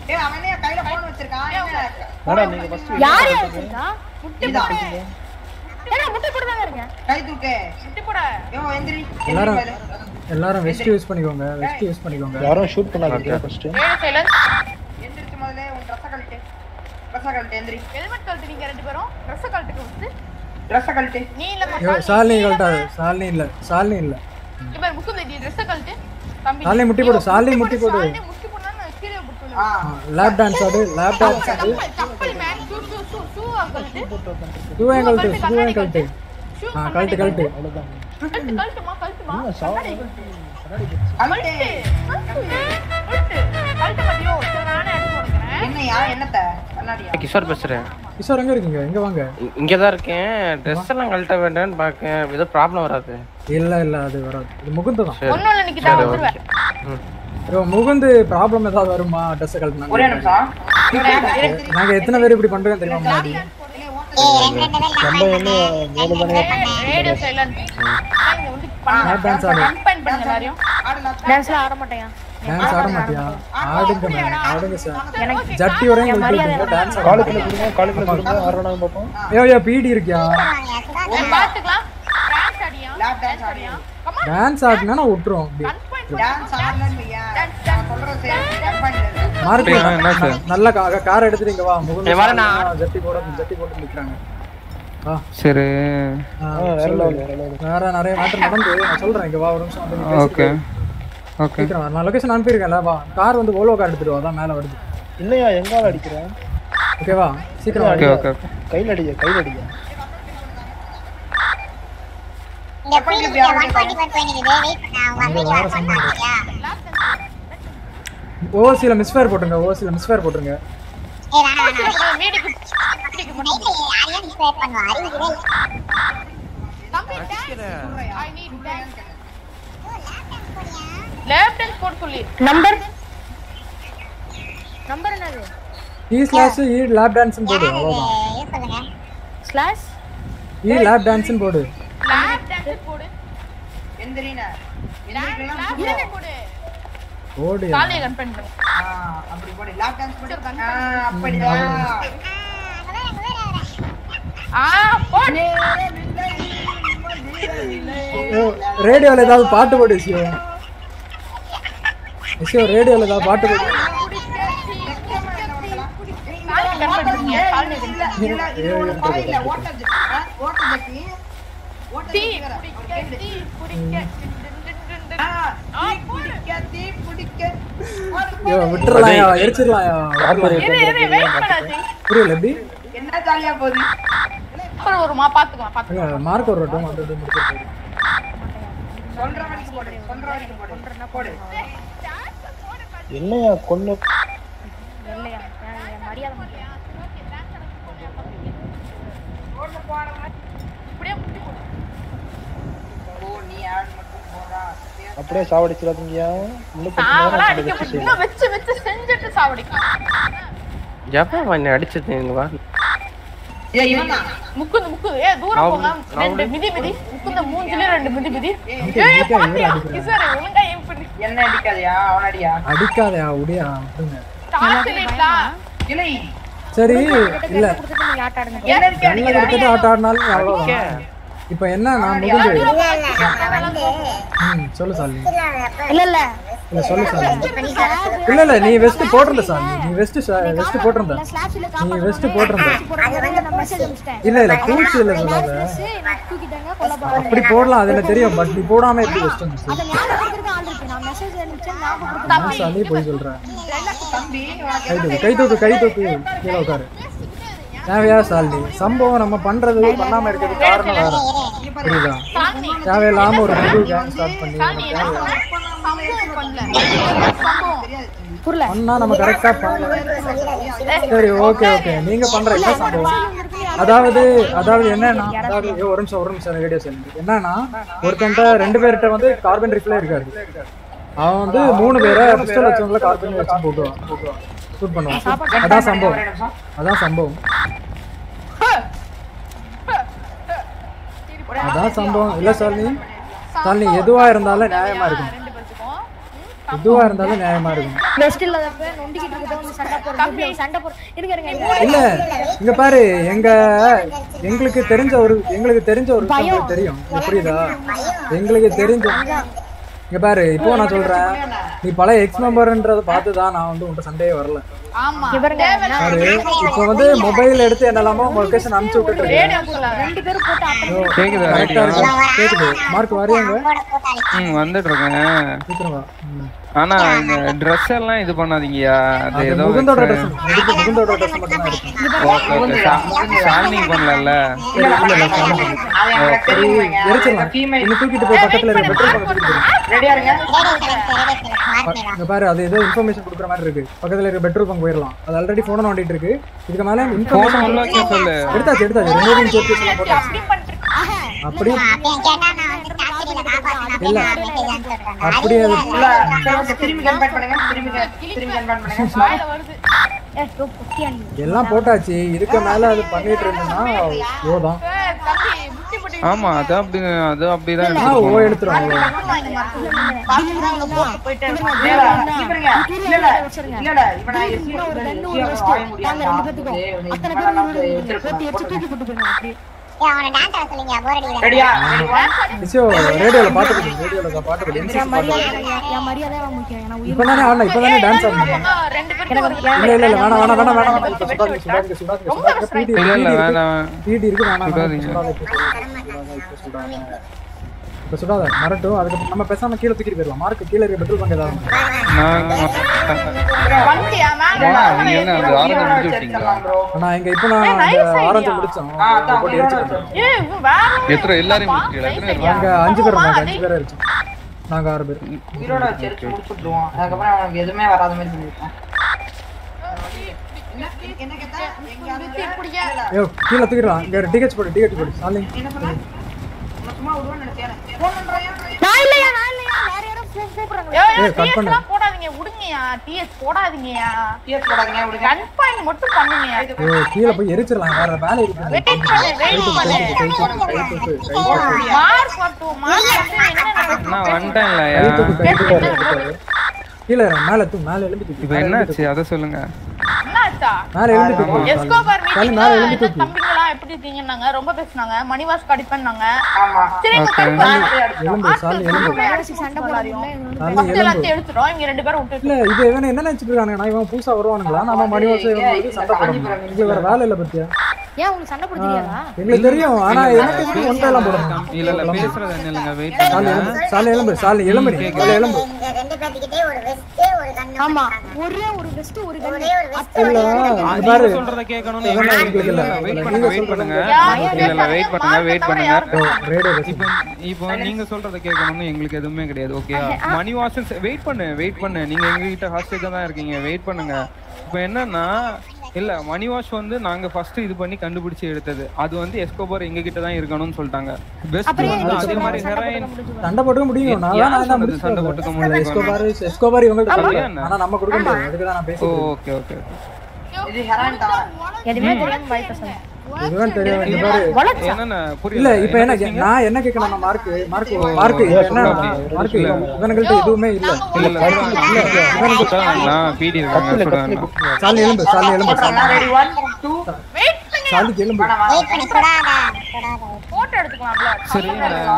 ஏய் அவனே கையில போன் வச்சிருக்கான் என்ன
மேடம் நீங்க ஃபர்ஸ்ட்
யார் யார் வச்சிருக்கா முட்டை
இதான்.
போடு ஏன்னா முட்டை போட தாங்க இருக்கேன்
கை தூக்கு
முட்டை போட
யோ எந்திரி
எல்லாரும் எல்லாரும் வெஸ்ட் யூஸ் பண்ணிக்கோங்க வெஸ்ட் யூஸ் பண்ணிக்கோங்க
யாரும் ஷூட் பண்ணாதீங்க ஃபர்ஸ்ட்
ஏ சைலன்ஸ்
எந்திரிச்சு முதல்ல உன் ட்ரெஸ் கழட்டு ட்ரெஸ் கழட்டு எந்திரி
ஹெல்மெட் கழட்டு நீங்க ரெண்டு பேரும் ட்ரெஸ் கழட்டுக்கு வந்து
ட்ரெஸ் கழட்டு
நீ இல்ல
ஐயோ சாலினி கழட்டாது சாலினி இல்ல சாலினி இல்ல
இப்ப முக்குந்த நீ ட்ரெஸ் கழட்டு தம்பி
சாலினி முட்டி போடு சாலினி முட்டி போடு
சாலினி முட்டி போடா நான் கீழே போட்டு
லேப் டான்ஸ் ஆடு லேப் டான்ஸ் ஆடு
கப்பல் man shoe shoe shoe shoe கழட்டு
ஷூவே கழட்டு ஷூவே கழட்டு ஆ கழட்டு கழட்டு
கழட்டு கழட்டுமா கழட்டுமா கண்ணாடி
கழட்டு
கழட்டு கழட்டு மதியோ சரி நானே எடுத்து போடுறேன்
என்னையா என்னத்த கண்ணாடியா
கிஷோர் பேசுறேன்
கிஷோர் எங்க இருக்கீங்க எங்க வாங்க
இ- இங்கதான் இருக்கேன் ட்ரெஸ் எல்லாம் கழட்ட வேண்டாம்னு பாக்கேன் ஏதோ ப்ராப்ளம் வராது
இல்ல இல்ல அது வராது இது முகுந்து தான்
சரி.
ஒண்ணும் இல்ல நிக்கிதா
சரி,
வந்துருவேன்
ம்.
ஐயோ முகுந்து ப்ராப்ளம் ஏதாவது வருமா ட்ரெஸ் கழட்டினா
ஒரே நிமிஷம்
நாங்க எத்தனை பேர் இப்படி பண்றோம் தெரியுமா முன்னாடி
நம்ம என்ன மேல தானே
ரேடியோ சைலன்ட் இங்க வந்து
லேப் டான்ஸ் ஆடு
கம்பைன் பண்ணுங்க எல்லாரையும்
டான்ஸ்ல ஆட மாட்டேன்
டான்ஸ் ஆட மாட்டியா ஆடுங்க மேம் ஆடுங்க சார் ஜட்டி வரையும் கொடுத்துருக்கீங்க டான்ஸ் ஆட
காலுக்குள்ள கொடுங்க காலுக்குள்ள கொடுங்க ஆடுறாங்க பாப்போம்
ஐயோ ஐயோ பீடி இருக்கியா
பாத்துக்கலாம் டான்ஸ் ஆடியா
லேப் டான்ஸ் ஆடியா
டான்ஸ் ஆடினா நான் விட்டுரும் அப்படி
டான்ஸ் ஆடலன்னு வையா நான் சொல்றது சரி கம்பெனில இருக்கு
மார்க்
என்ன சார்?
நல்ல கா- கார் எடுத்துட்டு இங்க வா முகுந்து
ஏய், வரேன் நான்.
ஜட்டி போட ஜட்டி போட்டு நிக்கிறாங்க வா
சரி
ஆ,
வேற
சொல்லு.
level, வேற level.
வேற நிறைய மேட்டர் நடந்து நான் சொல்றேன் இங்க வா ஒரு நிமிஷம் வந்து நீ பேசிட்டு
ஓகே
இரு.
ஓகே
சீக்கிரம் வா. நான் லொகேஷன் அனுப்பியிருக்கேன்ல வா கார் வந்து ஓலோ கார் எடுத்துட்டு வா அதான் மேல வருது
இல்லையா எங்கால அடிக்கிறேன்
ஓகேவா சீக்கிரம்
ஓகே
வா.
ஓகே ஓகே
கையில அடிக்க கையில அடிக்க
இந்த புள்ளி கிட்ட 144 போய் நிக்குது வெயிட் பண்ண அவங்க
இங்க
வீடியோ
வேற
ஆன்
சம்பவம்
பண்ணியா
ஓசியில மிஸ்ஃபயர் போட்டுருங்க ஓசியில மிஸ்ஃபயர் போட்டுருங்க
ஏய் வேணா வேணா
வீட்டுக்கு
நைட்ல யாரையும் இன்ஸ்பயர் பண்ணுவா அறிவுறே
தம்பி dance I need dance lap dance போட சொல்லி
நம்பர் நம்பர் என்னது
E slash E lap dance போடு அவ்வளவுதான்
இது சொல்லுங்க
ஸ்லாஷ்
இ லேப் டான்ஸ் போடு
லேப் டான்ஸ் போடு
எந்திரினா
லேப்
எந்திரிக்கலாம்
டான்ஸ் போடு
போடு
காலைய கம்பைன் பண்ணு
ஆ அப்படி போடு லேப் டான்ஸ் போடு ஆ அப்படிதான்
ஆ போடு
ரேடியோல ஏதாவது பாட்டு போடு விஷயோ விஷயம் ரேடியோல ஏதாவது பாட்டு போடு
காலைய கம்பைன் பண்ணுங்க காலைய
இல்ல இது ஒரு பாயில ஓட்ட ஜட்டி ஆ, ஓட்ட ஜட்டி ஓட்ட
டீ
ஜட்டி
குடிக்க டீ குடிக்க
ஆ, டீ குடிக்க டீ குடிக்க
ஐயோ விட்டுறலாம்யா எரிச்சிடலாம்யா
இரு இரு வெயிட் பண்ணாதீங்க
புரியல எப்படி
என்ன ஜாலியா போகுது
அப்புறம் வருமா பாத்துக்கலாம் பாத்துக்கலாம்
இல்ல, மார்க் ஒரு வட்டம் வந்து வந்து முடிச்சிட்டு போயிடு.
சொல்ற வரைக்கும் போடு சொல்ற வரைக்கும் போடு போடு
என்னையா கொன்னு
இல்லையா என் என் மரியாதை முக்கியம்.
இப்படியே முட்டி போடு
ஓ நீ ஆட் மட்டும் போடா
அப்படியே சாவடிச்சிடாதீங்கயா இன்னும் பத்து
நாங்களாம்
நேரம்
அடிக்க
வச்சு
முடியும்
செய்யணும்.
இன்னும் வச்சு வச்சு செஞ்சுட்டு சாவடிக்கலாம்
ஜப்பா என்ன அடிச்சது இங்க வா
ஏ இவன் தான்
முக்குந்து முக்குது ஏ தூரம்
நான்
போங்க
நான்
ரெண்டு
வந்து-
மிதி மிதி முக்குந்த மூஞ்சில ரெண்டு மிதி மிதி
அங்கிள்,
ஏய்
இதுக்கா இவரை
பாத்தியா
அடிக்கிறாங்க?
கிசாரு ஒழுங்கா ஏம் பண்ணி
என்ன அடிக்காதயா அவன் அடியா
அடிக்காதயா உடியா விட்டுருங்க
டார்ச் லைட்லா
இல்லை
சரி இல்ல
கொடுத்துட்டு நீங்க ஆட்ட ஆடுங்க
என்ன இருக்கு
கண்ணில்
அடிக்கிறா
எடுத்துட்டு ஆட்ட ஆடினாலும் அவ்வளவுதான் இப்ப என்ன நான் முகுந்து
இல்ல இல்ல நான் வந்து
ம் சொல்லு சாலி
இல்ல இல்ல
இல்ல சொல்லு சாலி
பண்ணி தர சொல்லு.
இல்ல இல்ல நீ வெஸ்ட் போட்டிருந்த சாலி நீ வெஸ்ட் வெஸ்ட் போட்டிருந்த
ஸ்லாஷ்ல
நீ வெஸ்ட் போட்டிருந்த
அது வந்து நான் மெசேஜ் அனுப்பிச்சிட்டேன்
இல்ல இல்ல பூச்சி இல்ல சொல்லாத
நான் தூக்கிட்டாங்க கொல்ல போறாங்க
அப்படி போடலாம் அது எனக்கு தெரியும் பட் நீ போடாம எப்படி வெஸ்ட் இருந்துச்சு
அத ஞாபகப்படுத்துறதுக்கு ஆள் இருக்கு நான் மெசேஜ் அனுப்பிச்சேன் ஞாபகப்படுத்த
நான் சாலி போய் சொல்றேன்
தம்பி உனக்கு
கை தூக்கு கை தூக்கு கை தூக்கு கீழே உட்காரு தேவையா சாலினி சம்பவம் நம்ம பண்றது பண்ணாம இருக்கிறது காரணம் வேற புரியுதா தேவையில்லாம ஒரு புது கேங் ஸ்டார்ட் பண்ணி நம்ம தேவையில்லாம
சம்பவம் பண்ணல சம்பவம்
புரியல
பண்ணா நம்ம கரெக்டா பண்ணலாம் சரி ஓகே ஓகே நீங்க பண்ற என்ன சம்பவம் அதாவது அதாவது என்னன்னா அதாவது ஏய், ஒரு நிமிஷம் ஒரு நிமிஷம் ரேடியோ சொல்லுங்க என்னன்னா ஒருத்தன்ட்ட ரெண்டு பேர்கிட்ட வந்து கார்பன் ரிஃபிலே இருக்காரு அவன் வந்து மூணு பேரை பிஸ்டல் வச்சவங்கள கார்பன் வச்சு போட்டுவான் ஷூட் பண்ணுவான் அதான் சம்பவம் அதான் சம்பவம் அதான் சம்பவம் இல்ல சாலினி சாலினி எதுவா இருந்தாலும் நியாயமா இருக்கும்
ரெண்டு பேத்துக்கும்
எதுவா இருந்தாலும் நியாயமா இருக்கும்
வெஸ்ட் இல்லாதப்ப நொண்டிக்கிட்டு இருக்கத வந்து சண்டை போடுறது சண்டை போடுறது இருங்க இருங்க இருங்க.
இல்ல இங்க பாரு எங்க எங்களுக்கு தெரிஞ்ச ஒரு எங்களுக்கு தெரிஞ்ச ஒரு விஷயம் உங்களுக்கு தெரியும் இது புரியுதா எங்களுக்கு தெரிஞ்ச இங்க பாரு இப்போ நான் சொல்றேன் நீ பழைய எக்ஸ் மெம்பர்ன்றத பார்த்து தான் நான் வந்து உன்கிட்ட சண்டையே வரல
ஆமா
பாரு இப்போ வந்து மொபைல் எடுத்து என்னெல்லாமோ லொகேஷன் அனுப்பிச்சு விட்டுட்டு இருக்கேன்.
ரெண்டு பேரும் போட்டு
ஐயோ,
கேக்குதா
correct ஆ இருக்கு. கேக்குது மார்க் வரையாங்க
ம் வந்துட்டு இருக்கேன்
சீக்கிரம் வா ம்.
ஆனா இந்த ட்ரெஸ் எல்லாம் இது பண்ணாதீங்கயா அது
அது
ஏதோ
முகுந்தோட
வச்சு-
ட்ரெஸ் முகுந்த முகுந்தோட ட்ரெஸ் மட்டும் தான் இருக்கு
ஓகே ஓகே ஷாலினி பண்ணல
இல்ல இல்ல சாமி. சரி, எரிச்சிடலாம் இன்னும் தூக்கிட்டு போய் பக்கத்துல இருக்க பெட்ரோல் பங்க் தூக்கிட்டு போயிரு.
ரெடியா இருங்க
இங்க பாரு அது ஏதோ இன்ஃபர்மேஷன் கொடுக்குற மாதிரி இருக்கு பக்கத்துல இருக்க பெட்ரோல் பங்க் போயிடலாம் அது ஆல்ரெடி போன நோண்டிட்டு இருக்கு இதுக்கு மேல
Phone
இன்ஃபர்மேஷன்
உள்ள வைக்க சொல்லு.
எடுத்தாச்சு எடுத்தாச்சு ரிமூவிங் சர்வீஸ் எல்லாம் போட்டாச்சு அப்படி இல்ல அப்படியே அது
உள்ள சரி, திரும்பி கன்வெர்ட் பண்ணுங்க திரும்பி con- திரும்பி கன்வெர்ட் பண்ணுங்க
ஏய், ரொம்ப குட்டியா நீ.
எல்லாம் போட்டாச்சு இதுக்கு மேல அது பண்ணிட்டு இருந்தோம்னா ஓதான்
ஆமா அது அப்படி அது அப்படிதான்
ஆ, ஓ
எடுத்துட்டு
எடுத்துரும் அவ்வளவுதான்.
போயிட்டே இருப்பாங்க. இல்ல, இல்ல, இல்ல, இல்ல, இல்ல, இல்ல, இப்ப நான் SC
ஒரு ரெண்டு
SC
ஒரு
யோட
வெஸ்ட்
வாய முடியாது.
நாங்க ரெண்டு பேத்துக்கும்
இவனை
அத்தனை
இப்ப
பேரும்
நான்
ஒரு ஒரு
எடுத்திருப்பேன்.
போட்டு எரிச்சு தூக்கி போட்டு போயிடும் அப்படி
ஏய், அவனை டான்ஸ் ஆட சொல்லுங்க போர் அடிக்குது
ரெடியா ரெடி ஒன்
நிச்சயோ ரேடியோல பாத்துக்கிட்டு ரேடியோல பாத்துக்கிட்டு
என்
என்சிசி
மரியாதை
பாத்துக்கிட்டு
என் மரியாதை தான் முக்கியம் ஏன்னா உயிர்
இப்பதானே ஆடல இப்பதானே டான்ஸ் ஆடணும்
ரெண்டு
எனக்கு
இல்ல இல்ல இல்ல வேணாம் வேணாம் வேணாம் வேணாம் இப்ப சுடாதீங்க சுடாதீங்க சுடாதீங்க சுடாதீங்க பிடி
இல்ல இல்ல
இருக்கு
வேணாம்
பிடி இருக்கு வேணாம் வேணாம்
சுடாதீங்க.
சுடாத இப்ப சுடாத இப்ப சுடாத இப்ப சுடாத மரட்டும் அதுக்கு நம்ம பேசாம கீழே தூக்கிட்டு போயிடலாம் மார்க் கீழே இருக்க பெட்ரோல் பங்க் ஏதாவது
நான்
வந்துட்டியா மேல
வா, நீங்க என்ன அது ஆரஞ்சு முடிச்சு விட்டீங்களா
ஆனா எங்க இப்ப நான் அந்த ஆரஞ்சு முடிச்சோம் அதை போட்டு எரிச்சிட்டோம்
ஏய் இவன் வேற
எத்தனை எல்லாரையும் முடிச்சிட்டீங்களா எத்தனை பேர்
நாங்க அஞ்சு பேர் இருந்தாங்க அஞ்சு பேர் அடிச்சோம் நாங்க ஆறு பேர்
உயிரோட வச்சு எரிச்சு முடிச்சுட்டுருவோம் அதுக்கப்புறம் அவனுக்கு எதுவுமே வராத மாதிரி பண்ணிருக்கேன்
ஐயோ கீழே தூக்கிடலாம் இங்க டிக்கெட் போடு டிக்கெட் போடு சாலி
சும்மா விடுவேன்னு நினைச்சேன் போன் பண்றாயா
நான் இல்லையா நான் இல்லையா வேற யாரும் கூ- கூப்பிடுறாங்க
ஏய்,
ஏய்,
ஏய்,
cut
TS
பண்ணு.
எல்லாம் போடாதீங்க விடுங்கயா டிஎஸ் போடாதீங்கயா
டிஎஸ் போடாதீங்க விடுங்க
கன்ஃபைன் மட்டும் பண்ணுங்கயா
ஐயோ கீழே போய் எரிச்சிடலாம் வேற வேலை இருக்கு
வெயிட் பண்ணு வெயிட் பண்ணு
கை தூக்கு கை தூக்கு கை தூக்கு
மார்க் மட்டும் மார்க் வந்து என்ன நடக்கும்
நான் வந்துட்டேன்லயா
கை தூக்கு கை தூக்கு எடுத்துக்காரு. கீழே இறங்கு, மேல தூக்கு மேல எழும்பி தூக்கு
இப்ப என்னாச்சு அதை சொல்லுங்க
என்னாச்சா
மேல எழும்பி தூக்கு
எஸ்கோபார்
சாலி
மீட்டிங்ல
மேல எழும்பி தூக்கு
தம்பிங்களா எப்படி இருக்கீங்கன்னாங்க ரொம்ப பேசுனாங்க மணிவாஸ் கடிப்பேன்னாங்க
ஆமா
சரி இங்க
Okay.
கருப்பு
எலும்பு சாலி எலும்பு
சண்டை போடுறாங்க
சாலி
ஃபர்ஸ்ட்
எலும்பு
எல்லாத்தையும் எடுத்துட்டோம் இங்க ரெண்டு பேரும் விட்டுட்டு
இல்ல இது இவன் என்ன நினைச்சிட்டு இருக்கானுங்க நான் இவன் புதுசா வருவானுங்களா நம்ம மணி வருஷம் இவன் வந்து சண்டை போடணும் எங்களுக்கு வேற வேலை இல்ல பத்தியா
ஏன் உங்களுக்கு சண்டை போட தெரியாதா
எங்களுக்கு தெரியும் ஆனா எனக்கு எதுக்கு ஒன்றை எல்லாம் போடணும்
இல்ல இல்ல பேசுறது என்ன இல்லைங்க வெயிட்
சாலி எலும்பு சாலி எலும்பு சாலி எலும்பு நீ சாலி எலும்பு
இங்க ரெண்டு பேத்துக்கிட்டே ஒரு வெஸ்ட் ஒரு கண்ணு
ஆமா ஒரே ஒரு வெஸ்ட் ஒரு கண்ணு
ஒரே ஒரு வெஸ்ட்
இல்ல இங்க பாரு
சொல்றத கேட்கணும்னு
இவன்
எங்களுக்கு
எங்களுக்கு
இல்ல
இல்ல.
வெயிட்
நீங்க
பண்ணுங்க வெயிட்
சொல்றது
பண்ணுங்க இல்ல இல்ல வெயிட் பண்ணுங்க வெயிட் பண்ணுங்க
ரேடியோ
இப்போ இப்போ நீங்க சொல்றத கேட்கணும்னு எங்களுக்கு எதுவுமே கிடையாது ஓகே மணி வாசன் வெயிட் பண்ணு வெயிட் பண்ணு நீங்க எங்க கிட்ட ஹாஸ்டேஜா தான் இருக்கீங்க வெயிட் பண்ணுங்க இப்போ என்னன்னா இல்ல மணி வாஷ் வந்து நாங்க ஃபர்ஸ்ட் இது பண்ணி கண்டுபிடிச்சு எடுத்தது அது வந்து எஸ்கோபார் எங்க கிட்ட தான் இருக்கணும்னு சொல்லிட்டாங்க பெஸ்ட்
அப்புறம் ஏன்
வந்து
நீங்க
அதே மாதிரி
சண்டை
ஹெராயின்
போட்டுக்க முடிஞ்சுது?
சண்டை போட்டுக்க முடியும் நான்
யார்
தான் நான்
சொன்னது சண்டை போட்டுக்க முடியும்?
எஸ்கோபார் எஸ்கோபார் இவங்கள்ட்ட
அப்படியா
கொடுக்கல.
என்ன?
ஆனா நம்ம கொடுக்க முடியாது அதுக்கு தான் நான்
ஓ
பேசுறேன்
ஓகே ஓகே
இது ஹெரான் தான்
எதுவுமே தெரியாம வாய் பேசுங்க
இதுதான் தெரியும் இங்க பாரு
என்னன்னா
இல்ல
புரியல
இப்ப என்ன நான் என்ன கேட்கணும் மார்க் மார்க் மார்க் இப்ப என்ன மார்க் இவனுங்கள்ட்ட எதுவுமே இல்ல
இல்ல இல்ல நான் பிடி இருக்காங்க சொல்றாங்க
சாலி எலும்பு சாலி எலும்பு
ரெடி ஒன் டூ
சாலிக்கு எலும்பு
வெயிட் பண்ணி சுடாத சுடாத
போட்டோ எடுத்துக்கலாம்ல
சரி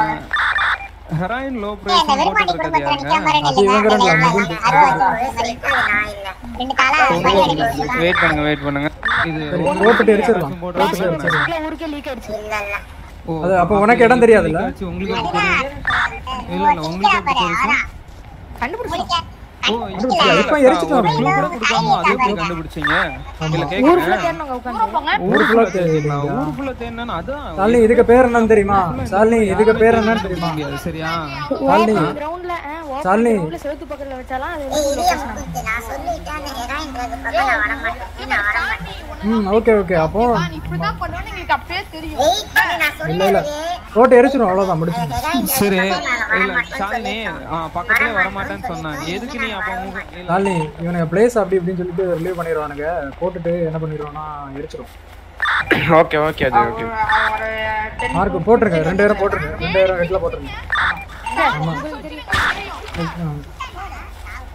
ஹெராயின் லோ
இந்த
பிரைஸ்
வெறுமாடி
போட்டுட்டு
குடும்பத்துல
இருக்காங்க
நிக்காம ரெண்டு
அது இவங்க ரெண்டு
இல்லைங்க அறுபது சரி அது நான் இல்ல ரெண்டு காலா பணி அடிக்க
வெயிட் பண்ணுங்க வெயிட் பண்ணுங்க இது
போட்டுட்டு எரிச்சிடலாம்
போட்டு
போட்டுட்டு எரிச்சிடலாம்
இல்ல ஊருக்கே லீக் ஆயிடுச்சு
இல்ல இல்ல
ஓ,
அது அப்ப உனக்கு இடம் தெரியாதுல்ல
ஆச்சு, உங்களுக்கு எப்படி தெரியும் இல்ல இல்ல உங்களுக்கு எப்படி தெரியும்
கண்டுபிடிச்சோம்
ஓ
கண்டுபிடிச்சியா? இப்ப எரிச்சிட்டோம்.
ஒரு clue கூட கொடுக்காம அதே எப்படி கண்டுபிடிச்சீங்க இல்ல
ஊருக்குள்ள
கேக்குறேன்
தேடினாங்க உட்காந்து
ஊரு ஃபுல்லா
ஊருக்குள்ள
தெரியுது
ஊருக்குள்ள தேடினா அதான்
சாலினி இதுக்கு பேர் என்னன்னு தெரியுமா சாலினி இதுக்கு பேர் என்னன்னு தெரியுமா
அது சரியா
சாலினி
கிரவுண்ட்ல
சாலினி.
கிரவுண்ட்ல செவுத்து பக்கத்துல வச்சாலாம் அது
ஏய்
வந்து
இல்ல முத்து, நான் சொல்லிட்டேன் அந்த ஹெராயின்றது பக்கம் நான் வர மாட்டேன் நான் வர மாட்டேன்
ம் ஓகே ஓகே அப்போ
நான் இப்படிதான் பண்ணுவேன்னு எங்களுக்கு அப்பயே தெரியும்
வெயிட் பண்ணி நான்
இல்ல இல்ல
சொல்லிட்டேன்
போட்டு எரிச்சிடும் அவ்வளவுதான் முடிச்சு
சரி
பக்கம் நான் வர
இல்ல
மாட்டேன்னு
ஷாலினி ஆ, பக்கத்துலயே வர மாட்டேன்னு சொன்னேன் எதுக்கு நீ அப்ப உங்க இல்ல
சாலினி இவனுங்க பிளேஸ் அப்படி இப்படின்னு சொல்லிட்டு ரிலீவ் பண்ணிடுவானுங்க போட்டுட்டு என்ன பண்ணிடுவானா எரிச்சிடும்
ஓகே ஓகே அது ஓகே
ஒரு டென்
மார்க் போட்டுருங்க ரெண்டு பேரும் போட்டுருங்க ரெண்டு பேரும் ஹெட்ல போட்டுருங்க ஆமா ஆ.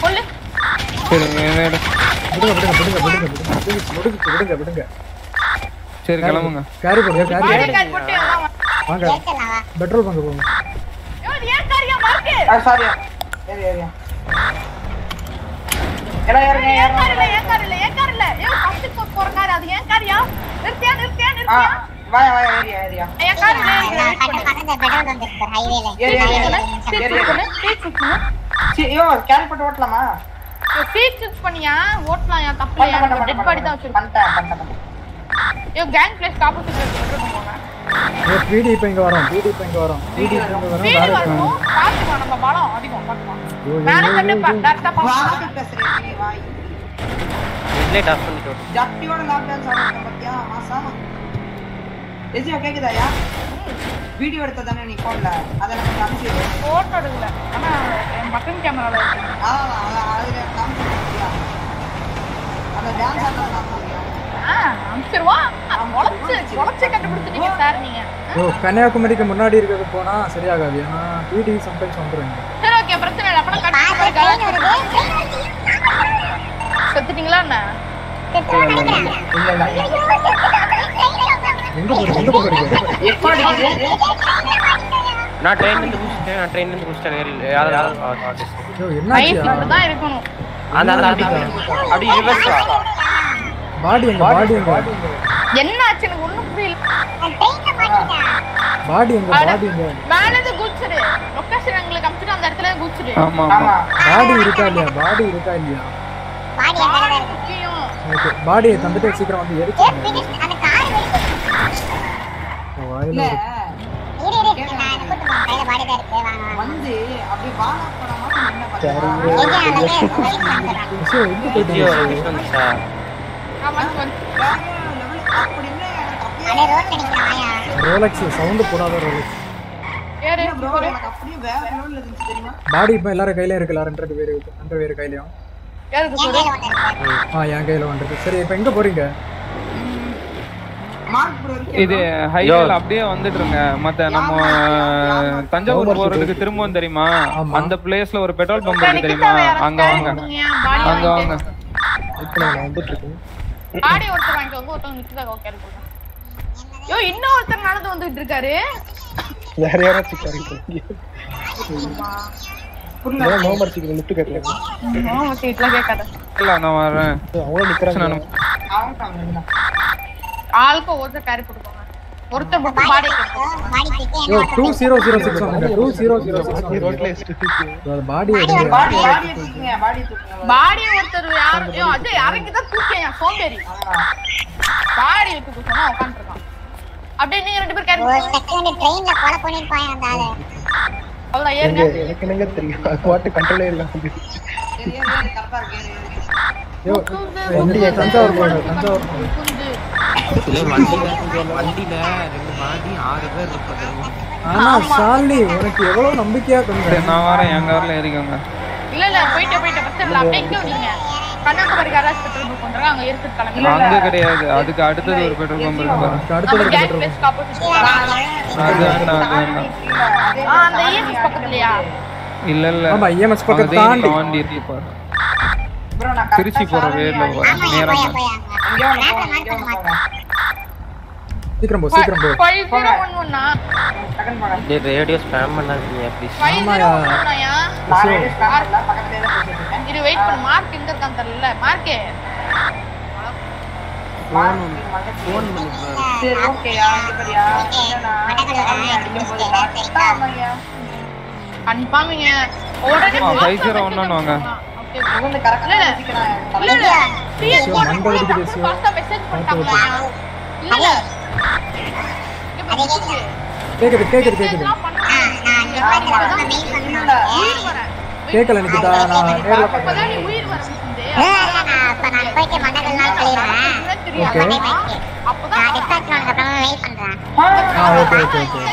கொல்லு
சரி வேற எடு.
விடுங்க விடுங்க விடுங்க விடுங்க விடுங்க விடுங்க விடுங்க விடுங்க விடுங்க
சரி கிளம்புங்க
கேரி போடுங்க கேரி
பாடி
போடுங்க.
கார்டு போட்டு எல்லாம்
வாங்க பெட்ரோல் பங்க் போங்க
ஐயோ, இது ஏன் காரியா மார்க்கு
சாரி ஏறி ஏறியா எல்லாம் ஏறுங்க
ஏன்
ஏறுங்க
கார் இல்ல ஏன் கார் இல்ல ஏன் கார் இல்ல ஏ ஃபர்ஸ்ட் போட் போற கார் அது ஏன் காரியா நிறுத்தியா நிறுத்தியா
ஆ
நிறுத்தியா
வாயா வாயா ஏரியா ஏரியா
ஏன் கார் இல்ல
பக்கத்துல பெட்ரோல் பங்க் இருக்கு ஹைவேல
ஏறி ஏறி
சீட்
ஏறி
சூஸ் பண்ணு சீட் சூஸ் பண்ணு
சி ஐயோ கேரி போட்டு ஓட்டலாமா
சீட் சூஸ் பண்ணியா ஓட்டலாம் ஏன் தப்பு
பண்ண
இல்ல
பண்ண
டெட் பாடி தான் வச்சிருக்கேன்
பண்ணிட்டேன் பண்ணிட்டேன் பண்ணிட்டேன்
ஐயோ கேங் பிளேஸ் ஆப்போசிட் பெட்ரோல் போங்க
ஏ பிடி இப்போ இங்க வரோம் பிடி இப்போ இங்க வரோம் பிடி இப்போ இங்க வரோம்
வீடு
வேற
வரணும் பாத்துக்கலாம் நம்ம பலம் அதிகம் பாத்துக்கலாம்
ஐயோ,
மேல
ஐயோ,
கட்டு
ஐயோ, ஐயோ.
டேரக்டா பாக்கலாம்
வாங்க பேசுறேன் நீ வாய்
ஹெட்லைட் ஆஃப் பண்ணிட்டு
ஜாக்டியோட லாக் டான்ஸ் ஆடுறேன் பாத்தியா மாசா எஜியோ கேக்குதாயா வீடியோ எடுத்த தானே நீ போன்ல அத எனக்கு அனுப்பிச்சு
போட்டோ எடுக்கல ஆனா என் பட்டன் கேமரால இருக்கு
ஆ அதுல காமிச்சு பாத்தியா அந்த டான்ஸ் ஆடுறது
ஆ அனுப்பிச்சிருவா முளைச்சு முளைச்சு கண்டுபிடிச்சிட்டீங்க சார் நீங்க
ஓ கன்னியாகுமரிக்கு முன்னாடி இருக்கிறது போனா சரியாகாது ஏன்னா பிடி சம்டைம்ஸ் வந்துரும் இங்க.
சரி ஓகே பிரச்சனை இல்லை அப்பனா கட்டு செத்துட்டீங்களா என்ன
எங்க போறீங்க எங்க போறீங்க
நான் ட்ரெயின்ல இருந்து குடிச்சிட்டேன் நான் ட்ரெயின்ல இருந்து குடிச்சிட்டேன் யாரும் யாரும்
ஐயோ,
நைட்
என்னாச்சு
தான் இருக்கணும்
அந்த அந்த அப்படி அப்படி ரிவர்ஸ்
பாடி எங்க பாடி எங்க
என்ன ஆச்சு எனக்கு ஒண்ணும் புரியல
பாடி எங்க பாடி எங்க
மேல இருந்து குதிச்சிடு லொகேஷன் எங்களுக்கு அனுப்பிச்சிட்டு அந்த இடத்துல குதிச்சிடு
ஆமா ஆமா பாடி இருக்கா இல்லையா பாடி இருக்கா இல்லையா
பாடி முக்கியம்
ஓகே பாடியை தந்துட்டு சீக்கிரம் வந்து எரிச்சுங்க வாயில
இல்ல
ஒரு
வந்து அப்படியே வாழா போன மாதிரி என்ன
சரி.
பண்ணா
ஐயோ, எங்க போயிட்டீங்க
ஆமா வந்து
அப்படின்னு
ரோலக்ஸ் சவுண்ட் போடாத ரோலக்ஸ்
ஏறு
ப்ரோ எனக்கு அப்படியே வேற லெவல்ல இருந்துச்சு தெரியுமா
பாடி இப்போ எல்லாரும் கையிலயும் இருக்குல்ல ரெண்டு பேர் ரெண்டு பேர் கையிலயும்
ஏறு சொல்லு
ஆ என் கையில வந்துருக்கு சரி இப்போ எங்க போறீங்க
மார்க் ப்ரோ
இது ஹைவேல அப்படியே வந்துட்டு இருங்க மத்த நம்ம தஞ்சாவூர் போறதுக்கு திரும்பவும் தெரியுமா அந்த பிளேஸ்ல ஒரு பெட்ரோல் பம்ப் இருக்கு தெரியுமா அங்க வாங்க அங்க வாங்க
இப்போ நான் வந்துட்டு இருக்கேன்
பாடி ஒருத்தர் வாங்கிட்டு வந்து ஒருத்தவங்க நிச்சயதாக ஓகே இருக்கும் ஐயோ இன்னொருத்தர் நடந்து வந்துட்டு இருக்காரு
வேற யாராச்சும் கிடைக்கும் நோமர் சீக்கிரம் லிஃப்ட் கேட்கல
ஓகே இதெல்லாம் கேட்காத
இல்ல நான் வரேன்
அவ்வளோ நிக்கிறாங்க
நான்
ஆளுக்கு ஒருத்தர் கேரி போட்டுக்கோங்க ஒருத்தர் மட்டும் body
yo two zero zero six வாங்க two zero zero six body எடுங்க
பாடி பாடி தூக்குங்க பாடி தூக்குங்க
பாடி ஒருத்தர் யார் ஐயோ அஜய் யாரைக்கு தான் தூக்கியா சோம்பேறி பாடி தூக்க சொன்னா உட்காந்துருக்கான் அப்படியே நீங்க ரெண்டு பேரும் கேரி
ட்ரெயின்ல கொலை பண்ணிருப்பான் அந்த ஆளு
அவ்வளவுதான்
எங்க
ஏறுங்க
எனக்கு என்னங்க தெரியும் அது பாட்டு கண்ட்ரோலே இல்லாம இருந்துச்சு.
சரி ஏறு ஏறு கரெக்டா இருக்கு ஏறு ஏறு
யோ இங்க தஞ்சாவூர் போங்க தஞ்சாவூர் போங்க
வண்டியில ரெண்டு பாடி ஆறு பேர் இருப்பாங்க
ஆனா சாலி உனக்கு எவ்வளவு நம்பிக்கையா
சரி,
கொஞ்சம்
நான் வரேன் என் கார்ல ஏறிக்கோங்க
இல்ல இல்ல போயிட்டு போயிட்டு பிரச்சனை இல்ல அப்படியே இங்க நீங்க கன்னியாகுமரி கராஜ் பெட்ரோல் புக் பண்றாங்க அங்க எடுத்துட்டு கிளம்பி
அங்க கிடையாது அதுக்கு அடுத்தது ஒரு பெட்ரோல் பம்ப் இருக்கு பாரு
அடுத்தது
கேங் பிளேஸ் ஆப்போசிட்
அது வேண்டாம் அது வேண்டாம்
ஆ அந்த இஎம்எஸ் பக்கத்துலயா
இல்ல இல்ல
ஆமா, EMS பக்கம்
அங்க
தாண்டி.
தாண்டி இருக்கு பாரு
ப்ரோ நான்
திருச்சி போற வேல நேரா
இங்க ஒண்ணு போங்க இங்க ஒண்ணு போங்க
சீக்கிரம் போ சீக்கிரம் போ
ஃபைவ் ஜீரோ ஒன் ஒன்னா
செகண்ட் போங்க
ரேடியோ ஸ்பேம் பண்ணாதீங்க ப்ளீஸ்
ஃபைவ் ஜீரோ ஒன் ஒன்னாயா
நான் ரேடியோ ஸ்டார்ட் பண்ணல பக்கத்துலயே தான் பேசிட்டு இருக்கேன்
இது வெயிட் பண்ணு மார்க் எங்க இருக்கான்னு தெரியல மார்க்கே
ஃபோன் பண்ணி பாரு.
சரி ஓகேயா இங்க பாரியா என்னன்னா சாமி அடிக்கும் போது கரெக்டா ஆமாய்யா
கன்ஃபார்மிங்க உடனே
ஃபைவ் ஜீரோ ஒன்னு வாங்க
இவங்க கரெக்டா வச்சுக்கிறான்
இல்ல இல்ல டிஎஸ்
சோ,
போன்
மண்டை
பண்ணி
வெடிக்குது, சோ.
ஃபாஸ்டா மெசேஜ் பண்ணிட்டாங்களா இல்ல இல்ல இங்க பாரு, இருக்கு.
கேக்குது கேக்குது கேக்குது
இதெல்லாம் பண்ணா
இல்ல
உயிர் வர
கேட்கல நிக்கிதா நான் நேர்ல
அப்பதான்
பாக்குறேன்
நீ உயிர் வர முடியுது
அப்ப நான் போயிட்டு மண்டகள் நாள் சொல்லிடுறேன்
ஓகே
நான் டிஸ்பாச் அப்புறமா வெயிட் பண்றேன்
ஆ okay okay okay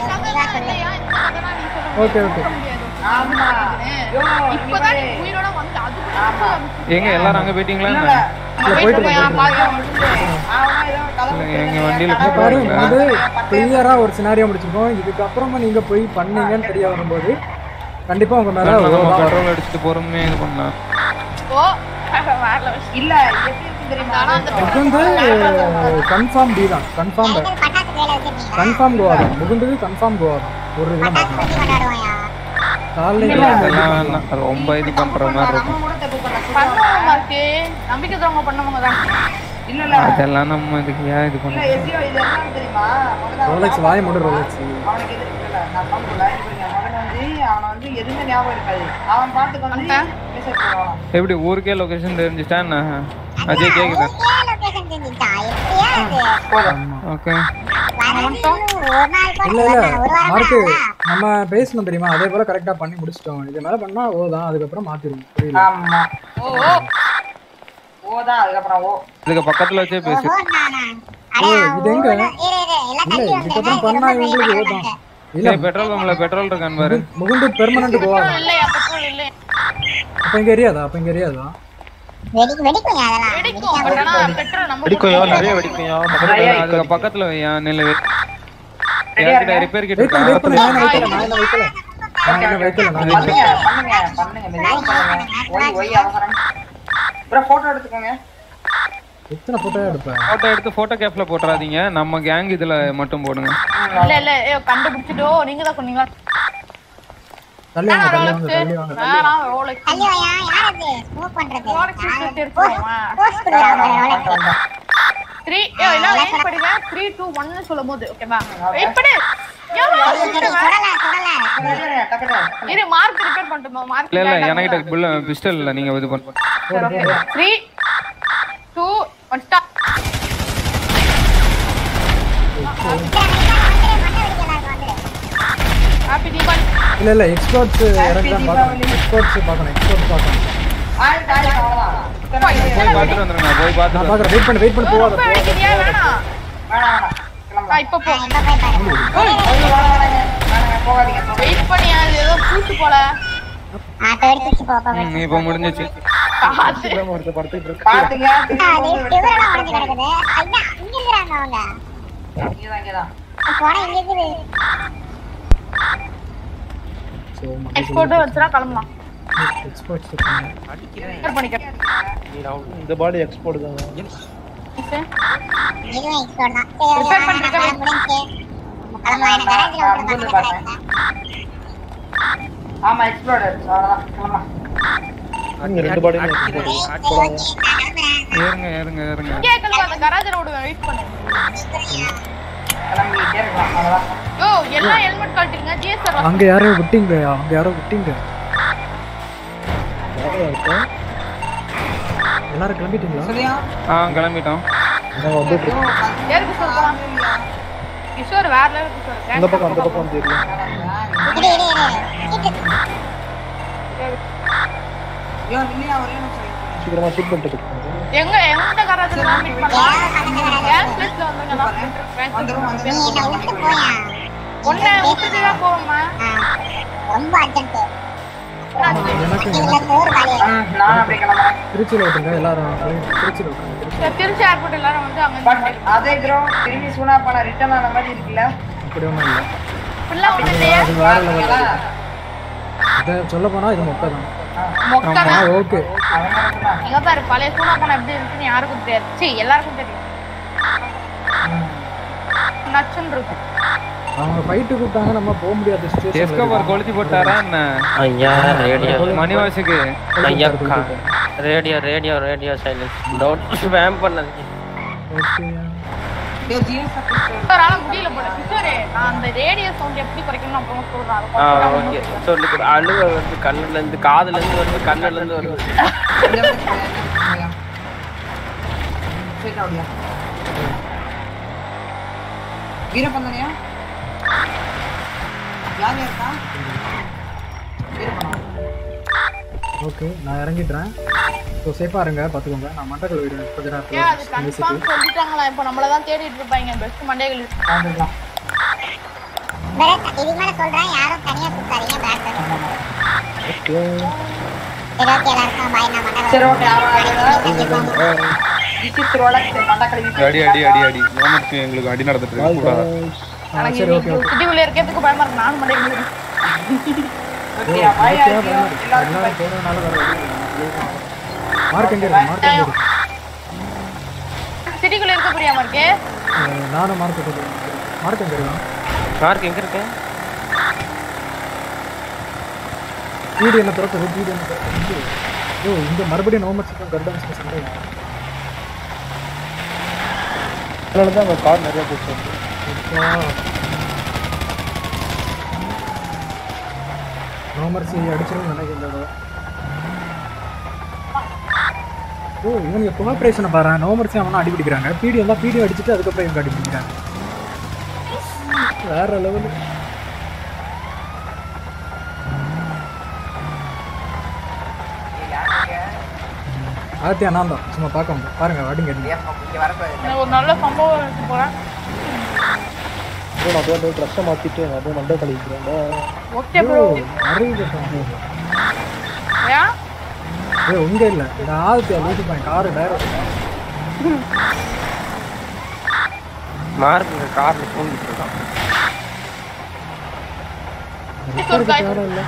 okay okay
ஆமா யோ
இப்பதான் நீ உயிரோட வந்து அது கூட
எங்க எல்லாரும் அங்க போயிட்டீங்களா என்ன?
இல்ல போயிட்டு இருக்கேன்
ஆமா ஏதோ கதை
இல்ல, எங்க வண்டியில
இங்க பாரு
போறீங்களா
வந்து கிளியரா ஒரு சினாரியோ முடிச்சிருக்கோம் இதுக்கப்புறமா நீங்க போய் பண்ணீங்கன்னு தெரிய வரும்போது கண்டிப்பா உங்க மேல
நம்ம
ஒரு-
பெட்ரோல் அடிச்சுட்டு பொறுமையா இது பண்ணலாம்
ஓ வேற level.
இல்ல எப்படி இருக்கு தெரியுமா
ஆனா அந்த
முகுந்து கன்ஃபார்ம் டி தான் கன்ஃபார்ம் கன்ஃபார்ம் கோவா தான் முகுந்துக்கு கன்ஃபார்ம் கோவா தான் ஒரு இதெல்லாம் பார்க்கலாம் காலையில
அதெல்லாம் வேணாம். அது ரொம்ப இது பண்ற மாதிரி இருக்கும்
பண்ணுவாங்க மார்க்கு நம்பிக்கை தரவங்க பண்ணவங்க தான்
இல்ல இல்ல
அதெல்லாம் நம்ம இதுக்கு ஏன் இது
இல்ல
பண்ண
எஸ்ஜிஓ இது என்ன தெரியுமா முதல்ல அவன்
ரோலெக்ஸ் வாய மூடு ரோலெக்ஸ்
அவனுக்கு எது இல்ல நான் நம்பல இவங்க மகன் வந்து அவனை வந்து எதுவுமே ஞாபகம் இருக்காது அவன் பாட்டுக்கு வந்து மெசேஜ் பண்ணுவான்
எப்படி ஊருக்கே லொகேஷன் தெரிஞ்சுட்டா என்ன அஜய் கேக்குதா ஓகே
இல்ல இல்ல மார்க்கு நம்ம பேசணும் தெரியுமா அதே போல கரெக்டா பண்ணி முடிச்சிட்டோம் இது மேல பண்ணா ஓ தான் அதுக்கப்புறம் மாத்திருவோம் புரியல
ஆமா ஓ ஓ ஓ தான் அதுக்கப்புறம் ஓ
இதுக்கு பக்கத்துல வச்சே பேசு
ஓ இது எங்க இல்ல இதுக்கப்புறம் பண்ணா இவங்களுக்கு ஓ தான் இல்ல
ஏய் பெட்ரோல் பம்ப்ல பெட்ரோல் இருக்கான்னு பாரு
முகுந்து பெர்மனன்ட் கோவா தான்
இல்லையா பெட்ரோல் இல்லை
அப்ப இங்க எரியாதா அப்ப இங்க எரியாதா
வெடிக்கும் பட் ஆனா பெட்ரோல் நம்ம
வெடிக்கும்யா நிறைய வெடிக்கும்யா
அதுக்கு பக்கத்துல வையா நெல்லு யார்கிட்ட ரிப்பேர் கிட்ட
வெயிட் பண்ணு வெயிட் பண்ணு நான் என்ன வைக்கல நான் என்ன வைக்கல நான் என்ன வைக்கல நான்
பண்ணுங்க
வைக்கல
பண்ணுங்க பண்ணுங்க மெதுவா பண்ணுங்க ஒய் ஒய் அவசரம் ப்ரோ போட்டோ எடுத்துக்கோங்க
எத்தனை போட்டோ எடுப்பேன்
போட்டோ எடுத்து போட்டோ கேப்ல போட்டுறாதீங்க நம்ம கேங் இதுல மட்டும் போடுங்க
இல்ல இல்ல ஏ கண்டுபிடிச்சிட்டோ நீங்க தான் சொன்னீங்க
தள்ளி வாங்க தள்ளி வாங்க தள்ளி வாங்க தள்ளி வாங்க
வேணாம் ரோலெக்ஸ் த்ரீ ஏ எல்லாம் வெயிட் பண்ணுங்க த்ரீ டூ ஒன்னு சொல்லும் போது ஓகேவா வெயிட் பண்ணு இரு மார்க் ரிப்பேர் பண்ணிட்டுமா மார்க்
இல்ல இல்ல என்கிட்ட புல்ல பிஸ்டல் இல்ல நீங்க இது பண்ணுங்க
three two one stop happy Deepavali
இல்ல இல்ல எக்ஸ்போர்ட்ஸ் எனக்கு தான் பார்க்கணும் எக்ஸ்போர்ட்ஸ் பார்க்கணும் எக்ஸ்போர்ட்ஸ் பார்க்கணும்
ஆயிரத்தி ஆயிரத்தி அவ்வளவுதான்
போய் பார்த்துட்டு வந்துருங்க போய்
நான்
பார்த்துட்டு
பார்க்கறேன் வெயிட் பண்ணு வெயிட் பண்ணு போவாத
ரொம்ப வெடிக்கிறியா வேணாம்
வேணாம் வேணாம்
ஆ, இப்ப போ
போகாதீங்க
வெயிட் பண்ணி அது ஏதோ பூச்சி போல
ம், இப்ப முடிஞ்சிச்சு
ஒருத்தர் படுத்துட்டு இருக்கு
பாத்துங்க
அவங்க
இங்கதான் இங்கதான்
போனா இங்க இருக்குது
சோ
எக்ஸ்போர்ட் வச்சுனா கிளம்பலாம்
எக்ஸ்போர்ட்ஸ்
ரிப்பேர் பண்ணிக்கிறேன்
இந்த பாடி எக்ஸ்போர்ட் தான்
இதுவும் எக்ஸ்போர்ட் தான்
ரிப்பேர் பண்ணிருக்க
சரி முடிஞ்சு கிளம்பலாம் எனக்கு கராஜில்
நான் புகுந்து பார்த்தேன் ஆமா எக்ஸ்ப்ளோடர் அவ்வளவுதான் கிளம்பலாம்
இங்க ரெண்டு பாடியும் எக்ஸ்போர்ட்
ஏறுங்க ஏறுங்க ஏறுங்க
இங்கே கிளம்ப அந்த கராஜில் விடுவேன் வெயிட் பண்ணு
கிளம்பிட்டே இருக்கலாம் அவ்வளவுதான்
யோ எல்லாம் ஹெல்மெட் கழட்டிருங்க ஜிஎஸ்ஆர்
அங்க யாரோ விட்டீங்க அங்க யாரோ விட்டீங்க எல்லாரும் கிளம்பிட்டீங்களா
சரியா
ஆ கிளம்பிட்டோம்
ஏறு கிஷோர் போலாம் கிஷோர் வேற லெவல் கிஷோர்
இந்த பக்கம் அந்த பக்கம் தெரியும்
இரு இரு இரு
ஐயோ இல்லையா ஒரே நிமிஷம் wait பண்ணுங்க.
சீக்கிரமா ஷூட் பண்ணிட்டு இருக்கு
எங்க எந்த கராஜில் தான் மீட் பண்ணலாம் கேஸ் பிளேஸ்ல வந்துங்க
வந்துரும் வந்து
நீ என்ன விட்டு போயா
ஒன்னு விட்டுட்டு தான் போவோமா
ரொம்ப அர்ஜென்ட்
எனக்கு
இதுல இருந்து ஒரு காலி
ம், நானும் அப்படியே கிளம்புறேன்
திருச்சியில விட்டுங்க எல்லாரும் திருச்சியில விட்டுங்க திருச்சி
திருச்சி ஏர்போர்ட் எல்லாரும் வந்து அங்க
பட் அதே ப்ரோ திரும்பி சூனா பண்ண ரிட்டர்ன் ஆன மாதிரி இருக்குல்ல
அப்படி ஒண்ணும் இல்ல
ஃபுல்லா வந்துட்டு
அது வேற லெவல்
பாத்தீங்களா?
இதை சொல்ல போனா இது மொக்கை தான்
மொக்க
ஆமா ஓகே
அவன் மட்டும்தான்.
எங்க பாரு பழைய சூனா பணம் எப்படி இருக்குன்னு யாருக்கும் தெரியாது சீ எல்லாருக்கும் தெரியும் நச்சுன்னு இருக்கும்
அவங்க ஃபைட்டு கூப்பிட்டாங்க நம்ம போக முடியாத
எஸ்கோபார் கொளுத்தி போட்டாரா என்ன
ஐயா ரேடியோ
மணிவாசுக்கு
ஐயா radio radio radio silence doubt spam பண்ணது
டேய், ஜிஎஸ்
கிஷோரால முடியல போல கிஷோரே நான் அந்த ரேடியோ சவுண்ட் எப்படி குறைக்கணும் அப்புறமா சொல்றேன் அதை
ஆ
கொஞ்சம்
ஓகே சொல்லி கொடு அழுவ வந்து கண்ணுல இருந்து காதுல இருந்து வருது கண்ணுல இருந்து வருது
ஸ்ட்ரைட் ஆடியா வீரபந்தனையா யார் இருக்கா வீரபந்தம்
ஓகே நான் இறங்கிடுறேன் ஸோ சேஃபாக இருங்க பார்த்துக்கோங்க நான் மண்டக்கல் போயிடுவேன் கொஞ்ச
ஏன் அது
நேரத்தில் பேசிட்டு
கன்ஃபார்ம் சொல்லிட்டாங்களா இப்போ நம்மள தான் தேடிட்டு இருப்பாங்க பெஸ்ட் மண்டேகள்
பார்த்துக்கலாம்
வேற இதுக்கு மேல சொல்றேன் யாரும் தனியா சுத்தாதீங்க பேக் சரி ஓகே எல்லாருக்கும் பாய் நான் மண்டபம்
சரி ஓகே விசித் ரோலக்ஸ் மண்டக்கலை விசித்
அடி அடி அடி அடி நமக்கு எங்களுக்கு அடி நடந்துட்டு இருக்கு கூடாது
எனக்கு சிட்டிக்குள்ள இருக்கிறதுக்கு பயமா இருக்கு நானும் மண்டேகள்
ஓகே பாய்
எல்லாரும் போகிறதுனால வர மார்க் எங்க இருக்கு மார்க் எங்க இருக்கு
சிட்டிக்குள்ள இருக்க புரியாம இருக்கே
அஹ் நானும் மார்க் போட்டு மார்க் எங்க இருக்கு
மார்க் எங்க இருக்கு
வீடு என்ன திறக்குது வீடு என்ன திறக்குது ஓ இங்க மறுபடியும் நோமர்ஸுக்கும் கர்டன்ஸ்க்கும் சண்டை
அதனால தான் அங்கே கார் நிறைய போச்சு
நோமர்ஸ் அடிச்சிடும் நினைக்கிறேன் இந்த தடவை. ஓ இவங்க கோஆப்ரேஷனை பாரு நோமர்ஸே அவனா அடி பிடிக்கிறாங்க பிடி வந்தால் பிடி அடிச்சுட்டு அதுக்கப்புறம் இவங்க அடி பிடிக்கிறாங்க வேற லெவலு ஆத்தியா நான் தான் சும்மா பார்க்க வந்தேன் பாருங்க அடிங்க அடிங்க
எனக்கு ஒரு நல்ல சம்பவம் இருக்கு போறேன்
ப்ரோ நான் அப்படியே ட்ரெஸ்ஸை மாற்றிட்டு அப்படியே மண்டை கழிக்கிறேன்
ஓகே ப்ரோ
அறிவு
ஏன்
ஏ உங்க இல்ல இந்த ஆதித்யா லூட்டி பாய் காரு டைரக்ட்
மார்க் கார்ல தூங்கிட்டு இருக்கான்
இல்ல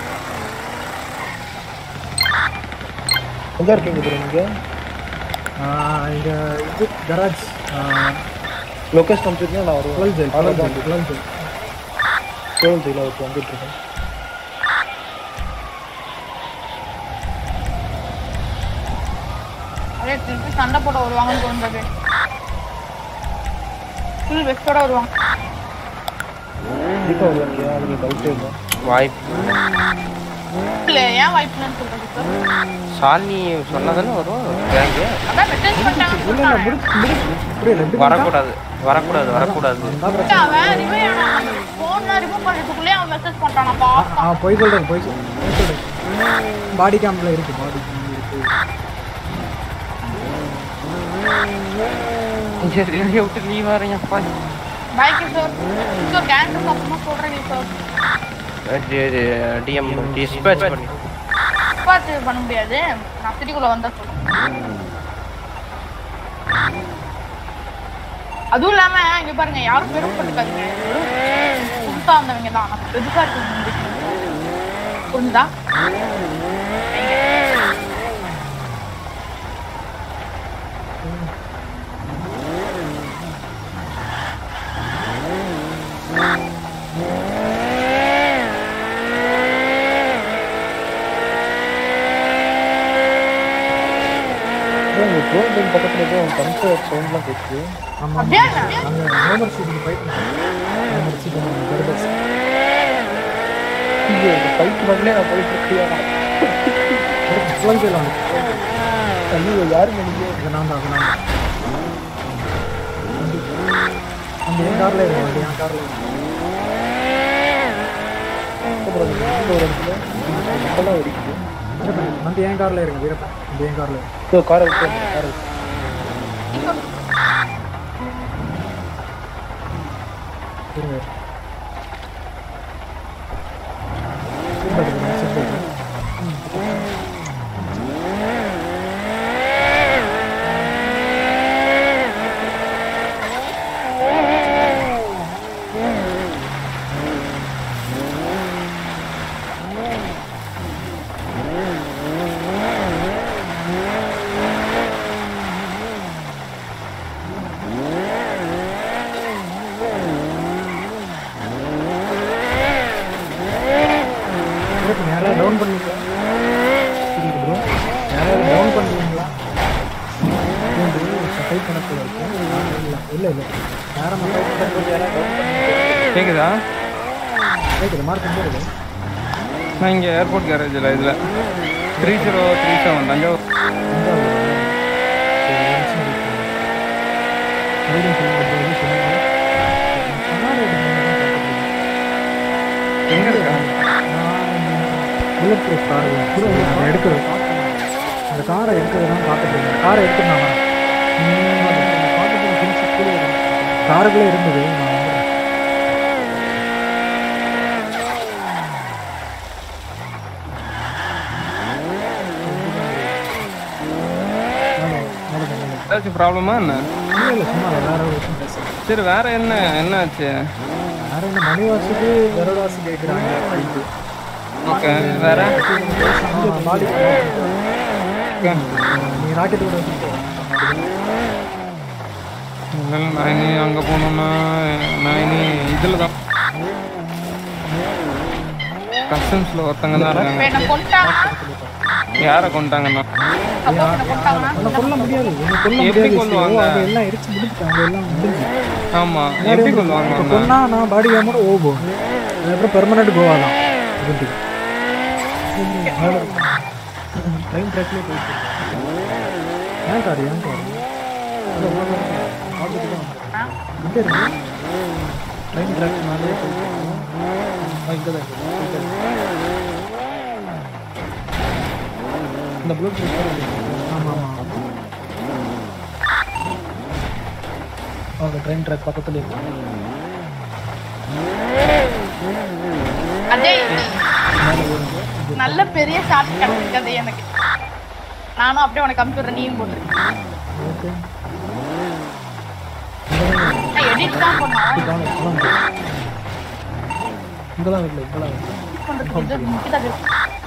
எங்கே இருக்கீங்க ப்ரோ நீங்கள்
இங்க இது கராஜ்
லொக்கேஷன் அனுப்பிச்சிருந்தா நான் வருவேன்
twelve jail twelve jail twelve jail
twelve ஜெயிலில் வச்சு வந்துட்டு இருக்கேன்
அப்படியே திருப்பி சண்டை போட வருவாங்கன்னு தோன்றது ஃபுல் வெஸ்டோட வருவாங்க
கண்டிப்பாக வருவாங்க அதுக்கு டவுட்டே இல்லை
வாய்ப்பு
இல்ல ஏன் வாய்ப்புலன்னு சொல்றது சார்
ஷாலினி சொன்னதானே வரும் கேங்கு
அதான் மெசேஜ் பண்ணிட்டாங்கன்னு சொன்னாங்க
வரக்கூடாது வரக்கூடாது வரக்கூடாது
அவன் ரிமூவ் ஆனான் போன்ல ரிமூவ் பண்றதுக்குள்ளே அவன் மெசேஜ் பண்றான் நான் பார்த்தேன்
ஆ போய் சொல்றது போய் சொல் போய் சொல்றது பாடி கேம்ப்ல இருக்கு பாடி கேம்ப்ல இருக்கு
இங்க ரெடியை விட்டு நீ வரேன் அப்பா
பாய்க்கு சார் சார் கேன்சர் அப்புறமா சொல்றேன் நீ சார்
டிஎம் டிஸ்பேச் பண்ணி
பார்த்து பண்ண முடியாது நான் சிட்டிக்குள்ள வந்தா சொல்றேன் அதுவும் இல்லாம இங்க பாருங்க யாரும் பெருமைப்பட்டுக்காதீங்க வெறும் புதுசா வந்தவங்க தான் நம்ம பெருசா இருக்கு புரிஞ்சுதா
ப்ரோ உங்கள் ட்ரோன் ரூம் பக்கத்தில் ஏதோ கன்சர்ட் சவுண்ட்லாம் கேட்குது
ஆமா
அப்படியா
நாங்க ஹோம்ஒர்க் ஷூட்டிங் போயிட்டு ஹோம்ஒர்க் ஷூட்டிங் கர்டஸ்
ஐயோ இந்த ஃபைட் பண்ணலே நான் போயிட்டு இருக்கியா
டுவெல் ஜெயில் வாங்க
ஐயோ யாருங்க நீங்கள்
இது நான் தான் அது நான் தான் அந்த என் கார்ல இருக்கு வண்டி என் கார்ல இருக்கு
அப்புறம் இந்த ஒரு இடத்துல நம்மளாம் வெடிக்குது
வீரப்பன் வந்து என் கார்ல இருக்கு வீரப்பன் வந்து என் கார்ல இருக்கு
ஸோ காரை விட்டு வந்து காரை விட்டு
இருங்க சீட் பெல்ட் போடுங்க, சீட் பெல்ட். வீரப்பன் யாராவது டவுன் பண்ணுவீங்களா புரியுது ப்ரோ யாராவது டவுன் பண்ணுவீங்களா ஃபைட் பண்ணக்கூட இருக்கு இல்லை இல்லை இல்லை யாரை ஃபைட் பண்ணுறது யாராவது டவுன் பண்ணுவீங்க
கேக்குதா
கேட்குது மார்க் எங்கே இருக்கு
நான் இங்க ஏர்போர்ட் கேரேஜில் இதில் three zero three seven Thanjavur எங்க இருக்கா
புல்லட் ப்ரூஃப் கார் அதை எடுக்கிறது அந்த காரை எடுக்கிறது தான் பார்த்துட்டு இருக்கேன் காரை எடுத்துட்டு நான் வரேன் ம், அது பார்த்துட்டு நான் finish கீழே இறங்கி. காருக்குள்ளே இருந்தது நான் வந்துடுறேன். மேலே, மேலே போ, மேலே போ.
ஏதாச்சும் ப்ராப்ளமா என்ன
இல்லை இல்லை சும்மா வேற ஒரு விஷயம் பேசுகிறேன்
சரி வேற என்ன என்ன ஆச்சு
வேற என்ன மணி வாசுக்கு கருடாசு கேட்குறாங்க ஃபைட்டு
ஓகே வேற
பாடி
இருக்கேன்
நீ ராக்கெட் கூட வச்சுட்டு
இல்லை நான் இனி அங்கே போகணுன்னா நான் இனி இதில் தான் கஸ்டம்ஸில் ஒருத்தங்க தான்
இப்ப
இருக்காங்க
என்ன கொண்டாங்க
யாரை கொண்டாங்கண்ணா
சப்போஸ் என்ன கொண்டாங்கன்னா
உன்னை கொல்ல முடியாது உன்னை கொல்ல
எப்படி
முடியாது
கொல்லுவாங்க?
அவங்க எல்லாம் எரிச்சு முடிச்சுட்டாங்க எல்லாம் முடிஞ்சு
ஆமா எப்படி கொள்வாங்க
இப்போ
அண்ணா?
கொன்னா நான் பாடி கேமோட ஓ அதுக்கப்புறம் பெர்மனெண்ட் கோவா தான் இதுக்கு டைம் ட்ராக்லேயே போயிட்டு ஏன் கார் ஏன் கார் இங்கே இருக்கு டைம் ட்ராக் மேலே போயிட்டு இங்கே தான் இருக்கு. போயிட்டு இருக்கு. இந்த ப்ளூ ஆமாம் ஆமாம் அவங்க ட்ரெயின் ட்ராக் பக்கத்துல இருக்கு
அஜய் நல்ல பெரிய ஷார்ட் கிடைச்சிருக்காது எனக்கு நானும் அப்படியே உனக்கு அனுப்பிச்சுடுறேன் நீயும் போட்டுருக்கேன்
ஓகே
எடிட் தான் பண்ணோம்
இங்கெல்லாம் இல்லை இங்கெல்லாம் இல்லை
edit பண்றதுக்கு இது முக்கியதாக இருக்கு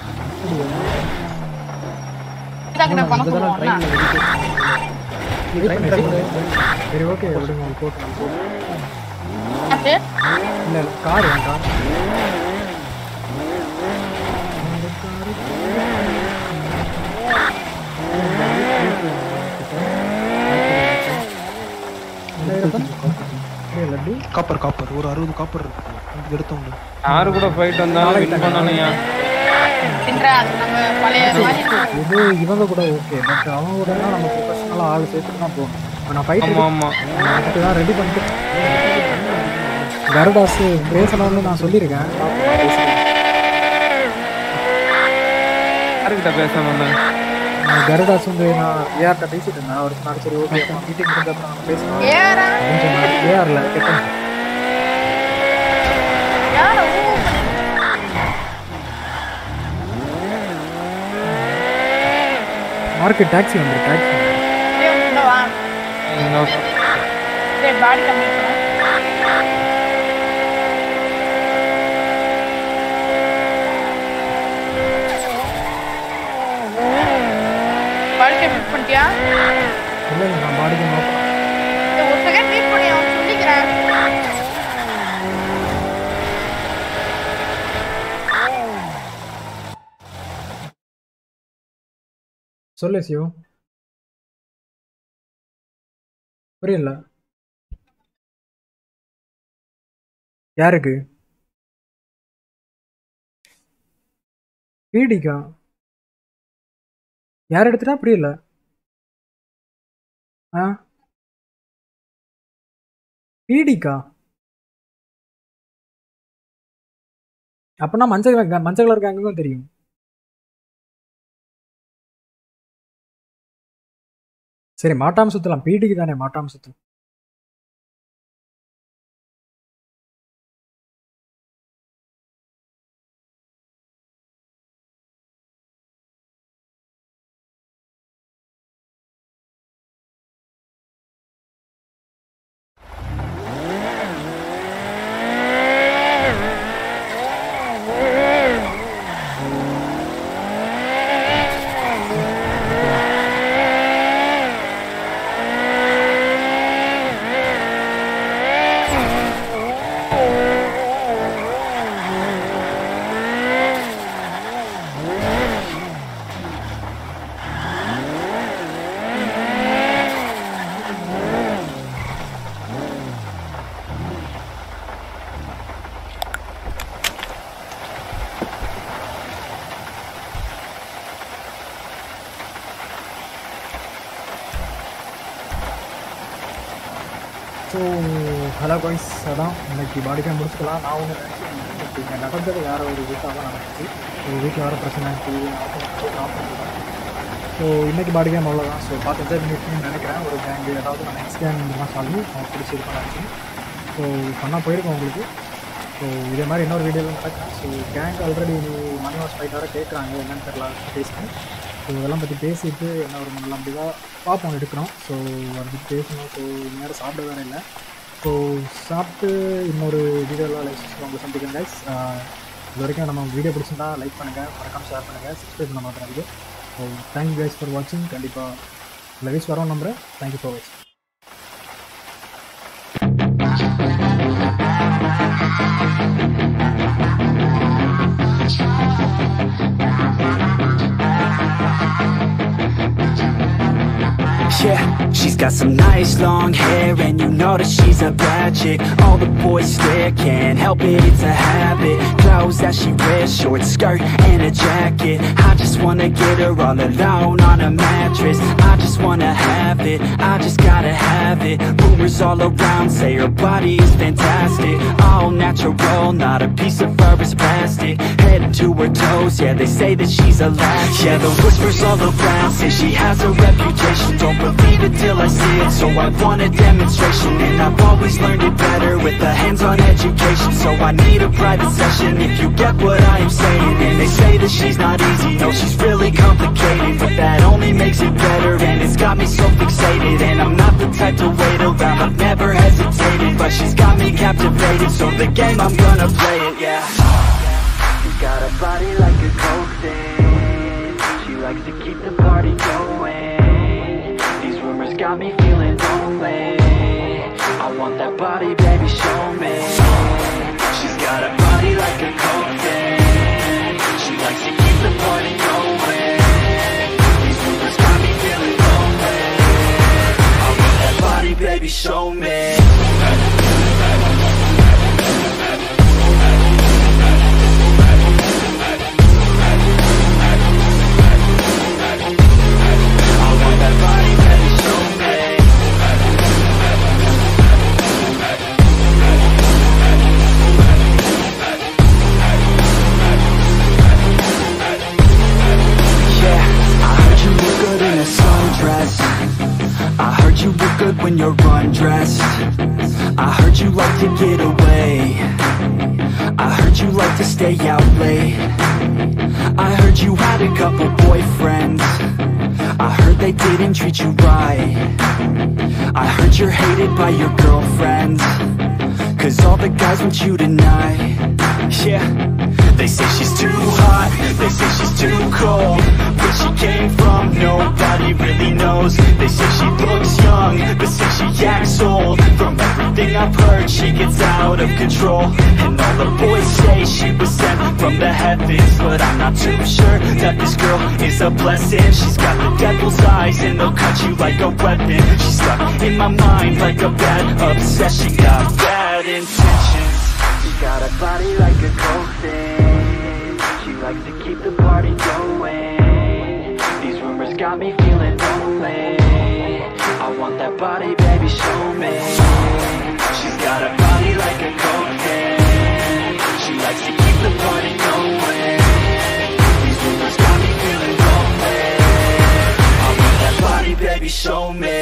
அப்படியா
இதாக நான் பண்ண
இதெல்லாம்
சொல்லுவோம்ல
ட்ரெயினில் வெயிட் சரி ஓகே விடுங்க உங்களுக்கு போட்டு போட்டு
அது
இல்லை இல்லை கார் என் கார்
காப்பர் காப்பர் ஒரு அறுபது காப்பர் இருக்கு அது எடுத்தவங்க
யாரு கூட ஃபைட் வந்தாலும் வின் பண்ணலையா
பின்ற அது நம்ம பழைய மாதிரி இருக்கும்.
இது இவங்க கூட ஓகே பட் அவங்க கூட நம்ம ப்ரொஃபஷனலாக ஆள் சேர்த்துட்டு தான் போகணும் இப்போ நான் ஃபைட்
ஆமா, ஆமா.
அதுக்கு தான் ரெடி பண்ணிட்டு கருடாஸ் பேசணும்னு நான் சொல்லியிருக்கேன் பார்ப்போம், பேசுறேன்.
யாருக்கிட்ட பேசணும்
நான் கருடாஸ் வந்து நான் ஏஆர்ட்ட பேசிட்டு இருந்தேன் அவர் சொன்னாரு சரி ஓகே மீட்டிங் முடிஞ்ச அப்புறம் நம்ம பேசலாம்
ஏஆரா?
அப்படின்னு சொன்னாரு ஏஆர்ல கேட்டேன்
யாரோ
மார்க்கெட் டாக்ஸி வந்துரு டாக்ஸி
டேய் உள்ள வா டேய் பாடி கம்மி பாடி கம்மி பண்ணிட்டியா
இல்லை இல்லை நான் பாடிக்கு நோக்கம்
டேய், ஒரு செகண்ட் வெயிட் பண்ணி அவன் சொல்லிக்கிறேன்
சொல்லு சிவ புரியல யாருக்கு பீடிக்கா யார் எடுத்துட்டா புரியல ஆ பீடிக்கா அப்பனா மஞ்சள் மஞ்சள் கலர் கேங்குக்கும் தெரியும் சரி மாட்டாம சுத்தலாம் பீடிக்கு தானே மாட்டாம சுத்தலாம் ஸோ ஹலோ காய்ஸ் அதான் இன்னைக்கு பாடிக்காக முடிச்சுக்கலாம் நான் ஒன்று நினச்சேன் இப்போ இங்கே நடந்தது வேற ஒரு வீட்டாக தான் நடந்துச்சு ஸோ வீட்டில் வேறு பிரச்சனை ஸோ இன்னைக்கு பாடி கேம் அவ்வளோதான் ஸோ பார்த்து என்ஜாய் பண்ணியிருக்கீங்கன்னு நினைக்கிறேன் ஒரு கேங்கு ஏதாவது நான் நெக்ஸ்ட் கேங் தான் சொல்லி அவங்க பிடிச்சி இது பண்ணாச்சு ஸோ பண்ணால் போயிருக்கோம் உங்களுக்கு ஸோ இதே மாதிரி இன்னொரு வீடியோவில் நடக்கிறேன் ஸோ கேங் ஆல்ரெடி மணி வாஷ் ஃபைட் வேறு கேட்குறாங்க என்னன்னு தெரியல பேசுகிறேன் ஸோ இதெல்லாம் பற்றி பேசிட்டு என்ன ஒரு நல்ல அப்படிதான் பார்ப்போம் எடுக்கிறோம் ஸோ அதை பற்றி பேசணும் ஸோ நேரம் சாப்பிட வேறு இல்லை ஸோ சாப்பிட்டு இன்னொரு வீடியோவில் லைக் உங்களை சந்திக்கிறேன் கைஸ் இது வரைக்கும் நம்ம வீடியோ பிடிச்சிருந்தா லைக் பண்ணுங்கள் மறக்காம ஷேர் பண்ணுங்கள் சப்ஸ்கிரைப் பண்ண மாட்டேறாங்க தேங்க்யூ கைஸ் ஃபார் வாட்சிங் கண்டிப்பாக இந்த வீஸ் வரோம் நம்புறேன் தேங்க்யூ ஃபார் வாட்சிங்
Yeah, she's got some nice long hair and you know that she's a bad chick All the boys stare, can't help it, it's a habit Clothes that she wears, short skirt and a jacket I just wanna get her all alone on a mattress I just wanna have it, I just gotta have it Rumors all around say her body is fantastic All natural, not a piece of fur is plastic Head to her toes, yeah they say that she's a latch Yeah the whispers all around say she has a reputation Don't believe it till I see it, so I want a demonstration And I've always learned it better with a hands-on education So I need a private session if you get what I am saying And they say that she's not easy, no she's really complicated But that only makes it better and it's got me so fixated And I'm not the type to wait around, I've never hesitated But she's got me captivated, so the game I'm gonna play it, yeah She's got a body like a coke thing She likes to keep the party going These rumors got me feeling lonely I want that body, baby, show me She's got a body like a coke thing She likes to keep the party going These rumors got me feeling lonely I want that body, baby, show me I want that body, baby, show me Yeah, I heard you look good in a sundress I heard you look good when you're undressed I heard you like to get away I heard you like to stay out late I heard you had a couple boyfriends I heard they didn't treat you right I heard you're hated by your girlfriends Cause all the guys want you tonight Yeah They say she's too hot They say she's too cold Where she came from Nobody really knows They say she looks young But say she acts old From everything I've heard She gets out of control And all the boys say she was sent from the heavens But I'm not too sure That this girl is a blessing She's got the devil's eyes And they'll cut you like a weapon She's stuck in my mind Like a bad obsession Got bad intentions She got a body like a coke thing She likes to keep the party going These rumors got me feeling lonely I want that body, baby, show me She's got a body like a coke thing She likes to keep the party going These rumors got me feeling lonely I want that body, baby, show me